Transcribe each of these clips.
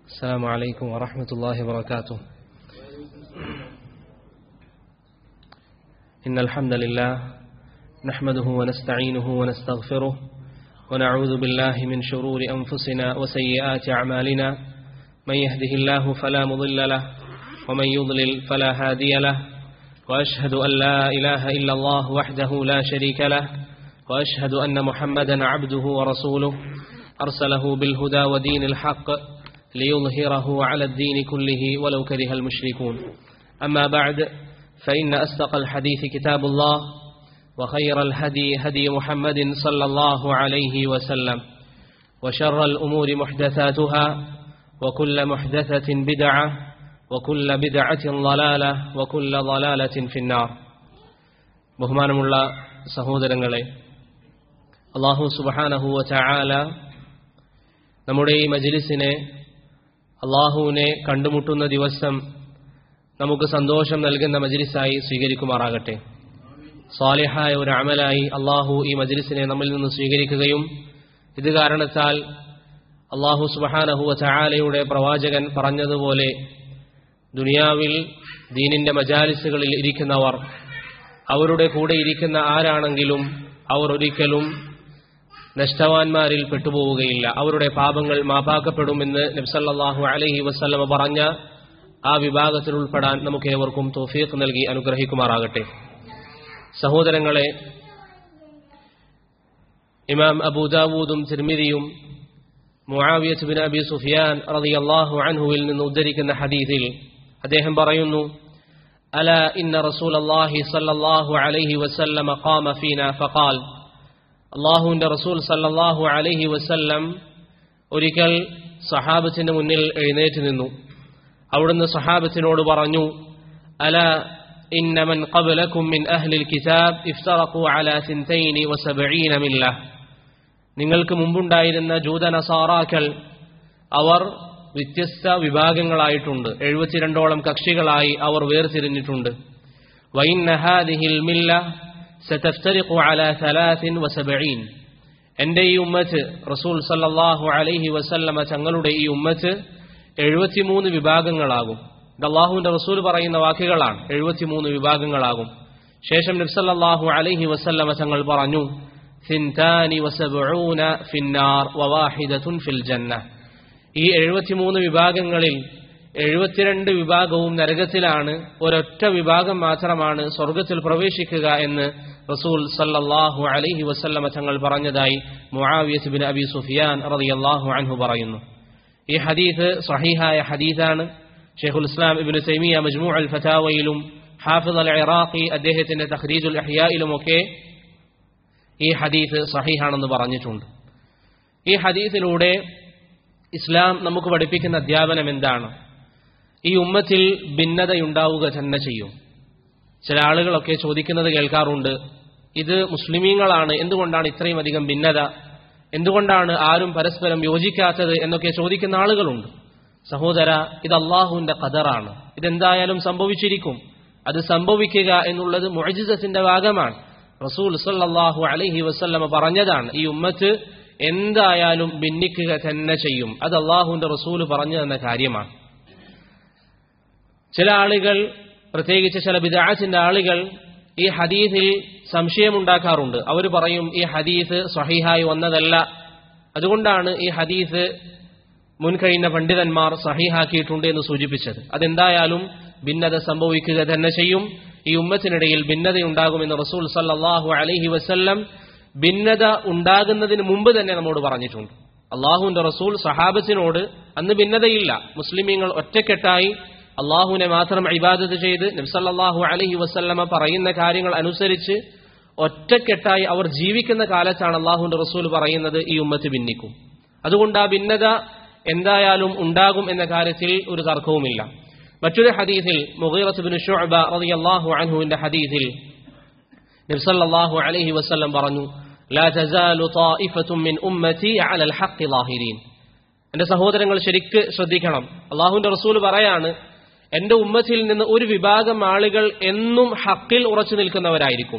السلام عليكم ورحمة الله وبركاته إن الحمد لله نحمده ونستعينه ونستغفره ونعوذ بالله من شرور أنفسنا وسيئات أعمالنا من يهده الله فلا مضل له ومن يضلل فلا هادي له وأشهد أن لا إله إلا الله وحده لا شريك له وأشهد أن محمدا عبده ورسوله أرسله بالهدى ودين الحق ليظهره على الدين كله ولو كره المشركون أما بعد فإن أصدق الحديث كتاب الله وخير الهدي هدي محمد صلى الله عليه وسلم وشر الأمور محدثاتها وكل محدثة بدعة وكل بدعة ضلالة وكل ضلالة في النار ബഹുമാനമുള്ള സഹോദരങ്ങളെ അള്ളാഹു സുബാനഹുവ ചായാല നമ്മുടെ ഈ മജിലിസിനെ അള്ളാഹുവിനെ കണ്ടുമുട്ടുന്ന ദിവസം നമുക്ക് സന്തോഷം നൽകുന്ന മജിലിസായി സ്വീകരിക്കുമാറാകട്ടെ സ്വാലിഹായ ഒരു അമലായി അള്ളാഹു ഈ മജിലിസിനെ നമ്മിൽ നിന്ന് സ്വീകരിക്കുകയും ഇത് കാരണത്താൽ അള്ളാഹു സുബഹാനഹുവ ചായാലയുടെ പ്രവാചകൻ പറഞ്ഞതുപോലെ ദുനിയാവിൽ ദീനിന്റെ മജാലിസുകളിൽ ഇരിക്കുന്നവർ അവരുടെ കൂടെ ഇരിക്കുന്ന ആരാണെങ്കിലും അവർ ഒരിക്കലും നഷ്ടവാന്മാരിൽ പെട്ടുപോവുകയില്ല അവരുടെ പാപങ്ങൾ മാപ്പാക്കപ്പെടുമെന്ന് നബ്സല്ലാഹു അലഹി വസ്ല്ലമ പറഞ്ഞ ആ വിഭാഗത്തിൽ ഉൾപ്പെടാൻ നമുക്ക് ഏവർക്കും തോഫീഖ് നൽകി അനുഗ്രഹിക്കുമാറാകട്ടെ സഹോദരങ്ങളെ ഇമാം അബൂദാവൂദും തിർമിതിയും മുആവിയത്ത് ബിൻ അബി സുഫിയാൻ റളിയല്ലാഹു അൻഹുവിൽ നിന്ന് ഉദ്ധരിക്കുന്ന ഹദീസിൽ അദ്ദേഹം പറയുന്നു അല ഇന്ന റസൂലല്ലാഹി സല്ലല്ലാഹു അലൈഹി വസല്ലമ ഖാമ ഫീന ഫഖാൽ അള്ളാഹുവിന്റെ റസൂൽ സല്ലല്ലാഹു അലൈഹി വസല്ലം ഒരിക്കൽ സഹാബത്തിന് മുന്നിൽ എഴുന്നേറ്റ് നിന്നു അവിടുന്ന് സഹാബത്തിനോട് പറഞ്ഞു അല ഇന്ന മൻ ഖബ്ലകും മിൻ അഹ്ലിൽ കിതാബ് ഇഫ്തറഖു അലാ സിൻതൈനി വസബഈന മില്ല നിങ്ങൾക്ക് മുമ്പുണ്ടായിരുന്ന ജൂതനസാറാക്കൾ അവർ വ്യത്യസ്ത വിഭാഗങ്ങളായിട്ടുണ്ട് എഴുപത്തിരണ്ടോളം കക്ഷികളായി അവർ വേർതിരിഞ്ഞിട്ടുണ്ട് വൈന്ന ഹാദിഹിൽ മില്ല ستفترق على ثلاث وسبعين എന്റെ ഈ ഉമ്മത്ത് റസൂൽ സല്ലല്ലാഹു അലൈഹി വസല്ലമ തങ്ങളുടെ ഈ ഉമ്മത്ത് എഴുപത്തിമൂന്ന് വിഭാഗങ്ങളാകും ഇത് അള്ളാഹുവിന്റെ റസൂൽ പറയുന്ന വാക്കുകളാണ് എഴുപത്തിമൂന്ന് വിഭാഗങ്ങളാകും ശേഷം നബ്സല്ലാഹു അലൈഹി വസല്ലമ തങ്ങൾ പറഞ്ഞു സിൻതാനി വസബഊന ഫിന്നാർ വവാഹിദത്തുൻ ഫിൽ ജന്ന ഈ എഴുപത്തിമൂന്ന് വിഭാഗങ്ങളിൽ എഴുപത്തിരണ്ട് വിഭാഗവും നരകത്തിലാണ് ഒരൊറ്റ വിഭാഗം മാത്രമാണ് സ്വർഗത്തിൽ പ്രവേശിക്കുക എന്ന് റസൂൽ സല്ലല്ലാഹു അലൈഹി വസല്ലമ തങ്ങൾ പറഞ്ഞതായി മുആവിയത്ത് ബിൻ അബി സുഫിയാൻ റളിയല്ലാഹു അൻഹു പറയുന്നു ഈ ഹദീസ് സഹീഹായ ഹദീസാണ് ഷെയ്ഖുൽ ഇസ്ലാം ഇബ്നു തൈമിയ മജ്മൂ അൽ ഫതാവയിലും ഹാഫിദ് അൽ ഇറാഖി അദ്ദേഹത്തിന്റെ തഖ്രീജുൽ ഇഹ്യായിലുമൊക്കെ ഈ ഹദീസ് സഹീഹാണെന്ന് പറഞ്ഞിട്ടുണ്ട് ഈ ഹദീസിലൂടെ ഇസ്ലാം നമുക്ക് പഠിപ്പിക്കുന്ന അധ്യാപനം എന്താണ് ഈ ഉമ്മത്തിൽ ഭിന്നതയുണ്ടാവുക തന്നെ ചെയ്യും ചില ആളുകളൊക്കെ ചോദിക്കുന്നത് കേൾക്കാറുണ്ട് ഇത് മുസ്ലിമീങ്ങളാണ് എന്തുകൊണ്ടാണ് ഇത്രയും അധികം ഭിന്നത എന്തുകൊണ്ടാണ് ആരും പരസ്പരം യോജിക്കാത്തത് എന്നൊക്കെ ചോദിക്കുന്ന ആളുകളുണ്ട് സഹോദര ഇത് അള്ളാഹുവിന്റെ കതറാണ് ഇതെന്തായാലും സംഭവിച്ചിരിക്കും അത് സംഭവിക്കുക എന്നുള്ളത് മൊഴിജിസത്തിന്റെ ഭാഗമാണ് റസൂൽ സല്ലാഹു അലഹി വസ്ല്ലമ പറഞ്ഞതാണ് ഈ ഉമ്മത്ത് എന്തായാലും ഭിന്നിക്കുക തന്നെ ചെയ്യും അത് അള്ളാഹുവിന്റെ റസൂല് പറഞ്ഞു തന്ന കാര്യമാണ് ചില ആളുകൾ പ്രത്യേകിച്ച് ചില ബിദാസിന്റെ ആളുകൾ ഈ ഹദീസിൽ സംശയമുണ്ടാക്കാറുണ്ട് അവർ പറയും ഈ ഹദീസ് സഹിഹായി വന്നതല്ല അതുകൊണ്ടാണ് ഈ ഹദീസ് മുൻകഴിഞ്ഞ പണ്ഡിതന്മാർ സഹിഹാക്കിയിട്ടുണ്ട് എന്ന് സൂചിപ്പിച്ചത് അതെന്തായാലും ഭിന്നത സംഭവിക്കുക തന്നെ ചെയ്യും ഈ ഉമ്മത്തിനിടയിൽ ഭിന്നതയുണ്ടാകുമെന്ന് റസൂൽ സല്ലാഹു അലഹി വസ്ല്ലം ഭിന്നത ഉണ്ടാകുന്നതിന് മുമ്പ് തന്നെ നമ്മോട് പറഞ്ഞിട്ടുണ്ട് അള്ളാഹുവിന്റെ റസൂൽ സഹാബത്തിനോട് അന്ന് ഭിന്നതയില്ല മുസ്ലിമീങ്ങൾ ഒറ്റക്കെട്ടായി അള്ളാഹുവിനെ മാത്രം ഇബാദത്ത് ചെയ്ത് നബ്സല്ലാഹു അലഹി വസ്ല്ലമ പറയുന്ന കാര്യങ്ങൾ അനുസരിച്ച് ഒറ്റക്കെട്ടായി അവർ ജീവിക്കുന്ന കാലത്താണ് അള്ളാഹുവിന്റെ റസൂൽ പറയുന്നത് ഈ ഉമ്മത്ത് ഭിന്നിക്കും അതുകൊണ്ട് ആ ഭിന്നത എന്തായാലും ഉണ്ടാകും എന്ന കാര്യത്തിൽ ഒരു തർക്കവുമില്ല മറ്റൊരു ഹദീസിൽ മുഗീറത്തുബിൻ ഷുഅബ റളിയല്ലാഹു അൻഹുവിന്റെ ഹദീസിൽ നബ്സല്ലാഹു അലൈഹി വസല്ലം പറഞ്ഞു لا تزال طائفة من أمتي على الحق ظاهرين എന്റെ സഹോദരങ്ങൾ ശരിക്ക് ശ്രദ്ധിക്കണം അള്ളാഹുവിന്റെ റസൂൽ പറയാണ് എന്റെ ഉമ്മത്തിൽ നിന്ന് ഒരു വിഭാഗം ആളുകൾ എന്നും ഹക്കിൽ ഉറച്ചു നിൽക്കുന്നവരായിരിക്കും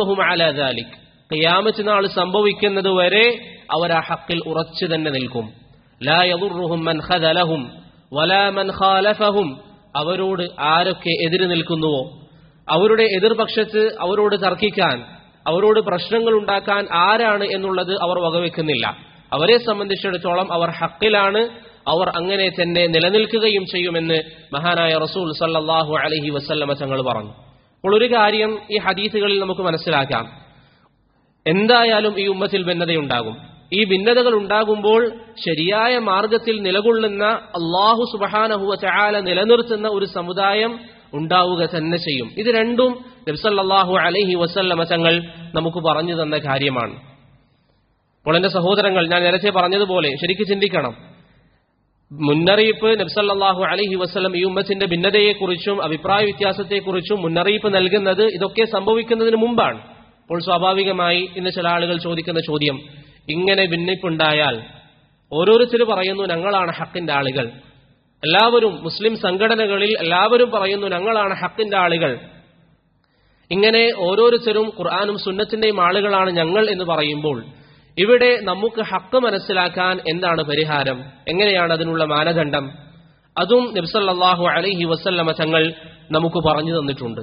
ഖിയാമത്ത് നാൾ സംഭവിക്കുന്നത് വരെ അവർ ആ ഹക്കിൽ ഉറച്ചു തന്നെ നിൽക്കും ലാ യദുർറുഹും മൻ ഖദലഹും വലാ മൻ ഖാലഫഹും അവരോട് ആരൊക്കെ എതിര് നിൽക്കുന്നുവോ അവരുടെ എതിർപക്ഷത്ത് അവരോട് തർക്കിക്കാൻ അവരോട് പ്രശ്നങ്ങൾ ഉണ്ടാക്കാൻ ആരാണ് എന്നുള്ളത് അവർ വകവെക്കുന്നില്ല അവരെ സംബന്ധിച്ചിടത്തോളം അവർ ഹക്കിലാണ് അവർ അങ്ങനെ തന്നെ നിലനിൽക്കുകയും ചെയ്യുമെന്ന് മഹാനായ റസൂൽ സല്ലല്ലാഹു അലൈഹി വസല്ലമ തങ്ങൾ പറഞ്ഞു അപ്പോൾ ഒരു കാര്യം ഈ ഹദീസുകളിൽ നമുക്ക് മനസ്സിലാക്കാം എന്തായാലും ഈ ഉമ്മത്തിൽ ഭിന്നതയുണ്ടാകും ഈ ഭിന്നതകൾ ഉണ്ടാകുമ്പോൾ ശരിയായ മാർഗത്തിൽ നിലകൊള്ളുന്ന അള്ളാഹു സുബഹാനഹുവ ചാല നിലനിർത്തുന്ന ഒരു സമുദായം ഉണ്ടാവുക തന്നെ ചെയ്യും ഇത് രണ്ടും നബ്സല്ലാഹു അലൈഹി വസല്ലമ തങ്ങൾ നമുക്ക് പറഞ്ഞു തന്ന കാര്യമാണ് അപ്പോൾ എന്റെ സഹോദരങ്ങൾ ഞാൻ നേരത്തെ പറഞ്ഞതുപോലെ ശരിക്കും ചിന്തിക്കണം മുന്നറിയിപ്പ് നബ്സല്ലാഹു അലൈഹി വസ്ലം ഈ ഉമ്മത്തിന്റെ ഭിന്നതയെക്കുറിച്ചും അഭിപ്രായ വ്യത്യാസത്തെക്കുറിച്ചും മുന്നറിയിപ്പ് നൽകുന്നത് ഇതൊക്കെ സംഭവിക്കുന്നതിന് മുമ്പാണ് അപ്പോൾ സ്വാഭാവികമായി ഇന്ന് ചില ആളുകൾ ചോദിക്കുന്ന ചോദ്യം ഇങ്ങനെ ഭിന്നിപ്പുണ്ടായാൽ ഓരോരുത്തരും പറയുന്നു ഞങ്ങളാണ് ഹക്കിന്റെ ആളുകൾ എല്ലാവരും മുസ്ലിം സംഘടനകളിൽ എല്ലാവരും പറയുന്നു ഞങ്ങളാണ് ഹക്കിന്റെ ആളുകൾ ഇങ്ങനെ ഓരോരുത്തരും ഖുർആാനും സുന്നത്തിന്റെയും ആളുകളാണ് ഞങ്ങൾ എന്ന് പറയുമ്പോൾ ഇവിടെ നമുക്ക് ഹക്ക് മനസ്സിലാക്കാൻ എന്താണ് പരിഹാരം എങ്ങനെയാണ് അതിനുള്ള മാനദണ്ഡം അതും നബ്സല്ലാഹു അലൈഹി വസല്ലമ തങ്ങൾ നമുക്ക് പറഞ്ഞു തന്നിട്ടുണ്ട്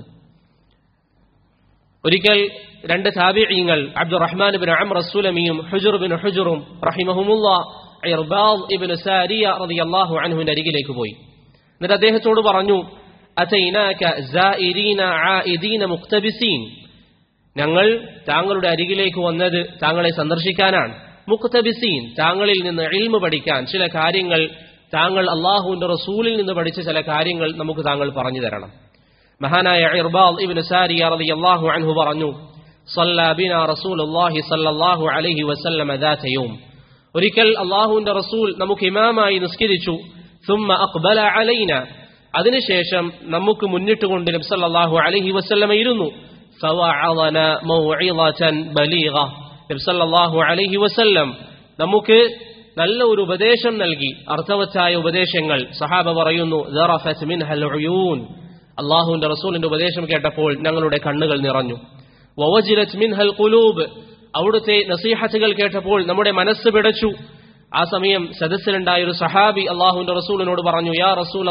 ഒരിക്കൽ രണ്ട് താബിഈങ്ങൾ അബ്ദുറഹ്മാൻ ബിൻ അം റസൂലമിയും ഹുജുർ ബിൻ ഹുജുറും റഹിമഹുമുല്ല ഇർബാദ് ഇബ്നു സാരിയ റളിയല്ലാഹു അൻഹുവിന്റെ അരികിലേക്ക് പോയി എന്നിട്ട് അദ്ദേഹത്തോട് പറഞ്ഞു അതൈനാക സായിരീന ആയിദീന മുക്തബിസീൻ ഞങ്ങൾ താങ്കളുടെ അരികിലേക്ക് വന്നത് താങ്കളെ സന്ദർശിക്കാനാണ് മുക്തബിസീൻ താങ്കളിൽ നിന്ന് ഇൽമ പഠിക്കാൻ ചില കാര്യങ്ങൾ താങ്കൾ അള്ളാഹുവിന്റെ റസൂലിൽ നിന്ന് പഠിച്ച ചില കാര്യങ്ങൾ നമുക്ക് താങ്കൾ പറഞ്ഞു തരണം മഹാനായ ഇർബാൽ ഇബ്നു സാരിയ റളിയല്ലാഹു അൻഹു പറഞ്ഞു صلى بنا رسول الله صلى الله عليه وسلم ذات يوم ഒരിക്കൽ അള്ളാഹുവിന്റെ റസൂൽ നമുക്ക് ഇമാമായി നിസ്കരിച്ചു ثم أقبل علينا അതിനുശേഷം നമുക്ക് മുന്നിട്ടുകൊണ്ട് നബി സല്ലല്ലാഹു അലൈഹി വസല്ലമ ഇരുന്നു فوعظنا موعظة بليغة നബി സല്ലല്ലാഹു അലൈഹി വസല്ലം നമുക്ക് നല്ല ഒരു ഉപദേശം നൽകി അർത്ഥവത്തായ ഉപദേശങ്ങൾ സഹാബ പറയുന്നു ذرفت منها العيون അള്ളാഹുവിന്റെ റസൂലിന്റെ ഉപദേശം കേട്ടപ്പോൾ ഞങ്ങളുടെ കണ്ണുകൾ നിറഞ്ഞു വവജിലത് മിൻഹൽ ഖുലൂബ് അവിടുത്തെ നസീഹത്തുകൾ കേട്ടപ്പോൾ നമ്മുടെ മനസ്സ് പിടച്ചു ആ സമയം സദസ്സിലുണ്ടായ ഒരു സഹാബി അള്ളാഹുവിന്റെ റസൂലിനോട് പറഞ്ഞു യാ റസൂൽ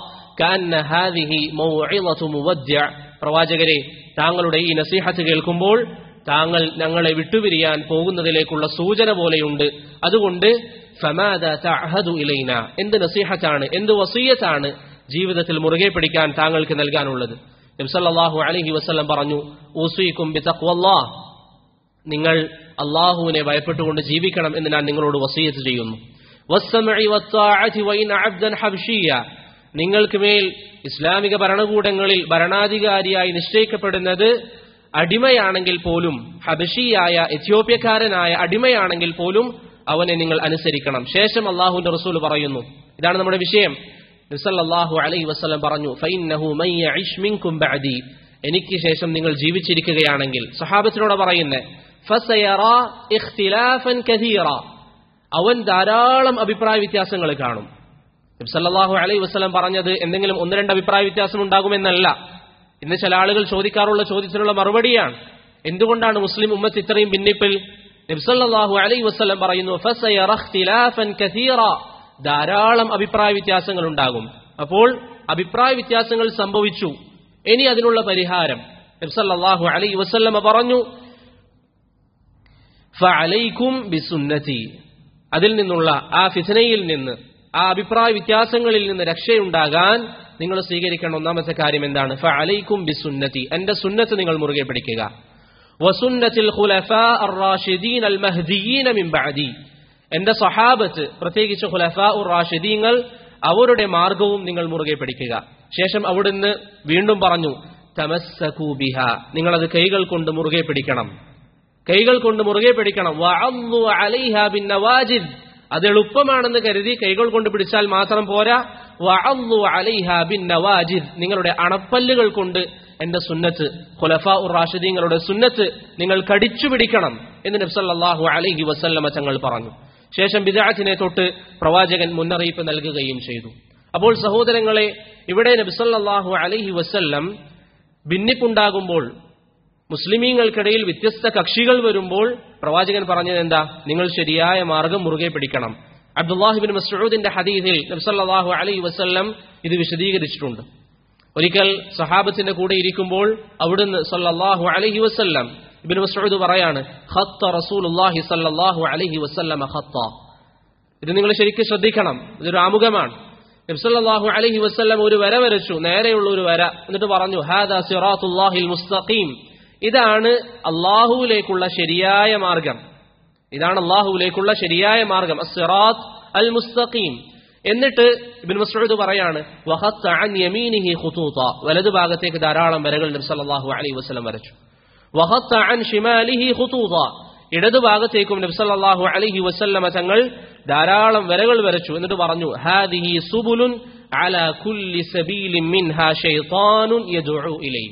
അള്ളാഹ് പ്രവാചകരെ താങ്കളുടെ ഈ നസീഹത്ത് കേൾക്കുമ്പോൾ താങ്കൾ ഞങ്ങളെ വിട്ടുപിരിയാൻ പോകുന്നതിലേക്കുള്ള സൂചന പോലെയുണ്ട് അതുകൊണ്ട് ഫമാദ തഅഹദു ഇലൈന എന്ത് നസീഹത്താണ് എന്ത് വസീയത്താണ് ജീവിതത്തിൽ മുറുകെ പിടിക്കാൻ താങ്കൾക്ക് നൽകാനുള്ളത് നബ്സല്ലാഹു അലഹി വസ്ലം പറഞ്ഞു ഊസീക്കും ബിതഖ്വല്ലാ നിങ്ങൾ അള്ളാഹുവിനെ ഭയപ്പെട്ടുകൊണ്ട് ജീവിക്കണം എന്ന് ഞാൻ നിങ്ങളോട് വസീയത്ത് ചെയ്യുന്നു വസ്സമഇ വത്താഅതി വഇൻ അബ്ദൻ ഹബ്ശിയ നിങ്ങൾക്ക് മേൽ ഇസ്ലാമിക ഭരണകൂടങ്ങളിൽ ഭരണാധികാരിയായി നിശ്ചയിക്കപ്പെടുന്നത് അടിമയാണെങ്കിൽ പോലും ഹബഷിയായ എത്യോപ്യക്കാരനായ അടിമയാണെങ്കിൽ പോലും അവനെ നിങ്ങൾ അനുസരിക്കണം ശേഷം അള്ളാഹുവിന്റെ റസൂൽ പറയുന്നു ഇതാണ് നമ്മുടെ വിഷയം നസല്ലാഹു അലൈ വസ്ലം പറഞ്ഞു ഫൈനഹു മിൻകും ബഅദി എനിക്ക് ശേഷം നിങ്ങൾ ജീവിച്ചിരിക്കുകയാണെങ്കിൽ സഹാബത്തിനോട് പറയുന്നത് അവൻ ധാരാളം അഭിപ്രായ വ്യത്യാസങ്ങൾ കാണും നബ്സല്ലാഹു അലൈഹി വസ്ലം പറഞ്ഞത് എന്തെങ്കിലും ഒന്ന് രണ്ട് അഭിപ്രായ വ്യത്യാസം ഉണ്ടാകുമെന്നല്ല ഇന്ന് ചില ആളുകൾ ചോദിക്കാറുള്ള ചോദ്യത്തിനുള്ള മറുപടിയാണ് എന്തുകൊണ്ടാണ് മുസ്ലിം ഉമ്മത്ത് ഇത്രയും ഭിന്നിപ്പിൽ നബ്സല്ലാഹു അലൈഹി വസ്ലം പറയുന്നു ധാരാളം അഭിപ്രായ വ്യത്യാസങ്ങൾ ഉണ്ടാകും അപ്പോൾ അഭിപ്രായ വ്യത്യാസങ്ങൾ സംഭവിച്ചു ഇനി അതിനുള്ള പരിഹാരം നബ്സല്ലാഹു അലൈ വസല്ലമ പറഞ്ഞു ഫഅലൈക്കും ബിസുന്നതി അതിൽ നിന്നുള്ള ആ ഫിഥനയിൽ നിന്ന് ആ അഭിപ്രായ വ്യത്യാസങ്ങളിൽ നിന്ന് രക്ഷയുണ്ടാകാൻ നിങ്ങൾ സ്വീകരിക്കേണ്ട ഒന്നാമത്തെ കാര്യം എന്താണ് ഫഅലൈക്കും ബിസുന്നതി എന്റെ സുന്നത്ത് നിങ്ങൾ മുറുകെ പിടിക്കുക വസുന്നത്തിൽ ഖുലഫാ അർ-റാഷിദീൻ അൽ-മഹ്ദിയീന മിൻ ബഅദി എന്റെ സഹാബത്ത് പ്രത്യേകിച്ച് ഖുലഫാ ഉർ റാഷിദീങ്ങൾ അവരുടെ മാർഗവും നിങ്ങൾ മുറുകെ പിടിക്കുക ശേഷം അവിടുന്ന് വീണ്ടും പറഞ്ഞു തമസ്സകൂബിഹ നിങ്ങളത് കൈകൾ കൊണ്ട് മുറുകെ പിടിക്കണം കൈകൾ കൊണ്ട് മുറുകെ പിടിക്കണം വഅദ്ദു അലൈഹ ബിന്നവാജിദ് അത് എളുപ്പമാണെന്ന് കരുതി കൈകൾ കൊണ്ട് പിടിച്ചാൽ മാത്രം പോരാ വഅദ്ദു അലൈഹ ബിന്നവാജിദ് നിങ്ങളുടെ അണപ്പല്ലുകൾ കൊണ്ട് എന്റെ സുന്നത്ത് ഖുലഫാ ഉർ റാഷിദീങ്ങളുടെ സുന്നത്ത് നിങ്ങൾ കടിച്ചു പിടിക്കണം എന്ന് നബ്സല്ലാഹു അലൈഹി വസല്ലമ തങ്ങൾ പറഞ്ഞു ശേഷം ബിദാറ്റിനെ തൊട്ട് പ്രവാചകൻ മുന്നറിയിപ്പ് നൽകുകയും ചെയ്തു അപ്പോൾ സഹോദരങ്ങളെ ഇവിടെ നബ്സല്ലാഹു അലൈഹി വസല്ലം ഭിന്നിപ്പുണ്ടാകുമ്പോൾ മുസ്ലിമീങ്ങൾക്കിടയിൽ വ്യത്യസ്ത കക്ഷികൾ വരുമ്പോൾ പ്രവാചകൻ പറഞ്ഞത് എന്താ നിങ്ങൾ ശരിയായ മാർഗം മുറുകെ പിടിക്കണം അബ്ദുല്ലാഹിബിൻ മസ്ഊദിന്റെ ഹദീസിൽ നബ്സല്ലാഹു അലൈഹി വസല്ലം ഇത് വിശദീകരിച്ചിട്ടുണ്ട് ഒരിക്കൽ സഹാബത്തിന്റെ കൂടെ ഇരിക്കുമ്പോൾ അവിടുന്ന് സല്ലല്ലാഹു അലൈഹി വസല്ലം ഇബ്നു മസ്ഊദ് പറയാണ് ഖത്ത റസൂലുള്ളാഹി സല്ലല്ലാഹു അലൈഹി വസല്ലം ഖത്ത ഇത് നിങ്ങൾ ശരിക്കും ശ്രദ്ധിക്കണം ഇതൊരു ആമുഖമാണ് നബ്സല്ലാഹു അലൈഹി വസല്ലം ഒരു വര വരച്ചു നേരെയുള്ള ഒരു വര എന്നിട്ട് പറഞ്ഞു ഹാദാ സിറാത്തുല്ലാഹിൽ മുസ്തഖീം ഇതാണ് അള്ളാഹുവിലേക്കുള്ള ശരിയായ മാർഗം ഇതാണ് അള്ളാഹുവിലേക്കുള്ള ശരിയായ മാർഗം അസിറാത്ത് അൽ മുസ്തഖീം എന്നിട്ട് ഇബിൻ മസ്ഊദ് പറയാണ് വഹത്ത അൻ യമീനിഹി ഖുതൂത വലതു ഭാഗത്തേക്ക് ധാരാളം വരകൾ നബി സല്ലല്ലാഹു അലൈഹി വസല്ലം വരച്ചു വഹത്ത അൻ ഷിമാലിഹി ഖുതൂത ഇടതു ഭാഗത്തേക്കും നബി സല്ലല്ലാഹു അലൈഹി വസല്ലമ തങ്ങൾ ധാരാളം വരകൾ വരച്ചു എന്നിട്ട് പറഞ്ഞു ഹാദിഹി സുബുലുൻ അലാ കുല്ലി സബീലിൻ മിൻഹാ ശൈത്താനുൻ യദ്ഉ ഇലൈഹി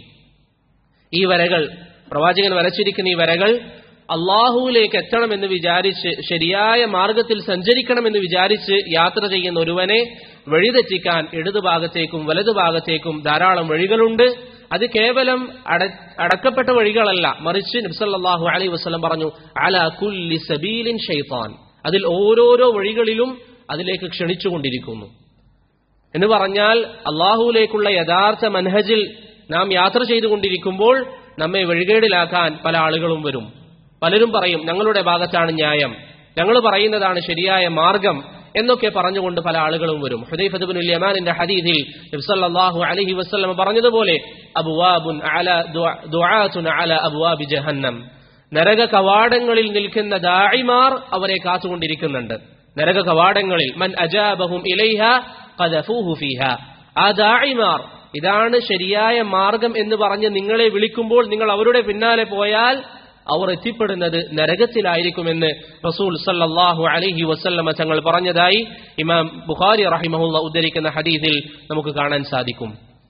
ഈ വരകൾ പ്രവാചകൻ വരച്ചിരിക്കുന്ന ഈ വരകൾ അള്ളാഹുവിലേക്ക് എത്തണമെന്ന് വിചാരിച്ച് ശരിയായ മാർഗത്തിൽ സഞ്ചരിക്കണമെന്ന് വിചാരിച്ച് യാത്ര ചെയ്യുന്ന ഒരുവനെ വഴിതെറ്റിക്കാൻ ഇടതുഭാഗത്തേക്കും വലതുഭാഗത്തേക്കും ധാരാളം വഴികളുണ്ട് അത് കേവലം അടക്കപ്പെട്ട വഴികളല്ല മറിച്ച് നബ്സല്ലാഹു അലൈ വസ്ലം പറഞ്ഞു അല കുല്ലി സബീലിൻ ഷെയ്ത്താൻ അതിൽ ഓരോരോ വഴികളിലും അതിലേക്ക് ക്ഷണിച്ചുകൊണ്ടിരിക്കുന്നു എന്ന് പറഞ്ഞാൽ അള്ളാഹുവിലേക്കുള്ള യഥാർത്ഥ മനഹജിൽ നാം യാത്ര ചെയ്തുകൊണ്ടിരിക്കുമ്പോൾ നമ്മെ വഴികേടിലാക്കാൻ പല ആളുകളും വരും പലരും പറയും ഞങ്ങളുടെ ഭാഗത്താണ് ന്യായം ഞങ്ങൾ പറയുന്നതാണ് ശരിയായ മാർഗം എന്നൊക്കെ പറഞ്ഞുകൊണ്ട് പല ആളുകളും വരും ഹുദൈഫത്തുബിൻ യമാനിന്റെ ഹദീദിൽ നബ്സല്ലാഹു അലഹി വസ്ലം പറഞ്ഞതുപോലെ അബുവാബുൻ അല ദുആത്തുൻ അല അബുവാബി ജഹന്നം നരക കവാടങ്ങളിൽ നിൽക്കുന്ന ദായിമാർ അവരെ കാത്തുകൊണ്ടിരിക്കുന്നുണ്ട് നരക കവാടങ്ങളിൽ മൻ അജാബഹും ഇലൈഹ ഖദഫൂഹു ഫീഹ ആ ദായിമാർ ഇതാണ് ശരിയായ മാർഗം എന്ന് പറഞ്ഞ് നിങ്ങളെ വിളിക്കുമ്പോൾ നിങ്ങൾ അവരുടെ പിന്നാലെ പോയാൽ അവർ എത്തിപ്പെടുന്നത് നരകത്തിലായിരിക്കുമെന്ന് റസൂൽ സല്ലല്ലാഹു അലൈഹി വസല്ലമ തങ്ങൾ പറഞ്ഞതായി ഇമാം ബുഖാരി റഹിമഹുല്ല ഉദ്ധരിക്കുന്ന ഹദീദിൽ നമുക്ക് കാണാൻ സാധിക്കും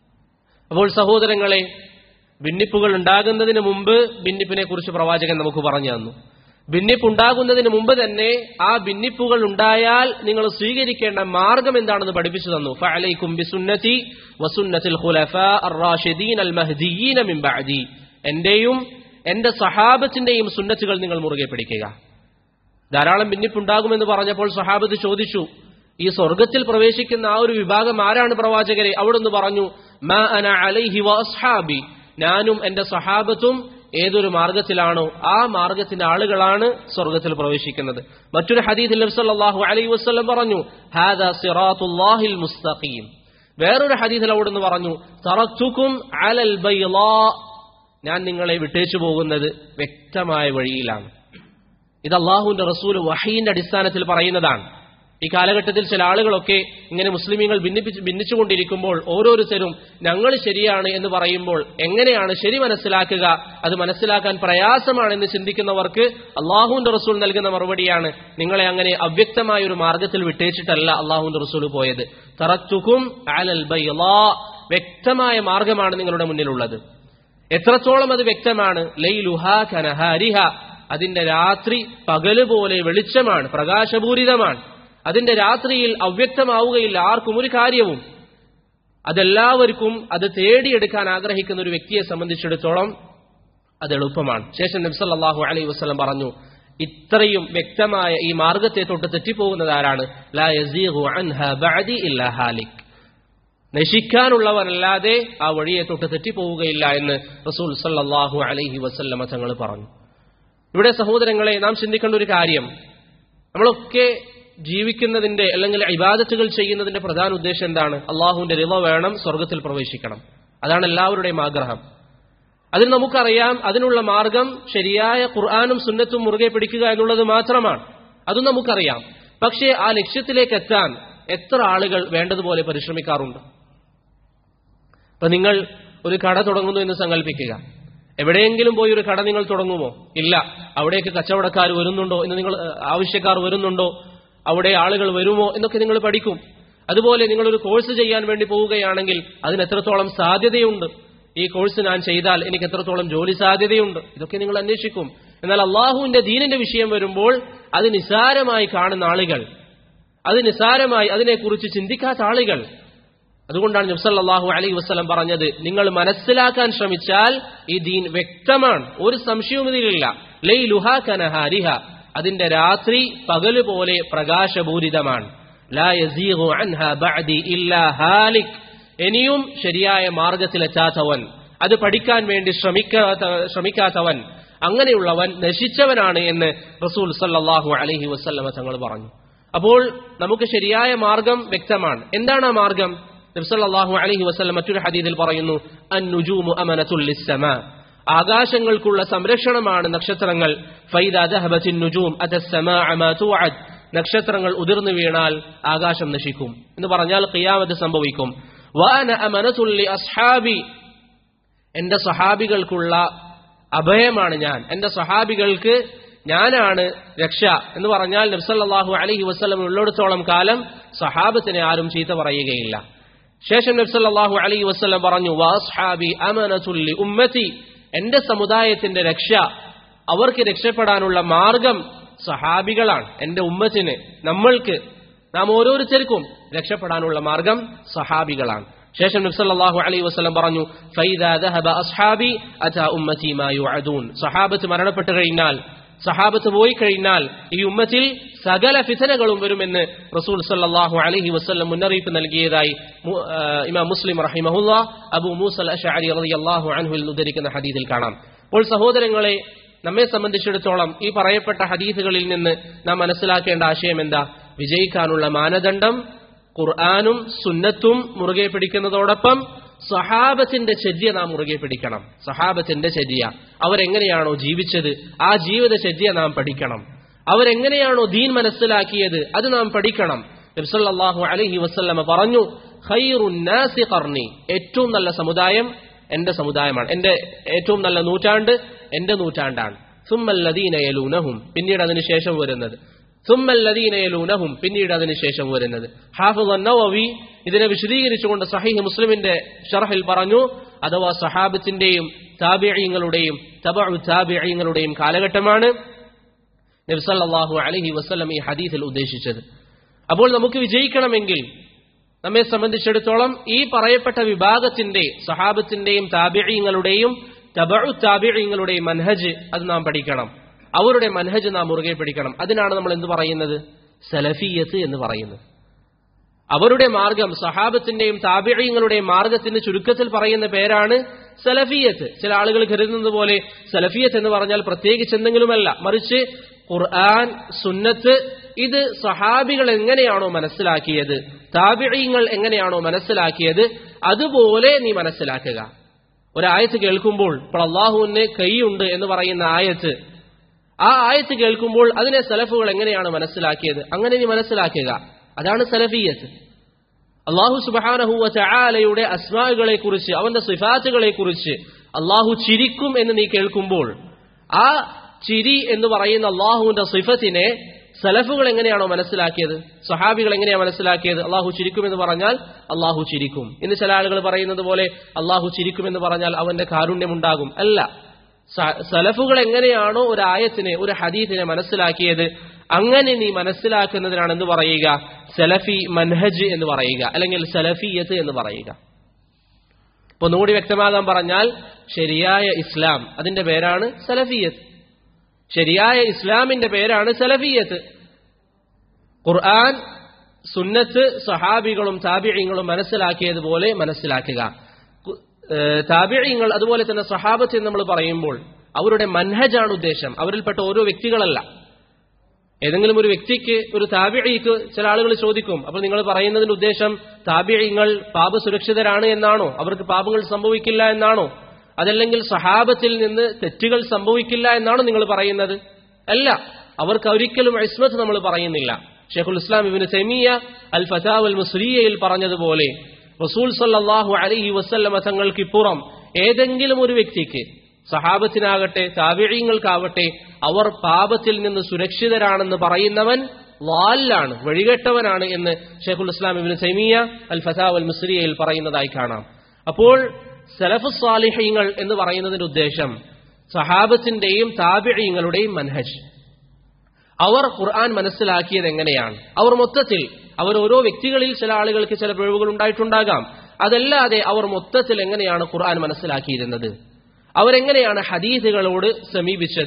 അപ്പോൾ സഹോദരങ്ങളെ ഭിന്നിപ്പുകൾ ഉണ്ടാകുന്നതിന് മുമ്പ് ഭിന്നിപ്പിനെ കുറിച്ച് പ്രവാചകൻ നമുക്ക് പറഞ്ഞു തന്നു ഭിന്നിപ്പ് ഉണ്ടാകുന്നതിന് മുമ്പ് തന്നെ ആ ഭിന്നിപ്പുകൾ ഉണ്ടായാൽ നിങ്ങൾ സ്വീകരിക്കേണ്ട മാർഗം എന്താണെന്ന് പഠിപ്പിച്ചു തന്നു ഫഅലൈക്കും ബിസുന്നതി വസുന്നത്തിൽ ഖുലഫാ അർ-റാഷിദീൻ അൽ-മഹ്ദിയീന മിൻ ബഅദി എന്റെയും എന്റെ സഹാബത്തിന്റെയും സുന്നത്തുകൾ നിങ്ങൾ മുറുകെ പിടിക്കുക ധാരാളം ഭിന്നിപ്പുണ്ടാകുമെന്ന് പറഞ്ഞപ്പോൾ സഹാബത്ത് ചോദിച്ചു ഈ സ്വർഗത്തിൽ പ്രവേശിക്കുന്ന ആ ഒരു വിഭാഗം ആരാണ് പ്രവാചകരെ അവിടുന്ന് പറഞ്ഞു മാ അന അലൈഹി വഅസ്ഹാബി ഞാനും എന്റെ സഹാബത്തും ഏതൊരു മാർഗത്തിലാണോ ആ മാർഗത്തിന്റെ ആളുകളാണ് സ്വർഗത്തിൽ പ്രവേശിക്കുന്നത് മറ്റൊരു ഹദീദ് നബ്സല്ലാഹു അലൈഹി വസ്ലം പറഞ്ഞു ഹാദ സിറാത്തുല്ലാഹിൽ മുസ്തഖീം വേറൊരു ഹദീദിൽ അവിടുന്ന് പറഞ്ഞു തറത്തുക്കും അലൽ ബൈളാ ഞാൻ നിങ്ങളെ വിട്ടേച്ചു പോകുന്നത് വ്യക്തമായ വഴിയിലാണ് ഇത് അള്ളാഹുവിന്റെ റസൂൽ വഹീന്റെ അടിസ്ഥാനത്തിൽ പറയുന്നതാണ് ഈ കാലഘട്ടത്തിൽ ചില ആളുകളൊക്കെ ഇങ്ങനെ മുസ്ലിമീങ്ങൾ ഭിന്നിപ്പിച്ച് ഭിന്നിച്ചുകൊണ്ടിരിക്കുമ്പോൾ ഓരോരുത്തരും ഞങ്ങൾ ശരിയാണ് എന്ന് പറയുമ്പോൾ എങ്ങനെയാണ് ശരി മനസ്സിലാക്കുക അത് മനസ്സിലാക്കാൻ പ്രയാസമാണെന്ന് ചിന്തിക്കുന്നവർക്ക് അള്ളാഹുവിന്റെ റസൂൽ നൽകുന്ന മറുപടിയാണ് നിങ്ങളെ അങ്ങനെ അവ്യക്തമായ ഒരു മാർഗത്തിൽ വിട്ടേച്ചിട്ടല്ല അള്ളാഹുവിന്റെ റസൂൽ പോയത് തറത്തുക്കും അലൽ ബൈളാ വ്യക്തമായ മാർഗമാണ് നിങ്ങളുടെ മുന്നിലുള്ളത് എത്രത്തോളം അത് വ്യക്തമാണ് ലൈലുഹ കനഹാരിഹ അതിന്റെ രാത്രി പകല് പോലെ വെളിച്ചമാണ് പ്രകാശപൂരിതമാണ് അതിന്റെ രാത്രിയിൽ അവ്യക്തമാവുകയില്ല ആർക്കും ഒരു കാര്യവും അതെല്ലാവർക്കും അത് തേടിയെടുക്കാൻ ആഗ്രഹിക്കുന്ന ഒരു വ്യക്തിയെ സംബന്ധിച്ചിടത്തോളം അത് എളുപ്പമാണ് ശേഷം നബ്സല്ലാഹു അലൈഹി വസ്ലം പറഞ്ഞു ഇത്രയും വ്യക്തമായ ഈ മാർഗത്തെ തൊട്ട് തെറ്റിപ്പോകുന്നത് ആരാണ് ലാ യസീഖു അൻഹ ബഅദി ഇല്ലാ ഹാലിക് നശിക്കാനുള്ളവരല്ലാതെ ആ വഴിയെ തൊട്ട് തെറ്റിപ്പോവുകയില്ല എന്ന് റസൂൽ സല്ലാഹു അലൈഹി വസല്ലമ തങ്ങൾ പറഞ്ഞു ഇവിടെ സഹോദരങ്ങളെ നാം ചിന്തിക്കേണ്ട ഒരു കാര്യം നമ്മളൊക്കെ ജീവിക്കുന്നതിന്റെ അല്ലെങ്കിൽ ഇബാദത്തുകൾ ചെയ്യുന്നതിന്റെ പ്രധാന ഉദ്ദേശം എന്താണ് അള്ളാഹുവിന്റെ റിവ വേണം സ്വർഗത്തിൽ പ്രവേശിക്കണം അതാണ് എല്ലാവരുടെയും ആഗ്രഹം അതിന് നമുക്കറിയാം അതിനുള്ള മാർഗം ശരിയായ ഖുർആാനും സുന്നത്തും മുറുകെ പിടിക്കുക എന്നുള്ളത് മാത്രമാണ് അതും നമുക്കറിയാം പക്ഷേ ആ ലക്ഷ്യത്തിലേക്ക് എത്താൻ എത്ര ആളുകൾ വേണ്ടതുപോലെ പരിശ്രമിക്കാറുണ്ട് അപ്പൊ നിങ്ങൾ ഒരു കട തുടങ്ങുന്നു എന്ന് സങ്കല്പിക്കുക എവിടെയെങ്കിലും പോയി ഒരു കട നിങ്ങൾ തുടങ്ങുമോ ഇല്ല അവിടേക്ക് കച്ചവടക്കാർ വരുന്നുണ്ടോ എന്ന് നിങ്ങൾ ആവശ്യക്കാർ വരുന്നുണ്ടോ അവിടെ ആളുകൾ വരുമോ എന്നൊക്കെ നിങ്ങൾ പഠിക്കും അതുപോലെ നിങ്ങൾ ഒരു കോഴ്സ് ചെയ്യാൻ വേണ്ടി പോവുകയാണെങ്കിൽ അതിന് എത്രത്തോളം സാധ്യതയുണ്ട് ഈ കോഴ്സ് ഞാൻ ചെയ്താൽ എനിക്ക് എത്രത്തോളം ജോലി സാധ്യതയുണ്ട് ഇതൊക്കെ നിങ്ങൾ അന്വേഷിക്കും എന്നാൽ അള്ളാഹുവിന്റെ ദീനിന്റെ വിഷയം വരുമ്പോൾ അത് നിസാരമായി കാണുന്ന ആളുകൾ അത് നിസാരമായി അതിനെക്കുറിച്ച് ചിന്തിക്കാത്ത ആളുകൾ അതുകൊണ്ടാണ് നബ്സല്ലാഹു അലൈഹി വസ്ലം പറഞ്ഞത് നിങ്ങൾ മനസ്സിലാക്കാൻ ശ്രമിച്ചാൽ ഈ ദീൻ വ്യക്തമാണ് ഒരു സംശയവും ഇതിലില്ല ലൈ ലുഹ കനഹാരിഹ അതിന്റെ രാത്രി പകല് പോലെ പ്രകാശപൂരിതമാണ് ലാ യസീഗു അൻഹാ ബഅദി ഇല്ലാ ഹാലിക് ഇനിയും ശരിയായ മാർഗത്തിലെത്താത്തവൻ അത് പഠിക്കാൻ വേണ്ടി ശ്രമിക്കാത്ത ശ്രമിക്കാത്തവൻ അങ്ങനെയുള്ളവൻ നശിച്ചവനാണ് എന്ന് റസൂൽ സല്ലല്ലാഹു അലൈഹി വസല്ലമ തങ്ങൾ പറഞ്ഞു അപ്പോൾ നമുക്ക് ശരിയായ മാർഗം വ്യക്തമാണ് എന്താണ് ആ മാർഗം നബ്സല്ലാഹു അലൈഹി വസല്ലം മറ്റൊരു ഹദീദിൽ പറയുന്നു അന്നുജൂമു അമനത്തുൽ ലിസ്സമാ ആകാശങ്ങൾക്കുള്ള സംരക്ഷണമാണ് നക്ഷത്രങ്ങൾ ഫൈദ ദഹബത്തിൻ നുജൂം അതസ്സമാഅ മാ തുഅദ് നക്ഷത്രങ്ങൾ ഉതിർന്നു വീണാൽ ആകാശം നശിക്കും എന്ന് പറഞ്ഞാൽ ഖിയാമത്ത് സംഭവിക്കും വാന അമനത്തുൽ ലി അസ്ഹാബി എന്റെ സഹാബികൾക്കുള്ള അഭയമാണ് ഞാൻ എന്റെ സഹാബികൾക്ക് ഞാനാണ് രക്ഷ എന്ന് പറഞ്ഞാൽ നബ്സല്ലാഹു അലഹി വസ്ലം ഉള്ളിടത്തോളം കാലം സഹാബത്തിനെ ആരും ചീത്ത പറയുകയില്ല ശേഷം നബ്സല്ലാഹു അലൈഹി വസ്ലം പറഞ്ഞു വാസ്ഹാബി അമനതുല്ലി ഉമ്മത്തി എന്റെ സമുദായത്തിന്റെ രക്ഷ അവർക്ക് രക്ഷപ്പെടാനുള്ള മാർഗം സഹാബികളാണ് എന്റെ ഉമ്മത്തിന് നമ്മൾക്ക് നാം ഓരോരുത്തർക്കും രക്ഷപ്പെടാനുള്ള മാർഗം സഹാബികളാണ് ശേഷം നബ്സല്ലാഹു അലൈഹി വസ്ലം പറഞ്ഞു ഫൈദാ ദഹബ അസ്ഹാബി അതാ ഉമ്മത്തി മാ യുഅദൂൻ സഹാബത്ത് മരണപ്പെട്ടു കഴിഞ്ഞാൽ സഹാബത്ത് പോയി കഴിഞ്ഞാൽ ഈ ഉമ്മത്തിൽ സകല ഫിതനകളും വരുമെന്ന് റസൂൽ സല്ലാഹു അലഹി വസ്ല്ലം മുന്നറിയിപ്പ് നൽകിയതായി ഇമാം മുസ്ലിം റഹിമഹുല്ല അബു മൂസൽ അഷഅരി റളിയല്ലാഹു അൻഹുൽ ഉദ്ധരിക്കുന്ന ഹദീസിൽ കാണാം അപ്പോൾ സഹോദരങ്ങളെ നമ്മെ സംബന്ധിച്ചിടത്തോളം ഈ പറയപ്പെട്ട ഹദീസുകളിൽ നിന്ന് നാം മനസ്സിലാക്കേണ്ട ആശയം എന്താ വിജയിക്കാനുള്ള മാനദണ്ഡം ഖുർആാനും സുന്നത്തും മുറുകെ പിടിക്കുന്നതോടൊപ്പം സഹാബത്തിന്റെ ചര്യ നാം മുറുകെ പിടിക്കണം സഹാബത്തിന്റെ ചര്യ അവരെങ്ങനെയാണോ ജീവിച്ചത് ആ ജീവിത ചര്യ നാം പഠിക്കണം അവരെങ്ങനെയാണോ ദീൻ മനസ്സിലാക്കിയത് അത് നാം പഠിക്കണം നബ്സല്ലാഹു അലഹി വസ്ല്ലമ പറഞ്ഞു ഖൈറുന്നാസി ഖർണി ഏറ്റവും നല്ല സമുദായം എന്റെ സമുദായമാണ് എന്റെ ഏറ്റവും നല്ല നൂറ്റാണ്ട് എന്റെ നൂറ്റാണ്ടാണ് സുമ്മല്ലദീനയലൂനഹും പിന്നീട് അതിനുശേഷം വരുന്നത് സുമ്മല്ലദീനയലൂനഹും പിന്നീട് അതിനുശേഷം വരുന്നത് ഹാഫിദ് നവവി ഇതിനെ വിശദീകരിച്ചുകൊണ്ട് സഹീഹ് മുസ്ലിമിന്റെ ഷറഹിൽ പറഞ്ഞു അഥവാ സഹാബത്തിന്റെയും താബിയങ്ങളുടെയും തബഉ താബിയങ്ങളുടെയും കാലഘട്ടമാണ് നബ്സല്ലാഹു അലഹി വസ്ലം ഈ ഹദീസിൽ ഉദ്ദേശിച്ചത് അപ്പോൾ നമുക്ക് വിജയിക്കണമെങ്കിൽ നമ്മെ സംബന്ധിച്ചിടത്തോളം ഈ പറയപ്പെട്ട വിഭാഗത്തിന്റെ സഹാബത്തിന്റെയും താബിയങ്ങളുടെയും തബഉ താബിയങ്ങളുടെയും മൻഹജ് അത് നാം പഠിക്കണം അവരുടെ മൻഹജ് നാം മുറുകെ പിടിക്കണം അതിനാണ് നമ്മൾ എന്ത് പറയുന്നത് സലഫിയത്ത് എന്ന് പറയുന്നത് അവരുടെ മാർഗം സഹാബത്തിന്റെയും താബിയങ്ങളുടെയും മാർഗത്തിന് ചുരുക്കത്തിൽ പറയുന്ന പേരാണ് സലഫിയത്ത് ചില ആളുകൾ കരുതുന്നത് പോലെ സലഫിയത്ത് എന്ന് പറഞ്ഞാൽ പ്രത്യേകിച്ച് എന്തെങ്കിലുമല്ല മറിച്ച് ഖുർആൻ സുന്നത്ത് ഇത് സഹാബികൾ എങ്ങനെയാണോ മനസ്സിലാക്കിയത് താബിയങ്ങൾ എങ്ങനെയാണോ മനസ്സിലാക്കിയത് അതുപോലെ നീ മനസ്സിലാക്കുക ഒരായത്ത് കേൾക്കുമ്പോൾ ഇപ്പോൾ അള്ളാഹുവിന് കൈയുണ്ട് എന്ന് പറയുന്ന ആയത്ത് ആ ആയത്ത് കേൾക്കുമ്പോൾ അതിനെ സലഫുകൾ എങ്ങനെയാണ് മനസ്സിലാക്കിയത് അങ്ങനെ നീ മനസ്സിലാക്കുക അതാണ് സലഫിയത്ത് അള്ളാഹു സുബാനഹുവ ചായാലയുടെ അസ്മാകളെ കുറിച്ച് അവന്റെ സിഫാത്തുകളെ കുറിച്ച് അള്ളാഹു ചിരിക്കും എന്ന് നീ കേൾക്കുമ്പോൾ ആ ചിരി എന്ന് പറയുന്ന അള്ളാഹുവിന്റെ സിഫത്തിനെ സലഫുകൾ എങ്ങനെയാണോ മനസ്സിലാക്കിയത് സഹാബികൾ എങ്ങനെയാണ് മനസ്സിലാക്കിയത് അള്ളാഹു ചിരിക്കും എന്ന് പറഞ്ഞാൽ അള്ളാഹു ചിരിക്കും ഇന്ന് ചില ആളുകൾ പറയുന്നത് പോലെ അള്ളാഹു ചിരിക്കും എന്ന് പറഞ്ഞാൽ അവന്റെ കാരുണ്യമുണ്ടാകും അല്ല സലഫുകൾ എങ്ങനെയാണോ ഒരു ആയത്തിനെ ഒരു ഹദീത്തിനെ മനസ്സിലാക്കിയത് അങ്ങനെ നീ മനസ്സിലാക്കുന്നതിനാണ് എന്ത് പറയുക സലഫി മൻഹജ് എന്ന് പറയുക അല്ലെങ്കിൽ സലഫിയത്ത് എന്ന് പറയുക ഇപ്പൊ ഒന്നുകൂടി വ്യക്തമാകാൻ പറഞ്ഞാൽ ശരിയായ ഇസ്ലാം അതിന്റെ പേരാണ് സലഫിയത്ത് ശരിയായ ഇസ്ലാമിന്റെ പേരാണ് സലഫിയത്ത് ഖുർആൻ സുന്നത്ത് സഹാബികളും താബിയങ്ങളും മനസ്സിലാക്കിയതുപോലെ മനസ്സിലാക്കുക താബിയങ്ങൾ അതുപോലെ തന്നെ സഹാബത്ത് എന്ന് നമ്മൾ പറയുമ്പോൾ അവരുടെ മൻഹജാണ് ഉദ്ദേശം അവരിൽപ്പെട്ട ഓരോ വ്യക്തികളല്ല ഏതെങ്കിലും ഒരു വ്യക്തിക്ക് ഒരു താബിഴിക്ക് ചില ആളുകൾ ചോദിക്കും അപ്പോൾ നിങ്ങൾ പറയുന്നതിന്റെ ഉദ്ദേശം താബിഴിങ്ങൾ പാപസുരക്ഷിതരാണ് എന്നാണോ അവർക്ക് പാപങ്ങൾ സംഭവിക്കില്ല എന്നാണോ അതല്ലെങ്കിൽ സഹാബത്തിൽ നിന്ന് തെറ്റുകൾ സംഭവിക്കില്ല എന്നാണോ നിങ്ങൾ പറയുന്നത് അല്ല അവർക്ക് ഒരിക്കലും ഇസ്മത്ത് നമ്മൾ പറയുന്നില്ല ഷെയ്ഖുൽ ഇസ്ലാം ഇബിന് സെമിയ അൽ ഫതാവ് അൽ മുസ്ലിയയിൽ പറഞ്ഞതുപോലെ റസൂൽ സല്ലാഹു അലഹി വസ്ല്ലമ തങ്ങൾക്കിപ്പുറം ഏതെങ്കിലും ഒരു വ്യക്തിക്ക് സഹാബത്തിനാകട്ടെ താവിഴയങ്ങൾക്കാവട്ടെ അവർ പാപത്തിൽ നിന്ന് സുരക്ഷിതരാണെന്ന് പറയുന്നവൻ വാലാണ് വഴികെട്ടവനാണ് എന്ന് ഷെയ്ഖുൽ ഇസ്ലാം ഇബിൻ സൈമിയ അൽ ഫതാവ് അൽ മുസ്ലിയയിൽ പറയുന്നതായി കാണാം അപ്പോൾ സലഫു സാലിഹ്യങ്ങൾ എന്ന് പറയുന്നതിന്റെ ഉദ്ദേശം സഹാബത്തിന്റെയും താബിഴയങ്ങളുടെയും മൻഹജ് അവർ ഖുർആൻ മനസ്സിലാക്കിയത് എങ്ങനെയാണ് അവർ മൊത്തത്തിൽ അവർ ഓരോ വ്യക്തികളിൽ ചില ആളുകൾക്ക് ചില പിഴവുകൾ ഉണ്ടായിട്ടുണ്ടാകാം അതല്ലാതെ അവർ മൊത്തത്തിൽ എങ്ങനെയാണ് ഖുർആൻ മനസ്സിലാക്കിയിരുന്നത് അവരെങ്ങനെയാണ് ഹദീസുകളോട് സമീപിച്ചത്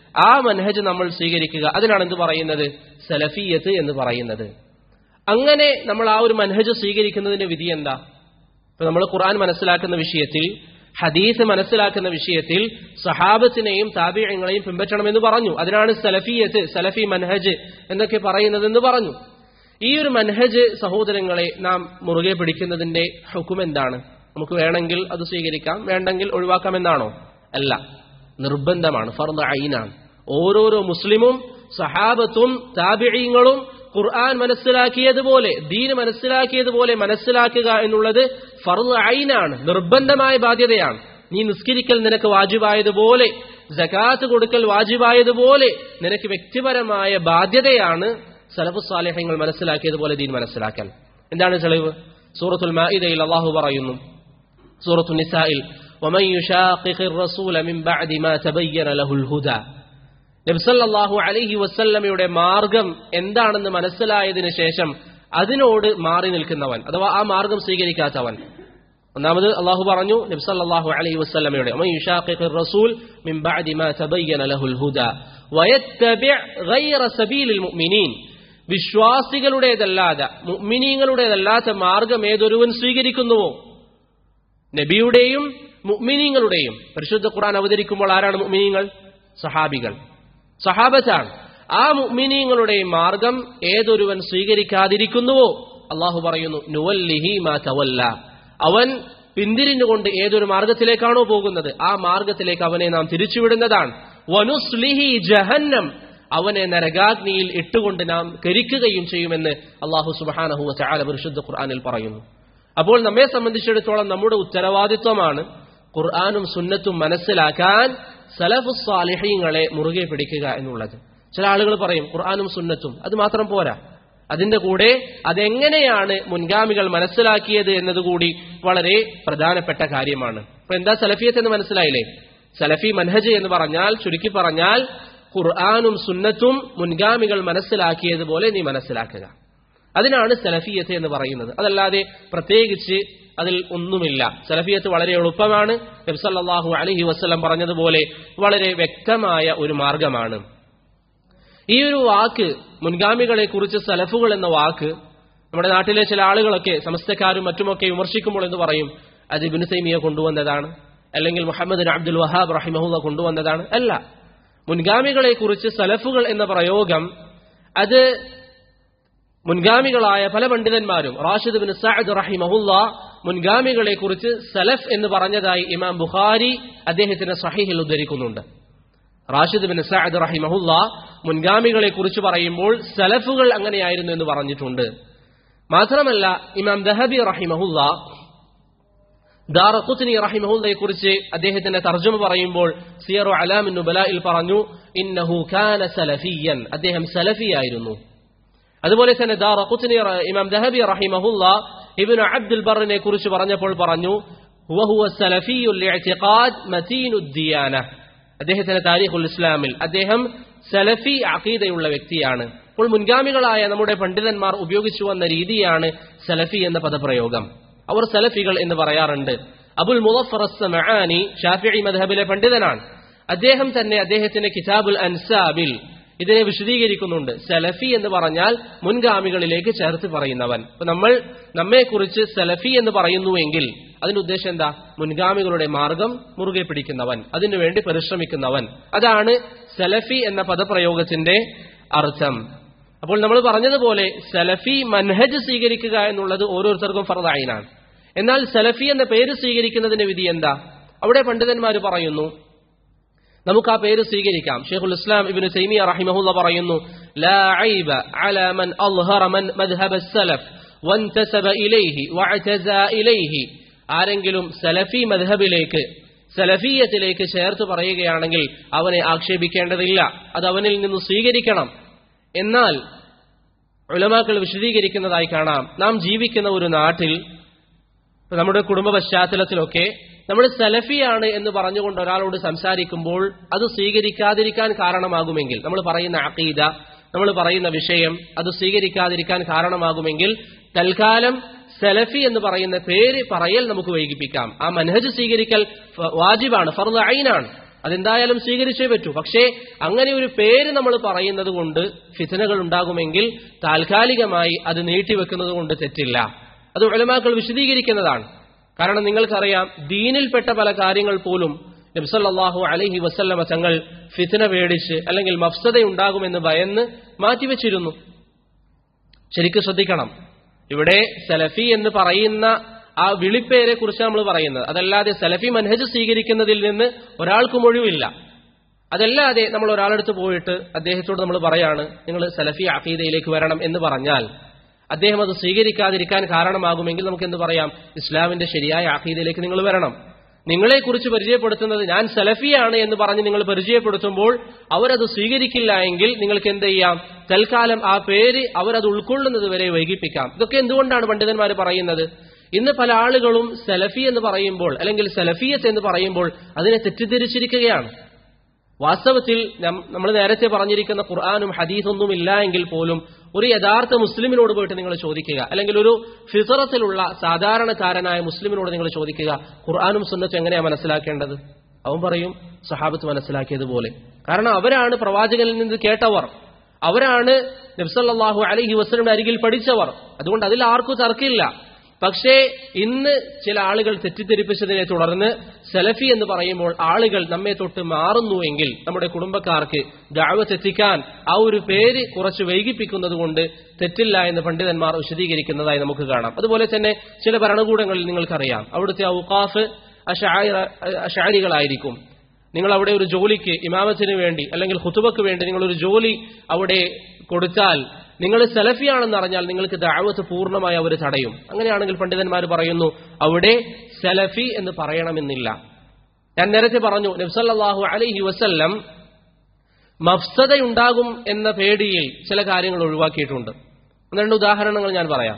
ആ മൻഹജ് നമ്മൾ സ്വീകരിക്കുക അതിനാണ് എന്ത് പറയുന്നത് സലഫിയത്ത് എന്ന് പറയുന്നത് അങ്ങനെ നമ്മൾ ആ ഒരു മൻഹജ് സ്വീകരിക്കുന്നതിന്റെ വിധി എന്താ ഇപ്പൊ നമ്മൾ ഖുർആൻ മനസ്സിലാക്കുന്ന വിഷയത്തിൽ ഹദീസ് മനസ്സിലാക്കുന്ന വിഷയത്തിൽ സഹാബത്തിനെയും താബിയങ്ങളെയും പിൻപറ്റണമെന്ന് പറഞ്ഞു അതിനാണ് സലഫിയത്ത് സലഫി മൻഹജ് എന്നൊക്കെ പറയുന്നതെന്ന് പറഞ്ഞു ഈ ഒരു മൻഹജ് സഹോദരങ്ങളെ നാം മുറുകെ പിടിക്കുന്നതിന്റെ ഹുക്കും എന്താണ് നമുക്ക് വേണമെങ്കിൽ അത് സ്വീകരിക്കാം വേണ്ടെങ്കിൽ ഒഴിവാക്കാം എന്നാണോ അല്ല നിർബന്ധമാണ് ഫർദ് ഐനാണ് ഓരോരോ മുസ്ലിമും സഹാബത്തും താബിഴീങ്ങളും ഖുർആൻ മനസ്സിലാക്കിയതുപോലെ ദീൻ മനസ്സിലാക്കിയതുപോലെ മനസ്സിലാക്കുക എന്നുള്ളത് ഫർദ് ഐനാണ് നിർബന്ധമായ ബാധ്യതയാണ് നീ നിസ്കരിക്കൽ നിനക്ക് വാജിബായതുപോലെ ജകാത്ത് കൊടുക്കൽ വാജിബായതുപോലെ നിനക്ക് വ്യക്തിപരമായ ബാധ്യതയാണ് സലഫു സാലേഹങ്ങൾ മനസ്സിലാക്കിയതുപോലെ ദീൻ മനസ്സിലാക്കൽ എന്താണ് തെളിവ് സൂറത്തുൽ മാഇദയിൽ അള്ളാഹു പറയുന്നു സൂറത്തു നിസായിൽ ومن يشاقق الرسول من بعد ما تبين له الهدى നബ്സല്ലാഹു അലൈഹി വസല്ലമയുടെ മാർഗം എന്താണെന്ന് മനസ്സിലായതിനു ശേഷം അതിനോട് മാറി നിൽക്കുന്നവൻ അഥവാ ആ മാർഗം സ്വീകരിക്കാത്തവൻ ഒന്നാമത് അള്ളാഹു പറഞ്ഞു നബ്സല്ലാഹു അലൈഹി വസല്ലമയുടെ ومن يشاقق الرسول من بعد ما تبين له الهدى ويتبع غير سبيل المؤمنين വിശ്വാസികളുടേതല്ലാതെ മുഅ്മിനീങ്ങളുടേതല്ലാത്ത മാർഗം ഏതൊരുവൻ സ്വീകരിക്കുന്നുവോ നബിയുടെയും മുഅ്മിനീങ്ങളുടെയും പരിശുദ്ധ ഖുർആൻ അവതരിക്കുമ്പോൾ ആരാണ് മുഅ്മിനീങ്ങൾ സഹാബികൾ സഹാബത്താണ് ആ മുഅ്മിനീങ്ങളുടെയും മാർഗം ഏതൊരുവൻ സ്വീകരിക്കാതിരിക്കുന്നുവോ അള്ളാഹു പറയുന്നു നുവല്ലിഹി മാ തവല്ല അവൻ പിന്തിരിഞ്ഞുകൊണ്ട് ഏതൊരു മാർഗത്തിലേക്കാണോ പോകുന്നത് ആ മാർഗത്തിലേക്ക് അവനെ നാം തിരിച്ചുവിടുന്നതാണ് വനുസ്ലിഹി ജഹന്നം അവനെ നരകാഗ്നിയിൽ ഇട്ടുകൊണ്ട് നാം കരിക്കുകയും ചെയ്യുമെന്ന് അള്ളാഹു സുബാനഹു ചാല പരിശുദ്ധ ഖുർആാനിൽ പറയുന്നു അപ്പോൾ നമ്മെ സംബന്ധിച്ചിടത്തോളം നമ്മുടെ ഉത്തരവാദിത്വമാണ് ഖുർആാനും സുന്നത്തും മനസ്സിലാക്കാൻ സലഫു സാലിഹ്യങ്ങളെ മുറുകെ പിടിക്കുക എന്നുള്ളത് ചില ആളുകൾ പറയും ഖുർആാനും സുന്നത്തും അത് മാത്രം പോരാ അതിന്റെ കൂടെ അതെങ്ങനെയാണ് മുൻഗാമികൾ മനസ്സിലാക്കിയത് എന്നതുകൂടി വളരെ പ്രധാനപ്പെട്ട കാര്യമാണ് അപ്പൊ എന്താ സലഫിയത്ത് എന്ന് മനസ്സിലായില്ലേ സലഫി മൻഹജ് എന്ന് പറഞ്ഞാൽ ചുരുക്കി പറഞ്ഞാൽ ഖുർആാനും സുന്നത്തും മുൻഗാമികൾ മനസ്സിലാക്കിയതുപോലെ നീ മനസ്സിലാക്കുക അതിനാണ് സലഫിയത്ത് എന്ന് പറയുന്നത് അതല്ലാതെ പ്രത്യേകിച്ച് അതിൽ ഒന്നുമില്ല സലഫിയത്ത് വളരെ എളുപ്പമാണ് നബ്സല്ലാഹു അലഹി വസ്ലം പറഞ്ഞതുപോലെ വളരെ വ്യക്തമായ ഒരു മാർഗമാണ് ഈ ഒരു വാക്ക് മുൻഗാമികളെ കുറിച്ച് സലഫുകൾ എന്ന വാക്ക് നമ്മുടെ നാട്ടിലെ ചില ആളുകളൊക്കെ സമസ്തക്കാരും മറ്റുമൊക്കെ വിമർശിക്കുമ്പോൾ എന്ന് പറയും അത് ഇബിന് സൈമിയ കൊണ്ടുവന്നതാണ് അല്ലെങ്കിൽ മുഹമ്മദ് അബ്ദുൽ വഹാബ് റഹിമഹുല്ല കൊണ്ടുവന്നതാണ് അല്ല മുൻഗാമികളെ കുറിച്ച് സലഫുകൾ എന്ന പ്രയോഗം അത് മുൻഗാമികളായ പല പണ്ഡിതന്മാരും റാഷിദ് ബിൻ സഅദ് റഹിമഹുല്ല മുൻഗാമികളെ കുറിച്ച് സലഫ് എന്ന് പറഞ്ഞതായി ഇമാം ബുഖാരി അദ്ദേഹത്തിന്റെ സഹീഹിൽ ഉദ്ധരിക്കുന്നുണ്ട് റാഷിദ് ബിൻ സഅദ് റഹിമഹുല്ല മുൻഗാമികളെ കുറിച്ച് പറയുമ്പോൾ സലഫുകൾ അങ്ങനെയായിരുന്നു എന്ന് പറഞ്ഞിട്ടുണ്ട് മാത്രമല്ല ഇമാം ദഹബി റഹിമഹുല്ല ദാറഖുത്നി റഹിമഹുല്ലയെ കുറിച്ച് അദ്ദേഹത്തിന്റെ തർജ്ജമ പറയുമ്പോൾ സിയറു അലാമിൻ നുബലയിൽ പറഞ്ഞു ഇന്നഹു ഖാന സലഫിയൻ അദ്ദേഹം സലഫിയായിരുന്നു അതുപോലെ തന്നെ ദാറഖുത്നി ഇമാം ദഹബി റഹിമഹുല്ല ഇബ്നു അബ്ദുൽ ബറിനെ കുറിച്ച് പറഞ്ഞപ്പോൾ പറഞ്ഞു വഹുവ സലഫിയുൽ ഇഅ്തിഖാദ് മതീനുദ് ദിയാന അദ്ദേഹത്തിന്റെ താരീഖുൽ ഇസ്ലാമിൽ അദ്ദേഹം സലഫി അഖീദയുള്ള വ്യക്തിയാണ് അപ്പോൾ മുൻഗാമികളായ നമ്മുടെ പണ്ഡിതന്മാർ ഉപയോഗിച്ചു വന്ന രീതിയാണ് സലഫി എന്ന പദപ്രയോഗം അവർ സലഫികൾ എന്ന് പറയാറുണ്ട് അബുൽ മുളഫർ മഹാനി ഷാഫിഇ മദ്ഹബിലെ പണ്ഡിതനാണ് അദ്ദേഹം തന്നെ അദ്ദേഹത്തിന്റെ കിതാബുൽ അൻസാബിൽ ഇതിനെ വിശദീകരിക്കുന്നുണ്ട് സലഫി എന്ന് പറഞ്ഞാൽ മുൻഗാമികളിലേക്ക് ചേർത്ത് പറയുന്നവൻ അപ്പൊ നമ്മൾ നമ്മെക്കുറിച്ച് സലഫി എന്ന് പറയുന്നുവെങ്കിൽ അതിന്റെ ഉദ്ദേശം എന്താ മുൻഗാമികളുടെ മാർഗം മുറുകെ പിടിക്കുന്നവൻ അതിനുവേണ്ടി പരിശ്രമിക്കുന്നവൻ അതാണ് സലഫി എന്ന പദപ്രയോഗത്തിന്റെ അർത്ഥം അപ്പോൾ നമ്മൾ പറഞ്ഞതുപോലെ സലഫി മൻഹജ് സ്വീകരിക്കുക എന്നുള്ളത് ഓരോരുത്തർക്കും ഫറദായിനാണ് എന്നാൽ സലഫി എന്ന പേര് സ്വീകരിക്കുന്നതിന്റെ വിധി എന്താ അവിടെ പണ്ഡിതന്മാർ പറയുന്നു നമുക്ക് ആ പേര് സ്വീകരിക്കാം ഷെയ്ഖുൽ ഇസ്ലാം ഇബ്നു തൈമിയ റഹിമഹുല്ല പറയുന്നു ലാ ഐബ അലാ മൻ അൽഹറ മൻ മദ്ഹബ സലഫ് വൻതസബ ഇലൈഹി വഅതസാ ഇലൈഹി ആരെങ്കിലും സലഫി മദ്ഹബിലേക്ക് സലഫിയത്തിലേക്ക് ചേർത്ത് പറയുകയാണെങ്കിൽ അവനെ ആക്ഷേപിക്കേണ്ടതില്ല അത് അവനിൽ നിന്ന് സ്വീകരിക്കണം എന്നാൽ ഉലമാക്കൾ വിശദീകരിക്കുന്നതായി കാണാം നാം ജീവിക്കുന്ന ഒരു നാട്ടിൽ നമ്മുടെ കുടുംബ പശ്ചാത്തലത്തിലൊക്കെ നമ്മൾ സലഫിയാണ് എന്ന് പറഞ്ഞുകൊണ്ട് ഒരാളോട് സംസാരിക്കുമ്പോൾ അത് സ്വീകരിക്കാതിരിക്കാൻ കാരണമാകുമെങ്കിൽ നമ്മൾ പറയുന്ന അഖീദ നമ്മൾ പറയുന്ന വിഷയം അത് സ്വീകരിക്കാതിരിക്കാൻ കാരണമാകുമെങ്കിൽ തൽക്കാലം സലഫി എന്ന് പറയുന്ന പേര് പറയൽ നമുക്ക് വൈകിപ്പിക്കാം ആ മനഹജ് സ്വീകരിക്കൽ വാജിബാണ് ഫർദ് ഐനാണ് അതെന്തായാലും സ്വീകരിച്ചേ പറ്റൂ പക്ഷേ അങ്ങനെ ഒരു പേര് നമ്മൾ പറയുന്നത് കൊണ്ട് ഫിത്തനകൾ ഉണ്ടാകുമെങ്കിൽ താൽക്കാലികമായി അത് നീട്ടിവെക്കുന്നത് കൊണ്ട് തെറ്റില്ല അത് ഉലമാക്കൾ വിശദീകരിക്കുന്നതാണ് കാരണം നിങ്ങൾക്കറിയാം ദീനിൽപ്പെട്ട പല കാര്യങ്ങൾ പോലും നബ്സല്ലാഹു അലഹി വസല്ലമ തങ്ങൾ ഫിത്തന പേടിച്ച് അല്ലെങ്കിൽ മഫ്സത ഉണ്ടാകുമെന്ന് ഭയന്ന് മാറ്റിവെച്ചിരുന്നു ശരിക്കും ശ്രദ്ധിക്കണം ഇവിടെ സലഫി എന്ന് പറയുന്ന ആ വിളിപ്പേരെ കുറിച്ച് നമ്മൾ പറയുന്നത് അതല്ലാതെ സലഫി മൻഹജ് സ്വീകരിക്കുന്നതിൽ നിന്ന് ഒരാൾക്കും ഒഴിവില്ല അതല്ലാതെ നമ്മൾ ഒരാളെടുത്ത് പോയിട്ട് അദ്ദേഹത്തോട് നമ്മൾ പറയാണ് നിങ്ങൾ സലഫി അഖീദയിലേക്ക് വരണം എന്ന് പറഞ്ഞാൽ അദ്ദേഹം അത് സ്വീകരിക്കാതിരിക്കാൻ കാരണമാകുമെങ്കിൽ നമുക്ക് എന്ത് പറയാം ഇസ്ലാമിന്റെ ശരിയായ അഖീദയിലേക്ക് നിങ്ങൾ വരണം നിങ്ങളെക്കുറിച്ച് പരിചയപ്പെടുത്തുന്നത് ഞാൻ സലഫിയാണ് എന്ന് പറഞ്ഞ് നിങ്ങൾ പരിചയപ്പെടുത്തുമ്പോൾ അവരത് സ്വീകരിക്കില്ല എങ്കിൽ നിങ്ങൾക്ക് എന്ത് ചെയ്യാം തൽക്കാലം ആ പേര് അവരത് ഉൾക്കൊള്ളുന്നത് വരെ വൈകിപ്പിക്കാം ഇതൊക്കെ എന്തുകൊണ്ടാണ് പണ്ഡിതന്മാർ പറയുന്നത് ഇന്ന് പല ആളുകളും സലഫി എന്ന് പറയുമ്പോൾ അല്ലെങ്കിൽ സലഫിയത്ത് എന്ന് പറയുമ്പോൾ അതിനെ തെറ്റിദ്ധരിച്ചിരിക്കുകയാണ് വാസ്തവത്തിൽ നമ്മൾ നേരത്തെ പറഞ്ഞിരിക്കുന്ന ഖുർആാനും ഹദീസൊന്നും ഇല്ല എങ്കിൽ പോലും ഒരു യഥാർത്ഥ മുസ്ലിമിനോട് പോയിട്ട് നിങ്ങൾ ചോദിക്കുക അല്ലെങ്കിൽ ഒരു ഫിസറത്തിലുള്ള സാധാരണക്കാരനായ മുസ്ലിമിനോട് നിങ്ങൾ ചോദിക്കുക ഖുർആാനും സുന്നത്തും എങ്ങനെയാണ് മനസ്സിലാക്കേണ്ടത് അവൻ പറയും സഹാബത്ത് മനസ്സിലാക്കിയതുപോലെ കാരണം അവരാണ് പ്രവാചകനിൽ നിന്ന് കേട്ടവർ അവരാണ് നബ്സല്ലാഹു അലഹി വസ്ലമിന്റെ അരികിൽ പഠിച്ചവർ അതുകൊണ്ട് അതിൽ ആർക്കും തർക്കമില്ല പക്ഷേ ഇന്ന് ചില ആളുകൾ തെറ്റിദ്ധരിപ്പിച്ചതിനെ തുടർന്ന് സെലഫി എന്ന് പറയുമ്പോൾ ആളുകൾ നമ്മെ തൊട്ട് മാറുന്നുവെങ്കിൽ നമ്മുടെ കുടുംബക്കാർക്ക് ദാവത്തെത്തിക്കാൻ ആ ഒരു പേര് കുറച്ച് വൈകിപ്പിക്കുന്നത് കൊണ്ട് തെറ്റില്ല എന്ന് പണ്ഡിതന്മാർ വിശദീകരിക്കുന്നതായി നമുക്ക് കാണാം അതുപോലെ തന്നെ ചില ഭരണകൂടങ്ങളിൽ നിങ്ങൾക്കറിയാം അവിടുത്തെ ഔക്കാഫ് അഷാരികളായിരിക്കും നിങ്ങൾ അവിടെ ഒരു ജോലിക്ക് ഇമാമത്തിന് വേണ്ടി അല്ലെങ്കിൽ ഹുത്തുബക്ക് വേണ്ടി നിങ്ങളൊരു ജോലി അവിടെ കൊടുത്താൽ നിങ്ങൾ സെലഫിയാണെന്ന് അറിഞ്ഞാൽ നിങ്ങൾക്ക് ദാവത്ത് പൂർണ്ണമായി അവർ തടയും അങ്ങനെയാണെങ്കിൽ പണ്ഡിതന്മാർ പറയുന്നു അവിടെ സെലഫി എന്ന് പറയണമെന്നില്ല ഞാൻ നേരത്തെ പറഞ്ഞു നബ്സല്ലാഹു അലൈഹി വസല്ലം മഫ്സതയുണ്ടാകും എന്ന പേടിയിൽ ചില കാര്യങ്ങൾ ഒഴിവാക്കിയിട്ടുണ്ട് രണ്ട് ഉദാഹരണങ്ങൾ ഞാൻ പറയാം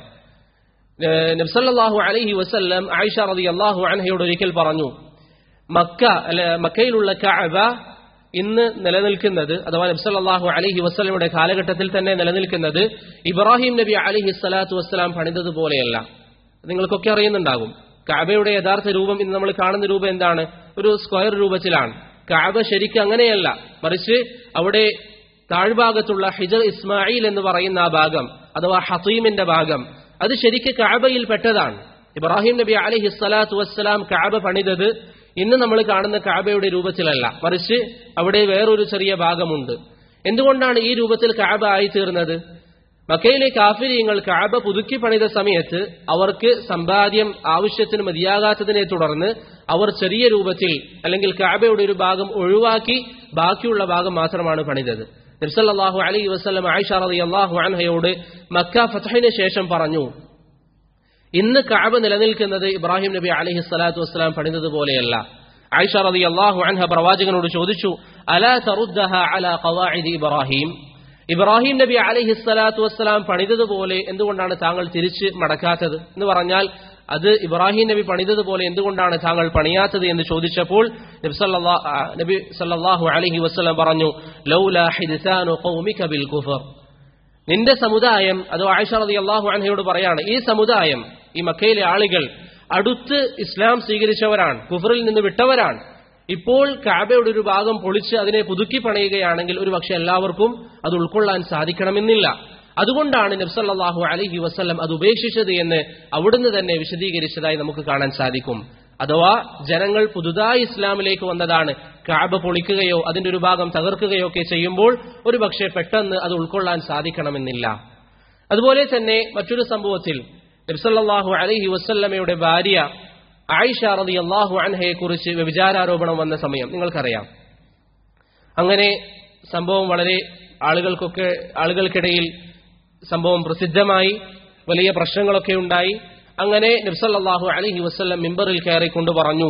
നബ്സല്ലാഹു അലൈഹി വസല്ലം ആയിഷ റതി അള്ളാഹു അൻഹയോട് ഒരിക്കൽ പറഞ്ഞു മക്ക അല്ലെ മക്കയിലുള്ള കഅബ ഇന്ന് നിലനിൽക്കുന്നത് അഥവാ നബ്സല്ലാഹു അലഹി വസ്ലമിയുടെ കാലഘട്ടത്തിൽ തന്നെ നിലനിൽക്കുന്നത് ഇബ്രാഹിം നബി അലഹി സ്വലാത്തു വസ്സലാം പണിതതുപോലെയല്ല നിങ്ങൾക്കൊക്കെ അറിയുന്നുണ്ടാകും കാബയുടെ യഥാർത്ഥ രൂപം ഇന്ന് നമ്മൾ കാണുന്ന രൂപം എന്താണ് ഒരു സ്ക്വയർ രൂപത്തിലാണ് കാബ ശരിക്കും അങ്ങനെയല്ല മറിച്ച് അവിടെ താഴ്ഭാഗത്തുള്ള ഹിജർ ഇസ്മായിൽ എന്ന് പറയുന്ന ആ ഭാഗം അഥവാ ഹസീമിന്റെ ഭാഗം അത് ശരിക്ക് കാബയിൽ പെട്ടതാണ് ഇബ്രാഹിം നബി അലഹി സ്വലാത്തു വസ്സലാം കാബ പണിതത് ഇന്ന് നമ്മൾ കാണുന്ന കാബയുടെ രൂപത്തിലല്ല മറിച്ച് അവിടെ വേറൊരു ചെറിയ ഭാഗമുണ്ട് എന്തുകൊണ്ടാണ് ഈ രൂപത്തിൽ കാബ ആയിത്തീർന്നത് മക്കയിലെ കാഫിര്യങ്ങൾ കാബ പുതുക്കി പണിത സമയത്ത് അവർക്ക് സമ്പാദ്യം ആവശ്യത്തിന് മതിയാകാത്തതിനെ തുടർന്ന് അവർ ചെറിയ രൂപത്തിൽ അല്ലെങ്കിൽ കാബയുടെ ഒരു ഭാഗം ഒഴിവാക്കി ബാക്കിയുള്ള ഭാഗം മാത്രമാണ് പണിതത് നിർസല്ലാഹു അലൈ വസ്ലം ആയിഷ റതി അള്ളാഹു അൻഹയോട് മക്ക ഫത്തഹിന് ശേഷം പറഞ്ഞു ഇന്ന് കാബ നിലനിൽക്കുന്നത് ഇബ്രാഹിം നബി അലഹി സ്വലാത്തു വസ്സലാം പണിതതുപോലെയല്ല ആയിഷ റതി അള്ളാഹു അൻഹ പ്രവാചകനോട് ചോദിച്ചു അല തറുദ്ദഹ അല ഖവാഇദ് ഇബ്രാഹിം ഇബ്രാഹിം നബി അലഹി സ്വലാത്തു വസ്സലാം പണിതതുപോലെ എന്തുകൊണ്ടാണ് താങ്കൾ തിരിച്ച് മടക്കാത്തത് എന്ന് പറഞ്ഞാൽ അത് ഇബ്രാഹിം നബി പണിതതുപോലെ എന്തുകൊണ്ടാണ് താങ്കൾ പണിയാത്തത് എന്ന് ചോദിച്ചപ്പോൾ നബി സല്ലാഹു അലഹി വസ്ലം പറഞ്ഞു ലൗലാ ഹിദ്സാനു ഖൗമിക ബിൽ കുഫർ നിന്റെ സമുദായം അത് ആയിഷ റതി അള്ളാഹു അൻഹയോട് പറയാണ് ഈ സമുദായം ഈ മക്കയിലെ ആളുകൾ അടുത്ത് ഇസ്ലാം സ്വീകരിച്ചവരാണ് കുഫറിൽ നിന്ന് വിട്ടവരാണ് ഇപ്പോൾ കാബയുടെ ഒരു ഭാഗം പൊളിച്ച് അതിനെ പുതുക്കി പണിയുകയാണെങ്കിൽ ഒരു പക്ഷെ എല്ലാവർക്കും അത് ഉൾക്കൊള്ളാൻ സാധിക്കണമെന്നില്ല അതുകൊണ്ടാണ് നബ്സല്ലാഹു അലഹി വസ്ല്ലം അത് ഉപേക്ഷിച്ചത് എന്ന് അവിടുന്ന് തന്നെ വിശദീകരിച്ചതായി നമുക്ക് കാണാൻ സാധിക്കും അഥവാ ജനങ്ങൾ പുതുതായി ഇസ്ലാമിലേക്ക് വന്നതാണ് കാബ പൊളിക്കുകയോ അതിന്റെ ഒരു ഭാഗം തകർക്കുകയോ ഒക്കെ ചെയ്യുമ്പോൾ ഒരു പക്ഷേ പെട്ടെന്ന് അത് ഉൾക്കൊള്ളാൻ സാധിക്കണമെന്നില്ല അതുപോലെ തന്നെ മറ്റൊരു സംഭവത്തിൽ നബ്സല്ലാഹു അലഹി വസ്ല്ലമയുടെ ഭാര്യ ആയിഷ റതി അള്ളാഹു അൻഹയെ കുറിച്ച് വ്യഭിചാരോപണം വന്ന സമയം നിങ്ങൾക്കറിയാം അങ്ങനെ സംഭവം വളരെ ആളുകൾക്കൊക്കെ ആളുകൾക്കിടയിൽ സംഭവം പ്രസിദ്ധമായി വലിയ പ്രശ്നങ്ങളൊക്കെ ഉണ്ടായി അങ്ങനെ നബ്സല്ലാഹു അലഹി വസ്ല്ലം മിമ്പറിൽ കയറിക്കൊണ്ട് പറഞ്ഞു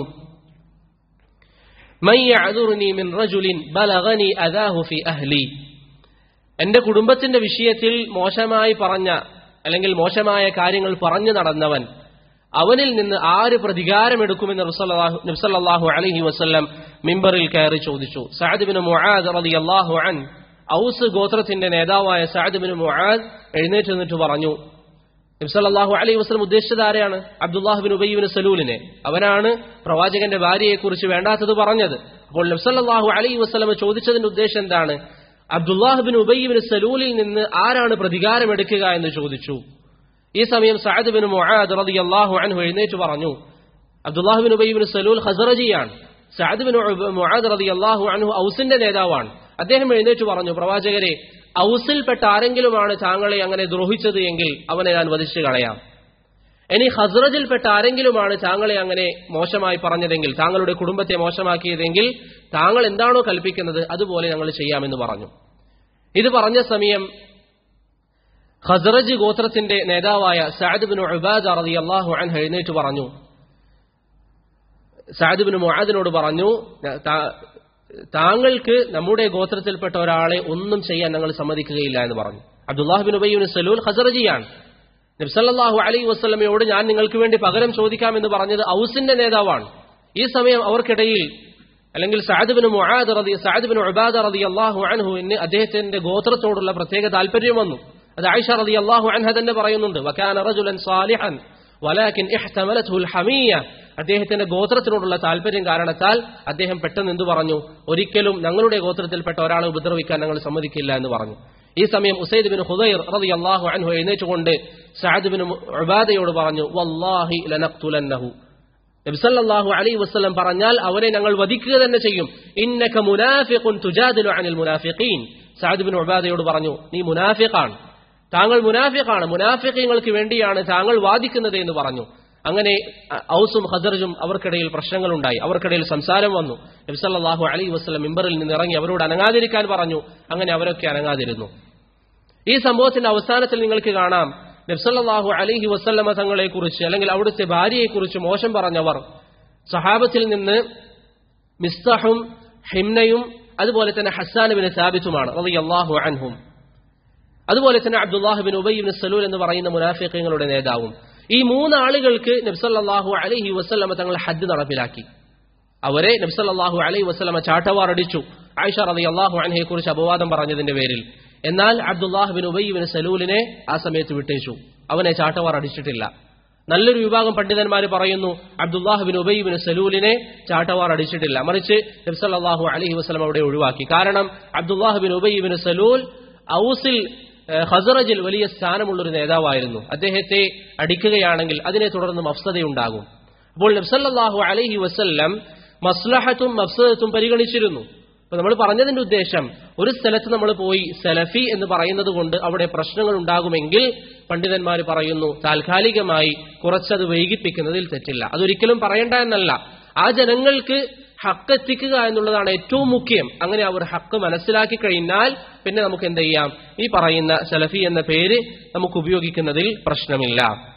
എന്റെ കുടുംബത്തിന്റെ വിഷയത്തിൽ മോശമായി പറഞ്ഞ അല്ലെങ്കിൽ മോശമായ കാര്യങ്ങൾ പറഞ്ഞു നടന്നവൻ അവനിൽ നിന്ന് ആര് പ്രതികാരമെടുക്കുമെന്ന് നബ്സല്ലാഹു അലഹി വസ്ല്ലം മിമ്പറിൽ കയറി ചോദിച്ചു സാദിബിന് മുആദ് റളിയല്ലാഹു അൻ ഔസ് ഗോത്രത്തിന്റെ നേതാവായ സാദിബിന് മുആദ് എഴുന്നേറ്റ് നിന്നിട്ട് പറഞ്ഞു നബ്സല്ലാഹു അലൈഹി വസ്ലം ഉദ്ദേശിച്ചത് ആരെയാണ് അബ്ദുല്ലാഹുബിൻ ഉബൈബിന് സലൂലിനെ അവനാണ് പ്രവാചകന്റെ ഭാര്യയെക്കുറിച്ച് വേണ്ടാത്തത് പറഞ്ഞത് അപ്പോൾ നബ്സല്ലാഹു അലൈഹി വസ്ലമ ചോദിച്ചതിന്റെ ഉദ്ദേശം എന്താണ് അബ്ദുല്ലാഹുബിൻ ഉബൈബിൻ സലൂലിൽ നിന്ന് ആരാണ് പ്രതികാരമെടുക്കുക എന്ന് ചോദിച്ചു ഈ സമയം സഅദ് ബിൻ മുആദ് റളിയല്ലാഹു അൻഹു എഴുന്നേറ്റ് പറഞ്ഞു അബ്ദുല്ലാഹുബിൻ ഉബൈബിൻ സലൂൽ ഖസറജിയാണ് സഅദ് ബിൻ മുആദ് റളിയല്ലാഹു അൻഹു ഔസിന്റെ നേതാവാണ് അദ്ദേഹം എഴുന്നേറ്റ് പറഞ്ഞു പ്രവാചകരെ ഔസിൽപ്പെട്ട ആരെങ്കിലുമാണ് താങ്കളെ അങ്ങനെ ദ്രോഹിച്ചത് എങ്കിൽ അവനെ ഞാൻ വധിച്ചു കളയാം ഇനി ഹസ്രജിൽപ്പെട്ട ആരെങ്കിലുമാണ് താങ്കളെ അങ്ങനെ മോശമായി പറഞ്ഞതെങ്കിൽ താങ്കളുടെ കുടുംബത്തെ മോശമാക്കിയതെങ്കിൽ താങ്കൾ എന്താണോ കൽപ്പിക്കുന്നത് അതുപോലെ ഞങ്ങൾ ചെയ്യാമെന്ന് പറഞ്ഞു ഇത് പറഞ്ഞ സമയം ഖസറജ് ഗോത്രത്തിന്റെ നേതാവായ സഅദ് ബിൻ ഉബാദ് റളിയല്ലാഹു അൻഹു എഴുന്നേറ്റ് പറഞ്ഞു സഅദ് ബിൻ മുആദിനോട് പറഞ്ഞു "താ- താങ്കൾക്ക് നമ്മുടെ ഗോത്രത്തിൽപ്പെട്ട ഒരാളെ ഒന്നും ചെയ്യാൻ ഞങ്ങൾ സമ്മതിക്കുകയില്ല എന്ന് പറഞ്ഞു അബ്ദുല്ലാഹ് ബിൻ ഉബയ്യു സലൂൽ ഖസറജിയാണ് നബ്സല്ലാഹു അലൈഹി വസ്ലമയോട് ഞാൻ നിങ്ങൾക്ക് വേണ്ടി പകരം ചോദിക്കാമെന്ന് പറഞ്ഞത് ഔസിന്റെ നേതാവാണ് ഈ സമയം അവർക്കിടയിൽ അല്ലെങ്കിൽ സഅദ് ബിൻ മുആദ് റതി സഅദ് ബിൻ ഉബാദ റതി അള്ളാഹു അൻഹു എന്ന് അദ്ദേഹത്തിന്റെ ഗോത്രത്തോടുള്ള പ്രത്യേക താല്പര്യം വന്നു അത് ആയിഷ റതി അള്ളാഹു അൻഹ തന്നെ പറയുന്നുണ്ട് വകാന റജുലൻ സാലിഹൻ വലാകിൻ ഇഹ്തമലത്ഹു ഹമിയ അദ്ദേഹത്തിന്റെ ഗോത്രത്തിനോടുള്ള താല്പര്യം കാരണത്താൽ അദ്ദേഹം പെട്ടെന്ന് എന്തു പറഞ്ഞു ഒരിക്കലും ഞങ്ങളുടെ ഗോത്രത്തിൽപ്പെട്ട ഒരാളെ ഉപദ്രവിക്കാൻ ഞങ്ങൾ സമ്മതിക്കില്ല എന്ന് പറഞ്ഞു ഈ സമയം ഉസൈദ് ബിൻ ഹുദൈർ റളിയല്ലാഹു അൻഹു എഴുന്നേറ്റുകൊണ്ട് സഅദ് ബിൻ ഉബാദയോട് പറഞ്ഞു വല്ലാഹി ലനഖ്തുലന്നഹു നബി സല്ലല്ലാഹു അലൈഹി വസല്ലം പറഞ്ഞാൽ അവനെ ഞങ്ങൾ വധിക്കുക തന്നെ ചെയ്യും ഇന്നക മുനാഫിഖുൻ തുജാദിലു അനിൽ മുനാഫിഖീൻ സഅദ് ബിൻ ഉബാദയോട് പറഞ്ഞു നീ മുനാഫിഖാണ് താങ്കൾ മുനാഫിഖാണ് മുനാഫിഖീങ്ങൾക്ക് വേണ്ടിയാണ് താങ്കൾ വാദിക്കുന്നത് എന്ന് പറഞ്ഞു അങ്ങനെ അ, ഔസും ഖദർജും അവർക്കിടയിൽ പ്രശ്നങ്ങളുണ്ടായി അവർക്കിടയിൽ സംസാരം വന്നു നബി സല്ലല്ലാഹു അലൈഹി വസല്ലം മിമ്പറിൽ നിന്ന് ഇറങ്ങി അവരോട് അനങ്ങാതിരിക്കാൻ പറഞ്ഞു അങ്ങനെ അവരൊക്കെ അനങ്ങാതിരുന്നു ഈ സംഭവത്തിന്റെ അവസാനത്തിൽ നിങ്ങൾക്ക് കാണാം നബ്സല്ലാഹു അലൈഹി വസല്ലമ തങ്ങളെ കുറിച്ച് അല്ലെങ്കിൽ അവിടുത്തെ ഭാര്യയെക്കുറിച്ച് മോശം പറഞ്ഞവർ സഹാബത്തിൽ നിന്ന് മിസ്തഹും ഹിംനയും അതുപോലെ തന്നെ ഹസ്സാനുബിന് സാബിത്തുമാണ് റളിയല്ലാഹു അൻഹും അതുപോലെ തന്നെ അബ്ദുല്ലാഹുബിൻ ഉബൈബിൻ സലൂൽ എന്ന് പറയുന്ന മുനാഫിഖങ്ങളുടെ നേതാവും ഈ മൂന്നാളുകൾക്ക് നബ്സല്ലാഹു അലൈഹി വസല്ലമ തങ്ങൾ ഹജ്ജ് നടപ്പിലാക്കി അവരെ നബ്സല്ലാഹു അലൈഹി വസല്ലമ ചാട്ടവാർ അടിച്ചു ആയിഷ റതി അള്ളാഹു അൻഹയെ കുറിച്ച് അപവാദം പറഞ്ഞതിന്റെ പേരിൽ എന്നാൽ അബ്ദുല്ലാഹ് ബിൻ ഉബൈബിൻ സലൂലിനെ ആ സമയത്ത് വിട്ടേച്ചു അവനെ ചാട്ടവാർ അടിച്ചിട്ടില്ല നല്ലൊരു വിഭാഗം പണ്ഡിതന്മാർ പറയുന്നു അബ്ദുല്ലാഹ് ബിൻ ഉബൈബിൻ സലൂലിനെ ചാട്ടവാർ അടിച്ചിട്ടില്ല മറിച്ച് നബ്സല്ലാഹു അലൈഹി വസല്ലം അവിടെ ഒഴിവാക്കി കാരണം അബ്ദുല്ലാഹ് ബിൻ ഉബൈബിൻ സലൂൽ ഔസിൽ ഏഹ്, ഖസറജിൽ വലിയ സ്ഥാനമുള്ളൊരു നേതാവായിരുന്നു അദ്ദേഹത്തെ അടിക്കുകയാണെങ്കിൽ അതിനെ തുടർന്ന് മഫ്സതയുണ്ടാകും അപ്പോൾ നബ്സല്ലാഹു അലൈഹി വസല്ലം മസ്ലഹത്തും മഫ്സദത്തും പരിഗണിച്ചിരുന്നു അപ്പൊ നമ്മൾ പറഞ്ഞതിന്റെ ഉദ്ദേശം ഒരു സ്ഥലത്ത് നമ്മൾ പോയി സലഫി എന്ന് പറയുന്നത് കൊണ്ട് അവിടെ പ്രശ്നങ്ങൾ ഉണ്ടാകുമെങ്കിൽ പണ്ഡിതന്മാർ പറയുന്നു താൽക്കാലികമായി കുറച്ചത് വൈകിപ്പിക്കുന്നതിൽ തെറ്റില്ല അതൊരിക്കലും പറയേണ്ട എന്നല്ല ആ ജനങ്ങൾക്ക് ഹക്ക് എത്തിക്കുക എന്നുള്ളതാണ് ഏറ്റവും മുഖ്യം അങ്ങനെ അവർ ഹക്ക് മനസ്സിലാക്കി കഴിഞ്ഞാൽ പിന്നെ നമുക്ക് എന്ത് ചെയ്യാം ഈ പറയുന്ന സലഫി എന്ന പേര് നമുക്ക് ഉപയോഗിക്കുന്നതിൽ പ്രശ്നമില്ല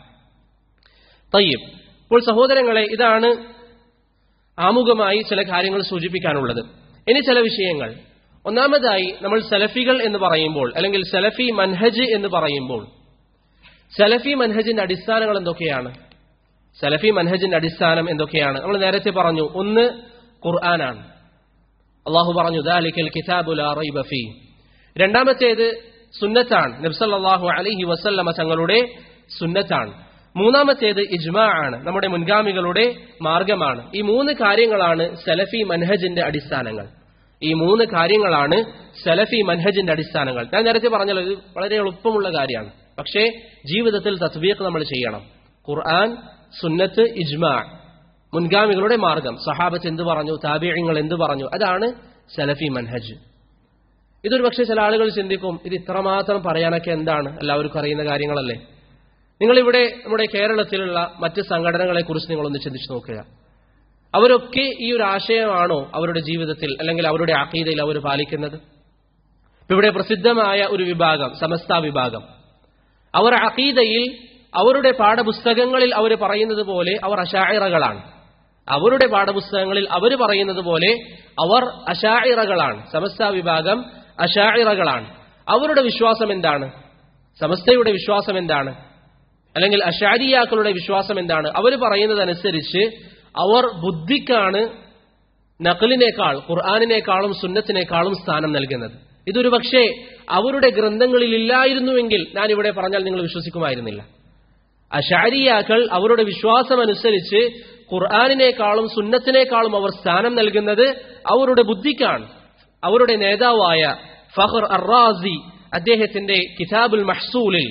തയ്യം ഇപ്പോൾ സഹോദരങ്ങളെ ഇതാണ് ആമുഖമായി ചില കാര്യങ്ങൾ സൂചിപ്പിക്കാനുള്ളത് ഇനി ചില വിഷയങ്ങൾ ഒന്നാമതായി നമ്മൾ സലഫികൾ എന്ന് പറയുമ്പോൾ അല്ലെങ്കിൽ സലഫി മൻഹജ് എന്ന് പറയുമ്പോൾ സലഫി മൻഹജിന്റെ അടിസ്ഥാനങ്ങൾ എന്തൊക്കെയാണ് സലഫി മൻഹജിന്റെ അടിസ്ഥാനം എന്തൊക്കെയാണ് നമ്മൾ നേരത്തെ പറഞ്ഞു ഒന്ന് ഖുർആനാണ് അള്ളാഹു പറഞ്ഞു ദാലിക്കൽ കിതാബു ലാ റൈബ ഫീ രണ്ടാമത്തേത് സുന്നത്താണ് നബ്സല്ലാഹു അലൈഹി വസല്ലമ തങ്ങളുടെ സുന്നത്താണ് മൂന്നാമത്തേത് ഇജ്മാ ആണ് നമ്മുടെ മുൻഗാമികളുടെ മാർഗമാണ് ഈ മൂന്ന് കാര്യങ്ങളാണ് സലഫി മൻഹജിന്റെ അടിസ്ഥാനങ്ങൾ ഈ മൂന്ന് കാര്യങ്ങളാണ് സലഫി മൻഹജിന്റെ അടിസ്ഥാനങ്ങൾ ഞാൻ നേരത്തെ പറഞ്ഞല്ലോ ഇത് വളരെ എളുപ്പമുള്ള കാര്യമാണ് പക്ഷേ ജീവിതത്തിൽ തസ്ബീഖ് നമ്മൾ ചെയ്യണം ഖുർആൻ സുന്നത്ത് ഇജ്മാ മുൻഗാമികളുടെ മാർഗം സഹാബത്ത് എന്ത് പറഞ്ഞു താബിയങ്ങൾ എന്ത് പറഞ്ഞു അതാണ് സലഫി മൻഹജ് ഇതൊരു പക്ഷേ ചില ആളുകൾ ചിന്തിക്കും ഇത് ഇത്രമാത്രം പറയാനൊക്കെ എന്താണ് എല്ലാവർക്കും അറിയുന്ന കാര്യങ്ങളല്ലേ നിങ്ങളിവിടെ നമ്മുടെ കേരളത്തിലുള്ള മറ്റ് സംഘടനകളെ കുറിച്ച് നിങ്ങളൊന്ന് ചിന്തിച്ചു നോക്കുക അവരൊക്കെ ഈ ഒരു ആശയമാണോ അവരുടെ ജീവിതത്തിൽ അല്ലെങ്കിൽ അവരുടെ അഖീദയിൽ അവർ പാലിക്കുന്നത് ഇപ്പൊ ഇവിടെ പ്രസിദ്ധമായ ഒരു വിഭാഗം സമസ്ത വിഭാഗം അവർ അഖീദയിൽ അവരുടെ പാഠപുസ്തകങ്ങളിൽ അവർ പറയുന്നത് പോലെ അവർ അഷായിറകളാണ് അവരുടെ പാഠപുസ്തകങ്ങളിൽ അവർ പറയുന്നത് പോലെ അവർ അഷായിറകളാണ് സമസ്ത വിഭാഗം അഷായിറകളാണ് അവരുടെ വിശ്വാസം എന്താണ് സമസ്തയുടെ വിശ്വാസം എന്താണ് അല്ലെങ്കിൽ അഷാരിയാക്കളുടെ വിശ്വാസം എന്താണ് അവർ പറയുന്നതനുസരിച്ച് അവർ ബുദ്ധിക്കാണ് നഖലിനേക്കാൾ ഖുർആാനിനേക്കാളും സുന്നത്തിനേക്കാളും സ്ഥാനം നൽകുന്നത് ഇതൊരു പക്ഷേ അവരുടെ ഗ്രന്ഥങ്ങളിൽ ഇല്ലായിരുന്നുവെങ്കിൽ ഞാൻ ഇവിടെ പറഞ്ഞാൽ നിങ്ങൾ വിശ്വസിക്കുമായിരുന്നില്ല അഷാരിയാക്കൾ അവരുടെ വിശ്വാസമനുസരിച്ച് ഖുർആാനിനേക്കാളും സുന്നത്തിനേക്കാളും അവർ സ്ഥാനം നൽകുന്നത് അവരുടെ ബുദ്ധിക്കാണ് അവരുടെ നേതാവായ ഫഹർ അറാസി അദ്ദേഹത്തിന്റെ കിതാബുൽ മഹ്സൂലിൽ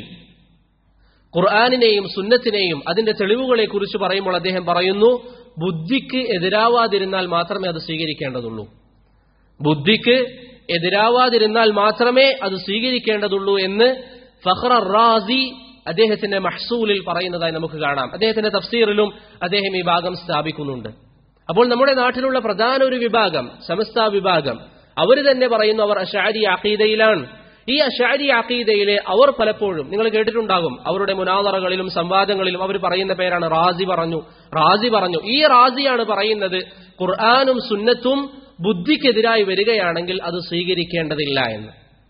ഖുർആാനിനെയും സുന്നത്തിനെയും അതിന്റെ തെളിവുകളെ കുറിച്ച് പറയുമ്പോൾ അദ്ദേഹം പറയുന്നു ബുദ്ധിക്ക് എതിരാവാതിരുന്നാൽ മാത്രമേ അത് സ്വീകരിക്കേണ്ടതുള്ളൂ ബുദ്ധിക്ക് എതിരാവാതിരുന്നാൽ മാത്രമേ അത് സ്വീകരിക്കേണ്ടതുള്ളൂ എന്ന് ഫഹ്റ റാസി അദ്ദേഹത്തിന്റെ മഹ്സൂലിൽ പറയുന്നതായി നമുക്ക് കാണാം അദ്ദേഹത്തിന്റെ തഫ്സീറിലും അദ്ദേഹം ഈ ഭാഗം സ്ഥാപിക്കുന്നുണ്ട് അപ്പോൾ നമ്മുടെ നാട്ടിലുള്ള പ്രധാന ഒരു വിഭാഗം സമസ്ത വിഭാഗം അവർ തന്നെ പറയുന്നു അവർ അഷാരി അഖീദയിലാണ് ഈ അഷാരി അഖീദയിലെ അവർ പലപ്പോഴും നിങ്ങൾ കേട്ടിട്ടുണ്ടാകും അവരുടെ മുനാദറകളിലും സംവാദങ്ങളിലും അവർ പറയുന്ന പേരാണ് റാസി പറഞ്ഞു റാസി പറഞ്ഞു ഈ റാസിയാണ് പറയുന്നത് ഖുർആാനും സുന്നത്തും ബുദ്ധിക്കെതിരായി വരികയാണെങ്കിൽ അത് സ്വീകരിക്കേണ്ടതില്ല എന്ന്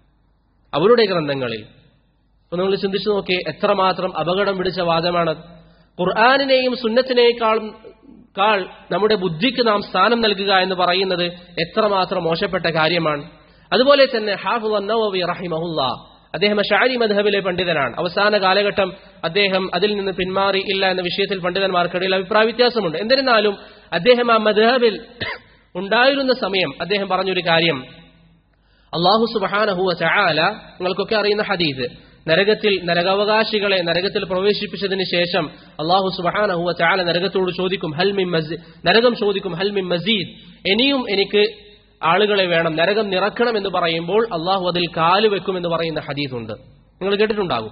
അവരുടെ ഗ്രന്ഥങ്ങളിൽ അപ്പൊ നിങ്ങൾ ചിന്തിച്ചു നോക്കിയേ എത്രമാത്രം അപകടം പിടിച്ച വാദമാണ് ഖുർആാനിനെയും സുന്നത്തിനേക്കാളും കാൾ നമ്മുടെ ബുദ്ധിക്ക് നാം സ്ഥാനം നൽകുക എന്ന് പറയുന്നത് എത്രമാത്രം മോശപ്പെട്ട കാര്യമാണ് അതുപോലെ തന്നെ ഹാഫുൽ നവവി റഹിമഹുല്ല അദ്ദേഹം ഷാരി മദ്ഹബിലെ പണ്ഡിതനാണ് അവസാന കാലഘട്ടം അദ്ദേഹം അതിൽ നിന്ന് പിന്മാറി ഇല്ല എന്ന വിഷയത്തിൽ പണ്ഡിതന്മാർക്കിടയിൽ അഭിപ്രായ വ്യത്യാസമുണ്ട് എന്നിരുന്നാലും അദ്ദേഹം ആ മദ്ഹബിൽ ഉണ്ടായിരുന്ന സമയം അദ്ദേഹം പറഞ്ഞൊരു കാര്യം അള്ളാഹു സുബാനഹുവ ചാല നിങ്ങൾക്കൊക്കെ അറിയുന്ന ഹദീദ് നരകത്തിൽ നരകാവകാശികളെ നരകത്തിൽ പ്രവേശിപ്പിച്ചതിന് ശേഷം അള്ളാഹു സുബാനഹുവ ചാല നരകത്തോട് ചോദിക്കും ഹൽമിം മസീദ് നരകം ചോദിക്കും ഹൽമിം മസീദ് ഇനിയും എനിക്ക് ആളുകളെ വേണം നരകം നിറക്കണം എന്ന് പറയുമ്പോൾ അള്ളാഹു അതിൽ കാല് വെക്കും എന്ന് പറയുന്ന ഹദീസുണ്ട് നിങ്ങൾ കേട്ടിട്ടുണ്ടാകും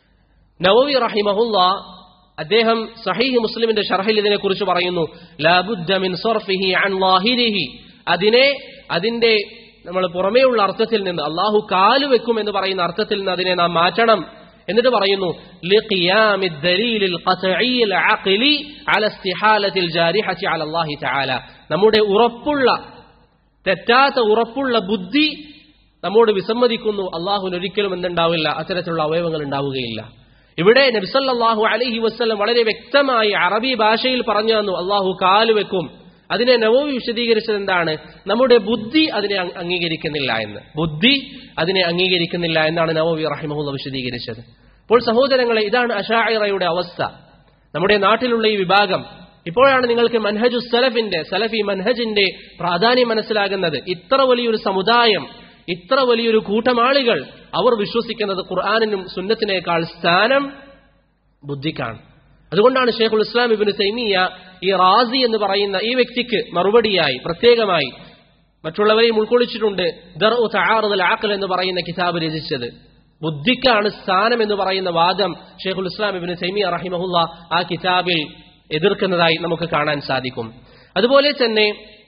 നവവി റഹിമഹുല്ല അദ്ദേഹം സഹീഹ് മുസ്ലിമിന്റെ ഷർഹിൽ ഇതിനെക്കുറിച്ച് പറയുന്നു ലാബുദ്ദ മിൻ സർഫിഹി അൻ ലാഹിരിഹി അതിനെ അതിന്റെ നമ്മൾ പുറമേയുള്ള അർത്ഥത്തിൽ നിന്ന് അള്ളാഹു കാല് വെക്കും എന്ന് പറയുന്ന അർത്ഥത്തിൽ നിന്ന് അതിനെ നാം മാറ്റണം എന്നിട്ട് പറയുന്നു لقيام الدليل القطعي العقلي على استحالة الجارحة على الله تعالى നമ്മുടെ ഉറപ്പുള്ള തെറ്റാത്ത ഉറപ്പുള്ള ബുദ്ധി നമ്മോട് വിസമ്മതിക്കുന്നു അള്ളാഹുവിന് ഒരിക്കലും എന്തുണ്ടാവില്ല അത്തരത്തിലുള്ള അവയവങ്ങൾ ഉണ്ടാവുകയില്ല ഇവിടെ നബിസല്ലാഹു അലഹി വസ്ലം വളരെ വ്യക്തമായി അറബി ഭാഷയിൽ പറഞ്ഞു തന്നു അള്ളാഹു കാല് വെക്കും അതിനെ നവോവി വിശദീകരിച്ചത് എന്താണ് നമ്മുടെ ബുദ്ധി അതിനെ അംഗീകരിക്കുന്നില്ല എന്ന് ബുദ്ധി അതിനെ അംഗീകരിക്കുന്നില്ല എന്നാണ് നവോവി റഹിമഹുല്ല വിശദീകരിച്ചത് അപ്പോൾ സഹോദരങ്ങളെ ഇതാണ് അഷായിറയുടെ അവസ്ഥ നമ്മുടെ നാട്ടിലുള്ള ഈ വിഭാഗം ഇപ്പോഴാണ് നിങ്ങൾക്ക് മൻഹജു സലഫിന്റെ സലഫി മൻഹജിന്റെ പ്രാധാന്യം മനസ്സിലാകുന്നത് ഇത്ര വലിയൊരു സമുദായം ഇത്ര വലിയൊരു കൂട്ടം ആളുകൾ അവർ വിശ്വസിക്കുന്നത് ഖുർആാനിനും സുന്നത്തിനേക്കാൾ സ്ഥാനം ബുദ്ധിക്കാണ് അതുകൊണ്ടാണ് ഷേഖുൽ ഇസ്ലാം ഇബിന് സൈമിയ ഈ റാസി എന്ന് പറയുന്ന ഈ വ്യക്തിക്ക് മറുപടിയായി പ്രത്യേകമായി മറ്റുള്ളവരെയും ഉൾക്കൊള്ളിച്ചിട്ടുണ്ട് ദർ ഉ തആറുദൽ ആഖൽ എന്ന് പറയുന്ന കിതാബ് രചിച്ചത് ബുദ്ധിക്കാണ് സ്ഥാനം എന്ന് പറയുന്ന വാദം ഷേഖുൽ ഇസ്ലാം ഇബിന് സൈമിയ റഹിമഹുല്ല ആ കിതാബിൽ എതിർക്കുന്നതായി നമുക്ക് കാണാൻ സാധിക്കും അതുപോലെ തന്നെ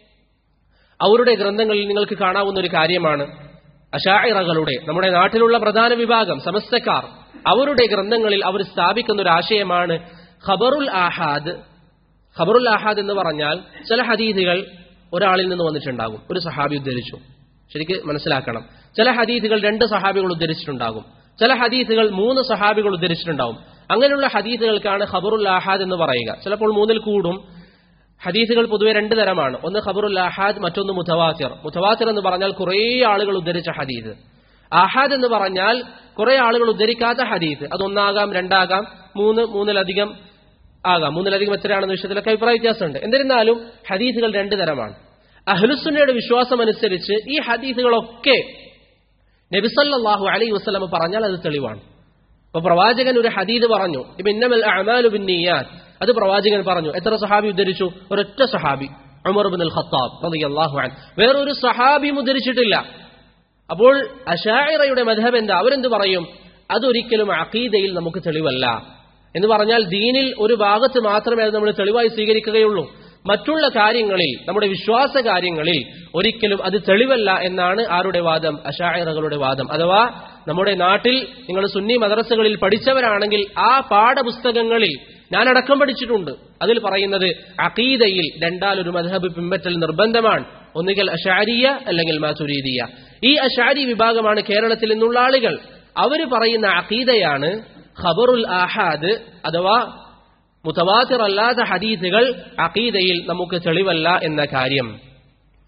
അവരുടെ ഗ്രന്ഥങ്ങളിൽ നിങ്ങൾക്ക് കാണാവുന്ന ഒരു കാര്യമാണ് അഷായിറകളുടെ നമ്മുടെ നാട്ടിലുള്ള പ്രധാന വിഭാഗം സമസ്തക്കാർ അവരുടെ ഗ്രന്ഥങ്ങളിൽ അവർ സ്ഥാപിക്കുന്ന ഒരു ആശയമാണ് ഖബറുൽ ആഹാദ് ഖബറുൽ ആഹാദ് എന്ന് പറഞ്ഞാൽ ചില ഹദീദുകൾ ഒരാളിൽ നിന്ന് വന്നിട്ടുണ്ടാകും ഒരു സഹാബി ഉദ്ധരിച്ചു ശരിക്ക് മനസ്സിലാക്കണം ചില ഹദീദുകൾ രണ്ട് സഹാബികൾ ഉദ്ധരിച്ചിട്ടുണ്ടാകും ചില ഹദീസുകൾ മൂന്ന് സഹാബികൾ ഉദ്ധരിച്ചിട്ടുണ്ടാവും അങ്ങനെയുള്ള ഹദീസുകൾക്കാണ് ഖബറുൽ ആഹാദ് എന്ന് പറയുക ചിലപ്പോൾ മൂന്നിൽ കൂടും ഹദീസുകൾ പൊതുവെ രണ്ട് തരമാണ് ഒന്ന് ഖബറുൽ ആഹാദ് മറ്റൊന്ന് മുത്തവാത്തിർ മുത്തവാത്തിർ എന്ന് പറഞ്ഞാൽ കുറേ ആളുകൾ ഉദ്ധരിച്ച ഹദീസ് ആഹാദ് എന്ന് പറഞ്ഞാൽ കുറെ ആളുകൾ ഉദ്ധരിക്കാത്ത ഹദീസ് അതൊന്നാകാം രണ്ടാകാം മൂന്ന് മൂന്നിലധികം ആകാം മൂന്നിലധികം എത്രയാണെന്ന വിഷയത്തിലൊക്കെ അഭിപ്രായ വ്യത്യാസമുണ്ട് എന്നിരുന്നാലും ഹദീസുകൾ രണ്ട് തരമാണ് അഹ്ലുസുന്നയുടെ വിശ്വാസം അനുസരിച്ച് ഈ ഹദീസുകളൊക്കെ നബിസല്ലാഹു അലൈ വസ്ലമ പറഞ്ഞാൽ അത് തെളിവാണ് അപ്പൊ പ്രവാചകൻ ഒരു ഹദീദ് പറഞ്ഞു ഇപ്പൊ ഇന്നമൽ അമാലു ബിന്നിയാത്ത് അത് പ്രവാചകൻ പറഞ്ഞു എത്ര സഹാബി ഉദ്ധരിച്ചു ഒരൊറ്റ സഹാബി ഉമർ ബിൻ അൽ ഖത്താബ് റളിയല്ലാഹു അൻഹു വേറൊരു സഹാബിയും ഉദ്ധരിച്ചിട്ടില്ല അപ്പോൾ അഷായിറയുടെ മധബ് എന്താ അവരെന്ത് പറയും അതൊരിക്കലും അഖീദയിൽ നമുക്ക് തെളിവല്ല എന്ന് പറഞ്ഞാൽ ദീനിൽ ഒരു ഭാഗത്ത് മാത്രമേ അത് നമ്മൾ തെളിവായി സ്വീകരിക്കുകയുള്ളൂ മറ്റുള്ള കാര്യങ്ങളിൽ നമ്മുടെ വിശ്വാസ കാര്യങ്ങളിൽ ഒരിക്കലും അത് തെളിവല്ല എന്നാണ് ആരുടെ വാദം അഷായിറകളുടെ വാദം അഥവാ നമ്മുടെ നാട്ടിൽ നിങ്ങൾ സുന്നി മദ്രസകളിൽ പഠിച്ചവരാണെങ്കിൽ ആ പാഠപുസ്തകങ്ങളിൽ ഞാൻ അടക്കം പഠിച്ചിട്ടുണ്ട് അതിൽ പറയുന്നത് അഖീദയിൽ രണ്ടാലൊരു മധബ് പിൻപറ്റൽ നിർബന്ധമാണ് ഒന്നുകിൽ അഷാരിയ അല്ലെങ്കിൽ മാതുരീദിയ ഈ അഷാരി വിഭാഗമാണ് കേരളത്തിൽ നിന്നുള്ള ആളുകൾ അവര് പറയുന്ന അഖീദയാണ് ഖബറുൽ ആഹാദ് അഥവാ മുത്തവാത്തിർ അല്ലാത്ത ഹദീസുകൾ അഖീദയിൽ നമുക്ക് തെളിവല്ല എന്ന കാര്യം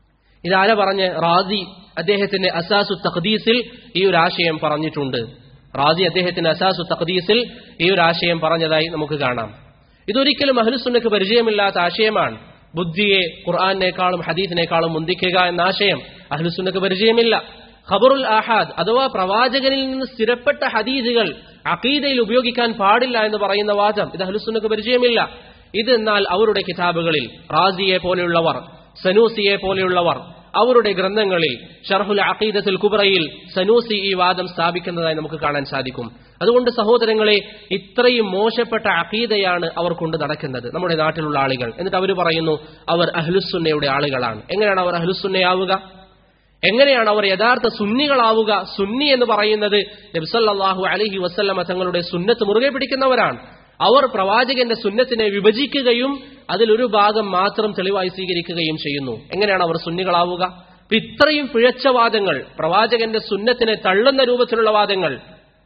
ഇതാര പറഞ്ഞ് റാസി അദ്ദേഹത്തിന്റെ അസാസു തഖദീസിൽ ഈ ഒരു ആശയം പറഞ്ഞിട്ടുണ്ട് റാസി അദ്ദേഹത്തിന്റെ അസാസു തഖദീസിൽ ഈ ഒരു ആശയം പറഞ്ഞതായി നമുക്ക് കാണാം ഇതൊരിക്കലും അഹ്ലുസുന്നക്ക് പരിചയമില്ലാത്ത ആശയമാണ് ബുദ്ധിയെ ഖുർആാനേക്കാളും ഹദീസിനേക്കാളും മുന്തിക്കുക എന്ന ആശയം അഹ്ലുസുന്നക്ക് പരിചയമില്ല ഖബറുൽ ആഹാദ് അഥവാ പ്രവാചകനിൽ നിന്ന് സ്ഥിരപ്പെട്ട ഹദീസുകൾ അഖീദയിൽ ഉപയോഗിക്കാൻ പാടില്ല എന്ന് പറയുന്ന വാദം ഇത് അഹ്ലുസുന്നക്ക് പരിചയമില്ല ഇത് എന്നാൽ അവരുടെ കിതാബുകളിൽ റാസിയെ പോലെയുള്ളവർ സനൂസിയെ പോലെയുള്ളവർ അവരുടെ ഗ്രന്ഥങ്ങളിൽ ഷർഹുൽ അഖീദത്തുൽ കുബ്രയിൽ സനൂസി ഈ വാദം സ്ഥാപിക്കുന്നതായി നമുക്ക് കാണാൻ സാധിക്കും അതുകൊണ്ട് സഹോദരങ്ങളെ ഇത്രയും മോശപ്പെട്ട അഖീദയാണ് അവർ കൊണ്ട് നടക്കുന്നത് നമ്മുടെ നാട്ടിലുള്ള ആളുകൾ എന്നിട്ട് അവർ പറയുന്നു അവർ അഹ്ലുസുന്നയുടെ ആളുകളാണ് എങ്ങനെയാണ് അവർ അഹ്ലുസുന്നയാവുക എങ്ങനെയാണ് അവർ യഥാർത്ഥ സുന്നികളാവുക സുന്നി എന്ന് പറയുന്നത് നബ്സല്ലാഹു അലഹി വസ്ല്ലമ തങ്ങളുടെ സുന്നത്ത് മുറുകെ പിടിക്കുന്നവരാണ് അവർ പ്രവാചകന്റെ സുന്നത്തിനെ വിഭജിക്കുകയും അതിലൊരു ഭാഗം മാത്രം തെളിവായി സ്വീകരിക്കുകയും ചെയ്യുന്നു എങ്ങനെയാണ് അവർ സുന്നികളാവുക അപ്പൊ ഇത്രയും പിഴച്ച വാദങ്ങൾ പ്രവാചകന്റെ സുന്നത്തിനെ തള്ളുന്ന രൂപത്തിലുള്ള വാദങ്ങൾ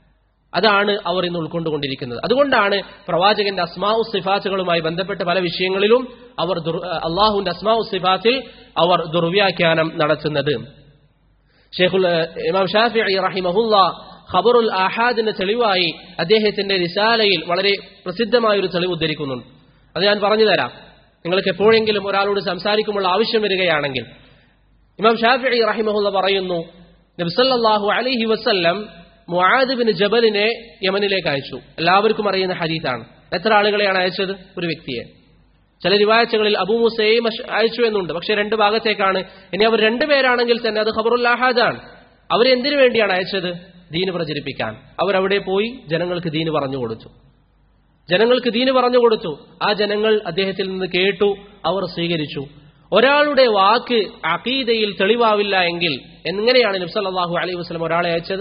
അതാണ് അവർ ഇന്ന് ഉൾക്കൊണ്ടുകൊണ്ടിരിക്കുന്നത് അതുകൊണ്ടാണ് പ്രവാചകന്റെ അസ്മാഉ സിഫാത്തുകളുമായി ബന്ധപ്പെട്ട പല വിഷയങ്ങളിലും അവർ അള്ളാഹുവിന്റെ അസ്മാഉ സിഫാത്തിൽ അവർ ദുർവ്യാഖ്യാനം നടത്തുന്നത് ഷെയ്ഖുൽ ഇമാം ഷാഫി റഹിമഹുല്ല ഖബറുൽ ആഹാദിന് തെളിവായി അദ്ദേഹത്തിന്റെ റിസാലയിൽ വളരെ പ്രസിദ്ധമായ ഒരു തെളിവ് ഉദ്ധരിക്കുന്നുണ്ട് അത് ഞാൻ പറഞ്ഞു തരാം നിങ്ങൾക്ക് എപ്പോഴെങ്കിലും ഒരാളോട് സംസാരിക്കുമ്പോൾ ആവശ്യം വരികയാണെങ്കിൽ ഇമാം ഷാഫി റഹിമഹുല്ല പറയുന്നു നബ്സല്ലാഹു അലൈഹി വസല്ലം മുആദ് ബിൻ ജബലിനെ യമനിലേക്ക് അയച്ചു എല്ലാവർക്കും അറിയുന്ന ഹദീത്താണ് എത്ര ആളുകളെയാണ് അയച്ചത് ഒരു വ്യക്തിയെ ചില റിവായത്തുകളിൽ അബൂ മുസയും അയച്ചു എന്നുണ്ട് പക്ഷെ രണ്ട് ഭാഗത്തേക്കാണ് ഇനി അവർ രണ്ടുപേരാണെങ്കിൽ തന്നെ അത് ഖബറുൽ ആഹാദാണ് അവരെന്തിനു വേണ്ടിയാണ് അയച്ചത് ദീന് പ്രചരിപ്പിക്കാൻ അവരവിടെ പോയി ജനങ്ങൾക്ക് ദീന് പറഞ്ഞു കൊടുത്തു ജനങ്ങൾക്ക് ദീന് പറഞ്ഞു കൊടുത്തു ആ ജനങ്ങൾ അദ്ദേഹത്തിൽ നിന്ന് കേട്ടു അവർ സ്വീകരിച്ചു ഒരാളുടെ വാക്ക് അഖീദയിൽ തെളിവാവില്ല എങ്കിൽ എങ്ങനെയാണ് നബ്സല്ലാഹു അലൈഹി വസ്ലം ഒരാളെ അയച്ചത്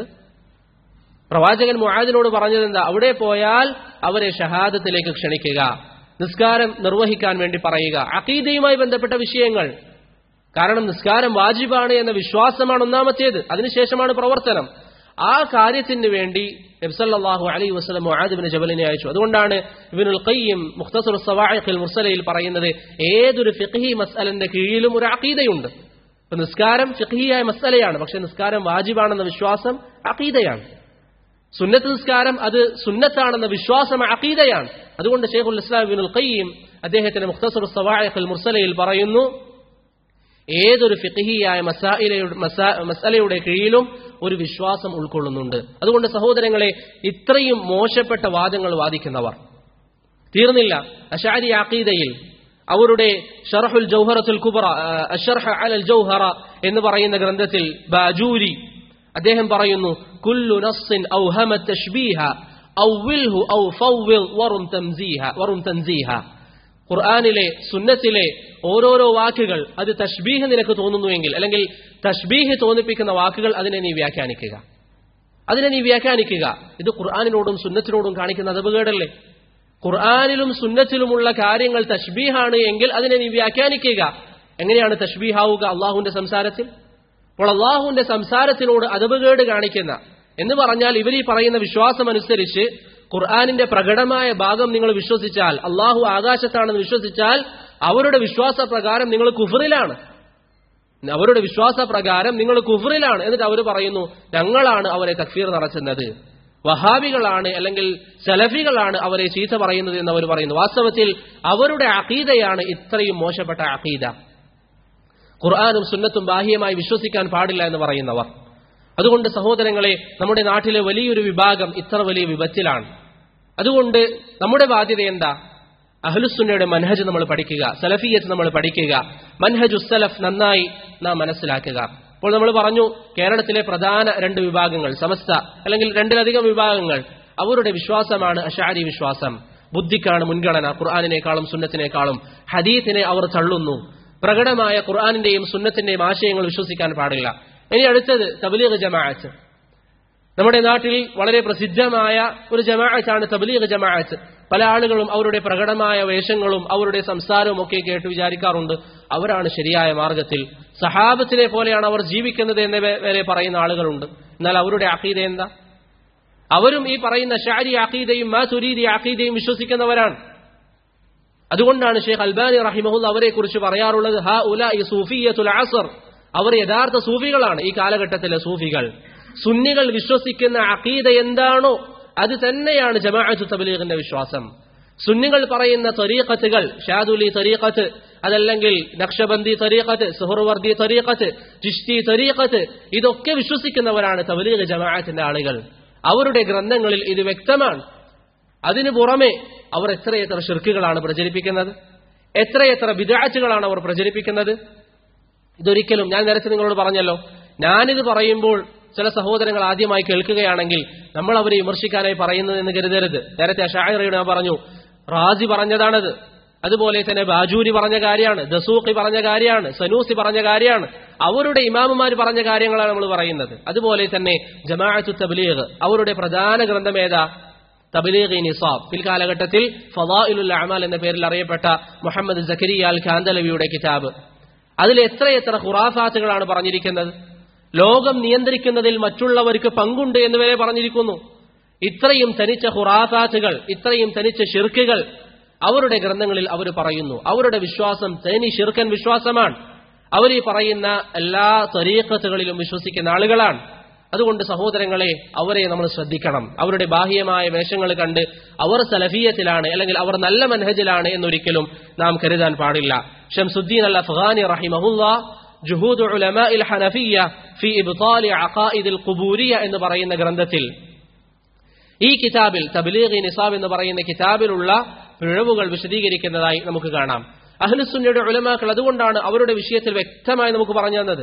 പ്രവാചകൻ മുആദിനോട് പറഞ്ഞത് എന്താ അവിടെ പോയാൽ അവരെ ഷഹാദത്തിലേക്ക് ക്ഷണിക്കുക നിസ്കാരം നിർവഹിക്കാൻ വേണ്ടി പറയുക അഖീദയുമായി ബന്ധപ്പെട്ട വിഷയങ്ങൾ കാരണം നിസ്കാരം വാജിബാണ് എന്ന വിശ്വാസമാണ് ഒന്നാമത്തേത് അതിനുശേഷമാണ് പ്രവർത്തനം ആ കാര്യത്തിന് വേണ്ടി നബ്സല്ലാഹു അലൈഹി വസ്ലം മുആദിബിന് ജബലിനെ അയച്ചു അതുകൊണ്ടാണ് ഇബിനുൽ ഖയ്യിം മുഖ്തസുർ സവാഇഖിൽ മുർസലയിൽ പറയുന്നത് ഏതൊരു ഫിഖ്ഹി മസ്അലിന്റെ കീഴിലും ഒരു അഖീദയുണ്ട് ഇപ്പൊ നിസ്കാരം ഫിഖ്ഹിയായ മസ്അലയാണ് പക്ഷെ നിസ്കാരം വാജിബാണെന്ന വിശ്വാസം അഖീദയാണ് സുന്നത്ത് നിസ്കാരം അത് സുന്നത്താണെന്ന വിശ്വാസം അഖീദയാണ് അതുകൊണ്ട് ഷെയ്ഖുൽ ഇസ്ലാം ഇബ്നുൽ ഖയ്യിം അദ്ദേഹത്തിന്റെ മുഖ്തസർ സവാഇഖുൽ മുർസലയിൽ പറയുന്നു ഏതൊരു ഫിഖഹിയായ മസായിലയുടെ മസാലയുടെ കീഴിലും ഒരു വിശ്വാസം ഉൾക്കൊള്ളുന്നുണ്ട് അതുകൊണ്ട് സഹോദരങ്ങളെ ഇത്രയും മോശപ്പെട്ട വാദങ്ങൾ വാദിക്കുന്നവർ തീർന്നില്ല അഷാരി അഖീദയിൽ അവരുടെ ഷർഹുൽ ജൗഹറത്തുൽ കുബറ അഷർഹ അലൽ ജൗഹറ എന്ന് പറയുന്ന ഗ്രന്ഥത്തിൽ ബാജൂരി അദ്ദേഹം പറയുന്നു കുല്ലു നസ്സിൻ ഔഹമ തഷ്ബീഹ ഔവിൽഹു ഔ ഫൗവിൽ വറും തംസീഹ വറും തൻസീഹ ഖുർആാനിലെ സുന്നത്തിലെ ഓരോരോ വാക്കുകൾ അത് തഷ്ബീഹ് നിനക്ക് തോന്നുന്നുവെങ്കിൽ അല്ലെങ്കിൽ തഷ്ബീഹ് തോന്നിപ്പിക്കുന്ന വാക്കുകൾ അതിനെ നീ വ്യാഖ്യാനിക്കുക അതിനെ നീ വ്യാഖ്യാനിക്കുക ഇത് ഖുർആാനിനോടും സുന്നത്തിനോടും കാണിക്കുന്ന അതപകേടല്ലേ ഖുർആാനിലും സുന്നത്തിലുമുള്ള കാര്യങ്ങൾ തഷ്ബീഹാണ് എങ്കിൽ അതിനെ നീ വ്യാഖ്യാനിക്കുക എങ്ങനെയാണ് തഷ്ബീഹാവുക അള്ളാഹുവിന്റെ സംസാരത്തിൽ അപ്പോൾ അള്ളാഹുവിന്റെ സംസാരത്തിനോട് അതപകേട് കാണിക്കുന്ന എന്ന് പറഞ്ഞാൽ ഇവർ ഈ പറയുന്ന വിശ്വാസമനുസരിച്ച് ഖുർആാനിന്റെ പ്രകടമായ ഭാഗം നിങ്ങൾ വിശ്വസിച്ചാൽ അള്ളാഹു ആകാശത്താണെന്ന് വിശ്വസിച്ചാൽ അവരുടെ വിശ്വാസ പ്രകാരം നിങ്ങൾ കുഫറിലാണ് അവരുടെ വിശ്വാസ പ്രകാരം നിങ്ങൾ കുഫറിലാണ് എന്നിട്ട് അവർ പറയുന്നു ഞങ്ങളാണ് അവരെ തക്ഫീർ നടത്തുന്നത് വഹാബികളാണ് അല്ലെങ്കിൽ സലഫികളാണ് അവരെ ചീത്ത പറയുന്നത് എന്ന് അവർ പറയുന്നു വാസ്തവത്തിൽ അവരുടെ അഖീദയാണ് ഇത്രയും മോശപ്പെട്ട അഖീദ ഖുർആാനും സുന്നത്തും ബാഹ്യമായി വിശ്വസിക്കാൻ പാടില്ല എന്ന് പറയുന്നവർ അതുകൊണ്ട് സഹോദരങ്ങളെ നമ്മുടെ നാട്ടിലെ വലിയൊരു വിഭാഗം ഇത്ര വലിയ വിപത്തിലാണ് അതുകൊണ്ട് നമ്മുടെ ബാധ്യത എന്താ അഹ്ലുസുന്നയുടെ മൻഹജ് നമ്മൾ പഠിക്കുക സലഫിയത്ത് നമ്മൾ പഠിക്കുക മൻഹജ് ഉസ്സലഫ് നന്നായി നാം മനസ്സിലാക്കുക അപ്പോൾ നമ്മൾ പറഞ്ഞു കേരളത്തിലെ പ്രധാന രണ്ട് വിഭാഗങ്ങൾ സമസ്ത അല്ലെങ്കിൽ രണ്ടിലധികം വിഭാഗങ്ങൾ അവരുടെ വിശ്വാസമാണ് അഷാരി വിശ്വാസം ബുദ്ധിക്കാണ് മുൻഗണന ഖുർആാനിനേക്കാളും സുന്നത്തിനേക്കാളും ഹദീത്തിനെ അവർ തള്ളുന്നു പ്രകടമായ ഖുർആാനിന്റെയും സുന്നത്തിന്റെയും ആശയങ്ങൾ വിശ്വസിക്കാൻ പാടില്ല ഇനി അടുത്തത് തബ്ലീഗ് ജമാഅത്ത് നമ്മുടെ നാട്ടിൽ വളരെ പ്രസിദ്ധമായ ഒരു ജമാഅത്താണ് തബ്ലീഗ് ജമാഅത്ത് പല ആളുകളും അവരുടെ പ്രകടമായ വേഷങ്ങളും അവരുടെ സംസാരവും ഒക്കെ കേട്ട് വിചാരിക്കാറുണ്ട് അവരാണ് ശരിയായ മാർഗത്തിൽ സഹാബത്തിനെ പോലെയാണ് അവർ ജീവിക്കുന്നത് എന്ന് വരെ പറയുന്ന ആളുകളുണ്ട് എന്നാൽ അവരുടെ അഖീദ എന്താ അവരും ഈ പറയുന്ന ഷാരി അഖീദയും മാ സുരീദി അഖീദയും വിശ്വസിക്കുന്നവരാണ് അതുകൊണ്ടാണ് ഷെയ്ഖ് അൽബാനി റഹിമഹുൽ അവരെ കുറിച്ച് പറയാറുള്ളത് ഹ ഉല ഈ സൂഫിയത്തുൽ അസർ അവർ യഥാർത്ഥ സൂഫികളാണ് ഈ കാലഘട്ടത്തിലെ സൂഫികൾ സുന്നികൾ വിശ്വസിക്കുന്ന അഖീദ എന്താണോ അത് തന്നെയാണ് ജമാഅത്തു തബ്ലീഗിന്റെ വിശ്വാസം സുന്നികൾ പറയുന്ന തരീഖത്തുകൾ ഷാദുലി തരീഖത്ത് അതല്ലെങ്കിൽ നക്ഷബന്ദി തരീഖത്ത് സുഹർവർദി തരീഖത്ത് ചിഷ്തി തരീഖത്ത് ഇതൊക്കെ വിശ്വസിക്കുന്നവരാണ് തബ്ലീഗ് ജമാഅത്തിന്റെ ആളുകൾ അവരുടെ ഗ്രന്ഥങ്ങളിൽ ഇത് വ്യക്തമാണ് അതിനു പുറമെ അവർ എത്രയെത്ര ഷിർക്കുകളാണ് പ്രചരിപ്പിക്കുന്നത് എത്രയെത്ര വിദാറ്റുകളാണ് അവർ പ്രചരിപ്പിക്കുന്നത് ഇതൊരിക്കലും ഞാൻ നേരത്തെ നിങ്ങളോട് പറഞ്ഞല്ലോ ഞാനിത് പറയുമ്പോൾ ചില സഹോദരങ്ങൾ ആദ്യമായി കേൾക്കുകയാണെങ്കിൽ നമ്മൾ അവരെ വിമർശിക്കാനായി പറയുന്നത് എന്ന് കരുതരുത് നേരത്തെ ഷായറയുടെ ഞാൻ പറഞ്ഞു റാസി പറഞ്ഞതാണത് അതുപോലെ തന്നെ ബാജൂരി പറഞ്ഞ കാര്യമാണ് ദസൂഖി പറഞ്ഞ കാര്യമാണ് സനൂസി പറഞ്ഞ കാര്യമാണ് അവരുടെ ഇമാമുമാർ പറഞ്ഞ കാര്യങ്ങളാണ് നമ്മൾ പറയുന്നത് അതുപോലെ തന്നെ ജമാഅത്തു തബ്ലീഗ് അവരുടെ പ്രധാന ഗ്രന്ഥം ഏതാ തബ്ലീഗ് നിസാബ് പിൽക്കാലഘട്ടത്തിൽ ഫവാഇലുൽ അമാൽ എന്ന പേരിൽ അറിയപ്പെട്ട മുഹമ്മദ് സക്കരിയ അൽ ഖാന്തലവിയുടെ കിതാബ് അതിൽ എത്രയെത്ര ഖുറാഫാത്തുകളാണ് പറഞ്ഞിരിക്കുന്നത് ലോകം നിയന്ത്രിക്കുന്നതിൽ മറ്റുള്ളവർക്ക് പങ്കുണ്ട് എന്ന് വരെ പറഞ്ഞിരിക്കുന്നു ഇത്രയും തനിച്ച ഖുറാഫാത്തുകൾ ഇത്രയും തനിച്ച ഷിർക്കുകൾ അവരുടെ ഗ്രന്ഥങ്ങളിൽ അവർ പറയുന്നു അവരുടെ വിശ്വാസം തനി ഷിർക്കൻ വിശ്വാസമാണ് അവർ ഈ പറയുന്ന എല്ലാ തരീക്കത്തുകളിലും വിശ്വസിക്കുന്ന ആളുകളാണ് അതുകൊണ്ട് സഹോദരങ്ങളെ അവരെ നമ്മൾ ശ്രദ്ധിക്കണം അവരുടെ ബാഹ്യമായ വേഷങ്ങൾ കണ്ട് അവർ സലഫിയത്തിലാണ് അല്ലെങ്കിൽ അവർ നല്ല മനഹജിലാണ് എന്നൊരിക്കലും നാം കരുതാൻ പാടില്ല ഷംസുദ്ദീൻ അൽ അഫ്ഗാനി റഹിമഹുല്ല ജുഹൂദ് ഉലമാഇൽ ഹനഫിയ ഫി ഇബ്താലി അഖായിദിൽ ഖുബൂരിയ എന്ന് പറയുന്ന ഗ്രന്ഥത്തിൽ ഈ കിതാബിൽ തബ്ലീഗ് നിസാബ് എന്ന് പറയുന്ന കിതാബിലുള്ള പിഴവുകൾ വിശദീകരിക്കുന്നതായി നമുക്ക് കാണാം അഹ്ലുസുന്നയുടെ ഉലമാക്കൾ അതുകൊണ്ടാണ് അവരുടെ വിഷയത്തിൽ വ്യക്തമായി നമുക്ക് പറഞ്ഞു തന്നത്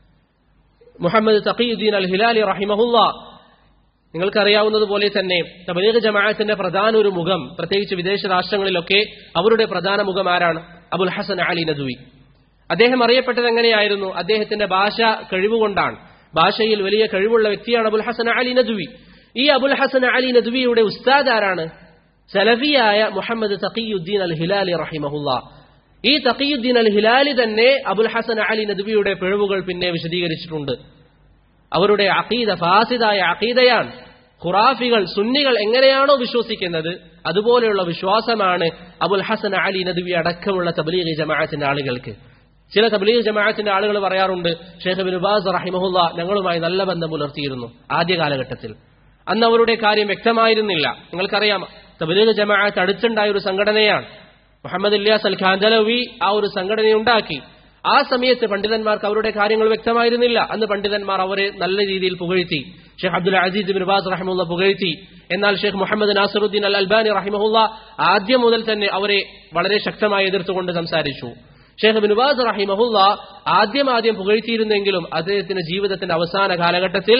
മുഹമ്മദ് തഖീദ്ദീൻ അൽ ഹിലാലി റഹിമഹുല്ല നിങ്ങൾക്കറിയാവുന്നതുപോലെ തന്നെ തബലീഗ് ജമാഅത്തിന്റെ പ്രധാന ഒരു മുഖം പ്രത്യേകിച്ച് വിദേശ രാഷ്ട്രങ്ങളിലൊക്കെ അവരുടെ പ്രധാന മുഖം ആരാണ് അബുൽ ഹസൻ അലി നദ്വി അദ്ദേഹം അറിയപ്പെട്ടത് എങ്ങനെയായിരുന്നു അദ്ദേഹത്തിന്റെ ഭാഷ കഴിവുകൊണ്ടാണ് ഭാഷയിൽ വലിയ കഴിവുള്ള വ്യക്തിയാണ് അബുൽ ഹസൻ അലി നദ്വി ഈ അബുൽ ഹസൻ അലി നദ്വിയുടെ ഉസ്താദ് ആരാണ് സലഫിയായ മുഹമ്മദ് തഖിയുദ്ദീൻ അൽ ഹിലാലി റഹിമഹുല്ല ഈ തഖിയുദ്ദീൻ അൽ ഹിലാലി തന്നെ അബുൽ ഹസൻ അലി നദ്വിയുടെ പിഴവുകൾ പിന്നെ വിശദീകരിച്ചിട്ടുണ്ട് അവരുടെ അഖീദ ഫാസിദായ അഖീദയാണ് ഖുറാഫികൾ സുന്നികൾ എങ്ങനെയാണോ വിശ്വസിക്കുന്നത് അതുപോലെയുള്ള വിശ്വാസമാണ് അബുൽ ഹസൻ അലി നദ്വി അടക്കമുള്ള തബ്ലീഗ് ജമാഅത്തിന്റെ ആളുകൾക്ക് ചില തബ്ലീഗ് ജമാഅത്തിന്റെ ആളുകൾ പറയാറുണ്ട് ഷെയ്ഖ് ബിൻ ബാസ് റഹിമഹുല്ല ഞങ്ങളുമായി നല്ല ബന്ധം പുലർത്തിയിരുന്നു ആദ്യ കാലഘട്ടത്തിൽ അന്ന് അവരുടെ കാര്യം വ്യക്തമായിരുന്നില്ല നിങ്ങൾക്കറിയാം തബ്ലീഗ് ജമാഅത്ത് അടുത്തുണ്ടായ ഒരു സംഘടനയാണ് മുഹമ്മദ് ഇല്യാസ് അൽ ഖാൻദലവി ആ ഒരു സംഘടനയുണ്ടാക്കി ആ സമയത്ത് പണ്ഡിതന്മാർക്ക് അവരുടെ കാര്യങ്ങൾ വ്യക്തമായിരുന്നില്ല അന്ന് പണ്ഡിതന്മാർ അവരെ നല്ല രീതിയിൽ പുകഴ്ത്തി Sheikh Abdul Aziz bin Baz റഹിമുള്ള പുകഴ്ത്തി എന്നാൽ Sheikh Muhammad Nasiruddin al Albani റഹിമഹുല്ല ആദ്യം മുതൽ തന്നെ അവരെ വളരെ ശക്തമായി എതിർത്തുകൊണ്ട് സംസാരിച്ചു ഷെയ്ഖ് ബിൻ ബാസ് റഹിമഹുല്ല ആദ്യം ആദ്യം പുകഴ്ത്തിയിരുന്നെങ്കിലും അദ്ദേഹത്തിന്റെ ജീവിതത്തിന്റെ അവസാന കാലഘട്ടത്തിൽ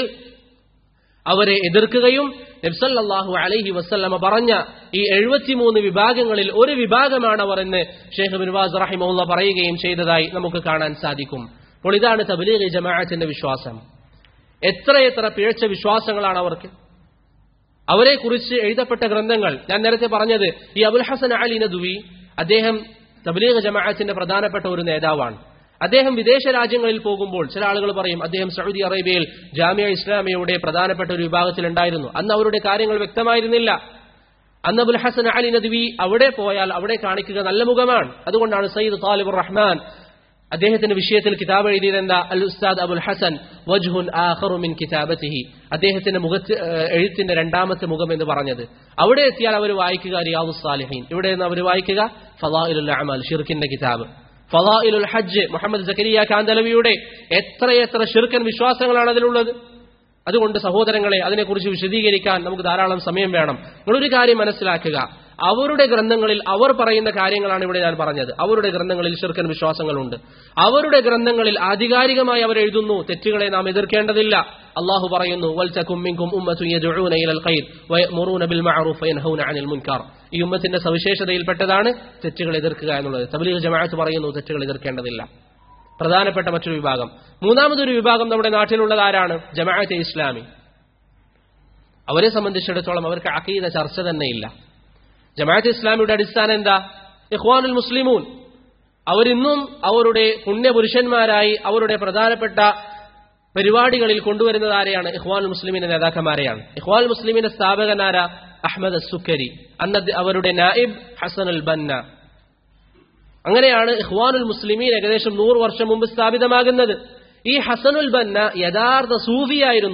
അവരെ എതിർക്കുകയും നബ്സല്ലാഹു അലൈഹി വസ്ല്ലമ പറഞ്ഞ ഈ എഴുപത്തിമൂന്ന് വിഭാഗങ്ങളിൽ ഒരു വിഭാഗമാണ് അവർ എന്ന് ഷെയ്ഖ് ബിൻവാസ് റഹിമുള്ള പറയുകയും ചെയ്തതായി നമുക്ക് കാണാൻ സാധിക്കും അപ്പോൾ ഇതാണ് തബ്ലീഗ് ജമാഅത്തിന്റെ വിശ്വാസം എത്രയെത്ര പിഴച്ച വിശ്വാസങ്ങളാണ് അവർക്ക് അവരെ കുറിച്ച് എഴുതപ്പെട്ട ഗ്രന്ഥങ്ങൾ ഞാൻ നേരത്തെ പറഞ്ഞത് ഈ അബുൽ ഹസൻ അലി നദുവി അദ്ദേഹം തബ്ലീഗ് ജമാഅത്തിന്റെ പ്രധാനപ്പെട്ട ഒരു നേതാവാണ് അദ്ദേഹം വിദേശ രാജ്യങ്ങളിൽ പോകുമ്പോൾ ചില ആളുകൾ പറയും അദ്ദേഹം സൗദി അറേബ്യയിൽ ജാമ്യ ഇസ്ലാമിയുടെ പ്രധാനപ്പെട്ട ഒരു വിഭാഗത്തിൽ ഉണ്ടായിരുന്നു അന്ന് അവരുടെ കാര്യങ്ങൾ വ്യക്തമായിരുന്നില്ല അന്ന് അബുൽ ഹസൻ അലി നദ്വി അവിടെ പോയാൽ അവിടെ കാണിക്കുക നല്ല മുഖമാണ് അതുകൊണ്ടാണ് സയ്യിദ് താലിബുർ റഹ്മാൻ അദ്ദേഹത്തിന്റെ വിഷയത്തിൽ കിതാബ് എഴുതിയത് എന്താ അൽ ഉസ്താദ് അബുൽ ഹസൻ വജ്ഹുൻ ആഖറു മിൻ കിതാബത്തിഹി അദ്ദേഹത്തിന്റെ മുഖത്ത് എഴുത്തിന്റെ രണ്ടാമത്തെ മുഖം എന്ന് പറഞ്ഞത് അവിടെ എത്തിയാൽ അവർ വായിക്കുക റിയാദു സാലിഹീൻ ഇവിടെ നിന്ന് അവർ വായിക്കുക ഫലാഇലുൽ അമൽ ഷിർക്കിന്റെ കിതാബ് ഫലാഇലുൽ ഹജ്ജ് മുഹമ്മദ് സക്കരിയ കാന്തലവിയുടെ എത്രയെത്ര ഷിർക്കൻ വിശ്വാസങ്ങളാണ് അതിലുള്ളത് അതുകൊണ്ട് സഹോദരങ്ങളെ അതിനെക്കുറിച്ച് വിശദീകരിക്കാൻ നമുക്ക് ധാരാളം സമയം വേണം നിങ്ങളൊരു കാര്യം മനസ്സിലാക്കുക അവരുടെ ഗ്രന്ഥങ്ങളിൽ അവർ പറയുന്ന കാര്യങ്ങളാണ് ഇവിടെ ഞാൻ പറഞ്ഞത് അവരുടെ ഗ്രന്ഥങ്ങളിൽ ഷിർക്കൻ വിശ്വാസങ്ങളുണ്ട് അവരുടെ ഗ്രന്ഥങ്ങളിൽ ആധികാരികമായി അവർ എഴുതുന്നു തെറ്റുകളെ നാം എതിർക്കേണ്ടതില്ല അള്ളാഹു പറയുന്നു ഈ ഉമ്മത്തിന്റെ സവിശേഷതയിൽപ്പെട്ടതാണ് തെറ്റുകൾ എതിർക്കുക എന്നുള്ളത് തബ്ലീഗ് ജമാഅത്ത് പറയുന്നു തെറ്റുകൾ എതിർക്കേണ്ടതില്ല പ്രധാനപ്പെട്ട മറ്റൊരു വിഭാഗം മൂന്നാമതൊരു വിഭാഗം നമ്മുടെ നാട്ടിലുള്ളത് ആരാണ് ജമാഅത്തെ ഇസ്ലാമി അവരെ സംബന്ധിച്ചിടത്തോളം അവർക്ക് അക്കീത ചർച്ച തന്നെയില്ല ജമാഅത്ത് ഇസ്ലാമിയുടെ അടിസ്ഥാനം എന്താ ഇഖ്വാനുൽ മുസ്ലിമൂൻ അവരിന്നും അവരുടെ പുണ്യപുരുഷന്മാരായി അവരുടെ പ്രധാനപ്പെട്ട പരിപാടികളിൽ കൊണ്ടുവരുന്നത് ആരെയാണ് ഇഖ്വാൻ മുസ്ലിമിന്റെ നേതാക്കന്മാരെയാണ് ഇഖ്വാൻ മുസ്ലിമിന്റെ സ്ഥാപകനാര അഹമ്മദ് സുക്കരി അന്ന അവരുടെ നായിബ് ഹസൻ അൽ ബന്ന അങ്ങനെയാണ് ഇഖ്വാനുൽ മുസ്ലിമീൻ ഏകദേശം നൂറ് വർഷം മുമ്പ് സ്ഥാപിതമാകുന്നത് ഈ ഹസനുൽ ബന്ന യഥാർത്ഥ സൂഫിയായിരുന്നു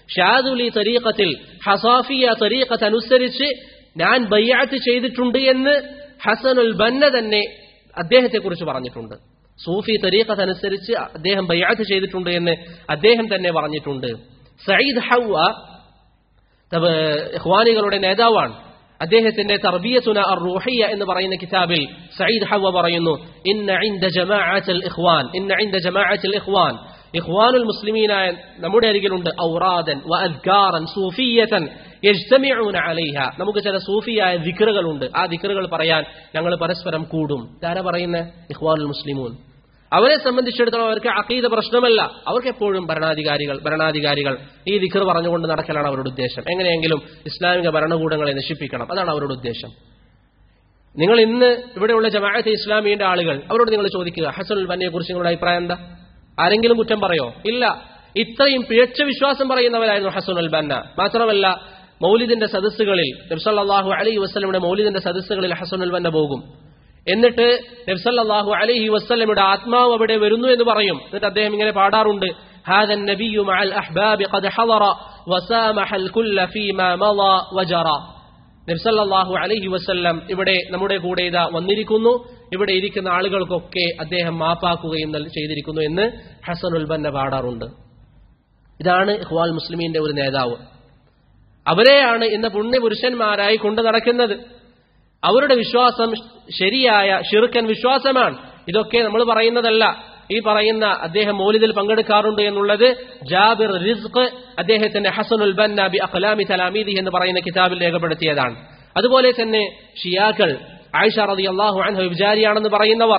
ഷാദുലി തരീഖത്തിൽ ഹസാഫിയ തരീഖത്ത് അനുസരിച്ച് ഞാൻ ബയ്യാത്ത് ചെയ്തിട്ടുണ്ട് എന്ന് ഹസനുൽ ബന്ന തന്നെ അദ്ദേഹത്തെക്കുറിച്ച് പറഞ്ഞിട്ടുണ്ട് സൂഫി തരീഖത്ത് അനുസരിച്ച് അദ്ദേഹം ബയ്യാത്ത് ചെയ്തിട്ടുണ്ട് എന്ന് അദ്ദേഹം തന്നെ പറഞ്ഞിട്ടുണ്ട് സയ്യിദ് ഹൗവ ഇഖ്വാനികളുടെ നേതാവാണ് അദ്ദേഹത്തിന്റെ തർബിയത്തുന അർ റൂഹിയ എന്ന് പറയുന്ന കിതാബിൽ സയ്യിദ് ഹവ പറയുന്നു ഇന്ന ഇൻദ ജമാഅത്തുൽ ഇഖ്വാൻ ഇന്ന ഇൻദ ജമാഅത്തുൽ ഇഖ്വാൻ ഇഖ്വാനുൽ മുസ്ലിമീനായ നമ്മുടെ അരികിലുണ്ട് ഔറാദൻ വ അദ്കാറൻ സൂഫിയതൻ യജ്തമിഊന അലൈഹ നമുക്ക് ചില സൂഫിയായ ദിക്റുകളുണ്ട് ആ ദിക്റുകൾ പറയാൻ ഞങ്ങൾ പരസ്പരം കൂടും ഇതാരാ പറയുന്നത് ഇഖ്വാനുൽ മുസ്ലിമൂൻ അവരെ സംബന്ധിച്ചിടത്തോളം അവർക്ക് അക്കീത പ്രശ്നമല്ല അവർക്ക് എപ്പോഴും ഭരണാധികാരികൾ ഭരണാധികാരികൾ ഈ ദിഖർ പറഞ്ഞുകൊണ്ട് നടക്കലാണ് അവരുടെ ഉദ്ദേശം എങ്ങനെയെങ്കിലും ഇസ്ലാമിക ഭരണകൂടങ്ങളെ നശിപ്പിക്കണം അതാണ് അവരുടെ ഉദ്ദേശം നിങ്ങൾ ഇന്ന് ഇവിടെയുള്ള ജമാഅത്തെ ഇസ്ലാമിയുടെ ആളുകൾ അവരോട് നിങ്ങൾ ചോദിക്കുക ഹസനുൽ ബന്നയെ കുറിച്ച് നിങ്ങളുടെ അഭിപ്രായം എന്താ ആരെങ്കിലും കുറ്റം പറയോ ഇല്ല ഇത്രയും പിഴച്ച വിശ്വാസം പറയുന്നവരായിരുന്നു ഹസനുൽ ബന്ന മാത്രമല്ല മൗലിദിന്റെ സദസ്സുകളിൽ നബ്സല്ലാഹു അലൈഹി വസ്ലമിയുടെ മൗലിദിന്റെ സദസ്സുകളിൽ ഹസനുൽ ബന്ന പോകും എന്നിട്ട് നബ്സല്ലാഹു അലൈഹി വസ്ലമിയുടെ ആത്മാവ് അവിടെ വരുന്നു എന്ന് പറയും എന്നിട്ട് അദ്ദേഹം ഇങ്ങനെ പാടാറുണ്ട് هذا النبي مع الأحباب قد حضر وسامح الكل فيما مضى وجرى നബ്സല്ലാഹു അലൈഹി വസ്ല്ലം ഇവിടെ നമ്മുടെ കൂടെ ഇതാ വന്നിരിക്കുന്നു ഇവിടെ ഇരിക്കുന്ന ആളുകൾക്കൊക്കെ അദ്ദേഹം മാപ്പാക്കുകയും ചെയ്തിരിക്കുന്നു എന്ന് ഹസനുൽ ബന്ന പാടാറുണ്ട് ഇതാണ് ഇഖ്വാൽ മുസ്ലിമീന്റെ ഒരു നേതാവ് അവരെയാണ് ഇന്ന് പുണ്യപുരുഷന്മാരായി കൊണ്ടു നടക്കുന്നത് അവരുടെ വിശ്വാസം ശരിയായ ഷിർക്കൻ വിശ്വാസമാണ് ഇതൊക്കെ നമ്മൾ പറയുന്നതല്ല ഈ പറയുന്ന അദ്ദേഹം മൗലിദിൽ പങ്കെടുക്കാറുണ്ട് എന്നുള്ളത് ജാബിർ റിസ്ഖ് അദ്ദേഹത്തിന്റെ ഹസനുൽ ബന്ന ബി അഖ്ലാമി തലാമീദി എന്ന് പറയുന്ന കിതാബിൽ രേഖപ്പെടുത്തിയതാണ് അതുപോലെ തന്നെ ഷിയാക്കൾ ആയിഷ റതി അള്ളാഹു അൻഹു വിചാരിയാണെന്ന് പറയുന്നവർ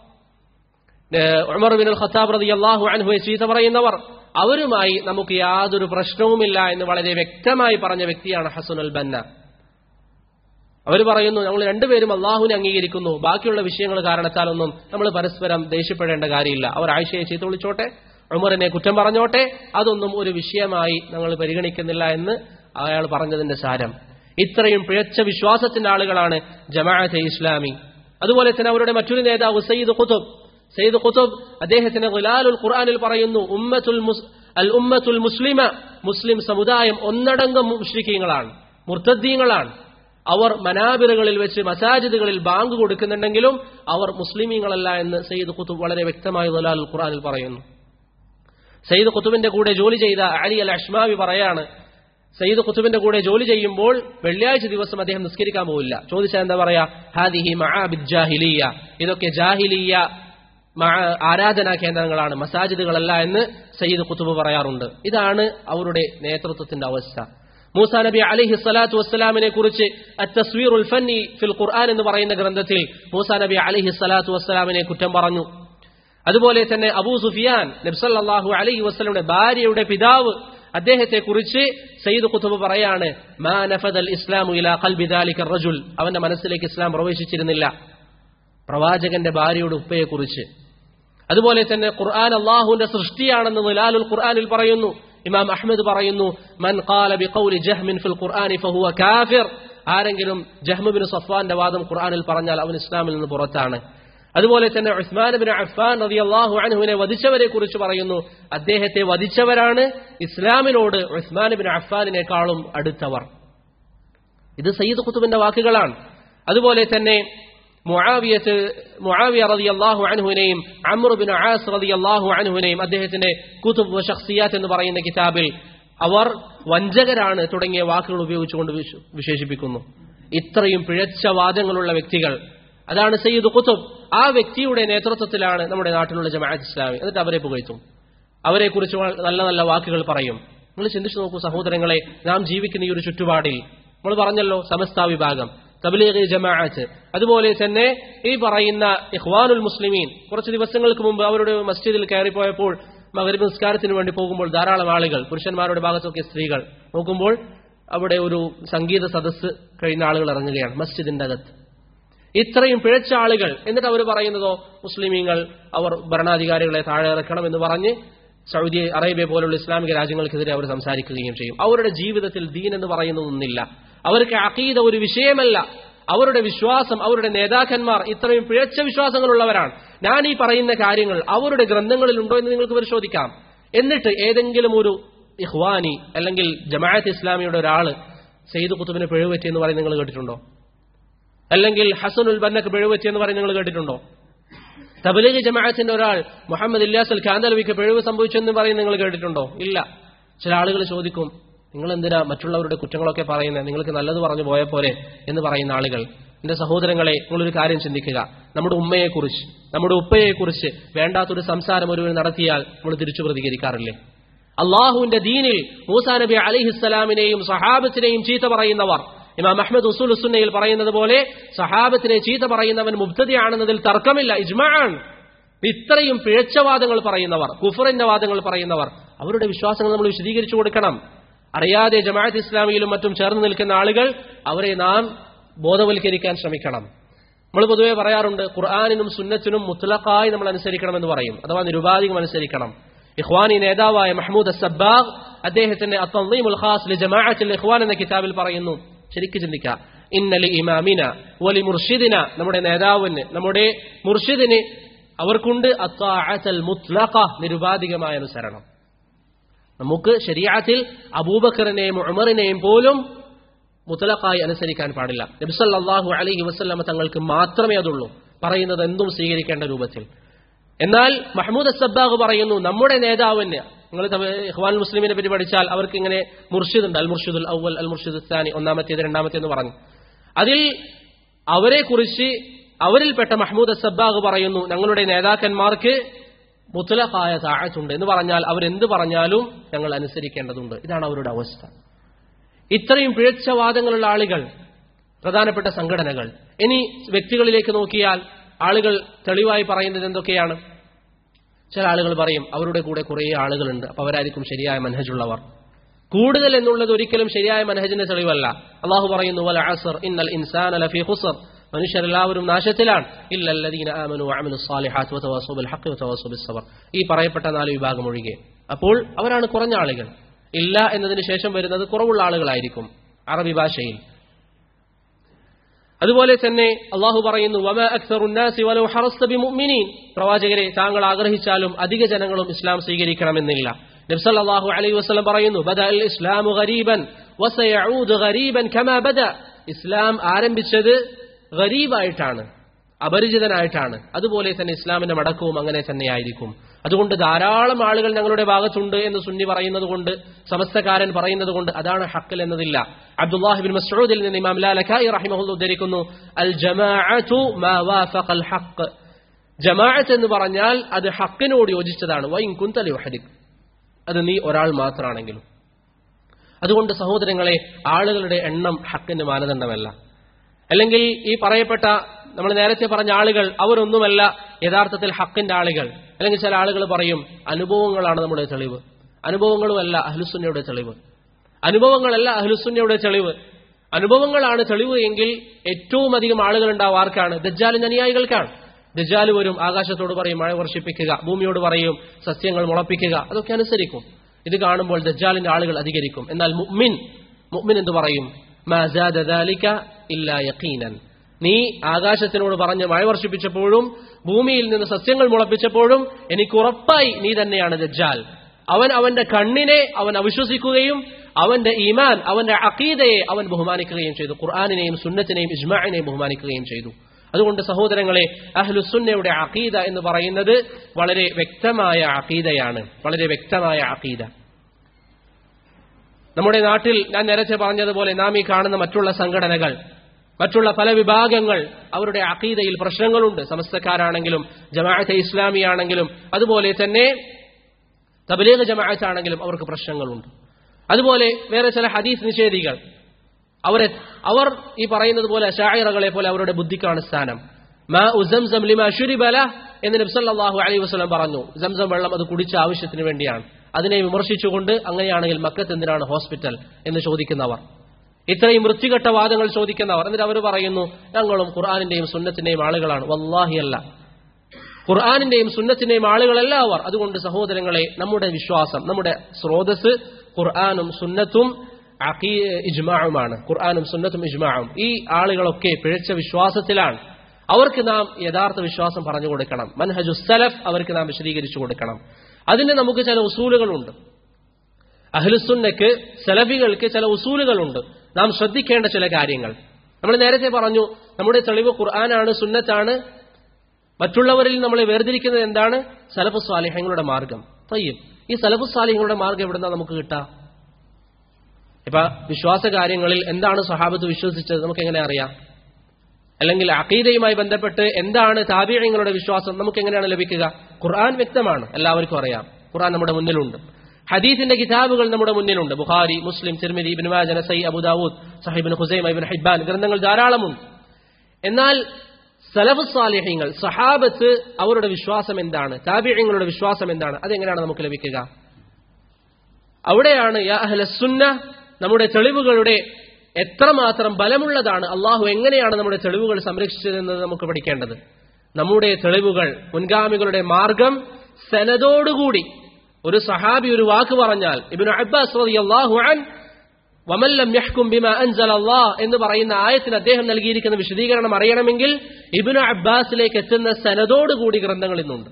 ഉമർ ബിൻ ഖത്താബ് റതി അള്ളാഹു അൻഹുവെ ചീത്ത പറയുന്നവർ അവരുമായി നമുക്ക് യാതൊരു പ്രശ്നവുമില്ല എന്ന് വളരെ വ്യക്തമായി പറഞ്ഞ വ്യക്തിയാണ് ഹസനുൽ ബന്ന അവർ പറയുന്നു നമ്മൾ രണ്ടുപേരും അള്ളാഹുവിനെ അംഗീകരിക്കുന്നു ബാക്കിയുള്ള വിഷയങ്ങൾ കാരണത്താലൊന്നും നമ്മൾ പരസ്പരം ദേഷ്യപ്പെടേണ്ട കാര്യമില്ല അവർ ആയിഷയെ ചീത്ത വിളിച്ചോട്ടെ ഉമറിനെ കുറ്റം പറഞ്ഞോട്ടെ അതൊന്നും ഒരു വിഷയമായി ഞങ്ങൾ പരിഗണിക്കുന്നില്ല എന്ന് അയാൾ പറഞ്ഞതിന്റെ സാരം ഇത്രയും പിഴച്ച വിശ്വാസത്തിന്റെ ആളുകളാണ് ജമാഅത്തെ ഇസ്ലാമി അതുപോലെ തന്നെ അവരുടെ മറ്റൊരു നേതാവ് സയ്യിദ് ഖുതുബ് സയ്യിദ് ഖുതുബ് അദ്ദേഹത്തിന് ഗുലാലുൽ ഖുർആനിൽ പറയുന്നു ഉമ്മത്തുൽ അൽ ഉമ്മത്തുൽ മുസ്ലിമ മുസ്ലിം സമുദായം ഒന്നടങ്കം മുഷ്രിക്കീങ്ങളാണ് മുർത്തദ്ദീങ്ങളാണ് അവർ മനാബിറുകളിൽ വെച്ച് മസാജിദുകളിൽ ബാങ്ക് കൊടുക്കുന്നുണ്ടെങ്കിലും അവർ മുസ്ലിമീങ്ങളല്ല എന്ന് സയ്യിദ് ഖുത്തുബ് വളരെ വ്യക്തമായി ദലാൽ ഖുർആനിൽ പറയുന്നു സയ്യിദ് ഖുത്തുബിന്റെ കൂടെ ജോലി ചെയ്ത അലി അൽ അഷ്മാവി പറയാണ് സയ്യിദ് ഖുത്തുബിന്റെ കൂടെ ജോലി ചെയ്യുമ്പോൾ വെള്ളിയാഴ്ച ദിവസം അദ്ദേഹം നിസ്കരിക്കാൻ പോവില്ല ചോദിച്ചാൽ എന്താ പറയാ ഹാദിഹി മഹാബിദ് ജാഹിലിയ ഇതൊക്കെ ജാഹിലിയ ആരാധനാ കേന്ദ്രങ്ങളാണ് മസാജിദുകളല്ല എന്ന് സയ്യിദ് ഖുത്തുബ് പറയാറുണ്ട് ഇതാണ് അവരുടെ നേതൃത്വത്തിന്റെ അവസ്ഥ മൂസ നബി അലഹി സ്വലാത്തു വസ്സലാമിനെ കുറിച്ച് അത്തസ്വീറുൽ ഫന്നി ഫിൽ ഖുർആൻ എന്ന് പറയുന്ന ഗ്രന്ഥത്തിൽ മൂസ നബി അലഹി സ്വലാത്തു വസ്സലാമിനെ കുറ്റം പറഞ്ഞു അതുപോലെ തന്നെ അബൂ സുഫിയാൻ നബ്സല്ലാഹു അലഹി വസ്ലമിയുടെ ഭാര്യയുടെ പിതാവ് അദ്ദേഹത്തെ കുറിച്ച് സയ്യിദ് ഖുത്തുബ് പറയാണ് മാ നഫദൽ ഇസ്ലാമു ഇലാ ഖൽബി ദാലിക റജുൽ അവന്റെ മനസ്സിലേക്ക് ഇസ്ലാം പ്രവേശിച്ചിരുന്നില്ല പ്രവാചകന്റെ ഭാര്യയുടെ ഉപ്പയെക്കുറിച്ച് അതുപോലെ തന്നെ ഖുർആൻ അള്ളാഹുവിന്റെ സൃഷ്ടിയാണെന്ന് നിലാലുൽ ഖുർആനിൽ പറയുന്നു ഇമാം അഹമ്മദ് പറയുന്നു മൻ ഖാല ബിഖൗലി ജഹ്മിൻ ഫിൽ ഖുർആനി ഫഹുവ കാഫിർ ആരെങ്കിലും ജഹ്മുബിൻ സഫ്വാന്റെ വാദം ഖുർആനിൽ പറഞ്ഞാൽ അവൻ ഇസ്ലാമിൽ നിന്ന് പുറത്താണ് അതുപോലെ തന്നെ ഉസ്മാൻ ബിൻ അഫ്ഫാൻ റളിയല്ലാഹു അൻഹുവിനെ വധിച്ചവരെ കുറിച്ച് പറയുന്നു അദ്ദേഹത്തെ വധിച്ചവരാണ് ഇസ്ലാമിനോട് ഉസ്മാൻ ബിൻ അഫ്ഫാനിനേക്കാളും അടുത്തവർ ഇത് സയ്യിദ് ഖുത്തുബിന്റെ വാക്കുകളാണ് അതുപോലെ തന്നെ മുആവിയത്ത് മുആവിയ റളിയല്ലാഹു അൻഹുവിനെയും അമ്ർ ബിൻ ആസ് റളിയല്ലാഹു അൻഹുവിനെയും അദ്ദേഹത്തിന്റെ കുതുബ് വ ഷഖ്സിയാത്ത് എന്ന് പറയുന്ന കിതാബിൽ അവർ വഞ്ചകരാണ് തുടങ്ങിയ വാക്കുകൾ ഉപയോഗിച്ചുകൊണ്ട് വിശേഷിപ്പിക്കുന്നു ഇത്രയും പിഴച്ച വാദങ്ങളുള്ള വ്യക്തികൾ അതാണ് സയ്യിദ് ഖുതുബ് ആ വ്യക്തിയുടെ നേതൃത്വത്തിലാണ് നമ്മുടെ നാട്ടിലുള്ള ജമാഅത്ത് ഇസ്ലാമി എന്നിട്ട് അവരെ പുകഴ്ത്തും അവരെക്കുറിച്ച് നല്ല നല്ല വാക്കുകൾ പറയും നിങ്ങൾ ചിന്തിച്ചു നോക്കൂ സഹോദരങ്ങളെ നാം ജീവിക്കുന്ന ഈ ഒരു ചുറ്റുപാടിൽ നമ്മൾ പറഞ്ഞല്ലോ സമസ്ത വിഭാഗം തബ്ലീഗ് ജമാഅത്ത് അതുപോലെ തന്നെ ഈ പറയുന്ന ഇഖ്വാനുൽ മുസ്ലിമീൻ കുറച്ച് ദിവസങ്ങൾക്ക് മുമ്പ് അവരുടെ മസ്ജിദിൽ കയറിപ്പോയപ്പോൾ മകരിബ് നിസ്കാരത്തിന് വേണ്ടി പോകുമ്പോൾ ധാരാളം ആളുകൾ പുരുഷന്മാരുടെ ഭാഗത്തൊക്കെ സ്ത്രീകൾ നോക്കുമ്പോൾ അവിടെ ഒരു സംഗീത സദസ്സ് കഴിഞ്ഞ ആളുകൾ ഇറങ്ങുകയാണ് മസ്ജിദിന്റെ അകത്ത് ഇത്രയും പിഴച്ച ആളുകൾ എന്നിട്ട് അവർ പറയുന്നതോ മുസ്ലിമീങ്ങൾ അവർ ഭരണാധികാരികളെ താഴെ ഇറക്കണം എന്ന് പറഞ്ഞ് സൗദി അറേബ്യ പോലുള്ള ഇസ്ലാമിക രാജ്യങ്ങൾക്കെതിരെ അവർ സംസാരിക്കുകയും ചെയ്യും അവരുടെ ജീവിതത്തിൽ ദീൻ എന്ന് പറയുന്നതൊന്നില്ല അവർക്ക് അഖീദ ഒരു വിഷയമല്ല അവരുടെ വിശ്വാസം അവരുടെ നേതാക്കന്മാർ ഇത്രയും പിഴച്ച വിശ്വാസങ്ങളുള്ളവരാണ് ഞാൻ ഈ പറയുന്ന കാര്യങ്ങൾ അവരുടെ ഗ്രന്ഥങ്ങളിൽ ഉണ്ടോ എന്ന് നിങ്ങൾക്ക് പരിശോധിക്കാം എന്നിട്ട് ഏതെങ്കിലും ഒരു ഇഹ്വാനി അല്ലെങ്കിൽ ജമാഅത്ത് ഇസ്ലാമിയുടെ ഒരാൾ സെയ്ദ് കുത്തുബിന് പിഴവുപറ്റി എന്ന് പറയുന്നത് നിങ്ങൾ കേട്ടിട്ടുണ്ടോ അല്ലെങ്കിൽ ഹസനുൽ ബന്നക്ക് പിഴവുപറ്റി എന്ന് പറയുന്നത് നിങ്ങൾ കേട്ടിട്ടുണ്ടോ തബലീഗ് ജമാഅത്തിന്റെ ഒരാൾ മുഹമ്മദ് ഇല്ലാസ് അൽ ഖാന്തലവിക്ക് പിഴവ് സംഭവിച്ചെന്ന് പറയുന്നത് നിങ്ങൾ കേട്ടിട്ടുണ്ടോ ഇല്ല ചില ആളുകൾ ചോദിക്കും നിങ്ങൾ എന്തിനാ മറ്റുള്ളവരുടെ കുറ്റങ്ങളൊക്കെ പറയുന്നത് നിങ്ങൾക്ക് നല്ലത് പറഞ്ഞു പോയ പോലെ എന്ന് പറയുന്ന ആളുകൾ എന്റെ സഹോദരങ്ങളെ നിങ്ങളൊരു കാര്യം ചിന്തിക്കുക നമ്മുടെ ഉമ്മയെക്കുറിച്ച് നമ്മുടെ ഉപ്പയെക്കുറിച്ച് വേണ്ടാത്തൊരു സംസാരം ഒരുവർ നടത്തിയാൽ നമ്മൾ തിരിച്ചു പ്രതികരിക്കാറില്ലേ അള്ളാഹുവിന്റെ ദീനിൽ മൂസാ നബി അലിഹിസ്സലാമിനെയും സഹാബത്തിനെയും ചീത്ത പറയുന്നവർ ഇമാം അഹമ്മദ് ഉസൂൽ ഉസുന്നയിൽ പറയുന്നത് പോലെ സഹാബത്തിനെ ചീത്ത പറയുന്നവൻ മുബ്തദിയാണെന്നതിൽ തർക്കമില്ല ഇജ്മാൻ ഇത്രയും പിഴച്ചവാദങ്ങൾ പറയുന്നവർ കുഫറിന്റെ വാദങ്ങൾ പറയുന്നവർ അവരുടെ വിശ്വാസങ്ങൾ നമ്മൾ വിശദീകരിച്ചു കൊടുക്കണം അറിയാതെ ജമാഅത്ത് ഇസ്ലാമിയിലും മറ്റും ചേർന്ന് നിൽക്കുന്ന ആളുകൾ അവരെ നാം ബോധവൽക്കരിക്കാൻ ശ്രമിക്കണം നമ്മൾ പൊതുവെ പറയാറുണ്ട് ഖുർആാനിനും സുന്നത്തിനും മുത്തലഖായി നമ്മൾ അനുസരിക്കണമെന്ന് പറയും അഥവാ നിരുപാധികം അനുസരിക്കണം ഇഖ്വാനി നേതാവായ മഹ്മൂദ് അസബ്ബാഖ് അദ്ദേഹത്തിന്റെ അത്തീമുൽ ഖാസ് ലി ജമാഅത്തിൽ ഇഖ്വാൻ എന്ന കിതാബിൽ പറയുന്നു ശരിക്കും ചിന്തിക്കുക ഇന്നലി ഇമാമിന വലി മുർഷിദിന നമ്മുടെ നേതാവിന് നമ്മുടെ മുർഷിദിന് അവർക്കുണ്ട് അത്താഅത്തൽ മുത്ലഖ നിരുപാധികമായ അനുസരണം നമുക്ക് ശരിയാത്തിൽ അബൂബക്കറിനെയും ഉമറിനെയും പോലും മുത്തലഖായി അനുസരിക്കാൻ പാടില്ല നബ്സല്ലാഹു അലൈഹി വസ്ലമ തങ്ങൾക്ക് മാത്രമേ അതുള്ളൂ പറയുന്നത് എന്തും സ്വീകരിക്കേണ്ട രൂപത്തിൽ എന്നാൽ മഹ്മൂദ് അസബ്ബാഗ് പറയുന്നു നമ്മുടെ നേതാവിന് നിങ്ങൾ ഇഹ്വാൻ മുസ്ലിമിനെ പറ്റി പഠിച്ചാൽ അവർക്ക് ഇങ്ങനെ മുർഷിദ് ഉണ്ട് അൽ മുർഷിദുൽ അവൽ അൽ മുർഷിദ് സ്ഥാനി ഒന്നാമത്തേത് രണ്ടാമത്തേന്ന് പറഞ്ഞു അതിൽ അവരെ കുറിച്ച് അവരിൽപ്പെട്ട മഹ്മൂദ് അസബ്ബാഗ് പറയുന്നു ഞങ്ങളുടെ നേതാക്കന്മാർക്ക് മുത്തലഖായ താഴത്തുണ്ട് എന്ന് പറഞ്ഞാൽ അവരെന്ത് പറഞ്ഞാലും ഞങ്ങൾ അനുസരിക്കേണ്ടതുണ്ട് ഇതാണ് അവരുടെ അവസ്ഥ ഇത്രയും പിഴച്ച വാദങ്ങളുള്ള ആളുകൾ പ്രധാനപ്പെട്ട സംഘടനകൾ ഇനി വ്യക്തികളിലേക്ക് നോക്കിയാൽ ആളുകൾ തെളിവായി പറയുന്നത് എന്തൊക്കെയാണ് ചില ആളുകൾ പറയും അവരുടെ കൂടെ കുറേ ആളുകളുണ്ട് അപ്പൊ അവരായിരിക്കും ശരിയായ മനഹജുള്ളവർ കൂടുതൽ എന്നുള്ളത് ഒരിക്കലും ശരിയായ മനഹജിന്റെ തെളിവല്ല അള്ളാഹു പറയുന്നു വല അസർ ഇന്നൽ ഇൻസാൻ ലഫി ഹുസർ മനുഷ്യരെല്ലാവരും നാശത്തിലാണ് ഇല്ലല്ലദീന ആമനു വഅമിലു സ്സാലിഹാത്ത് വതവാസൂ ബിൽ ഹഖ് വതവാസൂ ബിസ് സബർ ഈ പറയപ്പെട്ട നാല് വിഭാഗം ഒഴികെ അപ്പോൾ അവരാണ് കുറഞ്ഞ ആളുകൾ ഇല്ല എന്നതിന് ശേഷം വരുന്നത് കുറവുള്ള ആളുകളായിരിക്കും അറബി ഭാഷയിൽ അതുപോലെ തന്നെ അള്ളാഹു പറയുന്നു വമ അക്സറുന്നാസി വലൗ ഹറസ്ത ബിമുഅ്മിനീൻ പ്രവാചകരെ താങ്കൾ ആഗ്രഹിച്ചാലും അധിക ജനങ്ങളും ഇസ്ലാം സ്വീകരിക്കണമെന്നില്ല നബ്സല്ലാഹു അലൈഹി വസല്ലം പറയുന്നു ബദ അൽ ഇസ്ലാമു ഗരീബൻ വസയഊദ് ഗരീബൻ കമാ ബദ ഇസ്ലാം ആരംഭിച്ചത് ഗരീബായിട്ടാണ് അപരിചിതനായിട്ടാണ് അതുപോലെ തന്നെ ഇസ്ലാമിന്റെ മടക്കവും അങ്ങനെ തന്നെയായിരിക്കും അതുകൊണ്ട് ധാരാളം ആളുകൾ ഞങ്ങളുടെ ഭാഗത്തുണ്ട് എന്ന് സുന്നി പറയുന്നത് കൊണ്ട് സമസ്തക്കാരൻ പറയുന്നത് കൊണ്ട് അതാണ് ഹക്കൽ എന്നതില്ല അബ്ദുല്ലാഹിബിൻ മസ്ഊദിൽ നിന്ന് ഇമാം ലാലഖായി റഹിമഹുൽ ഉദ്ധരിക്കുന്നു അൽ ജമാഅതു മാ വാഫഖൽ ഹഖ് ജമാഅത്ത് എന്ന് പറഞ്ഞാൽ അത് ഹക്കിനോട് യോജിച്ചതാണ് വൈൻ കുന്തലി വഹദിക് അത് നീ ഒരാൾ മാത്രമാണെങ്കിലും അതുകൊണ്ട് സഹോദരങ്ങളെ ആളുകളുടെ എണ്ണം ഹക്കിന്റെ മാനദണ്ഡമല്ല അല്ലെങ്കിൽ ഈ പറയപ്പെട്ട നമ്മൾ നേരത്തെ പറഞ്ഞ ആളുകൾ അവരൊന്നുമല്ല യഥാർത്ഥത്തിൽ ഹക്കിന്റെ ആളുകൾ അല്ലെങ്കിൽ ചില ആളുകൾ പറയും അനുഭവങ്ങളാണ് നമ്മുടെ തെളിവ് അനുഭവങ്ങളുമല്ല അഹ്ലുസുന്നയുടെ തെളിവ് അനുഭവങ്ങളല്ല അഹ്ലുസുന്നയുടെ തെളിവ് അനുഭവങ്ങളാണ് തെളിവ് എങ്കിൽ ഏറ്റവും അധികം ആളുകൾ ഉണ്ടാവും ആർക്കാണ് ദജ്ജാലിന്റെ അനുയായികൾക്കാണ് ദജ്ജാൽ വരും ആകാശത്തോട് പറയും മഴ വർഷിപ്പിക്കുക ഭൂമിയോട് പറയും സസ്യങ്ങൾ മുളപ്പിക്കുക അതൊക്കെ അനുസരിക്കും ഇത് കാണുമ്പോൾ ദജ്ജാലിന്റെ ആളുകൾ അധികരിക്കും എന്നാൽ മുഅ്മിൻ മുഅ്മിൻ എന്ത് പറയും ഇല്ലാ യഖീനൻ നീ ആകാശത്തിനോട് പറഞ്ഞ് മഴ വർഷിപ്പിച്ചപ്പോഴും ഭൂമിയിൽ നിന്ന് സസ്യങ്ങൾ മുളപ്പിച്ചപ്പോഴും എനിക്ക് ഉറപ്പായി നീ തന്നെയാണ് ദജ്ജാൽ അവൻ അവന്റെ കണ്ണിനെ അവൻ അവിശ്വസിക്കുകയും അവന്റെ ഈമാൻ അവന്റെ അഖീദയെ അവൻ ബഹുമാനിക്കുകയും ചെയ്തു ഖുർആാനിനെയും സുന്നത്തിനെയും ഇജ്മാനെയും ബഹുമാനിക്കുകയും ചെയ്തു അതുകൊണ്ട് സഹോദരങ്ങളെ അഹ്ലുസുന്നയുടെ അഖീദ എന്ന് പറയുന്നത് വളരെ വ്യക്തമായ അഖീദയാണ് വളരെ വ്യക്തമായ അഖീദ നമ്മുടെ നാട്ടിൽ ഞാൻ നേരത്തെ പറഞ്ഞതുപോലെ നാം ഈ കാണുന്ന മറ്റുള്ള സംഘടനകൾ മറ്റുള്ള പല വിഭാഗങ്ങൾ അവരുടെ അഖീദയിൽ പ്രശ്നങ്ങളുണ്ട് സമസ്തക്കാരാണെങ്കിലും ജമാഅത്തെ ഇസ്ലാമി ആണെങ്കിലും അതുപോലെ തന്നെ തബലീഗ് ജമാഅത്ത് ആണെങ്കിലും അവർക്ക് പ്രശ്നങ്ങളുണ്ട് അതുപോലെ വേറെ ചില ഹദീസ് നിഷേധികൾ അവരെ അവർ ഈ പറയുന്നത് പോലെ ഷായിറകളെ പോലെ അവരുടെ ബുദ്ധിക്കാണ് സ്ഥാനം മാ ഉസംസം ലിമാ ഷുരിബല എന്ന് നബ്സല്ലാഹു അലൈഹി വസ്ലം പറഞ്ഞു സംസം വെള്ളം അത് കുടിച്ച ആവശ്യത്തിന് വേണ്ടിയാണ് അതിനെ വിമർശിച്ചുകൊണ്ട് അങ്ങനെയാണെങ്കിൽ മക്കത്ത് എന്തിനാണ് ഹോസ്പിറ്റൽ എന്ന് ചോദിക്കുന്നവർ ഇത്രയും വൃത്തികെട്ട വാദങ്ങൾ ചോദിക്കുന്നവർ എന്നിട്ട് അവർ പറയുന്നു ഞങ്ങളും ഖുർആാനിന്റെയും സുന്നത്തിന്റെയും ആളുകളാണ് വല്ലാഹി അല്ല ഖുർആാനിന്റെയും സുന്നത്തിന്റെയും ആളുകളല്ല അവർ അതുകൊണ്ട് സഹോദരങ്ങളെ നമ്മുടെ വിശ്വാസം നമ്മുടെ സ്രോതസ് ഖുർആാനും സുന്നത്തും ഇജ്മാവുമാണ് ഖുർആാനും സുന്നത്തും ഇജ്മാവും ഈ ആളുകളൊക്കെ പിഴച്ച വിശ്വാസത്തിലാണ് അവർക്ക് നാം യഥാർത്ഥ വിശ്വാസം പറഞ്ഞു കൊടുക്കണം മൻഹജു സലഫ് അവർക്ക് നാം വിശദീകരിച്ചു കൊടുക്കണം അതിന് നമുക്ക് ചില ഉസൂലുകളുണ്ട് അഹ്ലുസുന്നക്ക് സലഫികൾക്ക് ചില ഉസൂലുകളുണ്ട് നാം ശ്രദ്ധിക്കേണ്ട ചില കാര്യങ്ങൾ നമ്മൾ നേരത്തെ പറഞ്ഞു നമ്മുടെ തെളിവ് ഖുർആനാണ് സുന്നത്താണ് മറ്റുള്ളവരിൽ നമ്മളെ വേർതിരിക്കുന്നത് എന്താണ് സലഫു സ്വാലിഹങ്ങളുടെ മാർഗം തയ്യും ഈ സലഫു സ്വാലിഹങ്ങളുടെ മാർഗം എവിടുന്ന നമുക്ക് കിട്ടാം ഇപ്പൊ വിശ്വാസ കാര്യങ്ങളിൽ എന്താണ് സഹാബത്ത് വിശ്വസിച്ചത് നമുക്ക് എങ്ങനെ അറിയാം അല്ലെങ്കിൽ അഖീദയുമായി ബന്ധപ്പെട്ട് എന്താണ് താബിയങ്ങളുടെ വിശ്വാസം നമുക്ക് എങ്ങനെയാണ് ലഭിക്കുക ഖുർആൻ വ്യക്തമാണ് എല്ലാവർക്കും അറിയാം ഖുർആൻ നമ്മുടെ മുന്നിലുണ്ട് ഹദീസിന്റെ കിതാബുകൾ നമ്മുടെ മുന്നിലുണ്ട് ബുഖാരി മുസ്ലിം തിർമിദി ഇബ്നു മാജ നസൈ അബുദാവൂദ് സഹിബിൻ ഹുസൈം ഇബ്നു ഹിബ്ബാൻ ഗ്രന്ഥങ്ങൾ ധാരാളമുണ്ട് എന്നാൽ സലഫ് സാലിഹ്യങ്ങൾ സഹാബത്ത് അവരുടെ വിശ്വാസം എന്താണ് താബിയങ്ങളുടെ വിശ്വാസം എന്താണ് അതെങ്ങനെയാണ് നമുക്ക് ലഭിക്കുക അവിടെയാണ് യാ അഹ്ല സുന്ന നമ്മുടെ തെളിവുകളുടെ എത്രമാത്രം ബലമുള്ളതാണ് അള്ളാഹു എങ്ങനെയാണ് നമ്മുടെ തെളിവുകൾ സംരക്ഷിച്ചതെന്നത് നമുക്ക് പഠിക്കേണ്ടത് നമ്മുടെ തെളിവുകൾ മുൻഗാമികളുടെ മാർഗം സനതോടുകൂടി ഒരു സഹാബി ഒരു വാക്ക് പറഞ്ഞാൽ ഇബിന് അബ്ബാസ് റളിയല്ലാഹു അൻ വമല്ലം യഹ്കും ബിമ അൻസല അല്ലാഹ് എന്ന് പറയുന്ന ആയത്തിന് അദ്ദേഹം നൽകിയിരിക്കുന്ന വിശദീകരണം അറിയണമെങ്കിൽ ഇബിന് അബ്ബാസിലേക്ക് എത്തുന്ന സനതോടുകൂടി ഗ്രന്ഥങ്ങൾ ഇന്നുണ്ട്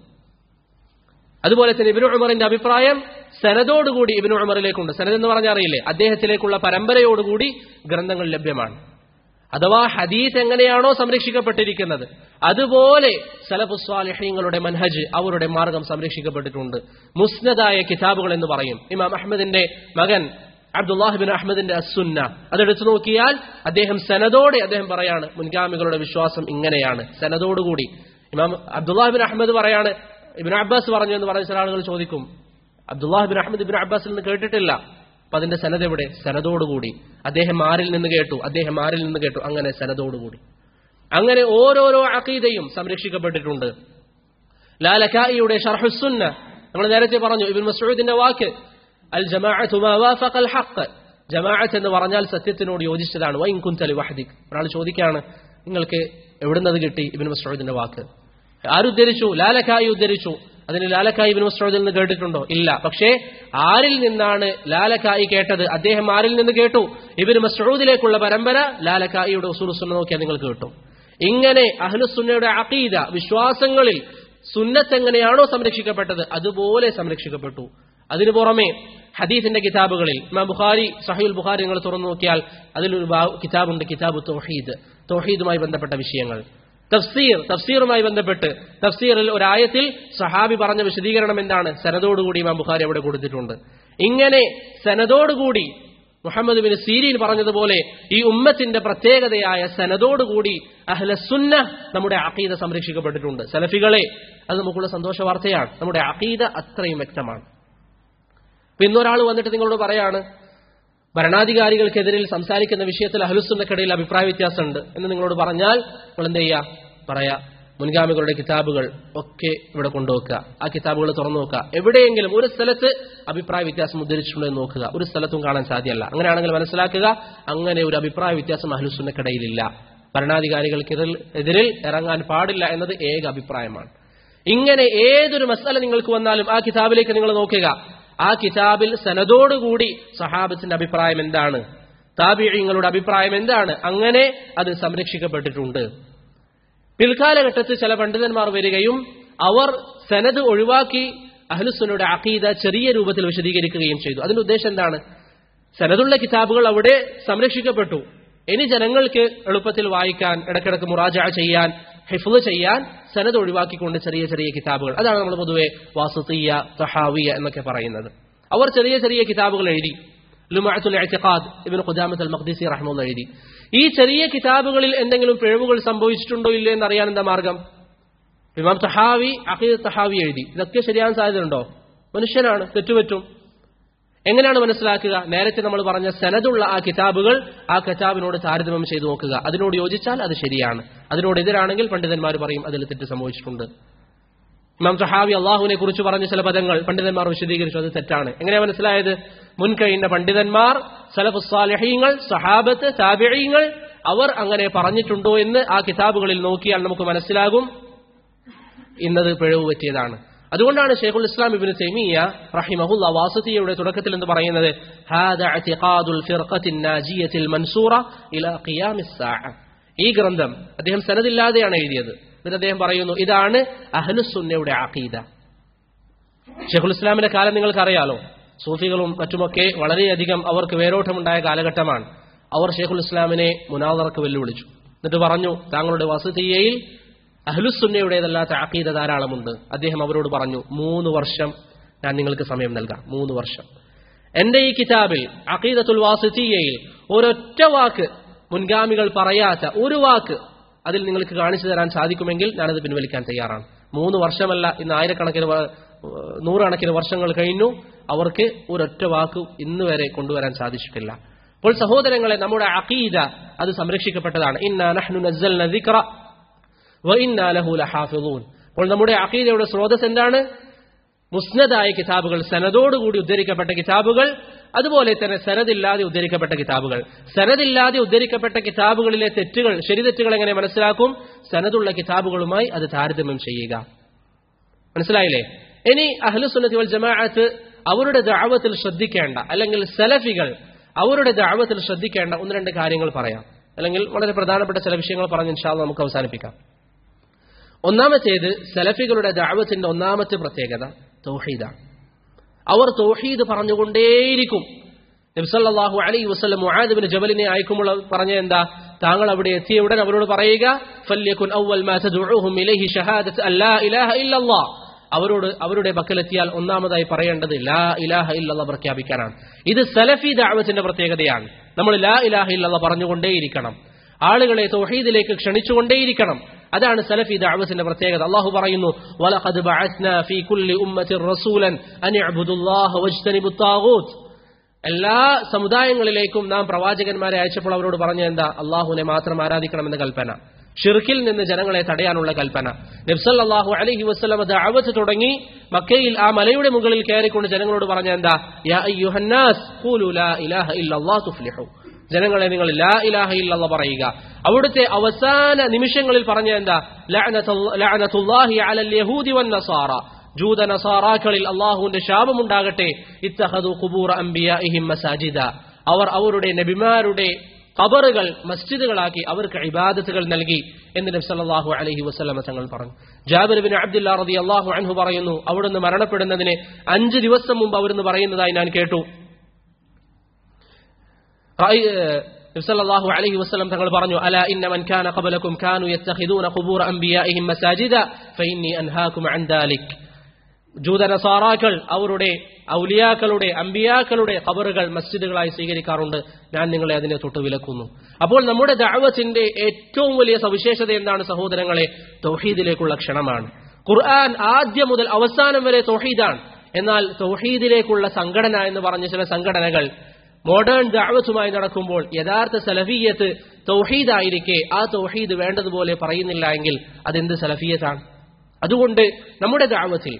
അതുപോലെ തന്നെ ഇബിനു ഉമറിന്റെ അഭിപ്രായം സനദോടുകൂടി ഇബിനു ഉമറിലേക്കുണ്ട് സനദ് എന്ന് പറഞ്ഞാൽ അറിയില്ലേ അദ്ദേഹത്തിലേക്കുള്ള പരമ്പരയോടുകൂടി ഗ്രന്ഥങ്ങൾ ലഭ്യമാണ് അഥവാ ഹദീസ് എങ്ങനെയാണോ സംരക്ഷിക്കപ്പെട്ടിരിക്കുന്നത് അതുപോലെ സലഫുസ്വാലിഹ്യങ്ങളുടെ മൻഹജ് അവരുടെ മാർഗം സംരക്ഷിക്കപ്പെട്ടിട്ടുണ്ട് മുസ്നദായ കിതാബുകൾ എന്ന് പറയും ഇമാം അഹമ്മദിന്റെ മകൻ അബ്ദുല്ലാഹിബിൻ അഹമ്മദിന്റെ അസുന്ന അതെടുത്തു നോക്കിയാൽ അദ്ദേഹം സനദോടെ അദ്ദേഹം പറയാണ് മുൻഗാമികളുടെ വിശ്വാസം ഇങ്ങനെയാണ് സനദോടുകൂടി ഇമാം അബ്ദുല്ലാഹിബിൻ അഹമ്മദ് പറയാണ് ഇബിൻ അബ്ബാസ് പറഞ്ഞു എന്ന് പറഞ്ഞ ചില ആളുകൾ ചോദിക്കും അബ്ദുല്ലാഹിബിൻ അഹമ്മദ് ഇബിൻ അബ്ബാസിൽ നിന്ന് കേട്ടിട്ടില്ല അപ്പൊ അതിന്റെ സനത് എവിടെ സനതോടുകൂടി അദ്ദേഹം ആരിൽ നിന്ന് കേട്ടു അദ്ദേഹം ആരിൽ നിന്ന് കേട്ടു അങ്ങനെ സനതോടുകൂടി അങ്ങനെ ഓരോരോ അഖീദയും സംരക്ഷിക്കപ്പെട്ടിട്ടുണ്ട് ലാലക്കായിയുടെ ഷർഹുസുന്ന നമ്മൾ നേരത്തെ പറഞ്ഞു ഇബിൻ മസൂദിന്റെ വാക്ക് അൽ ജമാഅത്തു മാ വാഫഖ അൽ ഹഖ് ജമാഅത്ത് എന്ന് പറഞ്ഞാൽ സത്യത്തിനോട് യോജിച്ചതാണ് വൈൻ കുന്തലി വഹദിക് ഒരാൾ ചോദിക്കാണ് നിങ്ങൾക്ക് എവിടുന്നത് കിട്ടി ഇബിൻ മസൂദിന്റെ വാക്ക് ആരുദ്ധരിച്ചു ലാലക്കായി ഉദ്ധരിച്ചു അതിന് ലാലക്കായി ഇബിൻ മസ്ഊദിൽ നിന്ന് കേട്ടിട്ടുണ്ടോ ഇല്ല പക്ഷേ ആരിൽ നിന്നാണ് ലാലക്കായി കേട്ടത് അദ്ദേഹം ആരിൽ നിന്ന് കേട്ടു ഇബിൻ മസ്ഊദിലേക്കുള്ള പരമ്പര ലാലക്കായിയുടെ ഉസൂലുസുന്ന നോക്കിയാൽ നിങ്ങൾക്ക് കിട്ടും ഇങ്ങനെ അഹ്ലുസുന്നയുടെ അഖീദ വിശ്വാസങ്ങളിൽ സുന്നത്ത് എങ്ങനെയാണോ സംരക്ഷിക്കപ്പെട്ടത് അതുപോലെ സംരക്ഷിക്കപ്പെട്ടു അതിനു പുറമെ ഹദീസിന്റെ കിതാബുകളിൽ ഇമാം ബുഖാരി സഹീൽ ബുഖാരി നിങ്ങൾ തുറന്നു നോക്കിയാൽ അതിലൊരു കിതാബുണ്ട് കിതാബ് തൗഹീദ് തൗഹീദുമായി ബന്ധപ്പെട്ട വിഷയങ്ങൾ തഫ്സീർ തഫ്സീറുമായി ബന്ധപ്പെട്ട് തഫ്സീറിൽ ഒരായത്തിൽ സഹാബി പറഞ്ഞ വിശദീകരണം എന്താണ് സനദോടുകൂടി ഇമാം ബുഖാരി അവിടെ കൊടുത്തിട്ടുണ്ട് ഇങ്ങനെ സനദോടുകൂടി മുഹമ്മദ് ബിൻ സീരീൻ പറഞ്ഞതുപോലെ ഈ ഉമ്മത്തിന്റെ പ്രത്യേകതയായ സനദോടുകൂടി അഹ്ലസുന്ന നമ്മുടെ അഖീദ സംരക്ഷിക്കപ്പെട്ടിട്ടുണ്ട് സലഫികളെ അത് നമുക്കുള്ള സന്തോഷ വാർത്തയാണ് നമ്മുടെ അഖീദ അത്രയും വ്യക്തമാണ് ഇപ്പൊ ഇന്നൊരാൾ വന്നിട്ട് നിങ്ങളോട് പറയാണ് ഭരണാധികാരികൾക്കെതിരിൽ സംസാരിക്കുന്ന വിഷയത്തിൽ അഹ്ലുസുന്നക്കിടയിൽ അഭിപ്രായ വ്യത്യാസമുണ്ട് എന്ന് നിങ്ങളോട് പറഞ്ഞാൽ നിങ്ങൾ എന്ത് ചെയ്യുക പറയാ മുൻഗാമികളുടെ കിതാബുകൾ ഒക്കെ ഇവിടെ കൊണ്ടുവെക്കുക ആ കിതാബുകൾ തുറന്നു നോക്കുക എവിടെയെങ്കിലും ഒരു സ്ഥലത്ത് അഭിപ്രായ വ്യത്യാസം ഉദ്ധരിച്ചിട്ടുണ്ടോ എന്ന് നോക്കുക ഒരു സ്ഥലത്തും കാണാൻ സാധ്യമല്ല അങ്ങനെയാണെങ്കിൽ മനസ്സിലാക്കുക അങ്ങനെ ഒരു അഭിപ്രായ വ്യത്യാസം അഹ്ലുസുന്നക്കിടയിലില്ല ഭരണാധികാരികൾക്കെതിരിൽ എതിരിൽ ഇറങ്ങാൻ പാടില്ല എന്നത് ഏക അഭിപ്രായമാണ് ഇങ്ങനെ ഏതൊരു മസാല നിങ്ങൾക്ക് വന്നാലും ആ കിതാബിലേക്ക് നിങ്ങൾ നോക്കുക ആ കിതാബിൽ സനദോടുകൂടി സഹാബത്തിന്റെ അഭിപ്രായം എന്താണ് താബിയങ്ങളുടെ അഭിപ്രായം എന്താണ് അങ്ങനെ അത് സംരക്ഷിക്കപ്പെട്ടിട്ടുണ്ട് പിൽക്കാലഘട്ടത്തിൽ ചില പണ്ഡിതന്മാർ വരികയും അവർ സനത് ഒഴിവാക്കി അഹ്ലുസുനയുടെ അഖീദ ചെറിയ രൂപത്തിൽ വിശദീകരിക്കുകയും ചെയ്തു അതിന്റെ ഉദ്ദേശം എന്താണ് സനതുള്ള കിതാബുകൾ അവിടെ സംരക്ഷിക്കപ്പെട്ടു ഇനി ജനങ്ങൾക്ക് എളുപ്പത്തിൽ വായിക്കാൻ ഇടക്കിടക്ക് മുറാജ ചെയ്യാൻ ഹിഫ്ല് ചെയ്യാൻ സനത് ഒഴിവാക്കിക്കൊണ്ട് ചെറിയ ചെറിയ കിതാബുകൾ അതാണ് നമ്മൾ പൊതുവെ വാസുത്തിയ തഹാവിയ എന്നൊക്കെ പറയുന്നത് അവർ ചെറിയ ചെറിയ കിതാബുകൾ എഴുതി ലുമാഅത്തുൽ ഇഅ്തിഖാദ് ഇബ്നു ഖുദാമത്ത് അൽ മഖ്ദിസി റഹ്മത്തുള്ളാഹി എഴുതി ഈ ചെറിയ കിതാബുകളിൽ എന്തെങ്കിലും പിഴവുകൾ സംഭവിച്ചിട്ടുണ്ടോ ഇല്ലേ എന്ന് അറിയാൻ എന്താ മാർഗം ഇമാം തഹാവി അഖീദ് തഹാവി എഴുതി ഇതൊക്കെ ശരിയാൻ സാധ്യതയുണ്ടോ മനുഷ്യനാണ് തെറ്റുപറ്റും എങ്ങനെയാണ് മനസ്സിലാക്കുക നേരത്തെ നമ്മൾ പറഞ്ഞ സനതുള്ള ആ കിതാബുകൾ ആ കിതാബിനോട് താരതമ്യം ചെയ്തു നോക്കുക അതിനോട് യോജിച്ചാൽ അത് ശരിയാണ് അതിനോട് എതിരാണെങ്കിൽ പണ്ഡിതന്മാർ പറയും അതിൽ തെറ്റ് സംഭവിച്ചിട്ടുണ്ട് ഇമാം സഹാബി അള്ളാഹുവിനെ കുറിച്ച് പറഞ്ഞ ചില പദങ്ങൾ പണ്ഡിതന്മാർ വിശദീകരിച്ചു അത് തെറ്റാണ് എങ്ങനെയാ മനസ്സിലായത് മുൻകഴിഞ്ഞ പണ്ഡിതന്മാർ സലഫുസാലഹീങ്ങൾ സഹാബത്ത് താബിഴീങ്ങൾ അവർ അങ്ങനെ പറഞ്ഞിട്ടുണ്ടോ എന്ന് ആ കിതാബുകളിൽ നോക്കിയാൽ നമുക്ക് മനസ്സിലാകും ഇന്നത് പിഴവ് പറ്റിയതാണ് അതുകൊണ്ടാണ് ഷെയ്ഖുൽ ഇസ്ലാം ഇബിന് തൈമിയ റഹിമഹുല്ല വാസത്തിയുടെ തുടക്കത്തിൽ എന്ന് പറയുന്നത് ഹാദ ഇഅ്തിഖാദുൽ ഫിർഖത്തിൻ നാജിയത്തിൽ മൻസൂറ ഇലാ ഖിയാമിസ് സാഅ ഈ ഗ്രന്ഥം അദ്ദേഹം സനദില്ലാതെയാണ് എഴുതിയത് എന്നിട്ട് അദ്ദേഹം പറയുന്നു ഇതാണ് അഹ്ലുസുന്നയുടെ അഖീദ ഷെയ്ഖുൽ ഇസ്ലാമിന്റെ കാലം നിങ്ങൾക്ക് അറിയാലോ സൂഫികളും മറ്റുമൊക്കെ വളരെയധികം അവർക്ക് വേരോട്ടമുണ്ടായ കാലഘട്ടമാണ് അവർ ഷെയ്ഖുൽ ഇസ്ലാമിനെ മുനാദർക്ക് വെല്ലുവിളിച്ചു എന്നിട്ട് പറഞ്ഞു താങ്കളുടെ വസതിയയിൽ അഹ്ലുസുന്നയുടേതല്ലാത്ത അഖീദ ധാരാളമുണ്ട് അദ്ദേഹം അവരോട് പറഞ്ഞു മൂന്ന് വർഷം ഞാൻ നിങ്ങൾക്ക് സമയം നൽകാം മൂന്ന് വർഷം എന്റെ ഈ കിതാബിൽ അഖീദത്തുൽ വാസിത്തിയയിൽ ഒരൊറ്റ വാക്ക് മുൻഗാമികൾ പറയാത്ത ഒരു വാക്ക് അതിൽ നിങ്ങൾക്ക് കാണിച്ചു തരാൻ സാധിക്കുമെങ്കിൽ ഞാനത് പിൻവലിക്കാൻ തയ്യാറാണ് മൂന്ന് വർഷമല്ല ഇന്ന് ആയിരക്കണക്കിന് വ- നൂറുകണക്കിന് വർഷങ്ങൾ കഴിഞ്ഞു അവർക്ക് ഒരൊറ്റ വാക്ക് ഇന്ന് വരെ കൊണ്ടുവരാൻ സാധിച്ചിട്ടില്ല അപ്പോൾ സഹോദരങ്ങളെ നമ്മുടെ അഖീദ അത് സംരക്ഷിക്കപ്പെട്ടതാണ് ഇന്നാ നഹ്നു നസ്സൽന ദിക്റ വ ഇന്നാ ലഹു ലഹാഫിളൂൻ അപ്പോൾ നമ്മുടെ അഖീദയുടെ സ്രോതസ് എന്താണ് മുസ്നദായ കിതാബുകൾ സനദോടുകൂടി ഉദ്ധരിക്കപ്പെട്ട കിതാബുകൾ അതുപോലെ തന്നെ സനദില്ലാതെ ഉദ്ധരിക്കപ്പെട്ട കിതാബുകൾ സനദില്ലാതെ ഉദ്ധരിക്കപ്പെട്ട കിതാബുകളിലെ തെറ്റുകൾ ശരിതെറ്റുകൾ എങ്ങനെ മനസ്സിലാക്കും സനദുള്ള കിതാബുകളുമായി അത് താരതമ്യം ചെയ്യുക മനസ്സിലായില്ലേ ഇനി അഹ്ലുസുന്നത്തി വൽ ജമാഅത്ത് അവരുടെ ദഅവത്തിൽ ശ്രദ്ധിക്കേണ്ട അല്ലെങ്കിൽ സലഫികൾ അവരുടെ ദഅവത്തിൽ ശ്രദ്ധിക്കേണ്ട ഒന്ന് രണ്ട് കാര്യങ്ങൾ പറയാം അല്ലെങ്കിൽ വളരെ പ്രധാനപ്പെട്ട ചില വിഷയങ്ങൾ പറഞ്ഞ് ഇൻഷാല്ല നമുക്ക് അവസാനിപ്പിക്കാം ഒന്നാമത്തേത് സലഫികളുടെ ദഅവത്തിന്റെ ഒന്നാമത്തെ പ്രത്യേകത തൗഹീദാണ് അവർ തൗഹീദ് പറഞ്ഞുകൊണ്ടേയിരിക്കും നബ്സല്ലാഹു അലൈഹി വസ്ലം മുആദിബിന് ജബലിനെ അയക്കുമ്പോൾ പറഞ്ഞ എന്താ താങ്കൾ അവിടെ എത്തിയ ഉടൻ അവരോട് പറയുക ഫല്യകുൻ അവ്വൽ മാ തദ്ഉഹും ഇലൈഹി ഷഹാദത്ത് അല്ലാ ഇലാഹ ഇല്ലല്ലാഹ് അവരോട് അവരുടെ പക്കലെത്തിയാൽ ഒന്നാമതായി പറയേണ്ടത് ലാ ഇലാഹ ഇല്ലല്ലാഹ് പ്രഖ്യാപിക്കാനാണ് ഇത് സലഫി ദഅവത്തിന്റെ പ്രത്യേകതയാണ് നമ്മൾ ലാ ഇലാഹ ഇല്ലല്ലാഹ് പറഞ്ഞുകൊണ്ടേയിരിക്കണം ആളുകളെ തൗഹീദിലേക്ക് ക്ഷണിച്ചുകൊണ്ടേയിരിക്കണം അതാണ് സലഫി ദഅവത്തിന്റെ പ്രത്യേകത അള്ളാഹു പറയുന്നു വലഖദ് ബഅസ്നാ ഫീ കുല്ലി ഉമ്മത്തിൻ റസൂലൻ അൻ ഇഅ്ബുദുല്ലാഹ വജ്തനിബുത് താഗൂത്ത് എല്ലാ സമുദായങ്ങളിലേക്കും നാം പ്രവാചകന്മാരെ അയച്ചപ്പോൾ അവരോട് പറഞ്ഞ എന്താ അള്ളാഹുവിനെ മാത്രം ആരാധിക്കണമെന്ന കൽപ്പന ഷിർക്കിൽ നിന്ന് ജനങ്ങളെ തടയാനുള്ള കൽപ്പന നബ്സല്ലാഹു അലഹി വസ്ലമ ദഅവത്ത് തുടങ്ങി മക്കയിൽ ആ മലയുടെ മുകളിൽ കയറിക്കൊണ്ട് ജനങ്ങളോട് പറഞ്ഞ എന്താ യാ അയ്യുഹന്നാസ് ഖൂലു ലാ ഇലാഹ ഇല്ലല്ലാഹ് തുഫ്ലിഹു ജനങ്ങളെ നിങ്ങൾ ലാ ഇലാഹ ഇല്ലല്ലാഹ് പറയുക അവിടുത്തെ അവസാന നിമിഷങ്ങളിൽ പറഞ്ഞ എന്താ ലഅനത്തുള്ള- ലഅനത്തുല്ലാഹി അലൽ യഹൂദി വൻ നസാറ ജൂത നസാറാക്കളിൽ അള്ളാഹുവിന്റെ ശാപമുണ്ടാകട്ടെ ഇത്തഹദു ഖുബൂറ അംബിയാഇഹിം മസാജിദ അവർ അവരുടെ നബിമാരുടെ ഖബറുകൾ മസ്ജിദുകളാക്കി അവർക്ക് ഇബാദത്തുകൾ നൽകി എന്ന് നബി സല്ലല്ലാഹു അലൈഹി വസല്ലമ തങ്ങൾ പറഞ്ഞു ജാബിർ ബിൻ അബ്ദുല്ലാ റളിയല്ലാഹു അൻഹു പറയുന്നു അവിടുന്ന് മരണപ്പെടുന്നതിന് അഞ്ച് ദിവസം മുമ്പ് അവിടുന്ന് പറയുന്നതായി ഞാൻ കേട്ടു റഅയ്- നബി സല്ലല്ലാഹു അലൈഹി വസല്ലം തങ്ങൾ പറഞ്ഞു അല ഇന്ന മൻ കാന ഖബലകും കാനു യത്തഖിദൂന ഖുബൂറ അംബിയാഇഹിം മസാജിദ ഫഇന്നി അൻഹാകും അൻ ദാലിക് ജൂതനസാറാക്കൾ അവരുടെ ഔലിയാക്കളുടെ അമ്പിയാക്കളുടെ ഖബറുകൾ മസ്ജിദുകളായി സ്വീകരിക്കാറുണ്ട് ഞാൻ നിങ്ങളെ അതിനെ തൊട്ട് വിലക്കുന്നു അപ്പോൾ നമ്മുടെ ദഅവത്തിന്റെ ഏറ്റവും വലിയ സവിശേഷത എന്താണ് സഹോദരങ്ങളെ തൗഹീദിലേക്കുള്ള ക്ഷണമാണ് ഖുർആൻ ആദ്യം മുതൽ അവസാനം വരെ തൗഹീദാണ് എന്നാൽ തൗഹീദിലേക്കുള്ള സംഘടന എന്ന് പറഞ്ഞ ചില സംഘടനകൾ മോഡേൺ ദഅവത്തുമായി നടക്കുമ്പോൾ യഥാർത്ഥ സലഫിയത്ത് തൗഹീദായിരിക്കെ ആ തൗഹീദ് വേണ്ടതുപോലെ പറയുന്നില്ല എങ്കിൽ അതെന്ത് സലഫിയത്താണ് അതുകൊണ്ട് നമ്മുടെ ദഅവത്തിൽ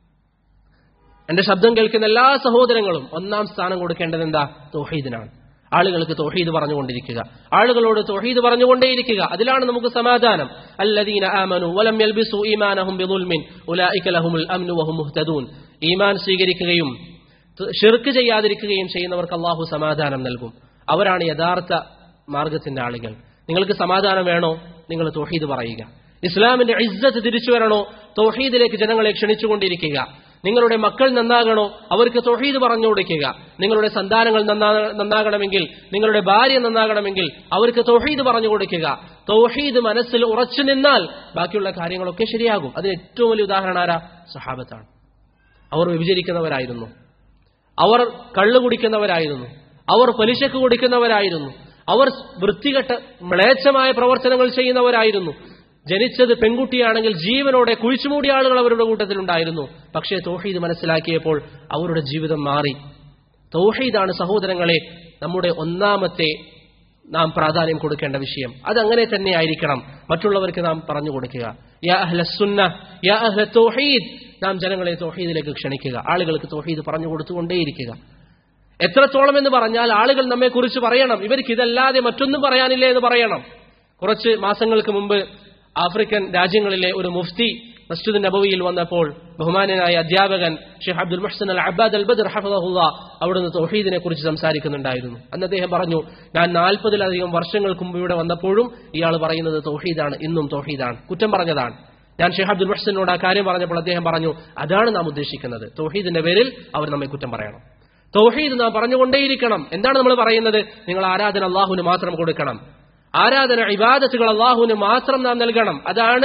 എന്റെ ശബ്ദം കേൾക്കുന്ന എല്ലാ സഹോദരങ്ങളും ഒന്നാം സ്ഥാനം കൊടുക്കേണ്ടത് എന്താ തൗഹീദിനാണ് ആളുകൾക്ക് തൗഹീദ് പറഞ്ഞുകൊണ്ടിരിക്കുക ആളുകളോട് തൗഹീദ് പറഞ്ഞുകൊണ്ടേയിരിക്കുക അതിലാണ് നമുക്ക് സമാധാനം അല്ലദീന ആമനു വലം യൽബിസു ഈമാനഹും ബിദുൽമിൻ ഉലൈക ലഹുമുൽ അംനു വഹും മുഹ്തദൂൻ ഈമാൻ സ്വീകരിക്കുകയും ഷിർക്ക് ചെയ്യാതിരിക്കുകയും ചെയ്യുന്നവർക്ക് അള്ളാഹു സമാധാനം നൽകും അവരാണ് യഥാർത്ഥ മാർഗത്തിന്റെ ആളുകൾ നിങ്ങൾക്ക് സമാധാനം വേണോ നിങ്ങൾ തൗഹീദ് പറയുക ഇസ്ലാമിന്റെ ഇസ്സത്ത് തിരിച്ചു വരണോ തൗഹീദിലേക്ക് ജനങ്ങളെ ക്ഷണിച്ചുകൊണ്ടിരിക്കുക നിങ്ങളുടെ മക്കൾ നന്നാകണോ അവർക്ക് തൊഹീദ് പറഞ്ഞു കൊടുക്കുക നിങ്ങളുടെ സന്താനങ്ങൾ നന്നാ- നന്നാകണമെങ്കിൽ നിങ്ങളുടെ ഭാര്യ നന്നാകണമെങ്കിൽ അവർക്ക് തൊഹീദ് പറഞ്ഞു കൊടുക്കുക തൗഹീദ് മനസ്സിൽ ഉറച്ചു നിന്നാൽ ബാക്കിയുള്ള കാര്യങ്ങളൊക്കെ ശരിയാകും അതിന് ഏറ്റവും വലിയ ഉദാഹരണം ആരാ സഹാബത്താണ് അവർ വിഭജിക്കുന്നവരായിരുന്നു അവർ കള്ളു കുടിക്കുന്നവരായിരുന്നു അവർ പലിശക്ക് കൊടുക്കുന്നവരായിരുന്നു അവർ വൃത്തികെട്ട മ്ലേച്ഛമായ പ്രവർത്തനങ്ങൾ ചെയ്യുന്നവരായിരുന്നു ജനിച്ചത് പെൺകുട്ടിയാണെങ്കിൽ ജീവനോടെ കുഴിച്ചുമൂടിയ ആളുകൾ അവരുടെ കൂട്ടത്തിലുണ്ടായിരുന്നു പക്ഷേ തൗഹീദ് മനസ്സിലാക്കിയപ്പോൾ അവരുടെ ജീവിതം മാറി തൗഹീദാണ് സഹോദരങ്ങളെ നമ്മുടെ ഒന്നാമത്തെ നാം പ്രാധാന്യം കൊടുക്കേണ്ട വിഷയം അതങ്ങനെ തന്നെ ആയിരിക്കണം മറ്റുള്ളവർക്ക് നാം പറഞ്ഞു കൊടുക്കുക യാ അഹ്ല സുന്ന യാ അഹ്ല തൗഹീദ് നാം ജനങ്ങളെ തൗഹീദിലേക്ക് ക്ഷണിക്കുക ആളുകൾക്ക് തൗഹീദ് പറഞ്ഞു കൊടുത്തുകൊണ്ടേയിരിക്കുക എത്രത്തോളം എന്ന് പറഞ്ഞാൽ ആളുകൾ നമ്മെ കുറിച്ച് പറയണം ഇവർക്ക് ഇതല്ലാതെ മറ്റൊന്നും പറയാനില്ല എന്ന് പറയണം കുറച്ച് മാസങ്ങൾക്ക് മുമ്പ് ആഫ്രിക്കൻ രാജ്യങ്ങളിലെ ഒരു മുഫ്തി മസ്ജിദ് നബവിയിൽ വന്നപ്പോൾ ബഹുമാനനായ അധ്യാപകൻ ഷെയ്ഖ് അബ്ദുൽ മുഹ്സൻ അൽ അബ്ബാദ് അൽ ബദർ ഹഫദഹുല്ല അവിടുന്ന് തൗഹീദിനെ കുറിച്ച് സംസാരിക്കുന്നുണ്ടായിരുന്നു അന്ന് അദ്ദേഹം പറഞ്ഞു ഞാൻ നാൽപ്പതിലധികം വർഷങ്ങൾക്ക് മുമ്പ് ഇവിടെ വന്നപ്പോഴും ഇയാൾ പറയുന്നത് തൗഹീദാണ് ഇന്നും തൗഹീദാണ് കുറ്റം പറഞ്ഞതാണ് ഞാൻ ഷെയ്ഖ് അബ്ദുൽ മുഹ്സനോട് ആ കാര്യം പറഞ്ഞപ്പോൾ അദ്ദേഹം പറഞ്ഞു അതാണ് നാം ഉദ്ദേശിക്കുന്നത് തൗഹീദിന്റെ പേരിൽ അവർ നമ്മെ കുറ്റം പറയണം തൗഹീദ് നാം പറഞ്ഞുകൊണ്ടേയിരിക്കണം എന്താണ് നമ്മൾ പറയുന്നത് നിങ്ങൾ ആരാധന അള്ളാഹുവിന് മാത്രം കൊടുക്കണം ആരാധന ഇബാദത്തുകൾ അള്ളാഹുവിന് മാത്രം നാം നൽകണം അതാണ്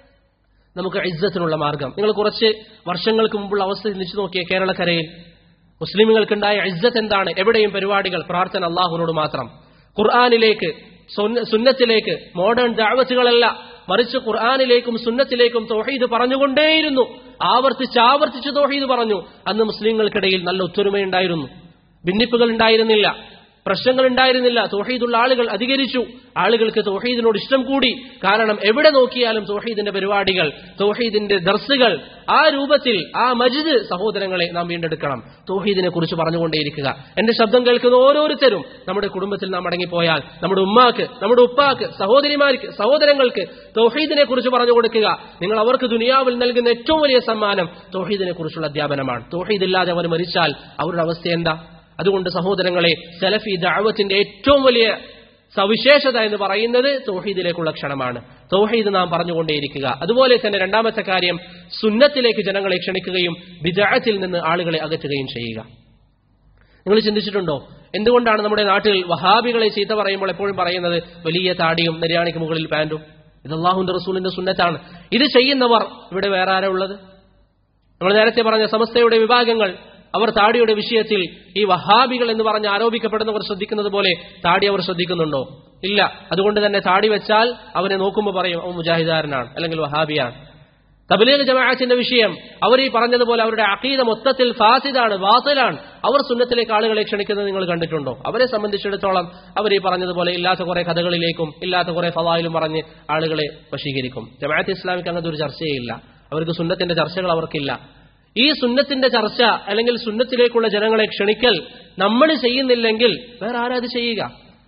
നമുക്ക് ഇജ്ജത്തിനുള്ള മാർഗം നിങ്ങൾ കുറച്ച് വർഷങ്ങൾക്ക് മുമ്പുള്ള അവസ്ഥ ചിന്തിച്ചു നോക്കിയ കേരളക്കരയിൽ മുസ്ലിമുകൾക്കുണ്ടായ ഇജ്ജത്ത് എന്താണ് എവിടെയും പരിപാടികൾ പ്രാർത്ഥന അള്ളാഹുവിനോട് മാത്രം ഖുർആാനിലേക്ക് സുന്ന- സുന്നത്തിലേക്ക് മോഡേൺ ദാവത്തുകളല്ല മറിച്ച് ഖുർആാനിലേക്കും സുന്നത്തിലേക്കും തൗഹീദ് പറഞ്ഞുകൊണ്ടേയിരുന്നു ആവർത്തിച്ച് ആവർത്തിച്ച് തൗഹീദ് പറഞ്ഞു അന്ന് മുസ്ലിങ്ങൾക്കിടയിൽ നല്ല ഒത്തൊരുമയുണ്ടായിരുന്നു ഭിന്നിപ്പുകൾ ഉണ്ടായിരുന്നില്ല പ്രശ്നങ്ങൾ ഉണ്ടായിരുന്നില്ല തൗഹീദുള്ള ആളുകൾ അധികരിച്ചു ആളുകൾക്ക് തൗഹീദിനോട് ഇഷ്ടം കൂടി കാരണം എവിടെ നോക്കിയാലും തൗഹീദിന്റെ പരിപാടികൾ തൗഹീദിന്റെ ദർസുകൾ ആ രൂപത്തിൽ ആ മജിദ് സഹോദരങ്ങളെ നാം വീണ്ടെടുക്കണം തൗഹീദിനെ കുറിച്ച് പറഞ്ഞുകൊണ്ടേയിരിക്കുക എന്റെ ശബ്ദം കേൾക്കുന്ന ഓരോരുത്തരും നമ്മുടെ കുടുംബത്തിൽ നാം അടങ്ങിപ്പോയാൽ നമ്മുടെ ഉമ്മാക്ക് നമ്മുടെ ഉപ്പാക്ക് സഹോദരിമാർക്ക് സഹോദരങ്ങൾക്ക് തൗഹീദിനെ കുറിച്ച് പറഞ്ഞു കൊടുക്കുക നിങ്ങൾ അവർക്ക് ദുനിയാവിൽ നൽകുന്ന ഏറ്റവും വലിയ സമ്മാനം തൗഹീദിനെ കുറിച്ചുള്ള അധ്യാപനമാണ് തൗഹീദ് ഇല്ലാതെ അവർ മരിച്ചാൽ അവരുടെ അവസ്ഥ എന്താ അതുകൊണ്ട് സഹോദരങ്ങളെ സലഫി ദഅവത്തിന്റെ ഏറ്റവും വലിയ സവിശേഷത എന്ന് പറയുന്നത് തൗഹീദിലേക്കുള്ള ക്ഷണമാണ് തൗഹീദ് നാം പറഞ്ഞുകൊണ്ടേയിരിക്കുക അതുപോലെ തന്നെ രണ്ടാമത്തെ കാര്യം സുന്നത്തിലേക്ക് ജനങ്ങളെ ക്ഷണിക്കുകയും ബിദഅത്തിൽ നിന്ന് ആളുകളെ അകറ്റുകയും ചെയ്യുക നിങ്ങൾ ചിന്തിച്ചിട്ടുണ്ടോ എന്തുകൊണ്ടാണ് നമ്മുടെ നാട്ടിൽ വഹാബികളെ ചീത്ത പറയുമ്പോൾ എപ്പോഴും പറയുന്നത് വലിയ താടിയും നിര്യാണിക്ക് മുകളിൽ പാൻറ്റും ഇത് അള്ളാഹുന്റെ റസൂലിന്റെ സുന്നത്താണ് ഇത് ചെയ്യുന്നവർ ഇവിടെ വേറെ ആരാ ഉള്ളത് നമ്മൾ നേരത്തെ പറഞ്ഞ സമസ്തയുടെ വിഭാഗങ്ങൾ അവർ താടിയുടെ വിഷയത്തിൽ ഈ വഹാബികൾ എന്ന് പറഞ്ഞ് ആരോപിക്കപ്പെടുന്നവർ ശ്രദ്ധിക്കുന്നത് പോലെ താടി അവർ ശ്രദ്ധിക്കുന്നുണ്ടോ ഇല്ല അതുകൊണ്ട് തന്നെ താടി വെച്ചാൽ അവനെ നോക്കുമ്പോൾ പറയും അവൻ മുജാഹിദാരനാണ് അല്ലെങ്കിൽ വഹാബിയാണ് തബലീഗ് ജമാഅത്തിന്റെ വിഷയം അവർ ഈ പറഞ്ഞതുപോലെ അവരുടെ അഖീദ മൊത്തത്തിൽ ഫാസിദാണ് വാസിലാണ് അവർ സുന്നത്തിലേക്ക് ആളുകളെ ക്ഷണിക്കുന്നത് നിങ്ങൾ കണ്ടിട്ടുണ്ടോ അവരെ സംബന്ധിച്ചിടത്തോളം അവർ ഈ പറഞ്ഞതുപോലെ ഇല്ലാത്ത കുറെ കഥകളിലേക്കും ഇല്ലാത്ത കുറെ ഫവായിലും പറഞ്ഞ് ആളുകളെ വശീകരിക്കും ജമാഅത്ത് ഇസ്ലാമിക്ക് അങ്ങനത്തെ ഒരു ചർച്ചയില്ല അവർക്ക് സുന്നത്തിന്റെ ചർച്ചകൾ അവർക്കില്ല ഈ സുന്നത്തിന്റെ ചർച്ച അല്ലെങ്കിൽ സുന്നത്തിലേക്കുള്ള ജനങ്ങളെ ക്ഷണിക്കൽ നമ്മൾ ചെയ്യുന്നില്ലെങ്കിൽ വേറെ ആരാ അത് ചെയ്യുക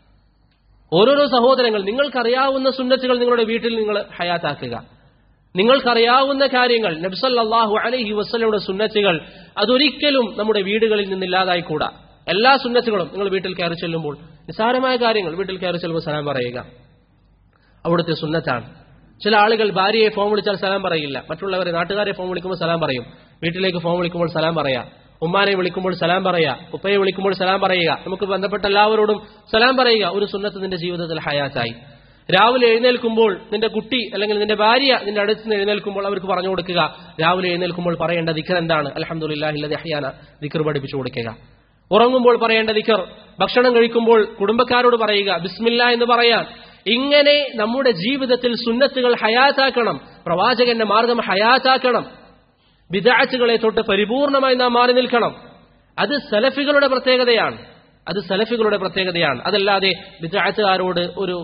ഓരോരോ സഹോദരങ്ങൾ നിങ്ങൾക്കറിയാവുന്ന സുന്നത്തുകൾ നിങ്ങളുടെ വീട്ടിൽ നിങ്ങൾ ഹയാത്താക്കുക നിങ്ങൾക്കറിയാവുന്ന കാര്യങ്ങൾ നബ്സല്ലാഹു അലൈഹി വസ്ലയുടെ സുന്നത്തുകൾ അതൊരിക്കലും നമ്മുടെ വീടുകളിൽ നിന്നില്ലാതായിക്കൂടാ എല്ലാ സുന്നത്തുകളും നിങ്ങൾ വീട്ടിൽ കയറി ചെല്ലുമ്പോൾ നിസ്സാരമായ കാര്യങ്ങൾ വീട്ടിൽ കയറി ചെല്ലുമ്പോൾ സലാം പറയുക അവിടുത്തെ സുന്നത്താണ് ചില ആളുകൾ ഭാര്യയെ ഫോൺ വിളിച്ചാൽ സലാം പറയില്ല മറ്റുള്ളവരെ നാട്ടുകാരെ ഫോൺ വിളിക്കുമ്പോൾ സലാം പറയും വീട്ടിലേക്ക് ഫോൺ വിളിക്കുമ്പോൾ സലാം പറയാം ഉമ്മാനെ വിളിക്കുമ്പോൾ സലാം പറയുക ഉപ്പയെ വിളിക്കുമ്പോൾ സലാം പറയുക നമുക്ക് ബന്ധപ്പെട്ട എല്ലാവരോടും സലാം പറയുക ഒരു സുന്നത്ത് നിന്റെ ജീവിതത്തിൽ ഹയാത്തായി രാവിലെ എഴുന്നേൽക്കുമ്പോൾ നിന്റെ കുട്ടി അല്ലെങ്കിൽ നിന്റെ ഭാര്യ നിന്റെ അടുത്ത് നിന്ന് എഴുന്നേൽക്കുമ്പോൾ അവർക്ക് പറഞ്ഞു കൊടുക്കുക രാവിലെ എഴുന്നേൽക്കുമ്പോൾ പറയേണ്ട ദിക്കർ എന്താണ് അലഹമുല്ലാഹില്ല ഹയാന ദിക്കർ പഠിപ്പിച്ചു കൊടുക്കുക ഉറങ്ങുമ്പോൾ പറയേണ്ട ദിക്കർ ഭക്ഷണം കഴിക്കുമ്പോൾ കുടുംബക്കാരോട് പറയുക ബിസ്മില്ല എന്ന് പറയാൻ ഇങ്ങനെ നമ്മുടെ ജീവിതത്തിൽ സുന്നത്തുകൾ ഹയാത്താക്കണം പ്രവാചകന്റെ മാർഗം ഹയാത്താക്കണം ബിദാറ്റുകളെ തൊട്ട് പരിപൂർണമായി നാം മാറി നിൽക്കണം അത് സലഫികളുടെ പ്രത്യേകതയാണ് അത് സലഫികളുടെ പ്രത്യേകതയാണ് അതല്ലാതെ ബിദാറ്റുകാരോട് ഒരു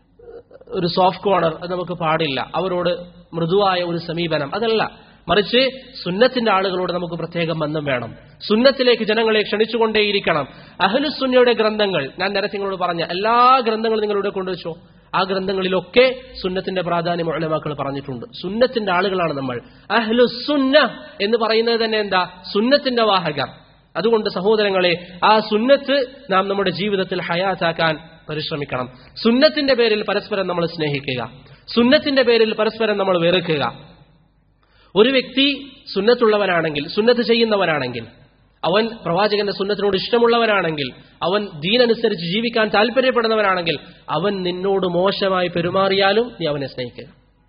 ഒരു സോഫ്റ്റ് കോർണർ അത് നമുക്ക് പാടില്ല അവരോട് മൃദുവായ ഒരു സമീപനം അതല്ല മറിച്ച് സുന്നത്തിന്റെ ആളുകളോട് നമുക്ക് പ്രത്യേകം ബന്ധം വേണം സുന്നത്തിലേക്ക് ജനങ്ങളെ ക്ഷണിച്ചുകൊണ്ടേയിരിക്കണം അഹ്ലുസുന്നയുടെ ഗ്രന്ഥങ്ങൾ ഞാൻ നേരത്തെ നിങ്ങളോട് പറഞ്ഞ എല്ലാ ഗ്രന്ഥങ്ങളും നിങ്ങളിവിടെ കൊണ്ടുവച്ചോ ആ ഗ്രന്ഥങ്ങളിലൊക്കെ സുന്നത്തിന്റെ പ്രാധാന്യം ഉലമാക്കൾ പറഞ്ഞിട്ടുണ്ട് സുന്നത്തിന്റെ ആളുകളാണ് നമ്മൾ അഹ്ലുസുന്ന എന്ന് പറയുന്നത് തന്നെ എന്താ സുന്നത്തിന്റെ വാഹകർ അതുകൊണ്ട് സഹോദരങ്ങളെ ആ സുന്നത്ത് നാം നമ്മുടെ ജീവിതത്തിൽ ഹയാത്താക്കാൻ പരിശ്രമിക്കണം സുന്നത്തിന്റെ പേരിൽ പരസ്പരം നമ്മൾ സ്നേഹിക്കുക സുന്നത്തിന്റെ പേരിൽ പരസ്പരം നമ്മൾ വെറുക്കുക ഒരു വ്യക്തി സുന്നത്തുള്ളവനാണെങ്കിൽ സുന്നത്ത് ചെയ്യുന്നവനാണെങ്കിൽ അവൻ പ്രവാചകന്റെ സുന്നത്തിനോട് ഇഷ്ടമുള്ളവനാണെങ്കിൽ അവൻ ദീനനുസരിച്ച് ജീവിക്കാൻ താല്പര്യപ്പെടുന്നവനാണെങ്കിൽ അവൻ നിന്നോട് മോശമായി പെരുമാറിയാലും നീ അവനെ സ്നേഹിക്കുക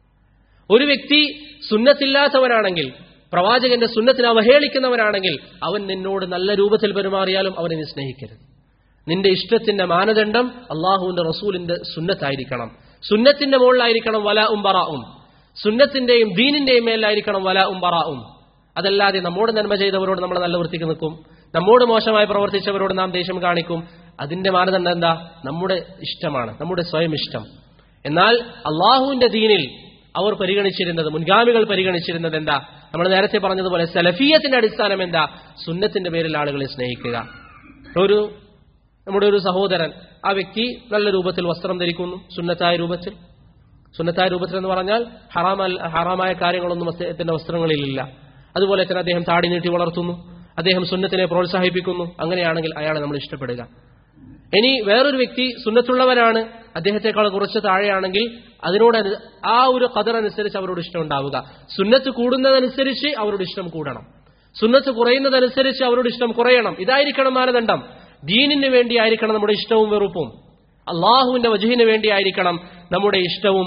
ഒരു വ്യക്തി സുന്നത്തില്ലാത്തവനാണെങ്കിൽ പ്രവാചകന്റെ സുന്നത്തിനെ അവഹേളിക്കുന്നവനാണെങ്കിൽ അവൻ നിന്നോട് നല്ല രൂപത്തിൽ പെരുമാറിയാലും അവനെ നീ സ്നേഹിക്കരുത് നിന്റെ ഇഷ്ടത്തിന്റെ മാനദണ്ഡം അള്ളാഹുവിന്റെ റസൂലിന്റെ സുന്നത്തായിരിക്കണം സുന്നത്തിന്റെ മുകളിലായിരിക്കണം വല ഉം ബറാവും സുന്നത്തിന്റെയും ദീനിന്റെയും മേലായിരിക്കണം വല ഉം ബറാവും അതല്ലാതെ നമ്മോട് നന്മ ചെയ്തവരോട് നമ്മൾ നല്ല വൃത്തിക്ക് നിൽക്കും നമ്മോട് മോശമായി പ്രവർത്തിച്ചവരോട് നാം ദേഷ്യം കാണിക്കും അതിന്റെ മാനദണ്ഡം എന്താ നമ്മുടെ ഇഷ്ടമാണ് നമ്മുടെ സ്വയം ഇഷ്ടം എന്നാൽ അള്ളാഹുവിന്റെ ദീനിൽ അവർ പരിഗണിച്ചിരുന്നത് മുൻഗാമികൾ പരിഗണിച്ചിരുന്നത് എന്താ നമ്മൾ നേരത്തെ പറഞ്ഞതുപോലെ സലഫീയത്തിന്റെ അടിസ്ഥാനം എന്താ സുന്നത്തിന്റെ പേരിൽ ആളുകളെ സ്നേഹിക്കുക ഒരു നമ്മുടെ ഒരു സഹോദരൻ ആ വ്യക്തി നല്ല രൂപത്തിൽ വസ്ത്രം ധരിക്കുന്നു സുന്നത്തായ രൂപത്തിൽ സുന്നത്തായ രൂപത്തിൽ എന്ന് പറഞ്ഞാൽ ഹറാമ ഹറാമായ കാര്യങ്ങളൊന്നും അദ്ദേഹത്തിന്റെ വസ്ത്രങ്ങളിലില്ല അതുപോലെ തന്നെ അദ്ദേഹം താടി നീട്ടി വളർത്തുന്നു അദ്ദേഹം സുന്നത്തിനെ പ്രോത്സാഹിപ്പിക്കുന്നു അങ്ങനെയാണെങ്കിൽ അയാളെ നമ്മൾ ഇഷ്ടപ്പെടുക ഇനി വേറൊരു വ്യക്തി സുന്നത്തുള്ളവരാണ് അദ്ദേഹത്തെക്കാൾ കുറച്ച് താഴെയാണെങ്കിൽ അതിനോട് അനു- ആ ഒരു കതർ അനുസരിച്ച് അവരോട് ഇഷ്ടം ഉണ്ടാവുക സുന്നത്ത് കൂടുന്നതനുസരിച്ച് അവരോട് ഇഷ്ടം കൂടണം സുന്നത്ത് കുറയുന്നതനുസരിച്ച് അവരോട് ഇഷ്ടം കുറയണം ഇതായിരിക്കണം മാനദണ്ഡം ദീനിന് വേണ്ടിയായിരിക്കണം നമ്മുടെ ഇഷ്ടവും വെറുപ്പും അള്ളാഹുവിന്റെ വജുഹിന് വേണ്ടിയായിരിക്കണം നമ്മുടെ ഇഷ്ടവും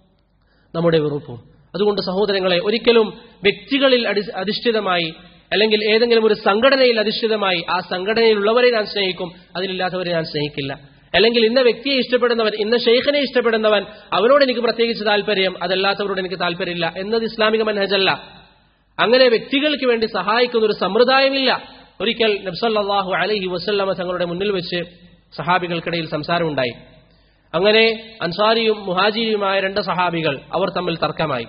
നമ്മുടെ വെറുപ്പും അതുകൊണ്ട് സഹോദരങ്ങളെ ഒരിക്കലും വ്യക്തികളിൽ അടി- അധിഷ്ഠിതമായി അല്ലെങ്കിൽ ഏതെങ്കിലും ഒരു സംഘടനയിൽ അധിഷ്ഠിതമായി ആ സംഘടനയിലുള്ളവരെ ഞാൻ സ്നേഹിക്കും അതിലില്ലാത്തവരെ ഞാൻ സ്നേഹിക്കില്ല അല്ലെങ്കിൽ ഇന്ന വ്യക്തിയെ ഇഷ്ടപ്പെടുന്നവൻ ഇന്ന ഷെയ്ഖിനെ ഇഷ്ടപ്പെടുന്നവൻ അവരോട് എനിക്ക് പ്രത്യേകിച്ച് താല്പര്യം അതല്ലാത്തവരോട് എനിക്ക് താല്പര്യമില്ല എന്നത് ഇസ്ലാമിക മനഹജല്ല അങ്ങനെ വ്യക്തികൾക്ക് വേണ്ടി സഹായിക്കുന്ന ഒരു സമ്പ്രദായമില്ല ഒരിക്കൽ നബ്സല്ലാഹു അലൈഹി വസല്ലമ തങ്ങളുടെ മുന്നിൽ വെച്ച് സഹാബികൾക്കിടയിൽ സംസാരമുണ്ടായി അങ്ങനെ അൻസാരിയും മുഹാജിരിയുമായ രണ്ട് സഹാബികൾ അവർ തമ്മിൽ തർക്കമായി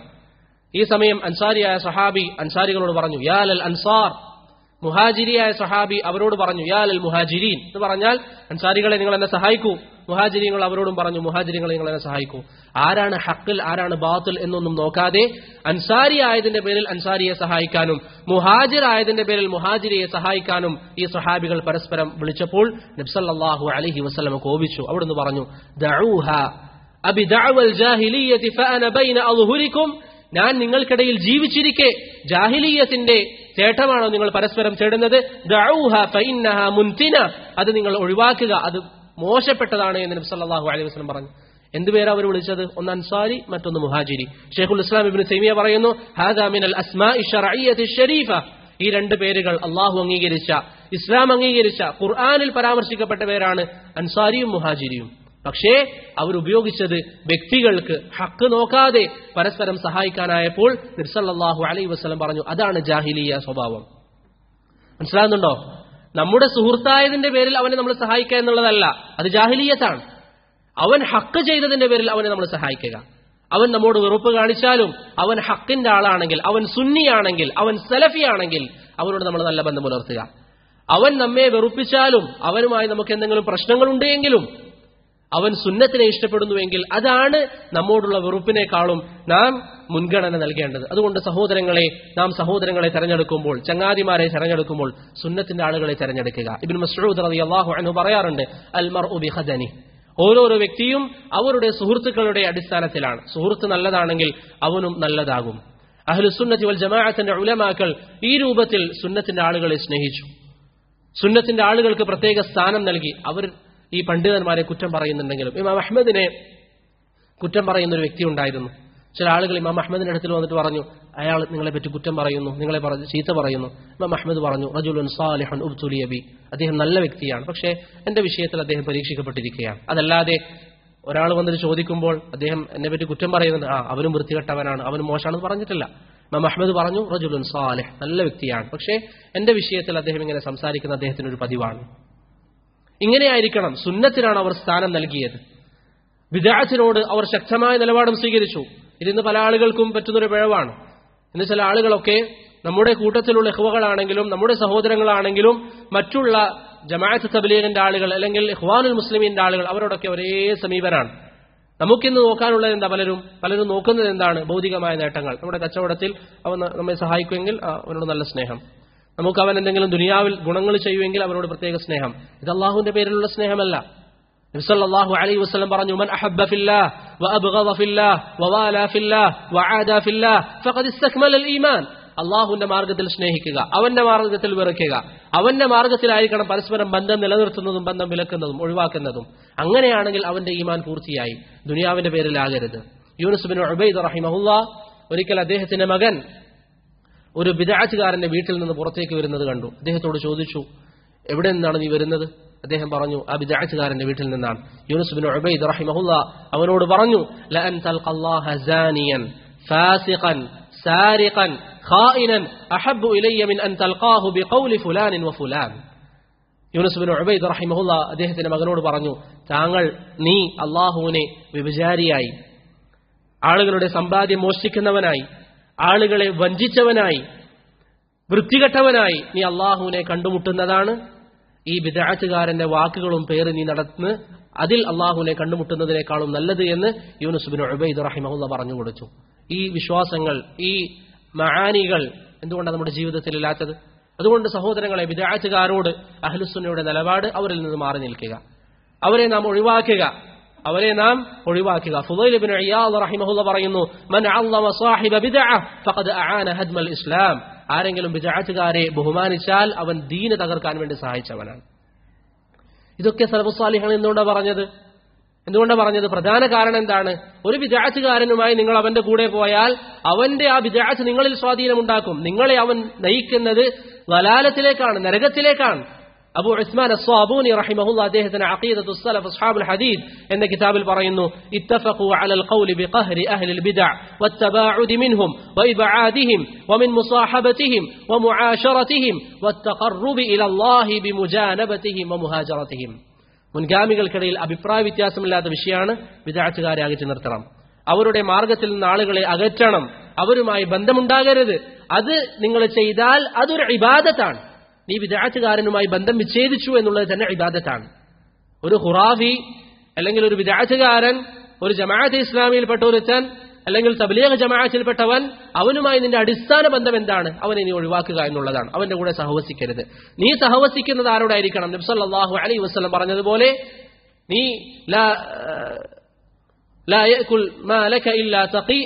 ഈ സമയം അൻസാരിയായ സഹാബി അൻസാരികളോട് പറഞ്ഞു യാലൽ അൻസാർ മുഹാജിരിയായ സഹാബി അവരോട് പറഞ്ഞു യാലൽ മുഹാജിരീൻ എന്ന് പറഞ്ഞാൽ അൻസാരികളെ നിങ്ങൾ എന്നെ സഹായിക്കൂ മുഹാജിരിങ്ങൾ അവരോടും പറഞ്ഞു മുഹാജിരിങ്ങളെ നിങ്ങൾ എന്നെ സഹായിക്കൂ ആരാണ് ഹക്കിൽ ആരാണ് ബാത്തിൽ എന്നൊന്നും നോക്കാതെ അൻസാരി ആയതിന്റെ പേരിൽ അൻസാരിയെ സഹായിക്കാനും മുഹാജിർ ആയതിന്റെ പേരിൽ മുഹാജിരിയെ സഹായിക്കാനും ഈ സഹാബികൾ പരസ്പരം വിളിച്ചപ്പോൾ നബ്സല്ലാഹു അലഹി വസ്ലമ കോപിച്ചു അവിടുന്ന് പറഞ്ഞു ദഊഹ അബി ദഅവൽ ജാഹിലിയ്യതി ഫഅന ബൈന അദ്ഹുരിക്കും ഞാൻ നിങ്ങൾക്കിടയിൽ ജീവിച്ചിരിക്കെ ജാഹിലീയത്തിന്റെ ചേട്ടമാണോ നിങ്ങൾ പരസ്പരം തേടുന്നത് ദഊഹ ഫഇന്നഹ മുൻതിന അത് നിങ്ങൾ ഒഴിവാക്കുക അത് മോശപ്പെട്ടതാണ് എന്ന് നബി സല്ലല്ലാഹു അലൈഹി വസല്ലം പറഞ്ഞു എന്തുപേരാ അവർ വിളിച്ചത് ഒന്ന് അൻസാരി മറ്റൊന്ന് മുഹാജിരി ഷെയ്ഖുൽ ഇസ്ലാം ഇബ്നു തൈമിയ പറയുന്നു ഹാദാ മിനൽ അസ്മാഇ ശർഇയ്യത്തി ഷരീഫ ഈ രണ്ട് പേരുകൾ അള്ളാഹു അംഗീകരിച്ച ഇസ്ലാം അംഗീകരിച്ച ഖുർആനിൽ പരാമർശിക്കപ്പെട്ട പേരാണ് അൻസാരിയും മുഹാജിരിയും പക്ഷേ അവർ ഉപയോഗിച്ചത് വ്യക്തികൾക്ക് ഹക്ക് നോക്കാതെ പരസ്പരം സഹായിക്കാനായപ്പോൾ നിർസല്ലാഹു അലൈ വസ്ലം പറഞ്ഞു അതാണ് ജാഹിലിയ സ്വഭാവം മനസ്സിലാകുന്നുണ്ടോ നമ്മുടെ സുഹൃത്തായതിന്റെ പേരിൽ അവനെ നമ്മൾ സഹായിക്കുക എന്നുള്ളതല്ല അത് ജാഹിലീയത്താണ് അവൻ ഹക്ക് ചെയ്തതിന്റെ പേരിൽ അവനെ നമ്മൾ സഹായിക്കുക അവൻ നമ്മോട് വെറുപ്പ് കാണിച്ചാലും അവൻ ഹക്കിന്റെ ആളാണെങ്കിൽ അവൻ സുന്നിയാണെങ്കിൽ അവൻ സലഫിയാണെങ്കിൽ അവനോട് നമ്മൾ നല്ല ബന്ധം പുലർത്തുക അവൻ നമ്മെ വെറുപ്പിച്ചാലും അവനുമായി നമുക്ക് എന്തെങ്കിലും പ്രശ്നങ്ങളുണ്ടെങ്കിലും അവൻ സുന്നത്തിനെ ഇഷ്ടപ്പെടുന്നുവെങ്കിൽ അതാണ് നമ്മോടുള്ള വെറുപ്പിനേക്കാളും നാം മുൻഗണന നൽകേണ്ടത് അതുകൊണ്ട് സഹോദരങ്ങളെ നാം സഹോദരങ്ങളെ തെരഞ്ഞെടുക്കുമ്പോൾ ചങ്ങാതിമാരെ തെരഞ്ഞെടുക്കുമ്പോൾ സുന്നത്തിന്റെ ആളുകളെ തെരഞ്ഞെടുക്കുക ഇബിൻ മസ്ഊദ് റളിയല്ലാഹു അൻഹു പറയാറുണ്ട് അൽ മർഉ ബിഖദനി ഓരോരോ വ്യക്തിയും അവരുടെ സുഹൃത്തുക്കളുടെ അടിസ്ഥാനത്തിലാണ് സുഹൃത്ത് നല്ലതാണെങ്കിൽ അവനും നല്ലതാകും അഹ്ലുസുന്നത്തി വൽ ജമാഅത്തിന്റെ ഉലമാക്കൾ ഈ രൂപത്തിൽ സുന്നത്തിന്റെ ആളുകളെ സ്നേഹിച്ചു സുന്നത്തിന്റെ ആളുകൾക്ക് പ്രത്യേക സ്ഥാനം നൽകി അവർ ഈ പണ്ഡിതന്മാരെ കുറ്റം പറയുന്നുണ്ടെങ്കിലും ഇമാം അഹമ്മദിനെ കുറ്റം പറയുന്ന ഒരു വ്യക്തി ഉണ്ടായിരുന്നു ചില ആളുകൾ ഇമാം അഹമ്മദിന്റെ അടുത്തിൽ വന്നിട്ട് പറഞ്ഞു അയാൾ നിങ്ങളെ പറ്റി കുറ്റം പറയുന്നു നിങ്ങളെ പറഞ്ഞു ചീത്ത പറയുന്നു ഇമാം അഹമ്മദ് പറഞ്ഞു റജുലുൻ സാലിഹൻ ഉബ്തുലിയബി അദ്ദേഹം നല്ല വ്യക്തിയാണ് പക്ഷേ എന്റെ വിഷയത്തിൽ അദ്ദേഹം പരീക്ഷിക്കപ്പെട്ടിരിക്കുകയാണ് അതല്ലാതെ ഒരാൾ വന്നിട്ട് ചോദിക്കുമ്പോൾ അദ്ദേഹം എന്നെ പറ്റി കുറ്റം പറയുന്നുണ്ട് ആ അവനും വൃത്തികെട്ടവനാണ് അവനും മോശമാണെന്ന് പറഞ്ഞിട്ടില്ല ഇമാം അഹമ്മദ് പറഞ്ഞു റജുലുൻ സാലിഹ് നല്ല വ്യക്തിയാണ് പക്ഷേ എന്റെ വിഷയത്തിൽ അദ്ദേഹം ഇങ്ങനെ സംസാരിക്കുന്ന അദ്ദേഹത്തിന് ഒരു പതിവാണ് ഇങ്ങനെയായിരിക്കണം സുന്നത്തിനാണ് അവർ സ്ഥാനം നൽകിയത് വിദാത്തിനോട് അവർ ശക്തമായ നിലപാടും സ്വീകരിച്ചു ഇതിന്ന് പല ആളുകൾക്കും പറ്റുന്നൊരു പിഴവാണ് ഇന്ന് ചില ആളുകളൊക്കെ നമ്മുടെ കൂട്ടത്തിലുള്ള ഇഹ്വകളാണെങ്കിലും നമ്മുടെ സഹോദരങ്ങളാണെങ്കിലും മറ്റുള്ള ജമാഅത്ത് തബ്ലീഗിന്റെ ആളുകൾ അല്ലെങ്കിൽ ഇഹ്വാനുൽ മുസ്ലിമീന്റെ ആളുകൾ അവരോടൊക്കെ ഒരേ സമീപനാണ് നമുക്കിന്ന് നോക്കാനുള്ളത് എന്താ പലരും പലരും നോക്കുന്നത് എന്താണ് ഭൗതികമായ നേട്ടങ്ങൾ നമ്മുടെ കച്ചവടത്തിൽ അവൻ നമ്മെ സഹായിക്കുമെങ്കിൽ ആ, അവനോട് നല്ല സ്നേഹം നമുക്ക് അവൻ എന്തെങ്കിലും ദുനിയാവിൽ ഗുണങ്ങൾ ചെയ്യുമെങ്കിൽ അവനോട് പ്രത്യേക സ്നേഹം ഇത് അള്ളാഹുവിന്റെ പേരിലുള്ള സ്നേഹമല്ല നബിസല്ലാഹു അലൈഹി വസല്ലം പറഞ്ഞു മൻ അഹബ്ബ ഫില്ലാഹ് വഅബ്ഗദ ഫില്ലാഹ് വവാല ഫില്ലാഹ് വആദ ഫില്ലാഹ് ഫഖദ് ഇസ്തക്മല ഈമാൻ അള്ളാഹുവിന്റെ മാർഗത്തിൽ സ്നേഹിക്കുക അവന്റെ മാർഗത്തിൽ വെറുക്കുക അവന്റെ മാർഗത്തിലായിരിക്കണം പരസ്പരം ബന്ധം നിലനിർത്തുന്നതും ബന്ധം വിലക്കുന്നതും ഒഴിവാക്കുന്നതും അങ്ങനെയാണെങ്കിൽ അവന്റെ ഈമാൻ പൂർത്തിയായി ദുനിയാവിന്റെ പേരിലാകരുത് യൂനുസ് ബിൻ ഉബൈദ് റഹിമഹുല്ല ഒരിക്കൽ അദ്ദേഹത്തിന്റെ മകൻ ഒരു ബിദാറ്റുകാരന്റെ വീട്ടിൽ നിന്ന് പുറത്തേക്ക് വരുന്നത് കണ്ടു അദ്ദേഹത്തോട് ചോദിച്ചു എവിടെ നിന്നാണ് നീ വരുന്നത് അദ്ദേഹം പറഞ്ഞു ആ ബിദാറ്റുകാരന്റെ വീട്ടിൽ നിന്നാണ് യൂനുസ് ബിൻ ഉബൈദ് റഹിമഹുല്ല അവനോട് പറഞ്ഞു ലഅൻ തൽഖല്ലാഹ സാനിയൻ ഫാസിഖൻ സാരിഖൻ ഖായിനൻ അഹബ്ബു ഇലയ്യ മിൻ അൻ തൽഖാഹു ബിഖൗലി ഫുലാനിൻ വഫുലാൻ യൂനുസ് ബിൻ ഉബൈദ് റഹിമഹുല്ല അദ്ദേഹത്തിന്റെ മകനോട് പറഞ്ഞു താങ്കൾ നീ അള്ളാഹുവിനെ വ്യഭിചാരിയായി ആളുകളുടെ സമ്പാദ്യം മോഷ്ടിക്കുന്നവനായി ആളുകളെ വഞ്ചിച്ചവനായി വൃത്തികെട്ടവനായി നീ അള്ളാഹുവിനെ കണ്ടുമുട്ടുന്നതാണ് ഈ വിദാറ്റുകാരന്റെ വാക്കുകളും പേര് നീ നടന്ന് അതിൽ അള്ളാഹുവിനെ കണ്ടുമുട്ടുന്നതിനേക്കാളും നല്ലത് എന്ന് യൂനുസ് ബിൻ ഉബൈദ് റഹിമഹുല്ല പറഞ്ഞു കൊടുത്തു ഈ വിശ്വാസങ്ങൾ ഈ മഹാനികൾ എന്തുകൊണ്ടാണ് നമ്മുടെ ജീവിതത്തിൽ ഇല്ലാത്തത് അതുകൊണ്ട് സഹോദരങ്ങളെ വിദാറ്റുകാരോട് അഹ്ലുസുന്നയുടെ നിലപാട് അവരിൽ നിന്ന് മാറി നിൽക്കുക അവരെ നാം ഒഴിവാക്കുക അവരെ നാം ഒഴിവാക്കുക ഫുദൈൽ ഇബ്നു ഇയാദ് റഹിമഹുല്ല പറയുന്നു മൻ അള്ളമ സാഹിബ ബിദ്അ ഫഖദ് അആന ഹദ്മൽ ഇസ്ലാം ആരെങ്കിലും വിജാറ്റുകാരെ ബഹുമാനിച്ചാൽ അവൻ ദീന് തകർക്കാൻ വേണ്ടി സഹായിച്ചവനാണ് ഇതൊക്കെ സർവസ്വാലിഹാണ് എന്തുകൊണ്ടാണ് പറഞ്ഞത് എന്തുകൊണ്ടാണ് പറഞ്ഞത് പ്രധാന കാരണം എന്താണ് ഒരു വിജാറ്റുകാരനുമായി നിങ്ങൾ അവന്റെ കൂടെ പോയാൽ അവന്റെ ആ വിജാറ്റ് നിങ്ങളിൽ സ്വാധീനമുണ്ടാക്കും നിങ്ങളെ അവൻ നയിക്കുന്നത് വലാലത്തിലേക്കാണ് നരകത്തിലേക്കാണ് അബു ഉസ്മാൻ അസ്വാബൂനി റഹിമഹുല്ല അദ്ദേഹത്തിന് അഖീദത്തു സലഫ് അസ്ഹാബുൽ ഹദീദ് എന്ന കിതാബിൽ പറയുന്നു ഇത്തഫഖു അലൽ ഖൗലി ബിഖഹ്രി അഹ്ലിൽ ബിദ്അ വത്തബാഉദി മിൻഹും വഇബആദിഹിം വമിൻ മുസാഹബതിഹിം വമുആശറതിഹിം വത്തഖർറുബി ഇലല്ലാഹി ബിമുജാനബതിഹിം വമുഹാജറതിഹിം മുൻഗാമികൾക്കിടയിൽ അഭിപ്രായ വ്യത്യാസമില്ലാത്ത വിഷയമാണ് വിദാറ്റുകാരെ അകറ്റി നിർത്തണം അവരുടെ മാർഗത്തിൽ നിന്ന് ആളുകളെ അകറ്റണം അവരുമായി ബന്ധമുണ്ടാകരുത് അത് നിങ്ങൾ ചെയ്താൽ അതൊരു ഇബാദത്താണ് നീ വിദാറ്റുകാരനുമായി ബന്ധം വിച്ഛേദിച്ചു എന്നുള്ളത് തന്നെ ഇബാദത്താണ് ഒരു ഹുറാഫി അല്ലെങ്കിൽ ഒരു വിദാറ്റുകാരൻ ഒരു ജമാഅത്ത് ഇസ്ലാമിയിൽപ്പെട്ട ഒരുത്തൻ അല്ലെങ്കിൽ തബ്ലീഗ് ജമാഅത്തിൽപ്പെട്ടവൻ അവനുമായി നിന്റെ അടിസ്ഥാന ബന്ധം എന്താണ് അവനെ നീ ഒഴിവാക്കുക എന്നുള്ളതാണ് അവന്റെ കൂടെ സഹവസിക്കരുത് നീ സഹവസിക്കുന്നത് ആരോടായിരിക്കണം നബ്സല്ലാഹു അലൈ വസ്ലം പറഞ്ഞതുപോലെ നീ ലാ ലാ യഅ്കുൽ മാ ലക ഇല്ലാ തഖി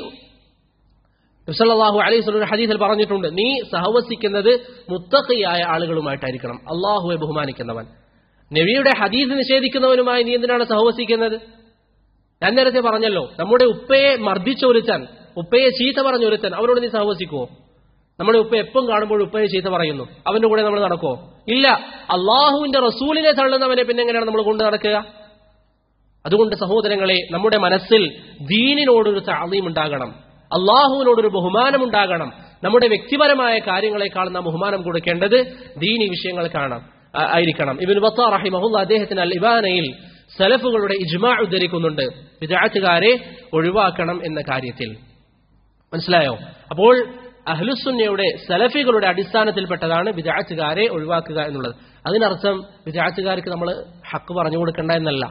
നബ്സല്ലാഹു അലൈഹി സ്വലം ഹദീസിൽ പറഞ്ഞിട്ടുണ്ട് നീ സഹവസിക്കുന്നത് മുത്തഖിയായ ആളുകളുമായിട്ടായിരിക്കണം അള്ളാഹുവെ ബഹുമാനിക്കുന്നവൻ നബിയുടെ ഹദീസ് നിഷേധിക്കുന്നവനുമായി നീ എന്തിനാണ് സഹവസിക്കുന്നത് ഞാൻ നേരത്തെ പറഞ്ഞല്ലോ നമ്മുടെ ഉപ്പയെ മർദ്ദിച്ച ഒരുത്തൻ ഉപ്പയെ ചീത്ത പറഞ്ഞ ഒരുത്തൻ അവരോട് നീ സഹവസിക്കുവോ നമ്മുടെ ഉപ്പ എപ്പം കാണുമ്പോൾ ഉപ്പയെ ചീത്ത പറയുന്നു അവന്റെ കൂടെ നമ്മൾ നടക്കുവോ ഇല്ല അള്ളാഹുവിന്റെ റസൂലിനെ തള്ളുന്നവനെ പിന്നെ എങ്ങനെയാണ് നമ്മൾ കൊണ്ട് നടക്കുക അതുകൊണ്ട് സഹോദരങ്ങളെ നമ്മുടെ മനസ്സിൽ ദീനിനോടൊരു താളീം ഉണ്ടാകണം അള്ളാഹുവിനോടൊരു ബഹുമാനം ഉണ്ടാകണം നമ്മുടെ വ്യക്തിപരമായ കാര്യങ്ങളെക്കാൾ നാം ബഹുമാനം കൊടുക്കേണ്ടത് ദീനി വിഷയങ്ങൾക്കാണ് ആയിരിക്കണം ഇബിൻ ബത്താ റഹിമഹുല്ല അദ്ദേഹത്തിന് അൽ ഇബാനയിൽ സലഫുകളുടെ ഇജ്മാ ഉദ്ധരിക്കുന്നുണ്ട് വിദാറ്റുകാരെ ഒഴിവാക്കണം എന്ന കാര്യത്തിൽ മനസ്സിലായോ അപ്പോൾ അഹ്ലുസുന്നയുടെ സലഫികളുടെ അടിസ്ഥാനത്തിൽപ്പെട്ടതാണ് വിദാറ്റുകാരെ ഒഴിവാക്കുക എന്നുള്ളത് അതിനർത്ഥം വിദാറ്റുകാർക്ക് നമ്മൾ ഹക്ക് പറഞ്ഞു കൊടുക്കേണ്ട എന്നല്ല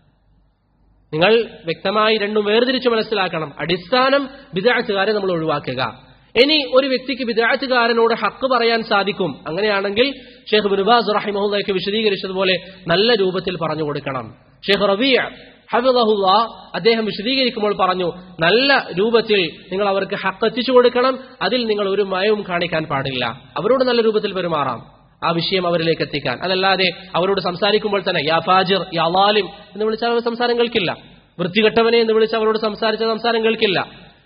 നിങ്ങൾ വ്യക്തമായി രണ്ടും വേർതിരിച്ച് മനസ്സിലാക്കണം അടിസ്ഥാനം വിദാറ്റുകാരെ നമ്മൾ ഒഴിവാക്കുക ഇനി ഒരു വ്യക്തിക്ക് വിദാറ്റുകാരനോട് ഹക്ക് പറയാൻ സാധിക്കും അങ്ങനെയാണെങ്കിൽ ഷെയ്ഖ് ബിനുബാസ് റഹിമഹുല്ലയ്ക്ക് വിശദീകരിച്ചതുപോലെ നല്ല രൂപത്തിൽ പറഞ്ഞു കൊടുക്കണം ഷെയ്ഖ് റബിയ ഹബിദഹുല്ല അദ്ദേഹം വിശദീകരിക്കുമ്പോൾ പറഞ്ഞു നല്ല രൂപത്തിൽ നിങ്ങൾ അവർക്ക് ഹക്ക് എത്തിച്ചു കൊടുക്കണം അതിൽ നിങ്ങൾ ഒരു മയവും കാണിക്കാൻ പാടില്ല അവരോട് നല്ല രൂപത്തിൽ പെരുമാറാം ആ വിഷയം അവരിലേക്ക് എത്തിക്കാൻ അതല്ലാതെ അവരോട് സംസാരിക്കുമ്പോൾ തന്നെ യാ ഫാജിർ യാ ലാലിം എന്ന് വിളിച്ചാൽ അവർ സംസാരം കേൾക്കില്ല വൃത്തികെട്ടവനെ എന്ന് വിളിച്ച് അവരോട് സംസാരിച്ച സംസാരം കേൾക്കില്ല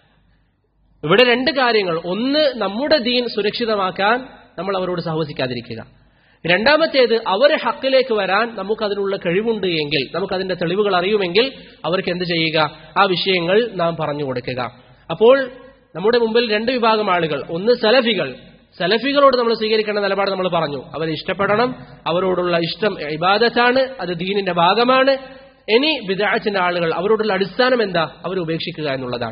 ഇവിടെ രണ്ട് കാര്യങ്ങൾ ഒന്ന് നമ്മുടെ ദീൻ സുരക്ഷിതമാക്കാൻ നമ്മൾ അവരോട് സഹവസിക്കാതിരിക്കുക രണ്ടാമത്തേത് അവരെ ഹക്കിലേക്ക് വരാൻ നമുക്ക് അതിനുള്ള കഴിവുണ്ട് എങ്കിൽ നമുക്ക് അതിന്റെ തെളിവുകൾ അറിയുമെങ്കിൽ അവർക്ക് എന്ത് ചെയ്യുക ആ വിഷയങ്ങൾ നാം പറഞ്ഞു കൊടുക്കുക അപ്പോൾ നമ്മുടെ മുമ്പിൽ രണ്ട് വിഭാഗം ആളുകൾ ഒന്ന് സലഫികൾ സലഫികളോട് നമ്മൾ സ്വീകരിക്കേണ്ട നിലപാട് നമ്മൾ പറഞ്ഞു അവരെ ഇഷ്ടപ്പെടണം അവരോടുള്ള ഇഷ്ടം ഇബാദത്താണ് അത് ദീനിന്റെ ഭാഗമാണ് ഇനി വിദാച്ചിന്റെ ആളുകൾ അവരോടുള്ള അടിസ്ഥാനം എന്താ അവർ ഉപേക്ഷിക്കുക എന്നുള്ളതാണ്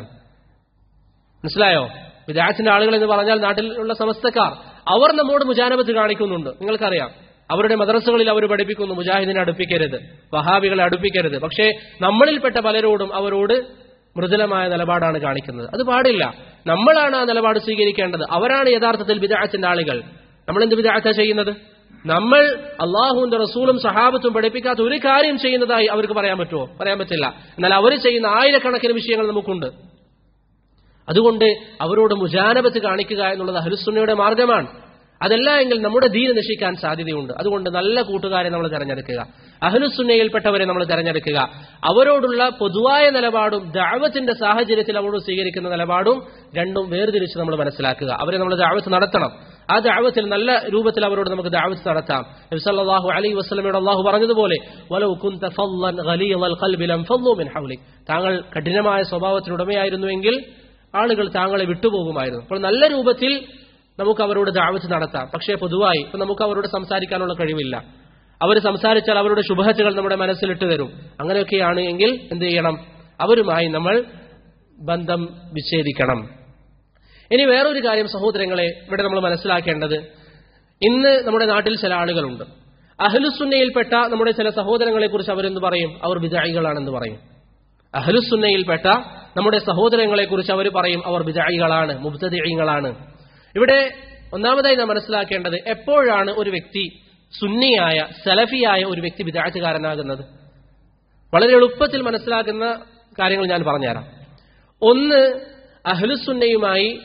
മനസ്സിലായോ വിദാച്ചിന്റെ ആളുകൾ എന്ന് പറഞ്ഞാൽ നാട്ടിലുള്ള സമസ്തക്കാർ അവർ നമ്മോട് മുജാനബത്ത് കാണിക്കുന്നുണ്ട് നിങ്ങൾക്കറിയാം അവരുടെ മദ്രസകളിൽ അവർ പഠിപ്പിക്കുന്നു മുജാഹിദിനെ അടുപ്പിക്കരുത് വഹാബികളെ അടുപ്പിക്കരുത് പക്ഷേ നമ്മളിൽപ്പെട്ട പലരോടും അവരോട് മൃദുലമായ നിലപാടാണ് കാണിക്കുന്നത് അത് പാടില്ല നമ്മളാണ് ആ നിലപാട് സ്വീകരിക്കേണ്ടത് അവരാണ് യഥാർത്ഥത്തിൽ വിദാച്ചന്റെ ആളുകൾ നമ്മൾ എന്ത് വിദാച്ച ചെയ്യുന്നത് നമ്മൾ അള്ളാഹുവിന്റെ റസൂലും സഹാബത്തും പഠിപ്പിക്കാത്ത ഒരു കാര്യം ചെയ്യുന്നതായി അവർക്ക് പറയാൻ പറ്റുമോ പറയാൻ പറ്റില്ല എന്നാൽ അവർ ചെയ്യുന്ന ആയിരക്കണക്കിന് വിഷയങ്ങൾ നമുക്കുണ്ട് അതുകൊണ്ട് അവരോട് മുജാനബത്ത് കാണിക്കുക എന്നുള്ളത് അഹലുസുന്നയുടെ മാർഗമാണ് അതല്ല എങ്കിൽ നമ്മുടെ ദീന നശിക്കാൻ സാധ്യതയുണ്ട് അതുകൊണ്ട് നല്ല കൂട്ടുകാരെ നമ്മൾ തിരഞ്ഞെടുക്കുക അഹലുസുന്നയിൽപ്പെട്ടവരെ നമ്മൾ തിരഞ്ഞെടുക്കുക അവരോടുള്ള പൊതുവായ നിലപാടും ദാവത്തിന്റെ സാഹചര്യത്തിൽ അവരോട് സ്വീകരിക്കുന്ന നിലപാടും രണ്ടും വേർതിരിച്ച് നമ്മൾ മനസ്സിലാക്കുക അവരെ നമ്മൾ ദാവത്ത് നടത്തണം ആ ദാവത്തിൽ നല്ല രൂപത്തിൽ അവരോട് നമുക്ക് ദാവത്ത് നടത്താം നബിസല്ലാഹു അലൈ വസ്ലമയോട് അള്ളാഹു പറഞ്ഞതുപോലെ വലൗ കുന്ത ഫല്ലൻ ഖലീൽ ഖൽബി ലം ഫല്ലു മിൻ ഹൗലിക് താങ്കൾ കഠിനമായ സ്വഭാവത്തിനുടമയായിരുന്നുവെങ്കിൽ ആളുകൾ താങ്കളെ വിട്ടുപോകുമായിരുന്നു അപ്പോൾ നല്ല രൂപത്തിൽ നമുക്ക് അവരോട് ദാവത്ത് നടത്താം പക്ഷേ പൊതുവായി ഇപ്പൊ നമുക്ക് അവരോട് സംസാരിക്കാനുള്ള കഴിവില്ല അവർ സംസാരിച്ചാൽ അവരുടെ ശുഭഹത്തുകൾ നമ്മുടെ മനസ്സിലിട്ട് തരും അങ്ങനെയൊക്കെയാണ് എങ്കിൽ എന്ത് ചെയ്യണം അവരുമായി നമ്മൾ ബന്ധം വിച്ഛേദിക്കണം ഇനി വേറൊരു കാര്യം സഹോദരങ്ങളെ ഇവിടെ നമ്മൾ മനസ്സിലാക്കേണ്ടത് ഇന്ന് നമ്മുടെ നാട്ടിൽ ചില ആളുകളുണ്ട് അഹ്ലുസുന്നയിൽപ്പെട്ട നമ്മുടെ ചില സഹോദരങ്ങളെ കുറിച്ച് അവരെന്ത് പറയും അവർ വിജായികളാണെന്ന് പറയും അഹ്ലുസുന്നയിൽപ്പെട്ട നമ്മുടെ സഹോദരങ്ങളെ കുറിച്ച് അവർ പറയും അവർ വിജായികളാണ് മുബ്തദിങ്ങളാണ് ഇവിടെ ഒന്നാമതായി നാം മനസ്സിലാക്കേണ്ടത് എപ്പോഴാണ് ഒരു വ്യക്തി സുന്നിയായ സലഫിയായ ഒരു വ്യക്തി വിദാറ്റുകാരനാകുന്നത് വളരെ എളുപ്പത്തിൽ മനസ്സിലാക്കുന്ന കാര്യങ്ങൾ ഞാൻ പറഞ്ഞുതരാം ഒന്ന് അഹ്ലുസുന്നയുമായി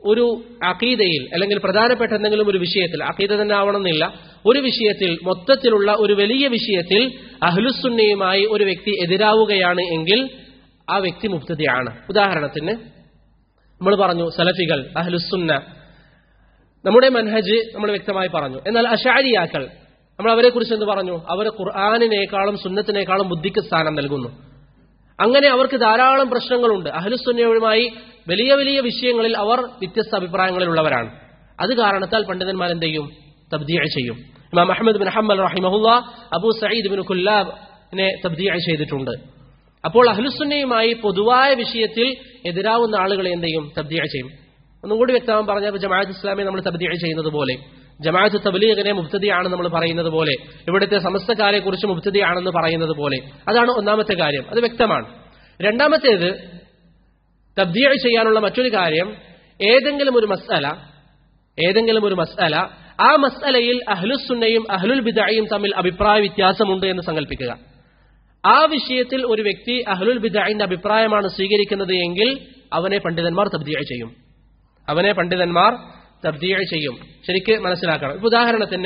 ഒരു അഖീദയിൽ അല്ലെങ്കിൽ പ്രധാനപ്പെട്ട എന്തെങ്കിലും ഒരു വിഷയത്തിൽ അഖീദ തന്നെ ആവണമെന്നില്ല ഒരു വിഷയത്തിൽ മൊത്തത്തിലുള്ള ഒരു വലിയ വിഷയത്തിൽ അഹ്ലുസുന്നയുമായി ഒരു വ്യക്തി എതിരാവുകയാണ് എങ്കിൽ ആ വ്യക്തി മുക്തതയാണ് ഉദാഹരണത്തിന് നമ്മൾ പറഞ്ഞു സലഫികൾ അഹ്ലുസുന്ന നമ്മുടെ മൻഹജ് നമ്മൾ വ്യക്തമായി പറഞ്ഞു എന്നാൽ അഷാരിയാക്കൾ നമ്മൾ അവരെ കുറിച്ച് എന്ത് പറഞ്ഞു അവർ ഖുർആാനിനേക്കാളും സുന്നത്തിനേക്കാളും ബുദ്ധിക്ക് സ്ഥാനം നൽകുന്നു അങ്ങനെ അവർക്ക് ധാരാളം പ്രശ്നങ്ങളുണ്ട് അഹ്ലുസുന്നയുമായി വലിയ വലിയ വിഷയങ്ങളിൽ അവർ വ്യത്യസ്ത അഭിപ്രായങ്ങളിലുള്ളവരാണ് അത് കാരണത്താൽ പണ്ഡിതന്മാർ എന്ത് ചെയ്യും തബ്ദീഅ ചെയ്യും ഇമാം അഹമ്മദ് ബിൻ ഹമ്മൽ റഹിമഹുല്ല അബൂ സയ്യിദ് ബിൻ കുല്ലാബിനെ തബ്ദീഅ ചെയ്തിട്ടുണ്ട് അപ്പോൾ അഹ്ലുസുന്നയുമായി പൊതുവായ വിഷയത്തിൽ എതിരാവുന്ന ആളുകളെ എന്ത് ചെയ്യും തബ്ദീഅ ചെയ്യും ഒന്നുകൂടി വ്യക്തമായി പറഞ്ഞാൽ ജമാഅത്ത് ഇസ്ലാമി നമ്മൾ തബ്ദീഅ ചെയ്യുന്നത് പോലെ ജമാഅത്ത് തബ്ലീഗിനെ മുബ്തദിയാണെന്ന് നമ്മൾ പറയുന്നത് പോലെ ഇവിടുത്തെ സമസ്തക്കാരെ കുറിച്ച് മുബ്തദിയാണെന്ന് പറയുന്നത് പോലെ അതാണ് ഒന്നാമത്തെ കാര്യം അത് വ്യക്തമാണ് രണ്ടാമത്തേത് തബ്ദീഅ ചെയ്യാനുള്ള മറ്റൊരു കാര്യം ഏതെങ്കിലും ഒരു മസ്അല ഏതെങ്കിലും ഒരു മസ്അല ആ മസ്അലയിൽ അഹ്ലുസുന്നയും അഹ്ലുൽ ബിദഅയും തമ്മിൽ അഭിപ്രായ വ്യത്യാസമുണ്ട് എന്ന് സങ്കല്പിക്കുക ആ വിഷയത്തിൽ ഒരു വ്യക്തി അഹ്ലുൽ ബിദഅന്റെ അഭിപ്രായമാണ് സ്വീകരിക്കുന്നത് എങ്കിൽ അവനെ പണ്ഡിതന്മാർ തബ്ദീഅ ചെയ്യും അവനെ പണ്ഡിതന്മാർ തബ്ദീഅ ചെയ്യും ശരിക്ക് മനസ്സിലാക്കണം ഇപ്പൊ ഉദാഹരണത്തിന്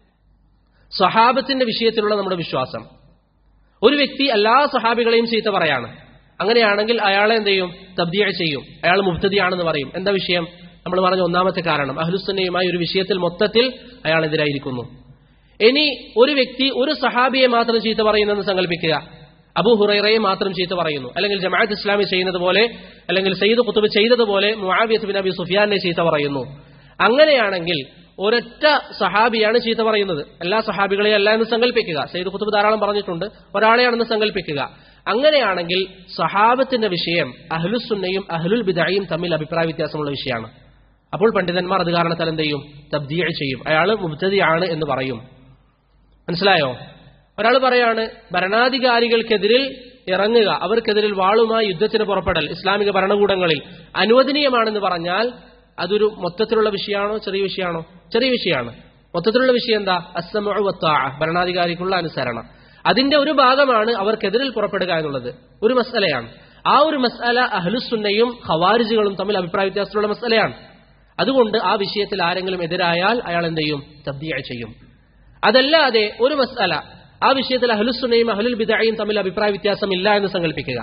സ്വഹാബത്തിന്റെ വിഷയത്തിലുള്ള നമ്മുടെ വിശ്വാസം ഒരു വ്യക്തി എല്ലാ സ്വഹാബികളെയും ചീത്ത പറയാണ് അങ്ങനെയാണെങ്കിൽ അയാളെ എന്ത് ചെയ്യും തബ്ദീഅ ചെയ്യും അയാൾ മുബ്തദിയാണെന്ന് പറയും എന്താ വിഷയം നമ്മൾ പറഞ്ഞ ഒന്നാമത്തെ കാരണം അഹ്ലുസുന്നയുമായി ഒരു വിഷയത്തിൽ മൊത്തത്തിൽ അയാൾ എതിരായിരിക്കുന്നു ഇനി ഒരു വ്യക്തി ഒരു സഹാബിയെ മാത്രം ചീത്ത പറയുന്നെന്ന് സങ്കല്പിക്കുക അബു ഹുറൈറയെ മാത്രം ചീത്ത പറയുന്നു അല്ലെങ്കിൽ ജമാഅത്ത് ഇസ്ലാമി ചെയ്യുന്നത് പോലെ അല്ലെങ്കിൽ സയ്യിദ് കുത്തുബ് ചെയ്തതുപോലെ മുആവിയത്ത് ബിൻ അബി സുഫിയാനെ ചീത്ത പറയുന്നു അങ്ങനെയാണെങ്കിൽ ഒരൊറ്റ സഹാബിയാണ് ചീത്ത പറയുന്നത് എല്ലാ സഹാബികളെയും അല്ല എന്ന് സങ്കല്പിക്കുക സയ്യിദ് കുത്തുബ് ധാരാളം പറഞ്ഞിട്ടുണ്ട് ഒരാളെയാണെന്ന് സങ്കല്പിക്കുക അങ്ങനെയാണെങ്കിൽ സഹാബത്തിന്റെ വിഷയം അഹ്ലുസുന്നയും അഹ്ലുൽ ബിദയും തമ്മിൽ അഭിപ്രായ വ്യത്യാസമുള്ള വിഷയമാണ് അപ്പോൾ പണ്ഡിതന്മാർ അത് കാരണത്താൽ എന്ത് ചെയ്യും തബ്ദീഅ ചെയ്യും അയാൾ മുബ്തദിയാണ് എന്ന് പറയും മനസ്സിലായോ ഒരാൾ പറയാണ് ഭരണാധികാരികൾക്കെതിരിൽ ഇറങ്ങുക അവർക്കെതിരിൽ വാളുമായി യുദ്ധത്തിന് പുറപ്പെടൽ ഇസ്ലാമിക ഭരണകൂടങ്ങളിൽ അനുവദനീയമാണെന്ന് പറഞ്ഞാൽ അതൊരു മൊത്തത്തിലുള്ള വിഷയമാണോ ചെറിയ വിഷയമാണോ ചെറിയ വിഷയമാണ് മൊത്തത്തിലുള്ള വിഷയം എന്താ അസമുവത്താ ഭരണാധികാരിക്കുള്ള അനുസരണം അതിന്റെ ഒരു ഭാഗമാണ് അവർക്കെതിരിൽ പുറപ്പെടുക എന്നുള്ളത് ഒരു മസലയാണ് ആ ഒരു മസല അഹ്ലുസുന്നയും ഖവാരിജുകളും തമ്മിൽ അഭിപ്രായ വ്യത്യാസത്തിലുള്ള മസലയാണ് അതുകൊണ്ട് ആ വിഷയത്തിൽ ആരെങ്കിലും എതിരായാൽ അയാൾ എന്ത് ചെയ്യും തബ്ദീഅ ചെയ്യും അതല്ലാതെ ഒരു മസല ആ വിഷയത്തിൽ അഹ്ലുസുന്നയും അഹ്ലുൽ ബിദഅയും തമ്മിൽ അഭിപ്രായ വ്യത്യാസമില്ല എന്ന് സങ്കല്പിക്കുക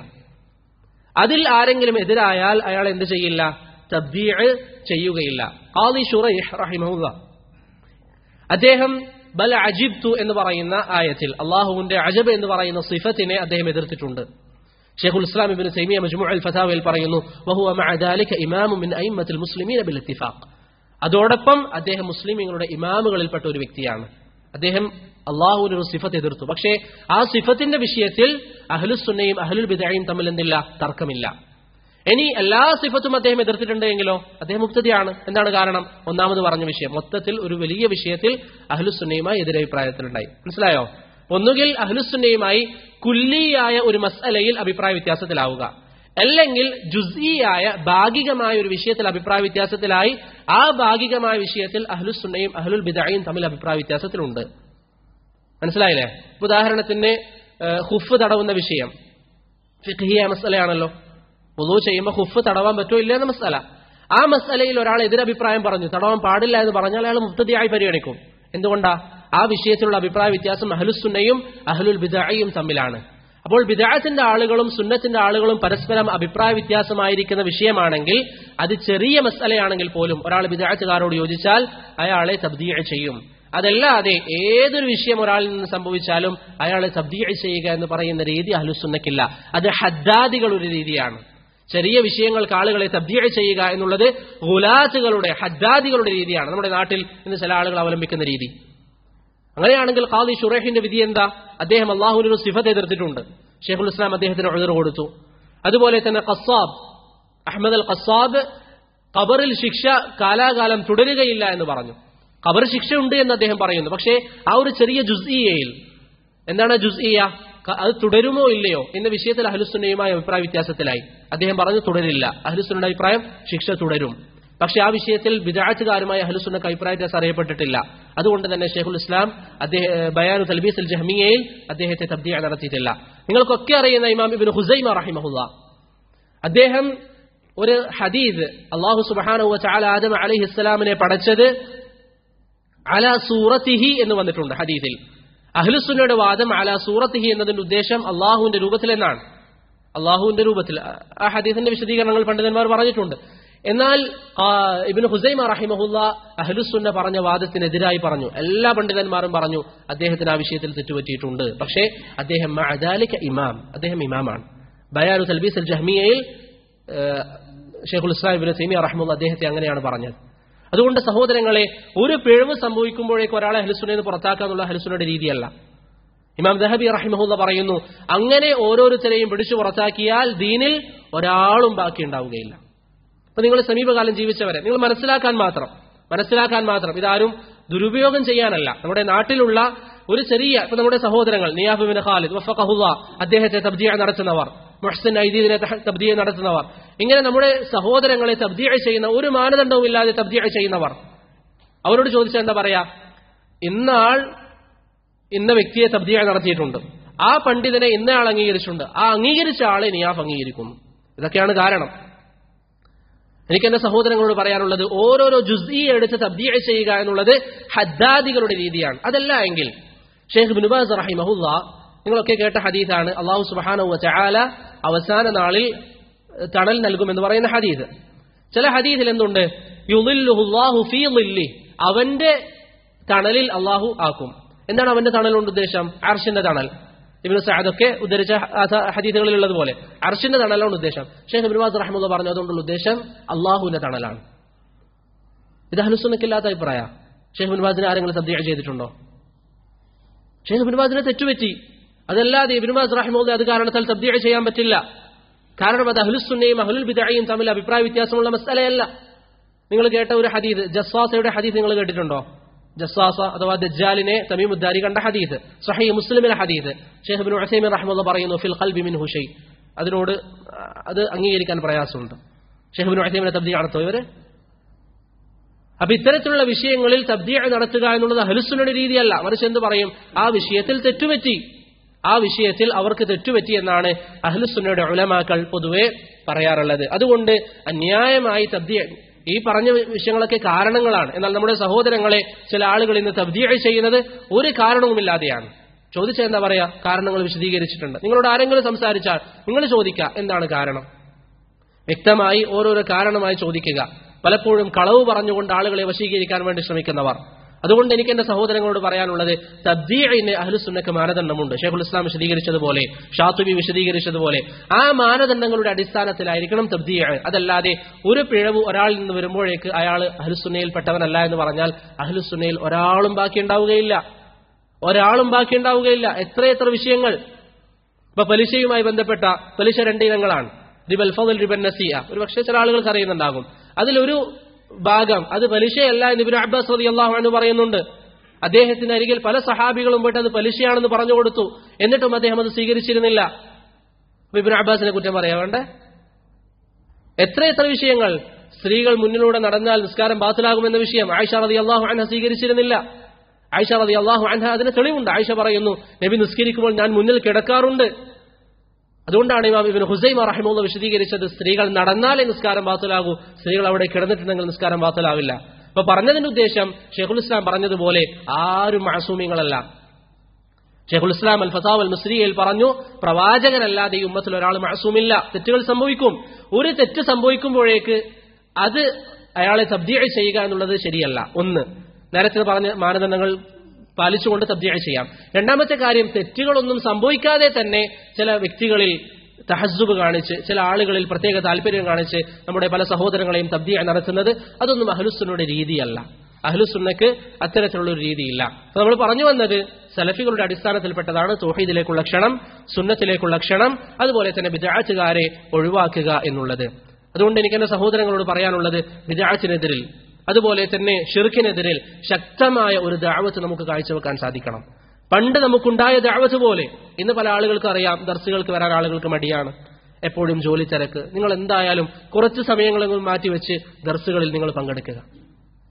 അതിൽ ആരെങ്കിലും എതിരായാൽ അയാൾ എന്ത് ചെയ്യില്ല തബ്ദീഅ ചെയ്യുകയില്ല ഖാദി ഷുറൈഹ് റഹിമഹുല്ല അദ്ദേഹം ബൽ അജിബ്തു എന്ന് പറയുന്ന ആയത്തിൽ അള്ളാഹുവിന്റെ അജബ് എന്ന് പറയുന്ന സിഫത്തിനെ അദ്ദേഹം എതിർത്തിട്ടുണ്ട് ഷെയ്ഖുൽ ഇസ്ലാം ഇബ്നു തൈമിയ മജ്മു അൽ ഫതാവയിൽ പറയുന്നു വഹുവ മഅ ദാലിക ഇമാമു മിൻ അയിമ്മത്തിൽ മുസ്ലിമീന ബിൽ ഇത്തിഫാഖ് അതോടൊപ്പം അദ്ദേഹം മുസ്ലിമീങ്ങളുടെ ഇമാമുകളിൽപ്പെട്ട ഒരു വ്യക്തിയാണ് അദ്ദേഹം അള്ളാഹുവിന്റെ ഒരു സിഫത്ത് എതിർത്തു പക്ഷേ ആ സിഫത്തിന്റെ വിഷയത്തിൽ അഹ്ലുസുന്നയും അഹ്ലുൽ ബിദയും തമ്മിൽ എന്തില്ല തർക്കമില്ല ഇനി എല്ലാ സിഫത്തും അദ്ദേഹം എതിർത്തിട്ടുണ്ടെങ്കിലോ അദ്ദേഹം മുക്തതയാണ് എന്താണ് കാരണം ഒന്നാമത് പറഞ്ഞ വിഷയം മൊത്തത്തിൽ ഒരു വലിയ വിഷയത്തിൽ അഹ്ലുസുന്നയുമായി എതിരഭിപ്രായത്തിലുണ്ടായി മനസ്സിലായോ ഒന്നുകിൽ അഹ്ലുസുന്നയുമായി കുല്ലിയായ ഒരു മസലയിൽ അഭിപ്രായ വ്യത്യാസത്തിലാവുക അല്ലെങ്കിൽ ജുസിയായ ഭാഗികമായ ഒരു വിഷയത്തിൽ അഭിപ്രായ വ്യത്യാസത്തിലായി ആ ഭാഗികമായ വിഷയത്തിൽ അഹ്ലുസുന്നയും അഹ്ലുൽ ബിദയും തമ്മിൽ അഭിപ്രായ വ്യത്യാസത്തിലുണ്ട് മനസ്സിലായില്ലേ ഉദാഹരണത്തിന് ഹുഫ് തടവുന്ന വിഷയം ഫിഖിയ മസലയാണല്ലോ പൊതു ചെയ്യുമ്പോൾ ഹുഫ് തടവാൻ പറ്റുമോ ഇല്ല എന്ന മസല ആ മസലയിൽ ഒരാൾ എതിരഭിപ്രായം പറഞ്ഞു തടവാൻ പാടില്ല എന്ന് പറഞ്ഞാൽ അയാൾ മുക്തതിയായി പരിഗണിക്കും എന്തുകൊണ്ടാ ആ വിഷയത്തിലുള്ള അഭിപ്രായ വ്യത്യാസം അഹ്ലുസുന്നയും അഹ്ലുൽ ബിദയും തമ്മിലാണ് അപ്പോൾ ബിദാത്തിന്റെ ആളുകളും സുന്നത്തിന്റെ ആളുകളും പരസ്പരം അഭിപ്രായ വ്യത്യാസമായിരിക്കുന്ന വിഷയമാണെങ്കിൽ അത് ചെറിയ മസലയാണെങ്കിൽ പോലും ഒരാൾ ബിദാത്തുകാരോട് യോജിച്ചാൽ അയാളെ തബ്ദീഅ ചെയ്യും അതല്ലാതെ ഏതൊരു വിഷയം ഒരാളിൽ നിന്ന് സംഭവിച്ചാലും അയാളെ തബ്ദീഅ ചെയ്യുക എന്ന് പറയുന്ന രീതി അഹ്ലുസുന്നക്കില്ല അത് ഹദ്ദാദികളുടെ രീതിയാണ് ചെറിയ വിഷയങ്ങൾക്ക് ആളുകളെ തബ്ദീഅ ചെയ്യുക എന്നുള്ളത് ഗുലാത്തുകളുടെ ഹദ്ദാദികളുടെ രീതിയാണ് നമ്മുടെ നാട്ടിൽ ഇന്ന് ചില ആളുകൾ അവലംബിക്കുന്ന രീതി അങ്ങനെയാണെങ്കിൽ ഖാദി ഷുറേഹിന്റെ വിധി എന്താ അദ്ദേഹം അള്ളാഹുവിന് ഒരു സിഫത്ത് എതിർത്തിട്ടുണ്ട് ഷെയ്ഖുൽ ഇസ്ലാം അദ്ദേഹത്തിന് ഉയർ കൊടുത്തു അതുപോലെ തന്നെ ഖസാബ് അഹമ്മദ് അൽ ഖസാബ് ഖബറിൽ ശിക്ഷ കാലാകാലം തുടരുകയില്ല എന്ന് പറഞ്ഞു ഖബർ ശിക്ഷ ഉണ്ട് എന്ന് അദ്ദേഹം പറയുന്നു പക്ഷേ ആ ഒരു ചെറിയ ജുസ്ഇയയിൽ എന്താണ് ജുസ്ഇയ അത് തുടരുമോ ഇല്ലയോ എന്ന വിഷയത്തിൽ അഹ്ലുസുന്നയുമായ അഭിപ്രായ വ്യത്യാസത്തിലായി അദ്ദേഹം പറഞ്ഞു തുടരില്ല അഹ്ലുസുന്നയുടെ അഭിപ്രായം ശിക്ഷ തുടരും പക്ഷെ ആ വിഷയത്തിൽ വിദാഴ്ചകാരുമായ അഹ്ലുസുന്നക്ക് അഭിപ്രായ വ്യത്യാസം അറിയപ്പെട്ടിട്ടില്ല അതുകൊണ്ട് തന്നെ ഷെയ്ഖുൽ ഇസ്ലാം അദ്ദേഹം ബയാനു തൽബീസ് അൽ ജഹ്മിയയിൽ അദ്ദേഹത്തെ തബ്ദീഅ നടത്തിയിട്ടില്ല നിങ്ങൾക്കൊക്കെ അറിയുന്ന ഇമാം ഇബിൻ ഹുസൈമ റഹിമഹുല്ല അദ്ദേഹം ഒരു ഹദീദ് അള്ളാഹു സുബാനുവ ചാല ആദം അലഹി ഇസ്ലാമിനെ പടച്ചത് അല സൂറത്തിഹി എന്ന് വന്നിട്ടുണ്ട് ഹദീദിൽ അഹ്ലുസുന്നയുടെ വാദം അല സൂറത്തിഹി എന്നതിന്റെ ഉദ്ദേശം അള്ളാഹുവിന്റെ രൂപത്തിൽ എന്നാണ് അള്ളാഹുവിന്റെ രൂപത്തിൽ ആ ഹദീസിന്റെ വിശദീകരണങ്ങൾ പണ്ഡിതന്മാർ പറഞ്ഞിട്ടുണ്ട് എന്നാൽ ഇബിൻ ഹുസൈമ റഹിമഹുല്ല അഹ്ലുസുന്ന പറഞ്ഞ വാദത്തിനെതിരായി പറഞ്ഞു എല്ലാ പണ്ഡിതന്മാരും പറഞ്ഞു അദ്ദേഹത്തിന് ആ വിഷയത്തിൽ തെറ്റുപറ്റിയിട്ടുണ്ട് പക്ഷേ അദ്ദേഹം മഅദാലിക ഇമാം അദ്ദേഹം ഇമാമാണ് ബയാലു തൽബീസ് അൽ ജഹ്മിയയിൽ ഷെയ്ഖുൽ ഇസ്ലാം ഇബിൻ സൈമിയ റഹ്മുല്ല അദ്ദേഹത്തെ അങ്ങനെയാണ് പറഞ്ഞത് അതുകൊണ്ട് സഹോദരങ്ങളെ ഒരു പിഴവ് സംഭവിക്കുമ്പോഴേക്ക് ഒരാളെ ഹലുസുനെന്ന് പുറത്താക്കാന്നുള്ള ഹലുസുനയുടെ രീതിയല്ല ഇമാം ദഹബി റഹിമഹുല്ല പറയുന്നു അങ്ങനെ ഓരോരുത്തരെയും പിടിച്ചു പുറത്താക്കിയാൽ ദീനിൽ ഒരാളും ബാക്കി ഉണ്ടാവുകയില്ല അപ്പൊ നിങ്ങൾ സമീപകാലം ജീവിച്ചവരെ നിങ്ങൾ മനസ്സിലാക്കാൻ മാത്രം മനസ്സിലാക്കാൻ മാത്രം ഇതാരും ദുരുപയോഗം ചെയ്യാനല്ല നമ്മുടെ നാട്ടിലുള്ള ഒരു ചെറിയ ഇപ്പൊ നമ്മുടെ സഹോദരങ്ങൾ നിയാഫിബിൻ ഖാലിദ് വഫഖഹുല്ല അദ്ദേഹത്തെ തബ്ദിയ നടത്തുന്നവർ മുഹ്സിൻ ഐദീദിനെ തബ്ദിയ നടത്തുന്നവർ ഇങ്ങനെ നമ്മുടെ സഹോദരങ്ങളെ തബ്ദിയ ചെയ്യുന്ന ഒരു മാനദണ്ഡവും ഇല്ലാതെ തബ്ദിയ ചെയ്യുന്നവർ അവരോട് ചോദിച്ചാൽ എന്താ പറയാ ഇന്നാൾ ഇന്ന വ്യക്തിയെ തബ്ദിയ നടത്തിയിട്ടുണ്ട് ആ പണ്ഡിതനെ ഇന്നയാൾ അംഗീകരിച്ചിട്ടുണ്ട് ആ അംഗീകരിച്ച ആളെ നിയാഫ് അംഗീകരിക്കുന്നു ഇതൊക്കെയാണ് കാരണം എനിക്ക് എന്റെ സഹോദരങ്ങളോട് പറയാനുള്ളത് ഓരോരോ ജുസി എടുത്ത് തബ്ദിയ ചെയ്യുക എന്നുള്ളത് ഹദ്ദാദികളുടെ രീതിയാണ് അതല്ല എങ്കിൽ ഷെയ്ഖ് ബിനുബാസ് റഹിമഹുല്ല നിങ്ങളൊക്കെ കേട്ട ഹദീസാണ് അള്ളാഹു സുബാന ചാല അവസാന നാളിൽ തണൽ നൽകുമെന്ന് പറയുന്ന ഹദീസ് ചില ഹദീസിൽ എന്തുണ്ട് യുളില്ലുഹുല്ലാഹു ഫീ ളില്ലി അവന്റെ തണലിൽ അള്ളാഹു ആക്കും എന്താണ് അവന്റെ തണൽ കൊണ്ട് ഉദ്ദേശം അർഷിന്റെ തണൽ ഇബിന് സഅദൊക്കെ ഉദ്ധരിച്ച ഹദീസുകളിൽ ഉള്ളതുപോലെ അർഷിന്റെ തണലാണ് ഉദ്ദേശം ഷെയ്ഖ് ഇബ്നുബാസ് റഹ്മുള്ള പറഞ്ഞു അതുകൊണ്ടുള്ള ഉദ്ദേശം അള്ളാഹുവിന്റെ തണലാണ് ഇത് ഹനുസുനക്കില്ലാത്ത അഭിപ്രായ ഷെയ്ഖ് ബിൻബാസിനെ ആരെങ്കിലും സദ്യ ചെയ്തിട്ടുണ്ടോ ഷെയ്ഖ് ബിൻബാസിനെ തെറ്റുപറ്റി അതല്ലാതെ ഇബിൻബാസ് റഹിമുള്ള അത് കാരണത്താൽ സദ്യ ചെയ്യാൻ പറ്റില്ല കാരണം അത് അഹ്ലുസുന്നയും അഹ്ലുൽ ബിദഅയും തമ്മിൽ അഭിപ്രായ വ്യത്യാസമുള്ള മസലയല്ല നിങ്ങൾ കേട്ട ഒരു ഹദീദ് ജസ്വാസയുടെ ഹദീദ് നിങ്ങൾ കേട്ടിട്ടുണ്ടോ ജസ്സാസ അഥവാ ദജ്ജാലിനെ തമീമുദ്ദാരി കണ്ട ഹദീദ് സഹീ മുസ്ലിമിലെ ഹദീദ് ഷെയ്ഖ് ബിൻ ഉസൈമിൻ റഹ്മുള്ള പറയുന്നു ഫിൽ ഖൽബി മിൻ ഹുഷൈ അതിനോട് അത് അംഗീകരിക്കാൻ പ്രയാസമുണ്ട് ഷെയ്ഖ് ബിൻ ഉസൈമിനെ തബ്ദീ നടത്തുമോ ഇവര് അപ്പൊ ഇത്തരത്തിലുള്ള വിഷയങ്ങളിൽ തബ്ദീ നടത്തുക എന്നുള്ളത് അഹലുസുനയുടെ രീതിയല്ല മറിച്ച് എന്ത് പറയും ആ വിഷയത്തിൽ തെറ്റുപറ്റി ആ വിഷയത്തിൽ അവർക്ക് തെറ്റുപറ്റി എന്നാണ് അഹ്ലുസുന്നയുടെ ഉലമാക്കൾ പൊതുവെ പറയാറുള്ളത് അതുകൊണ്ട് അന്യായമായി തബ്ദീ ഈ പറഞ്ഞ വിഷയങ്ങളൊക്കെ കാരണങ്ങളാണ് എന്നാൽ നമ്മുടെ സഹോദരങ്ങളെ ചില ആളുകൾ ഇന്ന് തബ്ദീഴ ചെയ്യുന്നത് ഒരു കാരണവുമില്ലാതെയാണ് ചോദിച്ചാൽ എന്താ പറയാ കാരണങ്ങൾ വിശദീകരിച്ചിട്ടുണ്ട് നിങ്ങളോട് ആരെങ്കിലും സംസാരിച്ചാൽ നിങ്ങൾ ചോദിക്കുക എന്താണ് കാരണം വ്യക്തമായി ഓരോരോ കാരണമായി ചോദിക്കുക പലപ്പോഴും കളവ് പറഞ്ഞുകൊണ്ട് ആളുകളെ വശീകരിക്കാൻ വേണ്ടി ശ്രമിക്കുന്നവർ അതുകൊണ്ട് എനിക്ക് എന്റെ സഹോദരങ്ങളോട് പറയാനുള്ളത് തബ്ദീഇന് അഹ്ലുസുന്നക്ക് മാനദണ്ഡമുണ്ട് ഷെയ്ഖുൽ ഇസ്ലാം വിശദീകരിച്ചതുപോലെ ഷാത്തുബി വിശദീകരിച്ചതുപോലെ ആ മാനദണ്ഡങ്ങളുടെ അടിസ്ഥാനത്തിലായിരിക്കണം തബ്ദീ അതല്ലാതെ ഒരു പിഴവ് ഒരാളിൽ നിന്ന് വരുമ്പോഴേക്ക് അയാൾ അഹ്ലുസുന്നയിൽ പെട്ടവനല്ല എന്ന് പറഞ്ഞാൽ അഹ്ലുസുന്നയിൽ ഒരാളും ബാക്കി ഉണ്ടാവുകയില്ല ഒരാളും ബാക്കി ഉണ്ടാവുകയില്ല എത്രയെത്ര വിഷയങ്ങൾ ഇപ്പൊ പലിശയുമായി ബന്ധപ്പെട്ട പലിശ രണ്ട് ഇനങ്ങളാണ് റിബൽ ഫൽ റിബൻ നസിയ ഒരു പക്ഷേ ചില ആളുകൾക്ക് അറിയുന്നുണ്ടാകും അതിലൊരു ഭാഗം അത് പലിശയല്ല എന്ന് ഇബിൻ അബ്ബാസ് റതി അള്ളാഹു എന്ന് പറയുന്നുണ്ട് അദ്ദേഹത്തിന് അരികിൽ പല സഹാബികളും പോയിട്ട് അത് പലിശയാണെന്ന് പറഞ്ഞു കൊടുത്തു എന്നിട്ടും അദ്ദേഹം അത് സ്വീകരിച്ചിരുന്നില്ല ഇബിൻ അബ്ബാസിനെ കുറ്റം പറയാ വേണ്ടേ എത്ര എത്ര വിഷയങ്ങൾ സ്ത്രീകൾ മുന്നിലൂടെ നടന്നാൽ നിസ്കാരം ബാത്തിലാകുമെന്ന വിഷയം ആയിഷ റതി അള്ളാഹു അൻഹ സ്വീകരിച്ചിരുന്നില്ല ആയിഷ റതി അള്ളാഹു അൻഹ അതിന് തെളിവുണ്ട് ആയിഷ പറയുന്നു നബി നിസ്കരിക്കുമ്പോൾ ഞാൻ മുന്നിൽ കിടക്കാറുണ്ട് അതുകൊണ്ടാണ് ഇമാം ഇബിൻ ഹുസൈമ റഹിമുള്ള വിശദീകരിച്ചത് സ്ത്രീകൾ നടന്നാലേ നിസ്കാരം ബാത്തലാകൂ സ്ത്രീകൾ അവിടെ കിടന്നിട്ടുണ്ടെങ്കിൽ നിസ്കാരം ബാത്തലാവില്ല അപ്പൊ പറഞ്ഞതിന്റെ ഉദ്ദേശം ഷെയ്ഖുൽ ഇസ്ലാം പറഞ്ഞതുപോലെ ആരും മാസൂമിങ്ങളല്ല ഷെയ്ഖുൽ ഇസ്ലാം അൽ ഫസാവ് അൽ മുസ്ലിയിൽ പറഞ്ഞു പ്രവാചകനല്ലാതെ ഈ ഉമ്മത്തിൽ ഒരാൾ മാസൂമില്ല തെറ്റുകൾ സംഭവിക്കും ഒരു തെറ്റ് സംഭവിക്കുമ്പോഴേക്ക് അത് അയാളെ തബ്ദീഴ ചെയ്യുക എന്നുള്ളത് ശരിയല്ല ഒന്ന് നേരത്തെ പറഞ്ഞ മാനദണ്ഡങ്ങൾ പാലിച്ചുകൊണ്ട് തബ്ദീഴ ചെയ്യാം രണ്ടാമത്തെ കാര്യം തെറ്റുകളൊന്നും സംഭവിക്കാതെ തന്നെ ചില വ്യക്തികളിൽ തഹസുബ് കാണിച്ച് ചില ആളുകളിൽ പ്രത്യേക താല്പര്യം കാണിച്ച് നമ്മുടെ പല സഹോദരങ്ങളെയും തബ്ദീഴ നടത്തുന്നത് അതൊന്നും അഹ്ലുസുന്നയുടെ രീതിയല്ല അഹ്ലുസുന്നക്ക് അത്തരത്തിലുള്ള ഒരു രീതിയില്ല അപ്പൊ നമ്മൾ പറഞ്ഞു വന്നത് സലഫികളുടെ അടിസ്ഥാനത്തിൽപ്പെട്ടതാണ് തോഹീദിലേക്കുള്ള ക്ഷണം സുന്നത്തിലേക്കുള്ള ക്ഷണം അതുപോലെ തന്നെ വിദാറ്റുകാരെ ഒഴിവാക്കുക എന്നുള്ളത് അതുകൊണ്ട് എനിക്ക് എന്റെ സഹോദരങ്ങളോട് പറയാനുള്ളത് വിദാറ്റിനെതിരിൽ അതുപോലെ തന്നെ ഷിർക്കിനെതിരിൽ ശക്തമായ ഒരു ദാവത്ത് നമുക്ക് കാഴ്ചവെക്കാൻ സാധിക്കണം പണ്ട് നമുക്കുണ്ടായ ദാവത്ത് പോലെ ഇന്ന് പല ആളുകൾക്ക് അറിയാം ദർസുകൾക്ക് വരാൻ ആളുകൾക്ക് മടിയാണ് എപ്പോഴും ജോലി തിരക്ക് നിങ്ങൾ എന്തായാലും കുറച്ച് സമയങ്ങളെങ്കിലും മാറ്റിവെച്ച് ദർസുകളിൽ നിങ്ങൾ പങ്കെടുക്കുക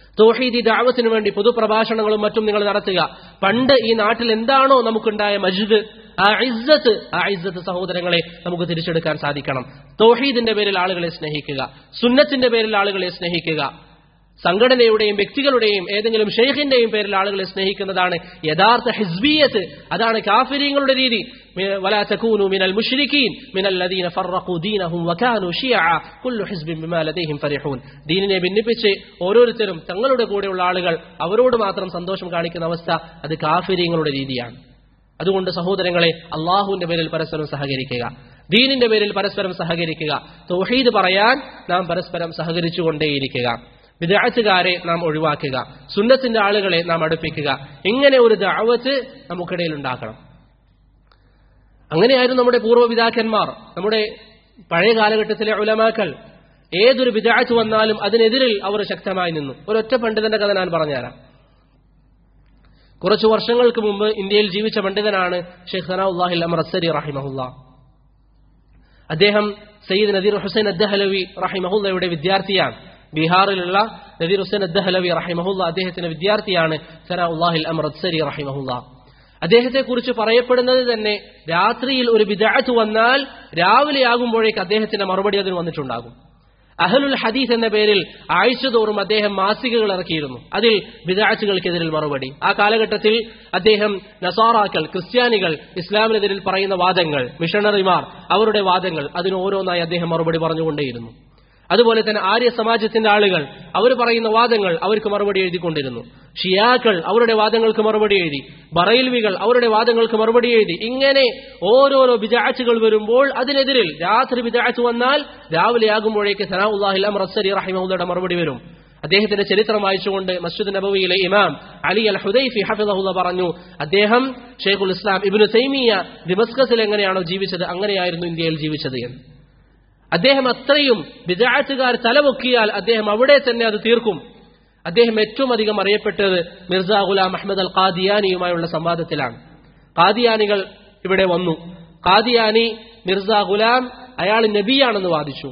തോഹീദി ദാവത്തിന് വേണ്ടി പൊതുപ്രഭാഷണങ്ങളും മറ്റും നിങ്ങൾ നടത്തുക പണ്ട് ഈ നാട്ടിൽ എന്താണോ നമുക്കുണ്ടായ മജിദ് ആ ഇസ്സത്ത് ആ ഇസ്സത്ത് സഹോദരങ്ങളെ നമുക്ക് തിരിച്ചെടുക്കാൻ സാധിക്കണം തോഹീദിന്റെ പേരിൽ ആളുകളെ സ്നേഹിക്കുക സുന്നത്തിന്റെ പേരിൽ ആളുകളെ സ്നേഹിക്കുക സംഘടനയുടെയും വ്യക്തികളുടെയും ഏതെങ്കിലും ഷെയ്ഖിന്റെയും പേരിൽ ആളുകളെ സ്നേഹിക്കുന്നതാണ് യഥാർത്ഥ ഹിസ്ബിയത്ത് അതാണ് കാഫിര്യങ്ങളുടെ രീതി ولا تكونوا من المشركين من الذين فرقوا دينهم وكانوا شيعا كل حزب بما لديهم فرحون ദീനിനെ ഭിന്നിപ്പിച്ച് ഓരോരുത്തരും തങ്ങളുടെ കൂടെയുള്ള ആളുകൾ അവരോട് മാത്രം സന്തോഷം കാണിക്കുന്ന അവസ്ഥ അത് കാഫിര്യങ്ങളുടെ രീതിയാണ് അതുകൊണ്ട് സഹോദരങ്ങളെ അള്ളാഹുവിന്റെ പേരിൽ പരസ്പരം സഹകരിക്കുക ദീനിന്റെ പേരിൽ പരസ്പരം സഹകരിക്കുക തൗഹീദ് പറയാൻ നാം പരസ്പരം സഹകരിച്ചുകൊണ്ടേയിരിക്കുക വിദാഴ്ചകാരെ നാം ഒഴിവാക്കുക സുന്നത്തിന്റെ ആളുകളെ നാം അടുപ്പിക്കുക ഇങ്ങനെ ഒരു ദാവത്ത് നമുക്കിടയിൽ ഉണ്ടാക്കണം അങ്ങനെയായിരുന്നു നമ്മുടെ പൂർവ്വപിതാക്കന്മാർ നമ്മുടെ പഴയ കാലഘട്ടത്തിലെ ഉലമാക്കൾ ഏതൊരു വിദാഴ്ച വന്നാലും അതിനെതിരിൽ അവർ ശക്തമായി നിന്നു ഒരൊറ്റ പണ്ഡിതന്റെ കഥ ഞാൻ പറഞ്ഞുതരാം കുറച്ചു വർഷങ്ങൾക്ക് മുമ്പ് ഇന്ത്യയിൽ ജീവിച്ച പണ്ഡിതനാണ് ഷെയ്ഖ് സനാഉല്ലാഹിൽ അമർ അസരി റഹിമഹുല്ല അദ്ദേഹം സയ്യിദ് നദീർ ഹുസൈൻ അദ്ദഹലവി റഹിമഹുല്ലയുടെ വിദ്യാർത്ഥിയാണ് ബീഹാറിലുള്ള നദീർ ഹുസൈൻ അദ്ദഹലവി റഹിമഹുല്ല അദ്ദേഹത്തിന്റെ വിദ്യാർത്ഥിയാണ് സനാഉല്ലാഹിൽ അമർ അസരി റഹിമഹുല്ല അദ്ദേഹത്തെക്കുറിച്ച് പറയപ്പെടുന്നത് തന്നെ രാത്രിയിൽ ഒരു വിദാത്ത് വന്നാൽ രാവിലെ ആകുമ്പോഴേക്ക് അദ്ദേഹത്തിന്റെ മറുപടി അതിന് വന്നിട്ടുണ്ടാകും അഹലുൽ ഹദീസ് എന്ന പേരിൽ ആഴ്ചതോറും അദ്ദേഹം മാസികകൾ ഇറക്കിയിരുന്നു അതിൽ വിദാഴ്ചകൾക്കെതിരിൽ മറുപടി ആ കാലഘട്ടത്തിൽ അദ്ദേഹം നസാറാക്കൾ ക്രിസ്ത്യാനികൾ ഇസ്ലാമിനെതിരിൽ പറയുന്ന വാദങ്ങൾ മിഷണറിമാർ അവരുടെ വാദങ്ങൾ അതിന് ഓരോന്നായി അദ്ദേഹം മറുപടി പറഞ്ഞുകൊണ്ടേയിരുന്നു അതുപോലെ തന്നെ ആര്യ സമാജത്തിന്റെ ആളുകൾ അവർ പറയുന്ന വാദങ്ങൾ അവർക്ക് മറുപടി എഴുതിക്കൊണ്ടിരുന്നു ഷിയാക്കൾ അവരുടെ വാദങ്ങൾക്ക് മറുപടി എഴുതി ബറൈൽവികൾ അവരുടെ വാദങ്ങൾക്ക് മറുപടി എഴുതി ഇങ്ങനെ ഓരോരോ ബിജാച്ചുകൾ വരുമ്പോൾ അതിനെതിരിൽ രാത്രി ബിജാച്ച് വന്നാൽ രാവിലെ ആകുമ്പോഴേക്ക് സനാഉല്ലാഹിൽ റസരി റഹിമഹുദയുടെ മറുപടി വരും അദ്ദേഹത്തിന്റെ ചരിത്രം വായിച്ചുകൊണ്ട് മസ്ജിദ് നബവിയിലെ ഇമാം അലി അൽ ഹുദൈഫി ഹഫിദഹുല്ല പറഞ്ഞു അദ്ദേഹം ഷെയ്ഖുൽ ഇസ്ലാം ഇബിനു സൈമിയ ദിമസ്കസിൽ എങ്ങനെയാണോ ജീവിച്ചത് അങ്ങനെയായിരുന്നു ഇന്ത്യയിൽ ജീവിച്ചത് എന്ന് അദ്ദേഹം അത്രയും വിദാറ്റുകാർ തലപൊക്കിയാൽ അദ്ദേഹം അവിടെ തന്നെ അത് തീർക്കും അദ്ദേഹം ഏറ്റവും അധികം അറിയപ്പെട്ടത് മിർസ ഗുലാം അഹമ്മദ് അൽ ഖാദിയാനിയുമായുള്ള സംവാദത്തിലാണ് ഖാദിയാനികൾ ഇവിടെ വന്നു ഖാദിയാനി മിർസ ഗുലാം അയാൾ നബിയാണെന്ന് വാദിച്ചു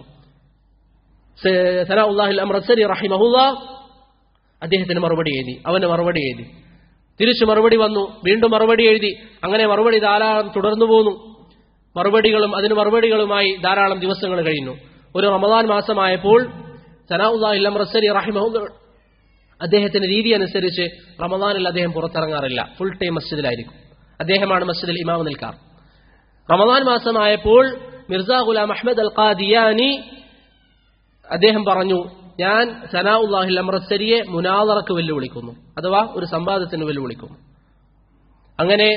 സനാഉല്ലാഹിൽ അമ്രസരി റഹിമഹുല്ല അദ്ദേഹത്തിന് മറുപടി എഴുതി അവന് മറുപടി എഴുതി തിരിച്ചു മറുപടി വന്നു വീണ്ടും മറുപടി എഴുതി അങ്ങനെ മറുപടി ധാരാളം തുടർന്നു പോന്നു മറുപടികളും അതിന് മറുപടികളുമായി ധാരാളം ദിവസങ്ങൾ കഴിഞ്ഞു ഒരു റമദാൻ മാസമായപ്പോൾ സനാഉല്ലാഹിൽ അമ്രസരി റഹിമഹുല്ല അദ്ദേഹത്തിന്റെ രീതി അനുസരിച്ച് റമദാനിൽ അദ്ദേഹം പുറത്തിറങ്ങാറില്ല ഫുൾ ടൈം മസ്ജിദിലായിരിക്കും അദ്ദേഹമാണ് മസ്ജിദിൽ ഇമാം നിൽക്കാർ റമദാൻ മാസമായപ്പോൾ മിർസ ഗുലാം അഹമ്മദ് അൽ ഖാദിയാനി അദ്ദേഹം പറഞ്ഞു ഞാൻ സനാഉല്ലാഹിൽ അമ്രസരിയെ മുനാദറക്ക് വെല്ലുവിളിക്കുന്നു അഥവാ ഒരു സംവാദത്തിന് വെല്ലുവിളിക്കുന്നു അങ്ങനെ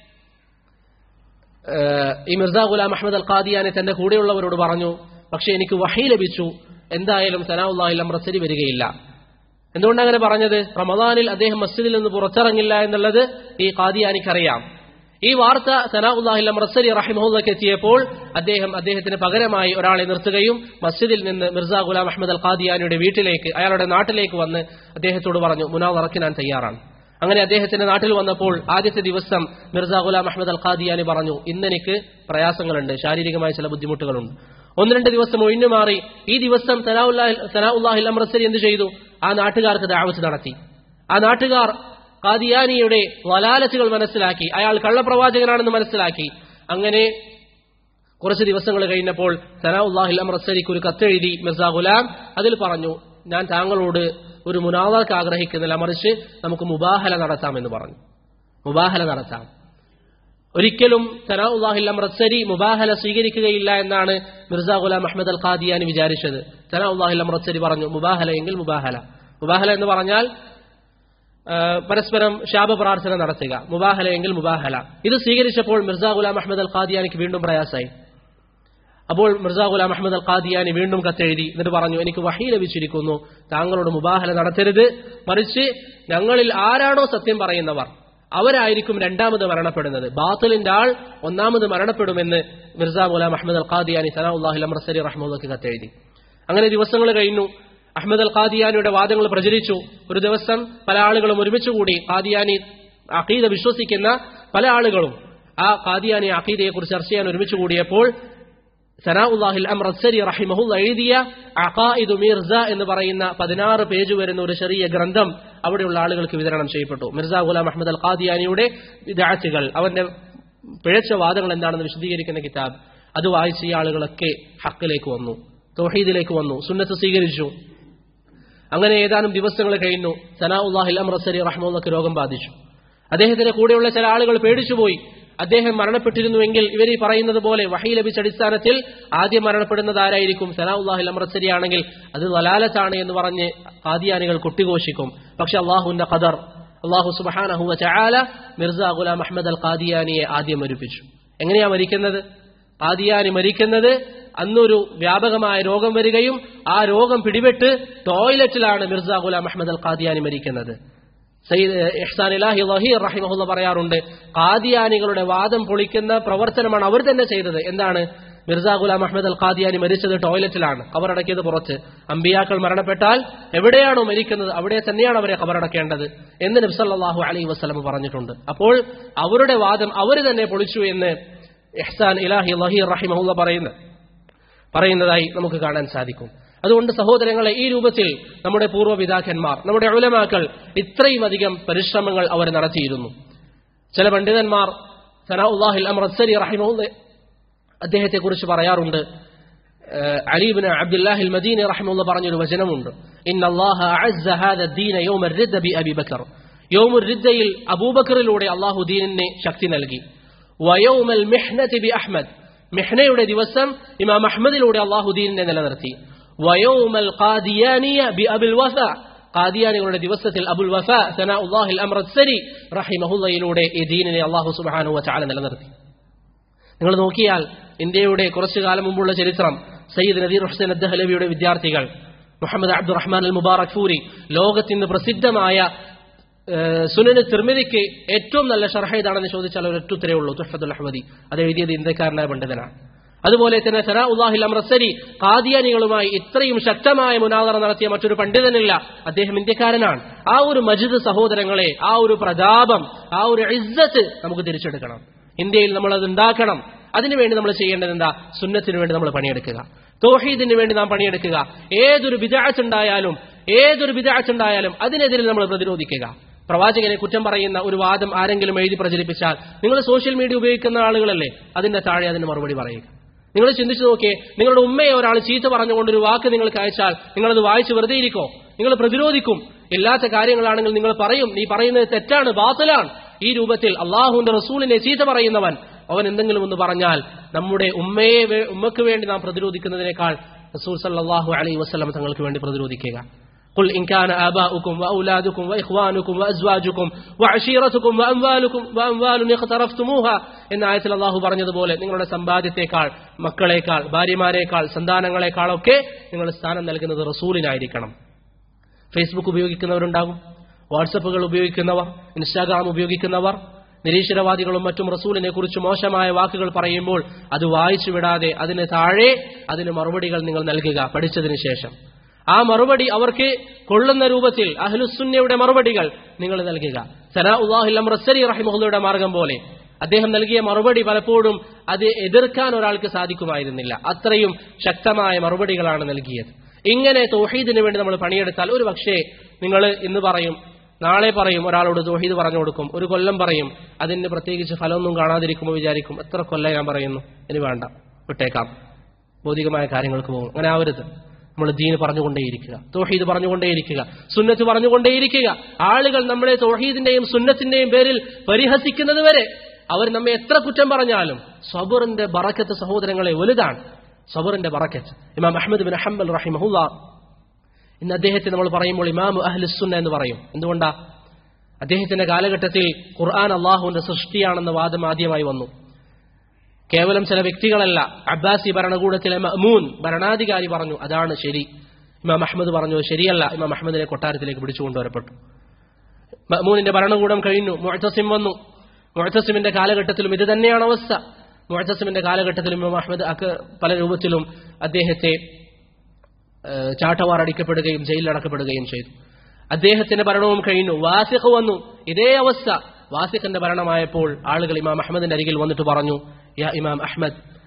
ഈ മിർസ ഗുലാം അഹമ്മദ് അൽ ഖാദിയാനെ തന്റെ കൂടെയുള്ളവരോട് പറഞ്ഞു പക്ഷെ എനിക്ക് വഹി ലഭിച്ചു എന്തായാലും സനാഉല്ലാഹിൽ അമ്രസരി വരികയില്ല എന്തുകൊണ്ട് അങ്ങനെ പറഞ്ഞത് റമദാനിൽ അദ്ദേഹം മസ്ജിദിൽ നിന്ന് പുറത്തിറങ്ങില്ല എന്നുള്ളത് ഈ ഖാദിയാനിക്കറിയാം ഈ വാർത്ത സനാഉല്ലാഹിൽ അമ്രസരി റഹിമഹുല്ലക്ക് എത്തിയപ്പോൾ അദ്ദേഹം അദ്ദേഹത്തിന് പകരമായി ഒരാളെ നിർത്തുകയും മസ്ജിദിൽ നിന്ന് മിർസ ഗുലാം അഹമ്മദ് അൽ ഖാദിയാനിയുടെ വീട്ടിലേക്ക് അയാളുടെ നാട്ടിലേക്ക് വന്ന് അദ്ദേഹത്തോട് പറഞ്ഞു മുനാവറക്ക് ഞാൻ തയ്യാറാണ് അങ്ങനെ അദ്ദേഹത്തിന്റെ നാട്ടിൽ വന്നപ്പോൾ ആദ്യത്തെ ദിവസം മിർസ ഗുലാം അഹമ്മദ് അൽ ഖാദിയാനി പറഞ്ഞു ഇന്നെനിക്ക് പ്രയാസങ്ങളുണ്ട് ശാരീരികമായ ചില ബുദ്ധിമുട്ടുകളുണ്ട് ഒന്ന് രണ്ട് ദിവസം ഒഴിഞ്ഞു മാറി ഈ ദിവസം സനാഉല്ലാഹിൽ അമ്രസരി എന്ത് ചെയ്തു ആ നാട്ടുകാർക്ക് ദാവത്ത് നടത്തി ആ നാട്ടുകാർ ഖാദിയാനിയുടെ വലാലത്തുകൾ മനസ്സിലാക്കി അയാൾ കള്ളപ്രവാചകനാണെന്ന് മനസ്സിലാക്കി അങ്ങനെ കുറച്ച് ദിവസങ്ങൾ കഴിഞ്ഞപ്പോൾ സനാഉല്ലാഹിൽ അമ്രസരിക്ക് ഒരു കത്തെഴുതി മിർസ ഗുലാം അതിൽ പറഞ്ഞു ഞാൻ താങ്കളോട് ഒരു മുനാവർക്ക് ആഗ്രഹിക്കുന്നില്ല മറിച്ച് നമുക്ക് മുബാഹല നടത്താമെന്ന് പറഞ്ഞു മുബാഹല നടത്താം ഒരിക്കലും സനാഉല്ലാഹിൽ അമ്രസരി മുബാഹല സ്വീകരിക്കുകയില്ല എന്നാണ് മിർസ ഗുലാം അഹമ്മദ് അൽ ഖാദിയാനി വിചാരിച്ചത് സനാഉല്ലാഹിൽ അമ്രസരി പറഞ്ഞു മുബാഹല എങ്കിൽ മുബാഹല മുബാഹല എന്ന് പറഞ്ഞാൽ പരസ്പരം ശാപപ്രാർത്ഥന നടത്തുക മുബാഹല എങ്കിൽ മുബാഹല ഇത് സ്വീകരിച്ചപ്പോൾ മിർസ ഗുലാം അഹമ്മദ് അൽ ഖാദിയാനിക്ക് വീണ്ടും പ്രയാസായി അപ്പോൾ മിർസ ഗുലാം അഹമ്മദ് അൽ ഖാദിയാനി വീണ്ടും കത്തെഴുതി എന്നിട്ട് പറഞ്ഞു എനിക്ക് വഹി ലഭിച്ചിരിക്കുന്നു താങ്കളോട് മുബാഹല നടത്തരുത് മറിച്ച് ഞങ്ങളിൽ ആരാണോ സത്യം പറയുന്നവർ അവരായിരിക്കും രണ്ടാമത് മരണപ്പെടുന്നത് ബാത്തലിന്റെ ആൾ ഒന്നാമത് മരണപ്പെടുമെന്ന് മിർസ ഗുലാം അഹമ്മദ് അൽ ഖാദിയാനി സനാഉല്ലാഹിൽ അമർസരി റഹ്മുദക്ക് കത്തെഴുതി അങ്ങനെ ദിവസങ്ങൾ കഴിഞ്ഞു അഹമ്മദ് അൽ ഖാദിയാനിയുടെ വാദങ്ങൾ പ്രചരിച്ചു ഒരു ദിവസം പല ആളുകളും ഒരുമിച്ച് കൂടി ഖാദിയാനി അഖീദ വിശ്വസിക്കുന്ന പല ആളുകളും ആ ഖാദിയാനി അഖീദയെക്കുറിച്ച് ചർച്ച ചെയ്യാൻ ഒരുമിച്ച് കൂടിയപ്പോൾ സനാഉല്ലാഹിൽ അമ്രസരി റഹിമഹുല്ല എഴുതിയ അഖായിദു മിർസ എന്ന് പറയുന്ന പതിനാറ് പേജ് വരുന്ന ഒരു ചെറിയ ഗ്രന്ഥം അവിടെയുള്ള ആളുകൾക്ക് വിതരണം ചെയ്യപ്പെട്ടു മിർസ ഗുലാം അഹമ്മദ് അൽ ഖാദിയാനിയുടെ വിദാറ്റുകൾ അവന്റെ പിഴച്ച വാദങ്ങൾ എന്താണെന്ന് വിശദീകരിക്കുന്ന കിതാബ് അത് വായിച്ച ഈ ആളുകളൊക്കെ ഹക്കിലേക്ക് വന്നു തൗഹീദിലേക്ക് വന്നു സുന്നത്ത് സ്വീകരിച്ചു അങ്ങനെ ഏതാനും ദിവസങ്ങൾ കഴിഞ്ഞു സനാഉല്ലാഹിൽ അമ്രസരി റഹ്മുള്ളക്ക് രോഗം ബാധിച്ചു അദ്ദേഹത്തിന്റെ കൂടെയുള്ള ചില ആളുകൾ പേടിച്ചുപോയി അദ്ദേഹം മരണപ്പെട്ടിരുന്നുവെങ്കിൽ ഇവർ ഈ പറയുന്നത് പോലെ വഹി ലഭിച്ച അടിസ്ഥാനത്തിൽ ആദ്യം മരണപ്പെടുന്നത് ആരായിരിക്കും സനാഉല്ലാഹിൽ അമ്രസരി ആണെങ്കിൽ അത് വലാലത്താണ് എന്ന് പറഞ്ഞ് ആദിയാനികൾ കൊട്ടിഘോഷിക്കും പക്ഷെ അള്ളാഹുവിന്റെ ഖദർ അള്ളാഹു സുബാനഹുവ ചാല മിർസ ഗുലാം അഹമ്മദ് അൽ ഖാദിയാനിയെ ആദ്യം മരിപ്പിച്ചു എങ്ങനെയാ മരിക്കുന്നത് ഖാദിയാനി മരിക്കുന്നത് അന്നൊരു വ്യാപകമായ രോഗം വരികയും ആ രോഗം പിടിപെട്ട് ടോയ്ലറ്റിലാണ് മിർസ ഗുലാം അഹമ്മദ് അൽ ഖാദിയാനി മരിക്കുന്നത് സയ്യിദ് ഇഹ്സാൻ ഇലാഹി വഹീർ റഹിമഹുല്ല പറയാറുണ്ട് ഖാദിയാനികളുടെ വാദം പൊളിക്കുന്ന പ്രവർത്തനമാണ് അവർ തന്നെ ചെയ്തത് എന്താണ് മിർസ ഗുലാം അഹമ്മദ് അൽ ഖാദിയാനി മരിച്ചത് ടോയ്ലറ്റിലാണ് കബറടക്കിയത് പുറത്ത് അമ്പിയാക്കൾ മരണപ്പെട്ടാൽ എവിടെയാണോ മരിക്കുന്നത് അവിടെ തന്നെയാണ് അവരെ കബറടക്കേണ്ടത് എന്ന് നബ്സല്ലാഹു അലൈഹി വസ്ലം പറഞ്ഞിട്ടുണ്ട് അപ്പോൾ അവരുടെ വാദം അവർ തന്നെ പൊളിച്ചു എന്ന് ഇഹ്സാൻ ഇലാഹി വഹീർ റഹിമഹുല്ല പറയുന്നത് പറയുന്നതായി നമുക്ക് കാണാൻ സാധിക്കും അതുകൊണ്ട് സഹോദരങ്ങളെ ഈ രൂപത്തിൽ നമ്മുടെ പൂർവ്വപിതാക്കന്മാർ നമ്മുടെ ഉലമാക്കൾ ഇത്രയും അധികം പരിശ്രമങ്ങൾ അവർ നടത്തിയിരുന്നു ചില പണ്ഡിതന്മാർ സനാഉല്ലാഹിൽ അമർസരി റഹിമുല്ല അദ്ദേഹത്തെ കുറിച്ച് പറയാറുണ്ട് അലീബിന് അബ്ദുല്ലാഹിൽ മദീനി റഹിമുള്ള പറഞ്ഞൊരു വചനമുണ്ട് യോമുദ്ദയിൽ അബൂബക്കറിലൂടെ അള്ളാഹു ദീനിനെ ശക്തി നൽകി വയോമൽ മെഹ്നതി ബി അഹ്മദ് മെഹ്നയുടെ ദിവസം ഇമാം അഹമ്മദിലൂടെ അള്ളാഹു ദീനിനെ നിലനിർത്തി വയോമൽ ഖാദിയാനിയ ബി അബുൽ വഫ ഖാദിയാനികളുടെ ദിവസത്തിൽ അബുൽ വഫ സനാഉല്ലാഹിൽ അമ്രത്സരി റഹിമഹുല്ലയിലൂടെ ഈ ദീനിനെ അള്ളാഹു സുബ്ഹാനഹു വതആല നിലനിർത്തി നിങ്ങൾ നോക്കിയാൽ ഇന്ത്യയുടെ കുറച്ചു കാലം മുമ്പുള്ള ചരിത്രം സയ്യിദ് നദീർ ഹുസൈൻ അദ്ദഹലവിയുടെ വിദ്യാർത്ഥികൾ മുഹമ്മദ് അബ്ദുറഹ്മാൻ അൽ മുബാറക് ഫൂരി ലോകത്തിന് പ്രസിദ്ധമായ സുനന് തിർമിതിക്ക് ഏറ്റവും നല്ല ഷർഹ ഏതാണെന്ന് ചോദിച്ചാൽ ഒരു ഒറ്റുത്തരേ ഉള്ളൂ തുഹഫത്തുൽ അഹമ്മദി അത് എഴുതിയത് ഇന്ത്യക്കാരനായ പണ്ഡിതനാണ് അതുപോലെ തന്നെ സനാ ഉല്ലാഹിൽ അമ്രസരി കാദിയാനികളുമായി ഇത്രയും ശക്തമായ മുനാദറ നടത്തിയ മറ്റൊരു പണ്ഡിതനില്ല അദ്ദേഹം ഇന്ത്യക്കാരനാണ് ആ ഒരു മജിദ് സഹോദരങ്ങളെ ആ ഒരു പ്രതാപം ആ ഒരു ഇസ്സത്ത് നമുക്ക് തിരിച്ചെടുക്കണം ഇന്ത്യയിൽ നമ്മൾ അത് ഉണ്ടാക്കണം അതിനുവേണ്ടി നമ്മൾ ചെയ്യേണ്ടത് എന്താ സുന്നത്തിന് വേണ്ടി നമ്മൾ പണിയെടുക്കുക തോഹീദിന് വേണ്ടി നാം പണിയെടുക്കുക ഏതൊരു വിദാഴ്ച ഉണ്ടായാലും ഏതൊരു വിദാഴ്ച ഉണ്ടായാലും അതിനെതിരെ നമ്മൾ പ്രതിരോധിക്കുക പ്രവാചകനെ കുറ്റം പറയുന്ന ഒരു വാദം ആരെങ്കിലും എഴുതി പ്രചരിപ്പിച്ചാൽ നിങ്ങൾ സോഷ്യൽ മീഡിയ ഉപയോഗിക്കുന്ന ആളുകളല്ലേ അതിന്റെ താഴെ അതിന് മറുപടി പറയുക നിങ്ങൾ ചിന്തിച്ചു നോക്കിയേ നിങ്ങളുടെ ഉമ്മയെ ഒരാൾ ചീത്ത പറഞ്ഞുകൊണ്ട് ഒരു വാക്ക് നിങ്ങൾക്ക് അയച്ചാൽ നിങ്ങളത് വായിച്ച് വെറുതെ ഇരിക്കോ നിങ്ങൾ പ്രതിരോധിക്കും ഇല്ലാത്ത കാര്യങ്ങളാണെങ്കിൽ നിങ്ങൾ പറയും നീ പറയുന്നത് തെറ്റാണ് ബാത്തലാണ് ഈ രൂപത്തിൽ അള്ളാഹുവിന്റെ റസൂലിനെ ചീത്ത പറയുന്നവൻ അവൻ എന്തെങ്കിലും ഒന്ന് പറഞ്ഞാൽ നമ്മുടെ ഉമ്മയെ ഉമ്മക്ക് വേണ്ടി നാം പ്രതിരോധിക്കുന്നതിനേക്കാൾ റസൂൽ സല്ലാഹു അലൈഹി വസ്ലം തങ്ങൾക്ക് വേണ്ടി പ്രതിരോധിക്കുക قل إن كان آباؤكم وأولادكم وإخوانكم وأزواجكم وعشيرتكم وأموالكم وأموال اقترفتموها എന്ന ആയത്തിൽ അള്ളാഹു പറഞ്ഞതുപോലെ നിങ്ങളുടെ സമ്പാദ്യത്തെക്കാൾ മക്കളെക്കാൾ ഭാര്യമാരെക്കാൾ സന്താനങ്ങളെക്കാളൊക്കെ നിങ്ങൾ സ്ഥാനം നൽകുന്നത് റസൂലിനായിരിക്കണം ഫേസ്ബുക്ക് ഉപയോഗിക്കുന്നവരുണ്ടാകും വാട്സപ്പുകൾ ഉപയോഗിക്കുന്നവർ ഇൻസ്റ്റാഗ്രാം ഉപയോഗിക്കുന്നവർ നിരീശ്വരവാദികളും മറ്റും റസൂലിനെ കുറിച്ച് മോശമായ വാക്കുകൾ പറയുമ്പോൾ അത് വായിച്ചു വിടാതെ അതിന് താഴെ അതിന് മറുപടികൾ നിങ്ങൾ നൽകുക പഠിച്ചതിന് ശേഷം ആ മറുപടി അവർക്ക് കൊള്ളുന്ന രൂപത്തിൽ അഹ്ലുസുന്നയുടെ മറുപടികൾ നിങ്ങൾ നൽകുക സനാ ഉല്ലാഹിൽ റസരി റഹിമുള്ളയുടെ മാർഗം പോലെ അദ്ദേഹം നൽകിയ മറുപടി പലപ്പോഴും അത് എതിർക്കാൻ ഒരാൾക്ക് സാധിക്കുമായിരുന്നില്ല അത്രയും ശക്തമായ മറുപടികളാണ് നൽകിയത് ഇങ്ങനെ തൗഹീദിന് വേണ്ടി നമ്മൾ പണിയെടുത്താൽ ഒരു പക്ഷേ നിങ്ങൾ ഇന്ന് പറയും നാളെ പറയും ഒരാളോട് തൗഹീദ് പറഞ്ഞു കൊടുക്കും ഒരു കൊല്ലം പറയും അതിന് പ്രത്യേകിച്ച് ഫലമൊന്നും കാണാതിരിക്കുമ്പോൾ വിചാരിക്കും എത്ര കൊല്ലം ഞാൻ പറയുന്നു ഇനി വേണ്ട വിട്ടേക്കാം ഭൗതികമായ കാര്യങ്ങൾക്ക് പോകും അങ്ങനെ ആവരുത് നമ്മൾ ദീന് പറഞ്ഞുകൊണ്ടേയിരിക്കുക തോഹീദ് പറഞ്ഞുകൊണ്ടേയിരിക്കുക സുന്നത്ത് പറഞ്ഞുകൊണ്ടേയിരിക്കുക ആളുകൾ നമ്മളെ തോഹീദിന്റെയും സുന്നത്തിന്റെയും പേരിൽ പരിഹസിക്കുന്നത് വരെ അവർ നമ്മെ എത്ര കുറ്റം പറഞ്ഞാലും സബറിന്റെ ബറക്കത്ത് സഹോദരങ്ങളെ വലുതാണ് സബറിന്റെ ബറക്കത്ത് ഇമാം അഹമ്മദ് ബിൻ ഹംബൽ റഹിമഹുല്ല ഇന്ന് അദ്ദേഹത്തെ നമ്മൾ പറയുമ്പോൾ ഇമാം അഹ്ലുസുന്ന എന്ന് പറയും എന്തുകൊണ്ടാ അദ്ദേഹത്തിന്റെ കാലഘട്ടത്തിൽ ഖുർആൻ അള്ളാഹുവിന്റെ സൃഷ്ടിയാണെന്ന വാദം ആദ്യമായി വന്നു കേവലം ചില വ്യക്തികളല്ല അബ്ബാസി ഭരണകൂടത്തിലെ മഅമൂൻ ഭരണാധികാരി പറഞ്ഞു അതാണ് ശരി ഇമാം അഹമ്മദ് പറഞ്ഞു ശരിയല്ല ഇമാം അഹമ്മദിനെ കൊട്ടാരത്തിലേക്ക് പിടിച്ചുകൊണ്ടുവരപ്പെട്ടു മഅമൂനിന്റെ ഭരണകൂടം കഴിഞ്ഞു മുഴത്തസിം വന്നു മുഴത്തസിമിന്റെ കാലഘട്ടത്തിലും ഇത് തന്നെയാണ് അവസ്ഥ മുഴത്തസിമിന്റെ കാലഘട്ടത്തിലും ഇമാം അഹമ്മദ് അക്ക് പല രൂപത്തിലും അദ്ദേഹത്തെ ചാട്ടവാറടിക്കപ്പെടുകയും ജയിലിലടക്കപ്പെടുകയും ചെയ്തു അദ്ദേഹത്തിന്റെ ഭരണവും കഴിഞ്ഞു വാസിഖ് വന്നു ഇതേ അവസ്ഥ വാസിഖിന്റെ ഭരണമായപ്പോൾ ആളുകൾ ഇമാം അഹമ്മദിന്റെ അരികിൽ വന്നിട്ട് പറഞ്ഞു യാ ഇമാം അഹമ്മദ്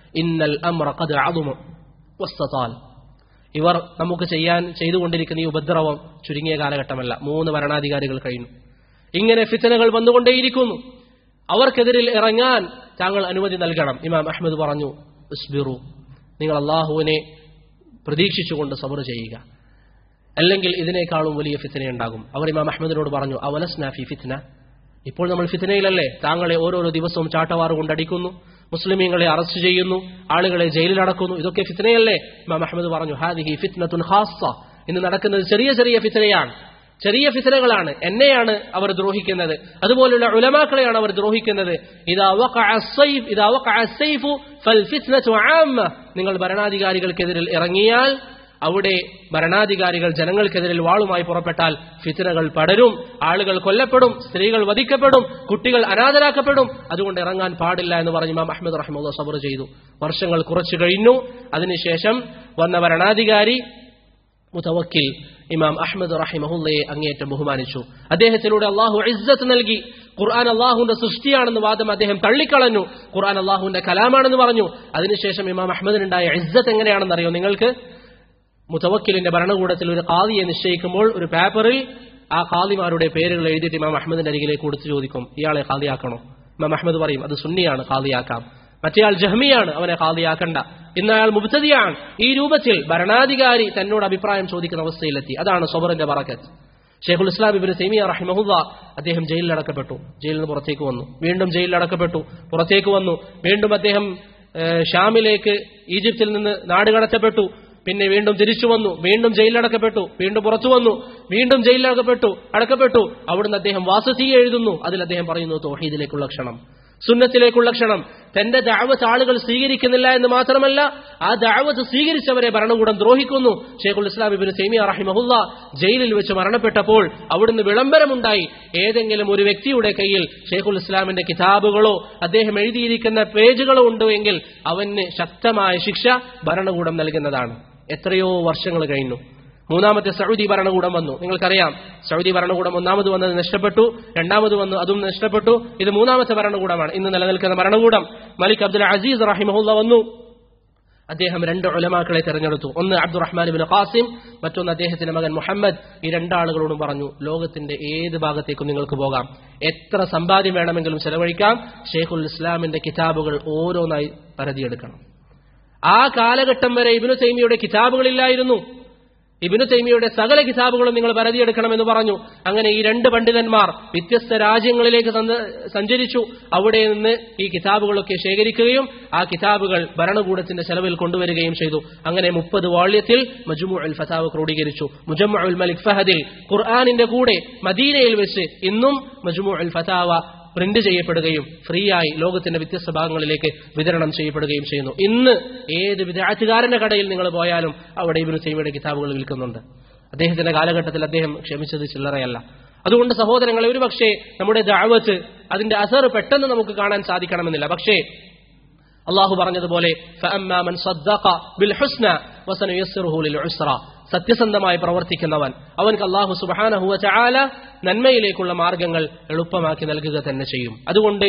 ഇന്നൽ അമ്ര ഖദ് അദുമ വസ്തതാൽ ഇവർ നമുക്ക് ചെയ്യാൻ ചെയ്തുകൊണ്ടിരിക്കുന്ന ഈ ഉപദ്രവം ചുരുങ്ങിയ കാലഘട്ടമല്ല മൂന്ന് ഭരണാധികാരികൾ കഴിഞ്ഞു ഇങ്ങനെ ഫിത്തനകൾ വന്നുകൊണ്ടേയിരിക്കുന്നു അവർക്കെതിരിൽ ഇറങ്ങാൻ താങ്കൾ അനുമതി നൽകണം ഇമാം അഹമ്മദ് പറഞ്ഞു ഉസ്ബിറു നിങ്ങൾ അള്ളാഹുവിനെ പ്രതീക്ഷിച്ചുകൊണ്ട് സബർ ചെയ്യുക അല്ലെങ്കിൽ ഇതിനേക്കാളും വലിയ ഫിത്തനയുണ്ടാകും അവർ ഇമാം അഹമ്മദിനോട് പറഞ്ഞു അവലസ്നാഫി ഫിത്ന ഇപ്പോൾ നമ്മൾ ഫിത്തനയിലല്ലേ താങ്കളെ ഓരോരോ ദിവസവും ചാട്ടവാറ് കൊണ്ടടിക്കുന്നു മുസ്ലിമീങ്ങളെ അറസ്റ്റ് ചെയ്യുന്നു ആളുകളെ ജയിലിൽ അടക്കുന്നു ഇതൊക്കെ ഫിത്തനയല്ലേ ഇമാം അഹമ്മദ് പറഞ്ഞു ഹാദിഹി ഫിത്നത്തുൻ ഖാസ്സ ഇന്ന് നടക്കുന്നത് ചെറിയ ചെറിയ ഫിത്തനയാണ് ചെറിയ ഫിത്തനകളാണ് എന്നെയാണ് അവർ ദ്രോഹിക്കുന്നത് അതുപോലുള്ള ഉലമാക്കളെയാണ് അവർ ദ്രോഹിക്കുന്നത് ഇതാ വഖഅ السيف ഇതാ വഖഅ السيف فالفتنة عامة നിങ്ങൾ ഭരണാധികാരികൾക്കെതിരിൽ ഇറങ്ങിയാൽ അവിടെ ഭരണാധികാരികൾ ജനങ്ങൾക്കെതിരിൽ വാളുമായി പുറപ്പെട്ടാൽ ഫിത്തനകൾ പടരും ആളുകൾ കൊല്ലപ്പെടും സ്ത്രീകൾ വധിക്കപ്പെടും കുട്ടികൾ അനാഥരാക്കപ്പെടും അതുകൊണ്ട് ഇറങ്ങാൻ പാടില്ല എന്ന് പറഞ്ഞ് ഇമാം അഹമ്മദ് റഹ്മുല്ല സബർ ചെയ്തു വർഷങ്ങൾ കുറച്ചു കഴിഞ്ഞു അതിനുശേഷം വന്ന ഭരണാധികാരി മുതവക്കിൽ ഇമാം അഹമ്മദ് റഹിമഹുല്ലയെ അങ്ങേയറ്റം ബഹുമാനിച്ചു അദ്ദേഹത്തിലൂടെ അള്ളാഹു ഇസ്സത്ത് നൽകി ഖുർആൻ അള്ളാഹുവിന്റെ സൃഷ്ടിയാണെന്ന് വാദം അദ്ദേഹം തള്ളിക്കളഞ്ഞു ഖുർആൻ അള്ളാഹുവിന്റെ കലാമാണെന്ന് പറഞ്ഞു അതിനുശേഷം ഇമാം അഹമ്മദിനുണ്ടായ ഇസ്സത്ത് എങ്ങനെയാണെന്ന് അറിയോ നിങ്ങൾക്ക് മുതവക്കിലിന്റെ ഭരണകൂടത്തിൽ ഒരു കാദിയെ നിശ്ചയിക്കുമ്പോൾ ഒരു പേപ്പറിൽ ആ ഖാദിമാരുടെ പേരുകൾ എഴുതിയിട്ട് ഇമാം അഹമ്മദിന്റെ അരികിലേക്ക് കൊടുത്തു ചോദിക്കും ഇയാളെ ഖാദിയാക്കണോ ഇമാം അഹമ്മദ് പറയും അത് സുന്നിയാണ് ഖാദിയാക്കാം മറ്റേയാൾ ജഹ്മിയാണ് അവനെ ഖാദിയാക്കണ്ട ഇന്ന് അയാൾ മുബ്തദിയാണ് ഈ രൂപത്തിൽ ഭരണാധികാരി തന്നോട് അഭിപ്രായം ചോദിക്കുന്ന അവസ്ഥയിലെത്തി അതാണ് സൊബറിന്റെ പറക്കത്ത് ഷെയ്ഖുൽ ഇസ്ലാം ഇബിന് സൈമിയ റഹിമഹുല്ല അദ്ദേഹം ജയിലിൽ അടക്കപ്പെട്ടു ജയിലിൽ നിന്ന് പുറത്തേക്ക് വന്നു വീണ്ടും ജയിലിൽ അടക്കപ്പെട്ടു പുറത്തേക്ക് വന്നു വീണ്ടും അദ്ദേഹം ഏഹ്, ഷാമിലേക്ക് ഈജിപ്തിൽ നിന്ന് നാട് കടത്തപ്പെട്ടു പിന്നെ വീണ്ടും തിരിച്ചു വന്നു വീണ്ടും ജയിലിലടക്കപ്പെട്ടു വീണ്ടും പുറത്തു വന്നു വീണ്ടും ജയിലിലടക്കപ്പെട്ടു അടക്കപ്പെട്ടു അവിടുന്ന് അദ്ദേഹം വാസതീയ എഴുതുന്നു അതിൽ അദ്ദേഹം പറയുന്നു തോഹീദിലേക്കുള്ള ക്ഷണം സുന്നത്തിലേക്കുള്ള ക്ഷണം തന്റെ ദാവത്ത് ആളുകൾ സ്വീകരിക്കുന്നില്ല എന്ന് മാത്രമല്ല ആ ദാവത്ത് സ്വീകരിച്ചവരെ ഭരണകൂടം ദ്രോഹിക്കുന്നു ഷെയ്ഖുൽ ഇസ്ലാം ഇബിൻ സൈമിയ റഹിമഹുല്ല ജയിലിൽ വെച്ച് മരണപ്പെട്ടപ്പോൾ അവിടുന്ന് വിളംബരമുണ്ടായി ഏതെങ്കിലും ഒരു വ്യക്തിയുടെ കയ്യിൽ ഷെയ്ഖുൽ ഇസ്ലാമിന്റെ കിതാബുകളോ അദ്ദേഹം എഴുതിയിരിക്കുന്ന പേജുകളോ ഉണ്ടോ എങ്കിൽ അവന് ശക്തമായ ശിക്ഷ ഭരണകൂടം നൽകുന്നതാണ് എത്രയോ വർഷങ്ങൾ കഴിഞ്ഞു മൂന്നാമത്തെ സൗദി ഭരണകൂടം വന്നു നിങ്ങൾക്കറിയാം സൗദി ഭരണകൂടം ഒന്നാമത് വന്നത് നഷ്ടപ്പെട്ടു രണ്ടാമത് വന്നു അതും നഷ്ടപ്പെട്ടു ഇത് മൂന്നാമത്തെ ഭരണകൂടമാണ് ഇന്ന് നിലനിൽക്കുന്ന ഭരണകൂടം മലിക് അബ്ദുൽ അസീസ് റഹിമഹുല്ല വന്നു അദ്ദേഹം രണ്ട് ഉലമാക്കളെ തെരഞ്ഞെടുത്തു ഒന്ന് അബ്ദുറഹ്മാൻ ബിൻ ഖാസിം മറ്റൊന്ന് അദ്ദേഹത്തിന്റെ മകൻ മുഹമ്മദ് ഈ രണ്ടാളുകളോടും പറഞ്ഞു ലോകത്തിന്റെ ഏത് ഭാഗത്തേക്കും നിങ്ങൾക്ക് പോകാം എത്ര സമ്പാദ്യം വേണമെങ്കിലും ചെലവഴിക്കാം ഷെയ്ഖുൽ ഇസ്ലാമിന്റെ കിതാബുകൾ ഓരോന്നായി പരതിയെടുക്കണം ആ കാലഘട്ടം വരെ ഇബിനു തൈമിയുടെ കിതാബുകളില്ലായിരുന്നു ഇബിനു തൈമിയുടെ സകല കിതാബുകളും നിങ്ങൾ പരതിയെടുക്കണമെന്ന് പറഞ്ഞു അങ്ങനെ ഈ രണ്ട് പണ്ഡിതന്മാർ വ്യത്യസ്ത രാജ്യങ്ങളിലേക്ക് സന്ദ- സഞ്ചരിച്ചു അവിടെ നിന്ന് ഈ കിതാബുകളൊക്കെ ശേഖരിക്കുകയും ആ കിതാബുകൾ ഭരണകൂടത്തിന്റെ ചെലവിൽ കൊണ്ടുവരികയും ചെയ്തു അങ്ങനെ മുപ്പത് വാള്യത്തിൽ മജുമു അൽ ഫതാവ് ക്രോഡീകരിച്ചു മുജമ്മ ഉൽ മലിക് ഫഹദിൽ ഖുർആാനിന്റെ കൂടെ മദീനയിൽ വെച്ച് ഇന്നും മജുമു അൽ ഫതാവ പ്രിന്റ് ചെയ്യപ്പെടുകയും ഫ്രീ ആയി ലോകത്തിന്റെ വ്യത്യസ്ത ഭാഗങ്ങളിലേക്ക് വിതരണം ചെയ്യപ്പെടുകയും ചെയ്യുന്നു ഇന്ന് ഏത് വിദ്യാർത്ഥികാരന്റെ കടയിൽ നിങ്ങൾ പോയാലും അവിടെ ഇബിനു തൈമയുടെ കിതാബുകൾ വിൽക്കുന്നുണ്ട് അദ്ദേഹത്തിന്റെ കാലഘട്ടത്തിൽ അദ്ദേഹം ക്ഷമിച്ചത് ചില്ലറയല്ല അതുകൊണ്ട് സഹോദരങ്ങളെ ഒരു പക്ഷേ നമ്മുടെ ദാവത്ത് അതിന്റെ അസർ പെട്ടെന്ന് നമുക്ക് കാണാൻ സാധിക്കണമെന്നില്ല പക്ഷേ അള്ളാഹു പറഞ്ഞതുപോലെ فأما من صدق بالحسنى وسنيسره للعسرى സത്യസന്ധമായി പ്രവർത്തിക്കുന്നവൻ അവൻക്ക് അള്ളാഹു സുബാനഹുവ ചാല നന്മയിലേക്കുള്ള മാർഗങ്ങൾ എളുപ്പമാക്കി നൽകുക തന്നെ ചെയ്യും അതുകൊണ്ട്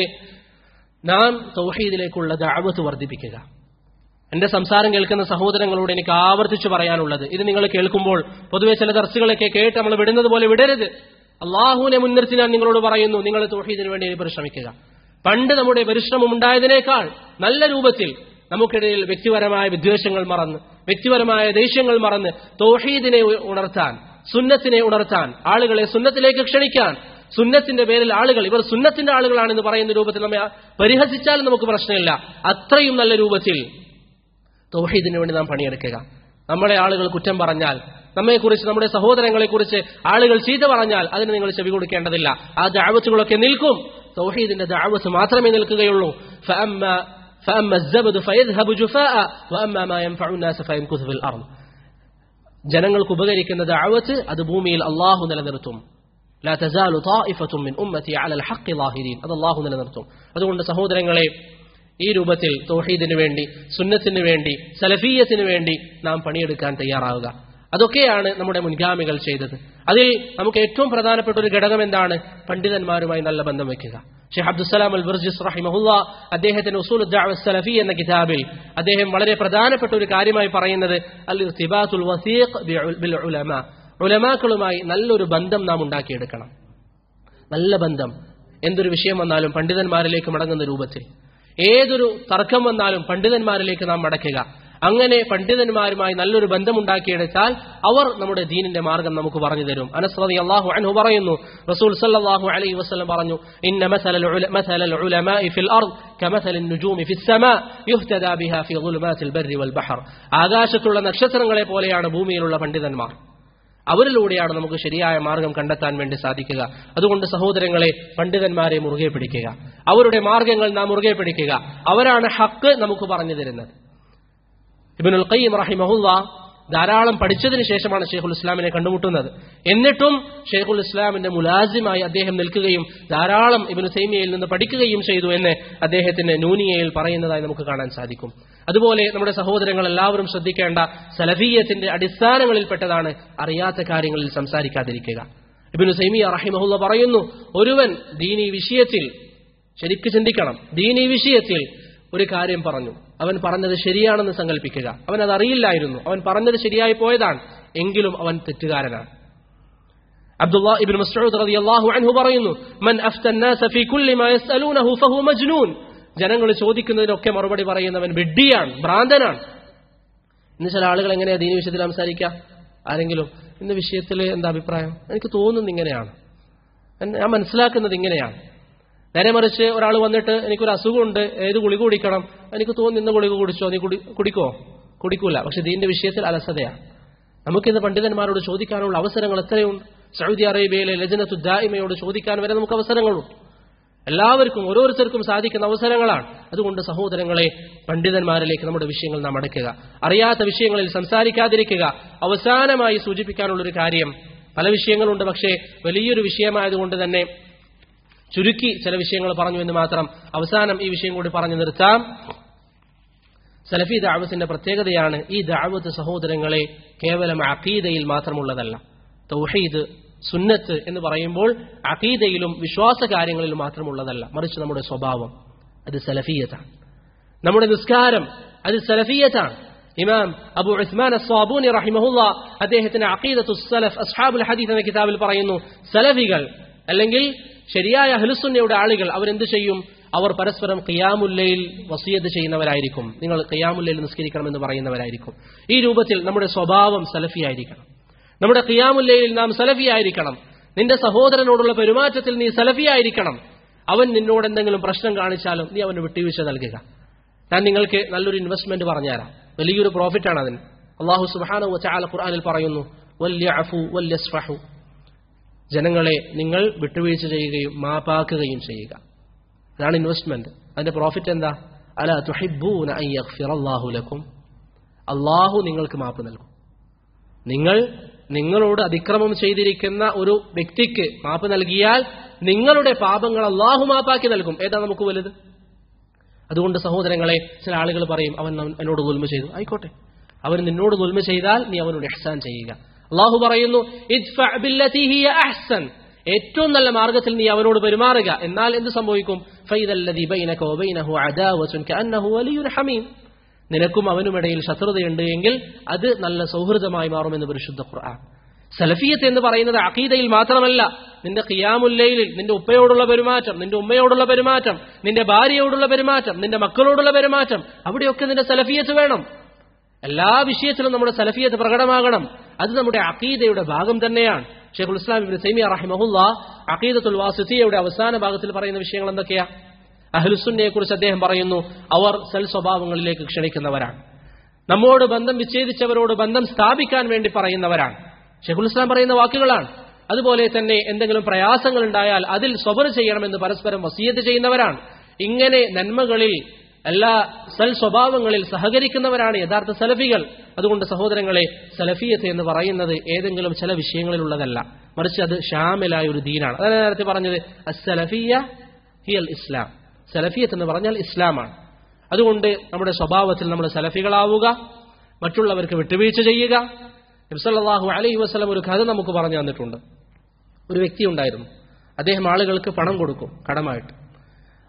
നാം തൗഹീദിലേക്കുള്ള ദഅവത്ത് വർദ്ധിപ്പിക്കുക എന്റെ സംസാരം കേൾക്കുന്ന സഹോദരങ്ങളോട് എനിക്ക് ആവർത്തിച്ചു പറയാനുള്ളത് ഇത് നിങ്ങൾ കേൾക്കുമ്പോൾ പൊതുവെ ചില ദർസുകളൊക്കെ കേട്ട് നമ്മൾ വിടുന്നത് പോലെ വിടരുത് അള്ളാഹുവിനെ മുൻനിർത്തി ഞാൻ നിങ്ങളോട് പറയുന്നു നിങ്ങൾ തൗഹീദിന് വേണ്ടി പരിശ്രമിക്കുക പണ്ട് നമ്മുടെ പരിശ്രമം ഉണ്ടായതിനേക്കാൾ നല്ല രൂപത്തിൽ നമുക്കിടയിൽ വ്യക്തിപരമായ വിദ്വേഷങ്ങൾ മറന്ന് വ്യക്തിപരമായ ദേഷ്യങ്ങൾ മറന്ന് തൗഹീദിനെ ഉ- ഉണർത്താൻ സുന്നത്തിനെ ഉണർത്താൻ ആളുകളെ സുന്നത്തിലേക്ക് ക്ഷണിക്കാൻ സുന്നത്തിന്റെ പേരിൽ ആളുകൾ ഇവർ സുന്നത്തിന്റെ ആളുകളാണെന്ന് പറയുന്ന രൂപത്തിൽ നമ്മെ പരിഹസിച്ചാലും നമുക്ക് പ്രശ്നമില്ല അത്രയും നല്ല രൂപത്തിൽ തൗഹീദിന് വേണ്ടി നാം പണിയെടുക്കുക നമ്മളെ ആളുകൾ കുറ്റം പറഞ്ഞാൽ നമ്മെക്കുറിച്ച് നമ്മുടെ സഹോദരങ്ങളെക്കുറിച്ച് ആളുകൾ ചീത്ത പറഞ്ഞാൽ അതിന് നിങ്ങൾ ചെവി കൊടുക്കേണ്ടതില്ല ആ ദാവത്തുകളൊക്കെ നിൽക്കും തൗഹീദിന്റെ ദാവത്ത് മാത്രമേ നിൽക്കുകയുള്ളൂ فأما فأما الزبد فيذهب جفاء وأما ما ينفع الناس فيمكث في الأرض ജനങ്ങൾക്ക് ഉപകരിക്കുന്ന ദഅവത്ത് അത് ഭൂമിയിൽ അള്ളാഹു നിലനിർത്തും لا تزال طائفة من أمتي على الحق ظاهرين അത് അള്ളാഹു നിലനിർത്തും അതുകൊണ്ട് സഹോദരങ്ങളെ ഈ രൂപത്തിൽ തൗഹീദിന് വേണ്ടി സുന്നത്തിന് വേണ്ടി സലഫീയത്തിന് വേണ്ടി നാം പണിയെടുക്കാൻ തയ്യാറാവുക അതൊക്കെയാണ് നമ്മുടെ മുൻഗാമികൾ ചെയ്തത് അതിൽ നമുക്ക് ഏറ്റവും പ്രധാനപ്പെട്ട ഒരു ഘടകം എന്താണ് പണ്ഡിതന്മാരുമായി നല്ല ബന്ധം വെക്കുക ഷെയ്ഖ് അബ്ദുസലാം അൽ ബർജിസ് റഹിമഹുല്ല അദ്ദേഹത്തിന്റെ ഉസൂൽ സലഫി എന്ന കിതാബിൽ അദ്ദേഹം വളരെ പ്രധാനപ്പെട്ട ഒരു കാര്യമായി പറയുന്നത് അൽ ഇർത്തിബാത്തുൽ വസീഖ് ബിൽ ഉലമ ഉലമാക്കളുമായി നല്ലൊരു ബന്ധം നാം ഉണ്ടാക്കിയെടുക്കണം നല്ല ബന്ധം എന്തൊരു വിഷയം വന്നാലും പണ്ഡിതന്മാരിലേക്ക് മടങ്ങുന്ന രൂപത്തിൽ ഏതൊരു തർക്കം വന്നാലും പണ്ഡിതന്മാരിലേക്ക് നാം മടക്കുക അങ്ങനെ പണ്ഡിതന്മാരുമായി നല്ലൊരു ബന്ധമുണ്ടാക്കിയെടുത്താൽ അവർ നമ്മുടെ ദീനിന്റെ മാർഗം നമുക്ക് പറഞ്ഞു തരും അനസ്രതി അള്ളാഹു അൻഹു പറയുന്നു റസൂൽ സല്ലല്ലാഹു അലൈഹി വസല്ലം പറഞ്ഞു ഇന്ന മസലൽ ഉല- മസലൽ ഉലമാഇ ഫിൽ അർദ് കമസലിൻ നുജൂമി ഫിസ് സമാ യുഹ്തദാ ബിഹാ ഫി ളുലുമാത്തിൽ ബർരി വൽ ബഹർ ആകാശത്തുള്ള നക്ഷത്രങ്ങളെ പോലെയാണ് ഭൂമിയിലുള്ള പണ്ഡിതന്മാർ അവരിലൂടെയാണ് നമുക്ക് ശരിയായ മാർഗം കണ്ടെത്താൻ വേണ്ടി സാധിക്കുക അതുകൊണ്ട് സഹോദരങ്ങളെ പണ്ഡിതന്മാരെ മുറുകെ പിടിക്കുക അവരുടെ മാർഗങ്ങൾ നാം മുറുകെ പിടിക്കുക അവരാണ് ഹക്ക് നമുക്ക് പറഞ്ഞു തരുന്നത് ഇബിനുൽ ഖയ്യിം റഹിമഹുല്ല ധാരാളം പഠിച്ചതിന് ശേഷമാണ് ഷെയ്ഖുൽ ഇസ്ലാമിനെ കണ്ടുമുട്ടുന്നത് എന്നിട്ടും ഷെയ്ഖുൽ ഇസ്ലാമിന്റെ മുലാസിമായി അദ്ദേഹം നിൽക്കുകയും ധാരാളം ഇബിനു സൈമിയയിൽ നിന്ന് പഠിക്കുകയും ചെയ്തു എന്ന് അദ്ദേഹത്തിന്റെ നൂനിയയിൽ പറയുന്നതായി നമുക്ക് കാണാൻ സാധിക്കും അതുപോലെ നമ്മുടെ സഹോദരങ്ങൾ എല്ലാവരും ശ്രദ്ധിക്കേണ്ട സലഫീയത്തിന്റെ അടിസ്ഥാനങ്ങളിൽപ്പെട്ടതാണ് അറിയാത്ത കാര്യങ്ങളിൽ സംസാരിക്കാതിരിക്കുക ഇബിനു സൈമിയ റഹിമഹുല്ല പറയുന്നു ഒരുവൻ ദീനി വിഷയത്തിൽ ശരിക്ക് ചിന്തിക്കണം ദീനി വിഷയത്തിൽ ഒരു കാര്യം പറഞ്ഞു അവൻ പറഞ്ഞത് ശരിയാണെന്ന് സങ്കല്പിക്കുക അവൻ അത് അറിയില്ലായിരുന്നു അവൻ പറഞ്ഞത് ശരിയായി പോയതാണ് എങ്കിലും അവൻ തെറ്റുകാരനാണ് അബ്ദുല്ലാ ഇബ്നു മസ്ഊദ് റളിയല്ലാഹു അൻഹു പറയുന്നു മൻ അഫ്ത الناس في كل ما يسالونه فهو مجنون ജനങ്ങൾ ചോദിക്കുന്നതിനൊക്കെ മറുപടി പറയുന്നവൻ വിഡ്ഢിയാണ് ഭ്രാന്തനാണ് ഇന്ന് ചില ആളുകൾ എങ്ങനെയാ ദീനി വിഷയത്തിൽ സംസാരിക്കുക ആരെങ്കിലും ഇന്ന് വിഷയത്തിൽ എന്താ അഭിപ്രായം എനിക്ക് തോന്നുന്നത് ഇങ്ങനെയാണ് എന്നെ- ഞാൻ മനസ്സിലാക്കുന്നത് ഇങ്ങനെയാണ് നേരെ മറിച്ച് ഒരാൾ വന്നിട്ട് എനിക്കൊരു അസുഖമുണ്ട് ഏത് ഗുളിക കുടിക്കണം എനിക്ക് തോന്നുന്നു ഇന്ന് ഗുളിക കുടിച്ചോ നീ കുടി കുടിക്കോ കുടിക്കൂല പക്ഷെ ദീന്റെ വിഷയത്തിൽ അലസതയാണ് നമുക്കിന്ന് പണ്ഡിതന്മാരോട് ചോദിക്കാനുള്ള അവസരങ്ങൾ എത്രയുണ്ട് സൗദി അറേബ്യയിലെ ലജനത്തു ദായിമയോട് ചോദിക്കാൻ വരെ നമുക്ക് അവസരങ്ങളുണ്ട് എല്ലാവർക്കും ഓരോരുത്തർക്കും സാധിക്കുന്ന അവസരങ്ങളാണ് അതുകൊണ്ട് സഹോദരങ്ങളെ പണ്ഡിതന്മാരിലേക്ക് നമ്മുടെ വിഷയങ്ങൾ നാം അടയ്ക്കുക അറിയാത്ത വിഷയങ്ങളിൽ സംസാരിക്കാതിരിക്കുക അവസാനമായി സൂചിപ്പിക്കാനുള്ളൊരു കാര്യം പല വിഷയങ്ങളുണ്ട് പക്ഷേ വലിയൊരു വിഷയമായതുകൊണ്ട് തന്നെ ചുരുക്കി ചില വിഷയങ്ങൾ പറഞ്ഞു എന്ന് മാത്രം അവസാനം ഈ വിഷയം കൂടി പറഞ്ഞു നിർത്താം സലഫി ദാവത്തിന്റെ പ്രത്യേകതയാണ് ഈ ദാവത്ത് സഹോദരങ്ങളെ കേവലം അഖീദയിൽ മാത്രമുള്ളതല്ല തൗഹീദ് സുന്നത്ത് എന്ന് പറയുമ്പോൾ അഖീദയിലും വിശ്വാസ കാര്യങ്ങളിലും മാത്രമുള്ളതല്ല മറിച്ച് നമ്മുടെ സ്വഭാവം അത് സലഫിയത്താണ് നമ്മുടെ നിസ്കാരം അത് സലഫിയത്താണ് ഇമാം അബു ഉസ്മാൻ അസ്വാബൂനി റഹിമഹുല്ല അദ്ദേഹത്തിന്റെ അഖീദത്തു സലഫ് അസ്ഹാബുൽ ഹദീസ് എന്ന കിതാബിൽ പറയുന്നു സലഫികൾ അല്ലെങ്കിൽ ശരിയായ അഹ്ലുസുന്നയുടെ ആളുകൾ അവരെന്ത് ചെയ്യും അവർ പരസ്പരം ഖിയാമുല്ലയിൽ വസിയത്ത് ചെയ്യുന്നവരായിരിക്കും നിങ്ങൾ ഖിയാമുല്ലയിൽ നിസ്കരിക്കണമെന്ന് പറയുന്നവരായിരിക്കും ഈ രൂപത്തിൽ നമ്മുടെ സ്വഭാവം സലഫിയായിരിക്കണം നമ്മുടെ ഖിയാമുല്ലയിൽ നാം സലഫിയായിരിക്കണം നിന്റെ സഹോദരനോടുള്ള പെരുമാറ്റത്തിൽ നീ സലഫിയായിരിക്കണം അവൻ നിന്നോട് എന്തെങ്കിലും പ്രശ്നം കാണിച്ചാലും നീ അവന് വിട്ടുവീഴ്ച നൽകുക ഞാൻ നിങ്ങൾക്ക് നല്ലൊരു ഇൻവെസ്റ്റ്മെന്റ് പറഞ്ഞുതരാം വലിയൊരു പ്രോഫിറ്റാണ് അതിന് അള്ളാഹു സുബാന ചാല ഖുർആാനിൽ പറയുന്നു വല്യഅഫു വല്യസ്ഫഹു ജനങ്ങളെ നിങ്ങൾ വിട്ടുവീഴ്ച ചെയ്യുകയും മാപ്പാക്കുകയും ചെയ്യുക അതാണ് ഇൻവെസ്റ്റ്മെന്റ് അതിന്റെ പ്രോഫിറ്റ് എന്താ അല തുഹിബൂന അൻ യഗ്ഫിറല്ലാഹു ലക്കും അള്ളാഹു നിങ്ങൾക്ക് മാപ്പ് നൽകും നിങ്ങൾ നിങ്ങളോട് അതിക്രമം ചെയ്തിരിക്കുന്ന ഒരു വ്യക്തിക്ക് മാപ്പ് നൽകിയാൽ നിങ്ങളുടെ പാപങ്ങൾ അള്ളാഹു മാപ്പാക്കി നൽകും ഏതാ നമുക്ക് വലുത് അതുകൊണ്ട് സഹോദരങ്ങളെ ചില ആളുകൾ പറയും അവൻ അവൻ എന്നോട് ദുൽമ ചെയ്തു ആയിക്കോട്ടെ അവൻ നിന്നോട് ദുൽമ ചെയ്താൽ നീ അവനോട് ഇഹ്സാൻ ചെയ്യുക അള്ളാഹു പറയുന്നു "ഇദ്ഫഅ ബില്ലതി ഹിയ അഹ്സൻ ഏറ്റവും നല്ല മാർഗത്തിൽ നീ അവനോട് പെരുമാറുക എന്നാൽ എന്ത് സംഭവിക്കും ഫൈദല്ലദി ബൈനക വബൈനഹു അദാവത്തുൻ കഅന്നഹു വലിയുൻ ഹമീം നിനക്കും അവനുമിടയിൽ ശത്രുതയുണ്ട് എങ്കിൽ അത് നല്ല സൗഹൃദമായി മാറുമെന്ന് പരിശുദ്ധ ഖുർആൻ സലഫിയത്ത് എന്ന് പറയുന്നത് അഖീദയിൽ മാത്രമല്ല നിന്റെ ഖിയാമുല്ലയിൽ നിന്റെ ഉപ്പയോടുള്ള പെരുമാറ്റം നിന്റെ ഉമ്മയോടുള്ള പെരുമാറ്റം നിന്റെ ഭാര്യയോടുള്ള പെരുമാറ്റം നിന്റെ മക്കളോടുള്ള പെരുമാറ്റം അവിടെയൊക്കെ നിന്റെ സലഫിയത്ത് വേണം എല്ലാ വിഷയത്തിലും നമ്മുടെ സലഫിയത്ത് പ്രകടമാകണം അത് നമ്മുടെ അഖീദയുടെ ഭാഗം തന്നെയാണ് ഷെയ്ഖുൽ ഇസ്ലാം ഇബ്നു തൈമിയ റഹിമഹുല്ല അഖീദത്തുൽ വാസിത്തിയയുടെ അവസാന ഭാഗത്തിൽ പറയുന്ന വിഷയങ്ങൾ എന്തൊക്കെയാ അഹ്ലുസുന്നയെ കുറിച്ച് അദ്ദേഹം പറയുന്നു അവർ സൽ സ്വഭാവങ്ങളിലേക്ക് ക്ഷണിക്കുന്നവരാണ് നമ്മോട് ബന്ധം വിച്ഛേദിച്ചവരോട് ബന്ധം സ്ഥാപിക്കാൻ വേണ്ടി പറയുന്നവരാണ് ഷെയ്ഖുൽ ഇസ്ലാം പറയുന്ന വാക്കുകളാണ് അതുപോലെ തന്നെ എന്തെങ്കിലും പ്രയാസങ്ങൾ ഉണ്ടായാൽ അതിൽ സ്വബർ ചെയ്യണമെന്ന് പരസ്പരം വസീയത്ത് ചെയ്യുന്നവരാണ് ഇങ്ങനെ നന്മകളിൽ എല്ലാ സൽ സ്വഭാവങ്ങളിൽ സഹകരിക്കുന്നവരാണ് യഥാർത്ഥ സലഫികൾ അതുകൊണ്ട് സഹോദരങ്ങളെ സലഫിയത്ത് എന്ന് പറയുന്നത് ഏതെങ്കിലും ചില വിഷയങ്ങളിലുള്ളതല്ല മറിച്ച് അത് ഷാമിലായ ഒരു ദീനാണ് അതാണ് ഞാൻ നേരത്തെ പറഞ്ഞത് അസലഫിയ ഹിയൽ ഇസ്ലാം സലഫിയത്ത് എന്ന് പറഞ്ഞാൽ ഇസ്ലാമാണ് അതുകൊണ്ട് നമ്മുടെ സ്വഭാവത്തിൽ നമ്മൾ സലഫികളാവുക മറ്റുള്ളവർക്ക് വിട്ടുവീഴ്ച ചെയ്യുക നബ്സല്ലാഹു അലൈഹി വസ്ലം ഒരു കഥ നമുക്ക് പറഞ്ഞു തന്നിട്ടുണ്ട് ഒരു വ്യക്തി ഉണ്ടായിരുന്നു അദ്ദേഹം ആളുകൾക്ക് പണം കൊടുക്കും കടമായിട്ട്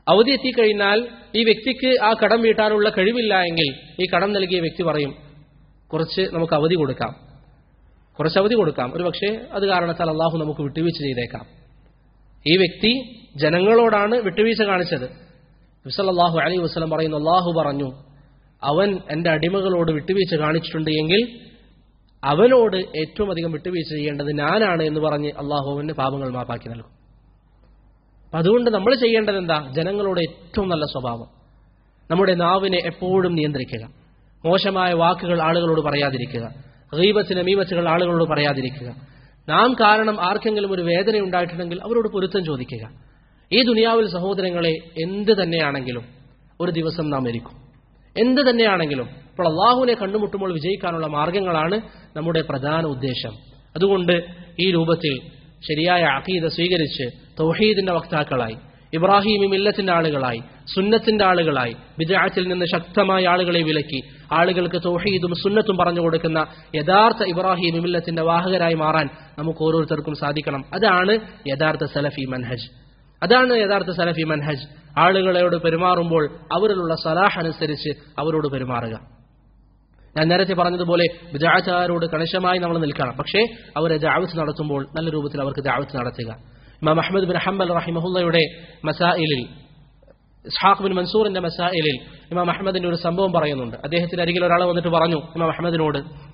അവധി എത്തിക്കഴിഞ്ഞാൽ ഈ വ്യക്തിക്ക് ആ കടം വീട്ടാനുള്ള കഴിവില്ല എങ്കിൽ ഈ കടം നൽകിയ വ്യക്തി പറയും കുറച്ച് നമുക്ക് അവധി കൊടുക്കാം കുറച്ച് അവധി കൊടുക്കാം ഒരു പക്ഷേ അത് കാരണത്താൽ അള്ളാഹു നമുക്ക് വിട്ടുവീഴ്ച ചെയ്തേക്കാം ഈ വ്യക്തി ജനങ്ങളോടാണ് വിട്ടുവീഴ്ച കാണിച്ചത് നബ്സല്ലാഹു അലൈ വസ്ലം പറയുന്നു അള്ളാഹു പറഞ്ഞു അവൻ എന്റെ അടിമകളോട് വിട്ടുവീഴ്ച കാണിച്ചിട്ടുണ്ട് എങ്കിൽ അവനോട് ഏറ്റവും അധികം വിട്ടുവീഴ്ച ചെയ്യേണ്ടത് ഞാനാണ് എന്ന് പറഞ്ഞ് അള്ളാഹു അവന് പാപങ്ങൾ മാപ്പാക്കി നൽകും അപ്പൊ അതുകൊണ്ട് നമ്മൾ ചെയ്യേണ്ടത് എന്താ ജനങ്ങളോട് ഏറ്റവും നല്ല സ്വഭാവം നമ്മുടെ നാവിനെ എപ്പോഴും നിയന്ത്രിക്കുക മോശമായ വാക്കുകൾ ആളുകളോട് പറയാതിരിക്കുക ഗീബത്തിന് മീമത്തുകൾ ആളുകളോട് പറയാതിരിക്കുക നാം കാരണം ആർക്കെങ്കിലും ഒരു വേദന ഉണ്ടായിട്ടുണ്ടെങ്കിൽ അവരോട് പൊരുത്തം ചോദിക്കുക ഈ ദുനിയാവിൽ സഹോദരങ്ങളെ എന്ത് തന്നെയാണെങ്കിലും ഒരു ദിവസം നാം മരിക്കും എന്ത് തന്നെയാണെങ്കിലും ഇപ്പോൾ അള്ളാഹുവിനെ കണ്ടുമുട്ടുമ്പോൾ വിജയിക്കാനുള്ള മാർഗങ്ങളാണ് നമ്മുടെ പ്രധാന ഉദ്ദേശം അതുകൊണ്ട് ഈ രൂപത്തിൽ ശരിയായ അഖീദ സ്വീകരിച്ച് തൗഹീദിന്റെ വക്താക്കളായി ഇബ്രാഹിമി മില്ലത്തിന്റെ ആളുകളായി സുന്നത്തിന്റെ ആളുകളായി വിജയത്തിൽ നിന്ന് ശക്തമായ ആളുകളെ വിലക്കി ആളുകൾക്ക് തൗഹീദും സുന്നത്തും പറഞ്ഞു കൊടുക്കുന്ന യഥാർത്ഥ ഇബ്രാഹിം മില്ലത്തിന്റെ വാഹകരായി മാറാൻ നമുക്ക് ഓരോരുത്തർക്കും സാധിക്കണം അതാണ് യഥാർത്ഥ സലഫി മൻഹജ് അതാണ് യഥാർത്ഥ സലഫി മൻഹജ് ആളുകളോട് പെരുമാറുമ്പോൾ അവരിലുള്ള സലാഹ് അനുസരിച്ച് അവരോട് പെരുമാറുക ഞാൻ നേരത്തെ പറഞ്ഞതുപോലെ വിജാചാരോട് കണിശമായി നമ്മൾ നിൽക്കണം പക്ഷേ അവരെ ജാവത്ത് നടത്തുമ്പോൾ നല്ല രൂപത്തിൽ അവർക്ക് ജാവത്ത് നടത്തുക ഇമാം അഹമ്മദ് ബിൻ ഹംബൽ റഹിമഹുല്ലയുടെ മസായിലിൽ ഇസ്ഹാഖ് ബിൻ മൻസൂറിന്റെ മസായിലിൽ ഇമാം അഹമ്മദിന്റെ ഒരു സംഭവം പറയുന്നുണ്ട് അദ്ദേഹത്തിന്റെ അരികിൽ ഒരാൾ വന്നിട്ട് പറഞ്ഞു ഇമാം അഹമ്മദിനോട്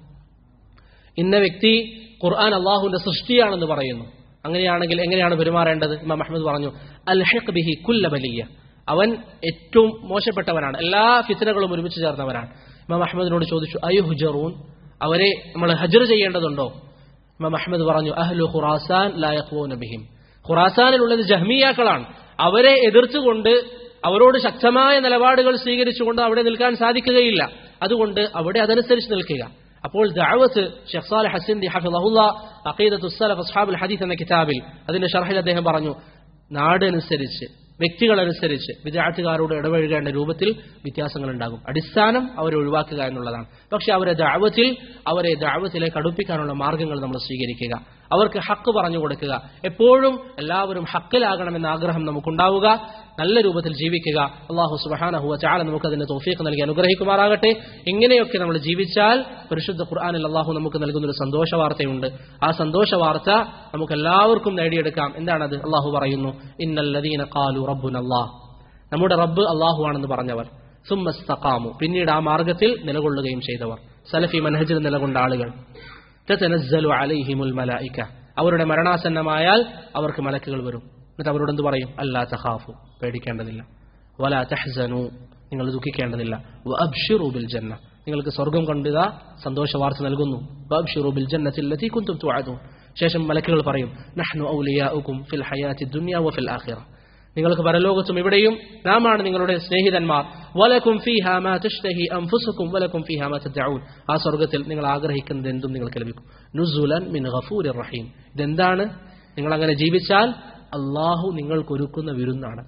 ഇന്ന വ്യക്തി ഖുർആൻ അള്ളാഹുവിന്റെ സൃഷ്ടിയാണെന്ന് പറയുന്നു അങ്ങനെയാണെങ്കിൽ എങ്ങനെയാണ് പെരുമാറേണ്ടത് ഇമാം അഹമ്മദ് പറഞ്ഞു അൽഹഖ് ബിഹി കുല്ല ബലിയ അവൻ ഏറ്റവും മോശപ്പെട്ടവനാണ് എല്ലാ ഫിത്തനകളും ഒരുമിച്ച് ചേർന്നവനാണ് ഇമാം അഹമ്മദിനോട് ചോദിച്ചു അയു ഹുജറൂൻ അവരെ നമ്മൾ ഹജർ ചെയ്യേണ്ടതുണ്ടോ ഇമാം അഹമ്മദ് പറഞ്ഞു അഹ്ലു ഖുറാസാൻ ലായഖ്വൂന ബിഹിം ഖുറാസാനിലുള്ളത് ജഹ്മിയാക്കളാണ് അവരെ എതിർത്തുകൊണ്ട് അവരോട് ശക്തമായ നിലപാടുകൾ സ്വീകരിച്ചുകൊണ്ട് അവിടെ നിൽക്കാൻ സാധിക്കുകയില്ല അതുകൊണ്ട് അവിടെ അതനുസരിച്ച് നിൽക്കുക അപ്പോൾ ദഅവത്ത് ഷെഖ് സാലിഹ് ഹസിന്ദി ഹഫിളഹുല്ല അഖീദത്തു സലഫ് അസ്ഹാബുൽ ഹദീസ് എന്ന കിതാബിൽ അതിന്റെ ഷർഹിൽ അദ്ദേഹം പറഞ്ഞു നാടനുസരിച്ച് വ്യക്തികളനുസരിച്ച് വിദ്യാർത്ഥികാരോട് ഇടപഴകേണ്ട രൂപത്തിൽ വ്യത്യാസങ്ങൾ ഉണ്ടാകും അടിസ്ഥാനം അവരെ ഒഴിവാക്കുക എന്നുള്ളതാണ് പക്ഷെ അവരെ ദാവത്തിൽ അവരെ ദാവത്തിലേക്ക് അടുപ്പിക്കാനുള്ള മാർഗങ്ങൾ നമ്മൾ സ്വീകരിക്കുക അവർക്ക് ഹക്ക് പറഞ്ഞു കൊടുക്കുക എപ്പോഴും എല്ലാവരും ഹക്കിലാകണമെന്ന ആഗ്രഹം നമുക്കുണ്ടാവുക നല്ല രൂപത്തിൽ ജീവിക്കുക അള്ളാഹു സുബഹാനഹുവ ചാല നമുക്ക് അതിന്റെ തോഫീക്ക് നൽകി അനുഗ്രഹിക്കുമാറാകട്ടെ ഇങ്ങനെയൊക്കെ നമ്മൾ ജീവിച്ചാൽ പരിശുദ്ധ ഖുർആാനിൽ അള്ളാഹു നമുക്ക് നൽകുന്ന ഒരു സന്തോഷ വാർത്തയുണ്ട് ആ സന്തോഷ വാർത്ത നമുക്ക് എല്ലാവർക്കും നേടിയെടുക്കാം എന്താണത് അള്ളാഹു പറയുന്നു ഇന്നല്ലദീന കാലു റബ്ബുൻ അള്ളാഹ് നമ്മുടെ റബ്ബ് അള്ളാഹു ആണെന്ന് പറഞ്ഞവർ സുമ്മസ്തഖാമു പിന്നീട് ആ മാർഗത്തിൽ നിലകൊള്ളുകയും ചെയ്തവർ സലഫി മനഹജിൽ നിലകൊണ്ട ആളുകൾ തതനസ്സലു അലൈഹിമുൽ മലായിക അവരുടെ മരണാസന്നമായാൽ അവർക്ക് മലക്കുകൾ വരും എന്നിട്ട് അവരോട് എന്ത് പറയും അല്ലാ തഖാഫു പേടിക്കേണ്ടതില്ല വലാ തഹ്സനു നിങ്ങൾ ദുഃഖിക്കേണ്ടതില്ല വഅബ്ശിറു ബിൽ ജന്ന നിങ്ങൾക്ക് സ്വർഗം കണ്ടിതാ സന്തോഷ വാർത്ത നൽകുന്നു വഅബ്ശിറു ബിൽ ജന്നത്തി അല്ലതി കുൻതും തുഅദൂൻ ശേഷം മലക്കുകൾ പറയും നഹ്നു ഔലിയാഉകും ഫിൽ ഹയാത്തി ദുനിയ വഫിൽ ആഖിറ നിങ്ങൾക്ക് പരലോകത്തും ഇവിടെയും നാമാണ് നിങ്ങളുടെ സ്നേഹിതന്മാർ വലക്കും ഫീഹ മാ തഷ്തഹി അൻഫുസുക്കും വലക്കും ഫീഹ മാ തദ്ഉൻ ആ സ്വർഗ്ഗത്തിൽ നിങ്ങൾ ആഗ്രഹിക്കുന്നത് എന്തും നിങ്ങൾക്ക് ലഭിക്കും നുസുലൻ മിൻ ഗഫൂരിർ റഹീം ഇതെന്താണ് നിങ്ങൾ അങ്ങനെ ജീവിച്ചാൽ അള്ളാഹു നിങ്ങൾക്കൊരുക്കുന്ന വിരുന്നാണ്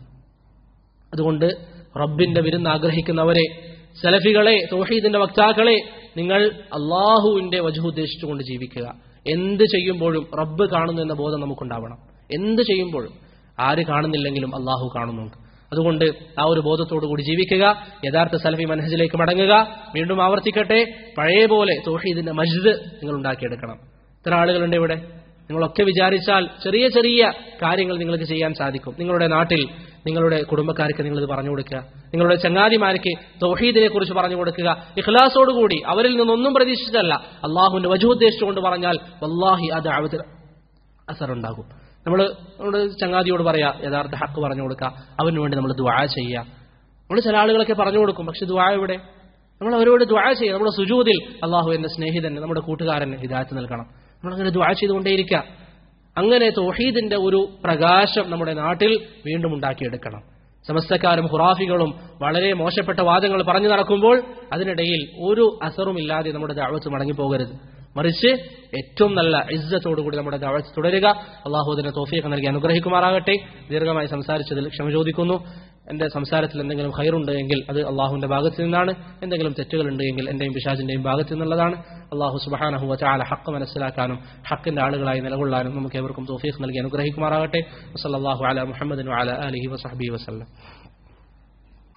അതുകൊണ്ട് റബ്ബിന്റെ വിരുന്ന് ആഗ്രഹിക്കുന്നവരെ സലഫികളെ തൗഹീദിന്റെ വക്താക്കളെ നിങ്ങൾ അള്ളാഹുവിന്റെ വജു ഉദ്ദേശിച്ചുകൊണ്ട് ജീവിക്കുക എന്ത് ചെയ്യുമ്പോഴും റബ്ബ് കാണുന്നു എന്ന ബോധം നമുക്കുണ്ടാവണം എന്ത് ചെയ്യുമ്പോഴും ആര് കാണുന്നില്ലെങ്കിലും അള്ളാഹു കാണുന്നുണ്ട് അതുകൊണ്ട് ആ ഒരു ബോധത്തോടു കൂടി ജീവിക്കുക യഥാർത്ഥ സലഫി മനഹജിലേക്ക് മടങ്ങുക വീണ്ടും ആവർത്തിക്കട്ടെ പഴയ പോലെ തോഹീദിന്റെ മസ്ജിദ് നിങ്ങൾ ഉണ്ടാക്കിയെടുക്കണം ഇത്ര ആളുകളുണ്ട് ഇവിടെ നിങ്ങളൊക്കെ വിചാരിച്ചാൽ ചെറിയ ചെറിയ കാര്യങ്ങൾ നിങ്ങൾക്ക് ചെയ്യാൻ സാധിക്കും നിങ്ങളുടെ നാട്ടിൽ നിങ്ങളുടെ കുടുംബക്കാർക്ക് നിങ്ങളിത് പറഞ്ഞു കൊടുക്കുക നിങ്ങളുടെ ചങ്ങാതിമാർക്ക് തൗഹീദിനെ കുറിച്ച് പറഞ്ഞു കൊടുക്കുക ഇഖ്ലാസോടുകൂടി അവരിൽ നിന്നൊന്നും പ്രതീക്ഷിച്ചല്ല അള്ളാഹുവിന്റെ വജു ഉദ്ദേശിച്ചുകൊണ്ട് പറഞ്ഞാൽ വല്ലാഹി അത് അവത്തിൽ അസറുണ്ടാകും നമ്മൾ നമ്മുടെ ചങ്ങാതിയോട് പറയാ യഥാർത്ഥ ഹക്ക് പറഞ്ഞു കൊടുക്കുക അവന് വേണ്ടി നമ്മൾ ദ്വാ ചെയ്യുക നമ്മൾ ചില ആളുകളൊക്കെ പറഞ്ഞു കൊടുക്കും പക്ഷെ ദ്വാ എവിടെ നമ്മൾ അവരോട് ദ്വാ ചെയ്യുക നമ്മുടെ സുജൂതിൽ അള്ളാഹു എന്റെ സ്നേഹിതന് നമ്മുടെ കൂട്ടുകാരന് ഹിദായത്ത് നൽകണം നമ്മളങ്ങനെ ദ്വാ ചെയ്തുകൊണ്ടേയിരിക്കുക അങ്ങനെ തൗഹീദിന്റെ ഒരു പ്രകാശം നമ്മുടെ നാട്ടിൽ വീണ്ടും ഉണ്ടാക്കിയെടുക്കണം സമസ്തക്കാരും ഖുറാഫികളും വളരെ മോശപ്പെട്ട വാദങ്ങൾ പറഞ്ഞു നടക്കുമ്പോൾ അതിനിടയിൽ ഒരു അസറും ഇല്ലാതെ നമ്മുടെ ദാവത്ത് മടങ്ങിപ്പോകരുത് മറിച്ച് ഏറ്റവും നല്ല ഇജ്ജത്തോടുകൂടി നമ്മുടെ ദാവത്ത് തുടരുക അള്ളാഹു അതിനെ തോഫിയൊക്കെ നൽകി അനുഗ്രഹിക്കുമാറാകട്ടെ ദീർഘമായി സംസാരിച്ചതിൽ ക്ഷമ ചോദിക്കുന്നു എന്റെ സംസാരത്തിൽ എന്തെങ്കിലും ഹൈറുണ്ട് എങ്കിൽ അത് അള്ളാഹുവിന്റെ ഭാഗത്ത് നിന്നാണ് എന്തെങ്കിലും തെറ്റുകളുണ്ട് എങ്കിൽ എന്റെയും പിശാചിന്റെയും ഭാഗത്ത് നിന്നുള്ളതാണ് അള്ളാഹു സുബഹാനഹു ചാല ഹക്ക് മനസ്സിലാക്കാനും ഹക്കിന്റെ ആളുകളായി നിലകൊള്ളാനും നമുക്ക് ഏവർക്കും തോഫീഖ് നൽകി അനുഗ്രഹിക്കുമാറാകട്ടെ വസല്ലാഹു അല മുഹമ്മദിനും അല അലഹി വസഹബി വസ്ലം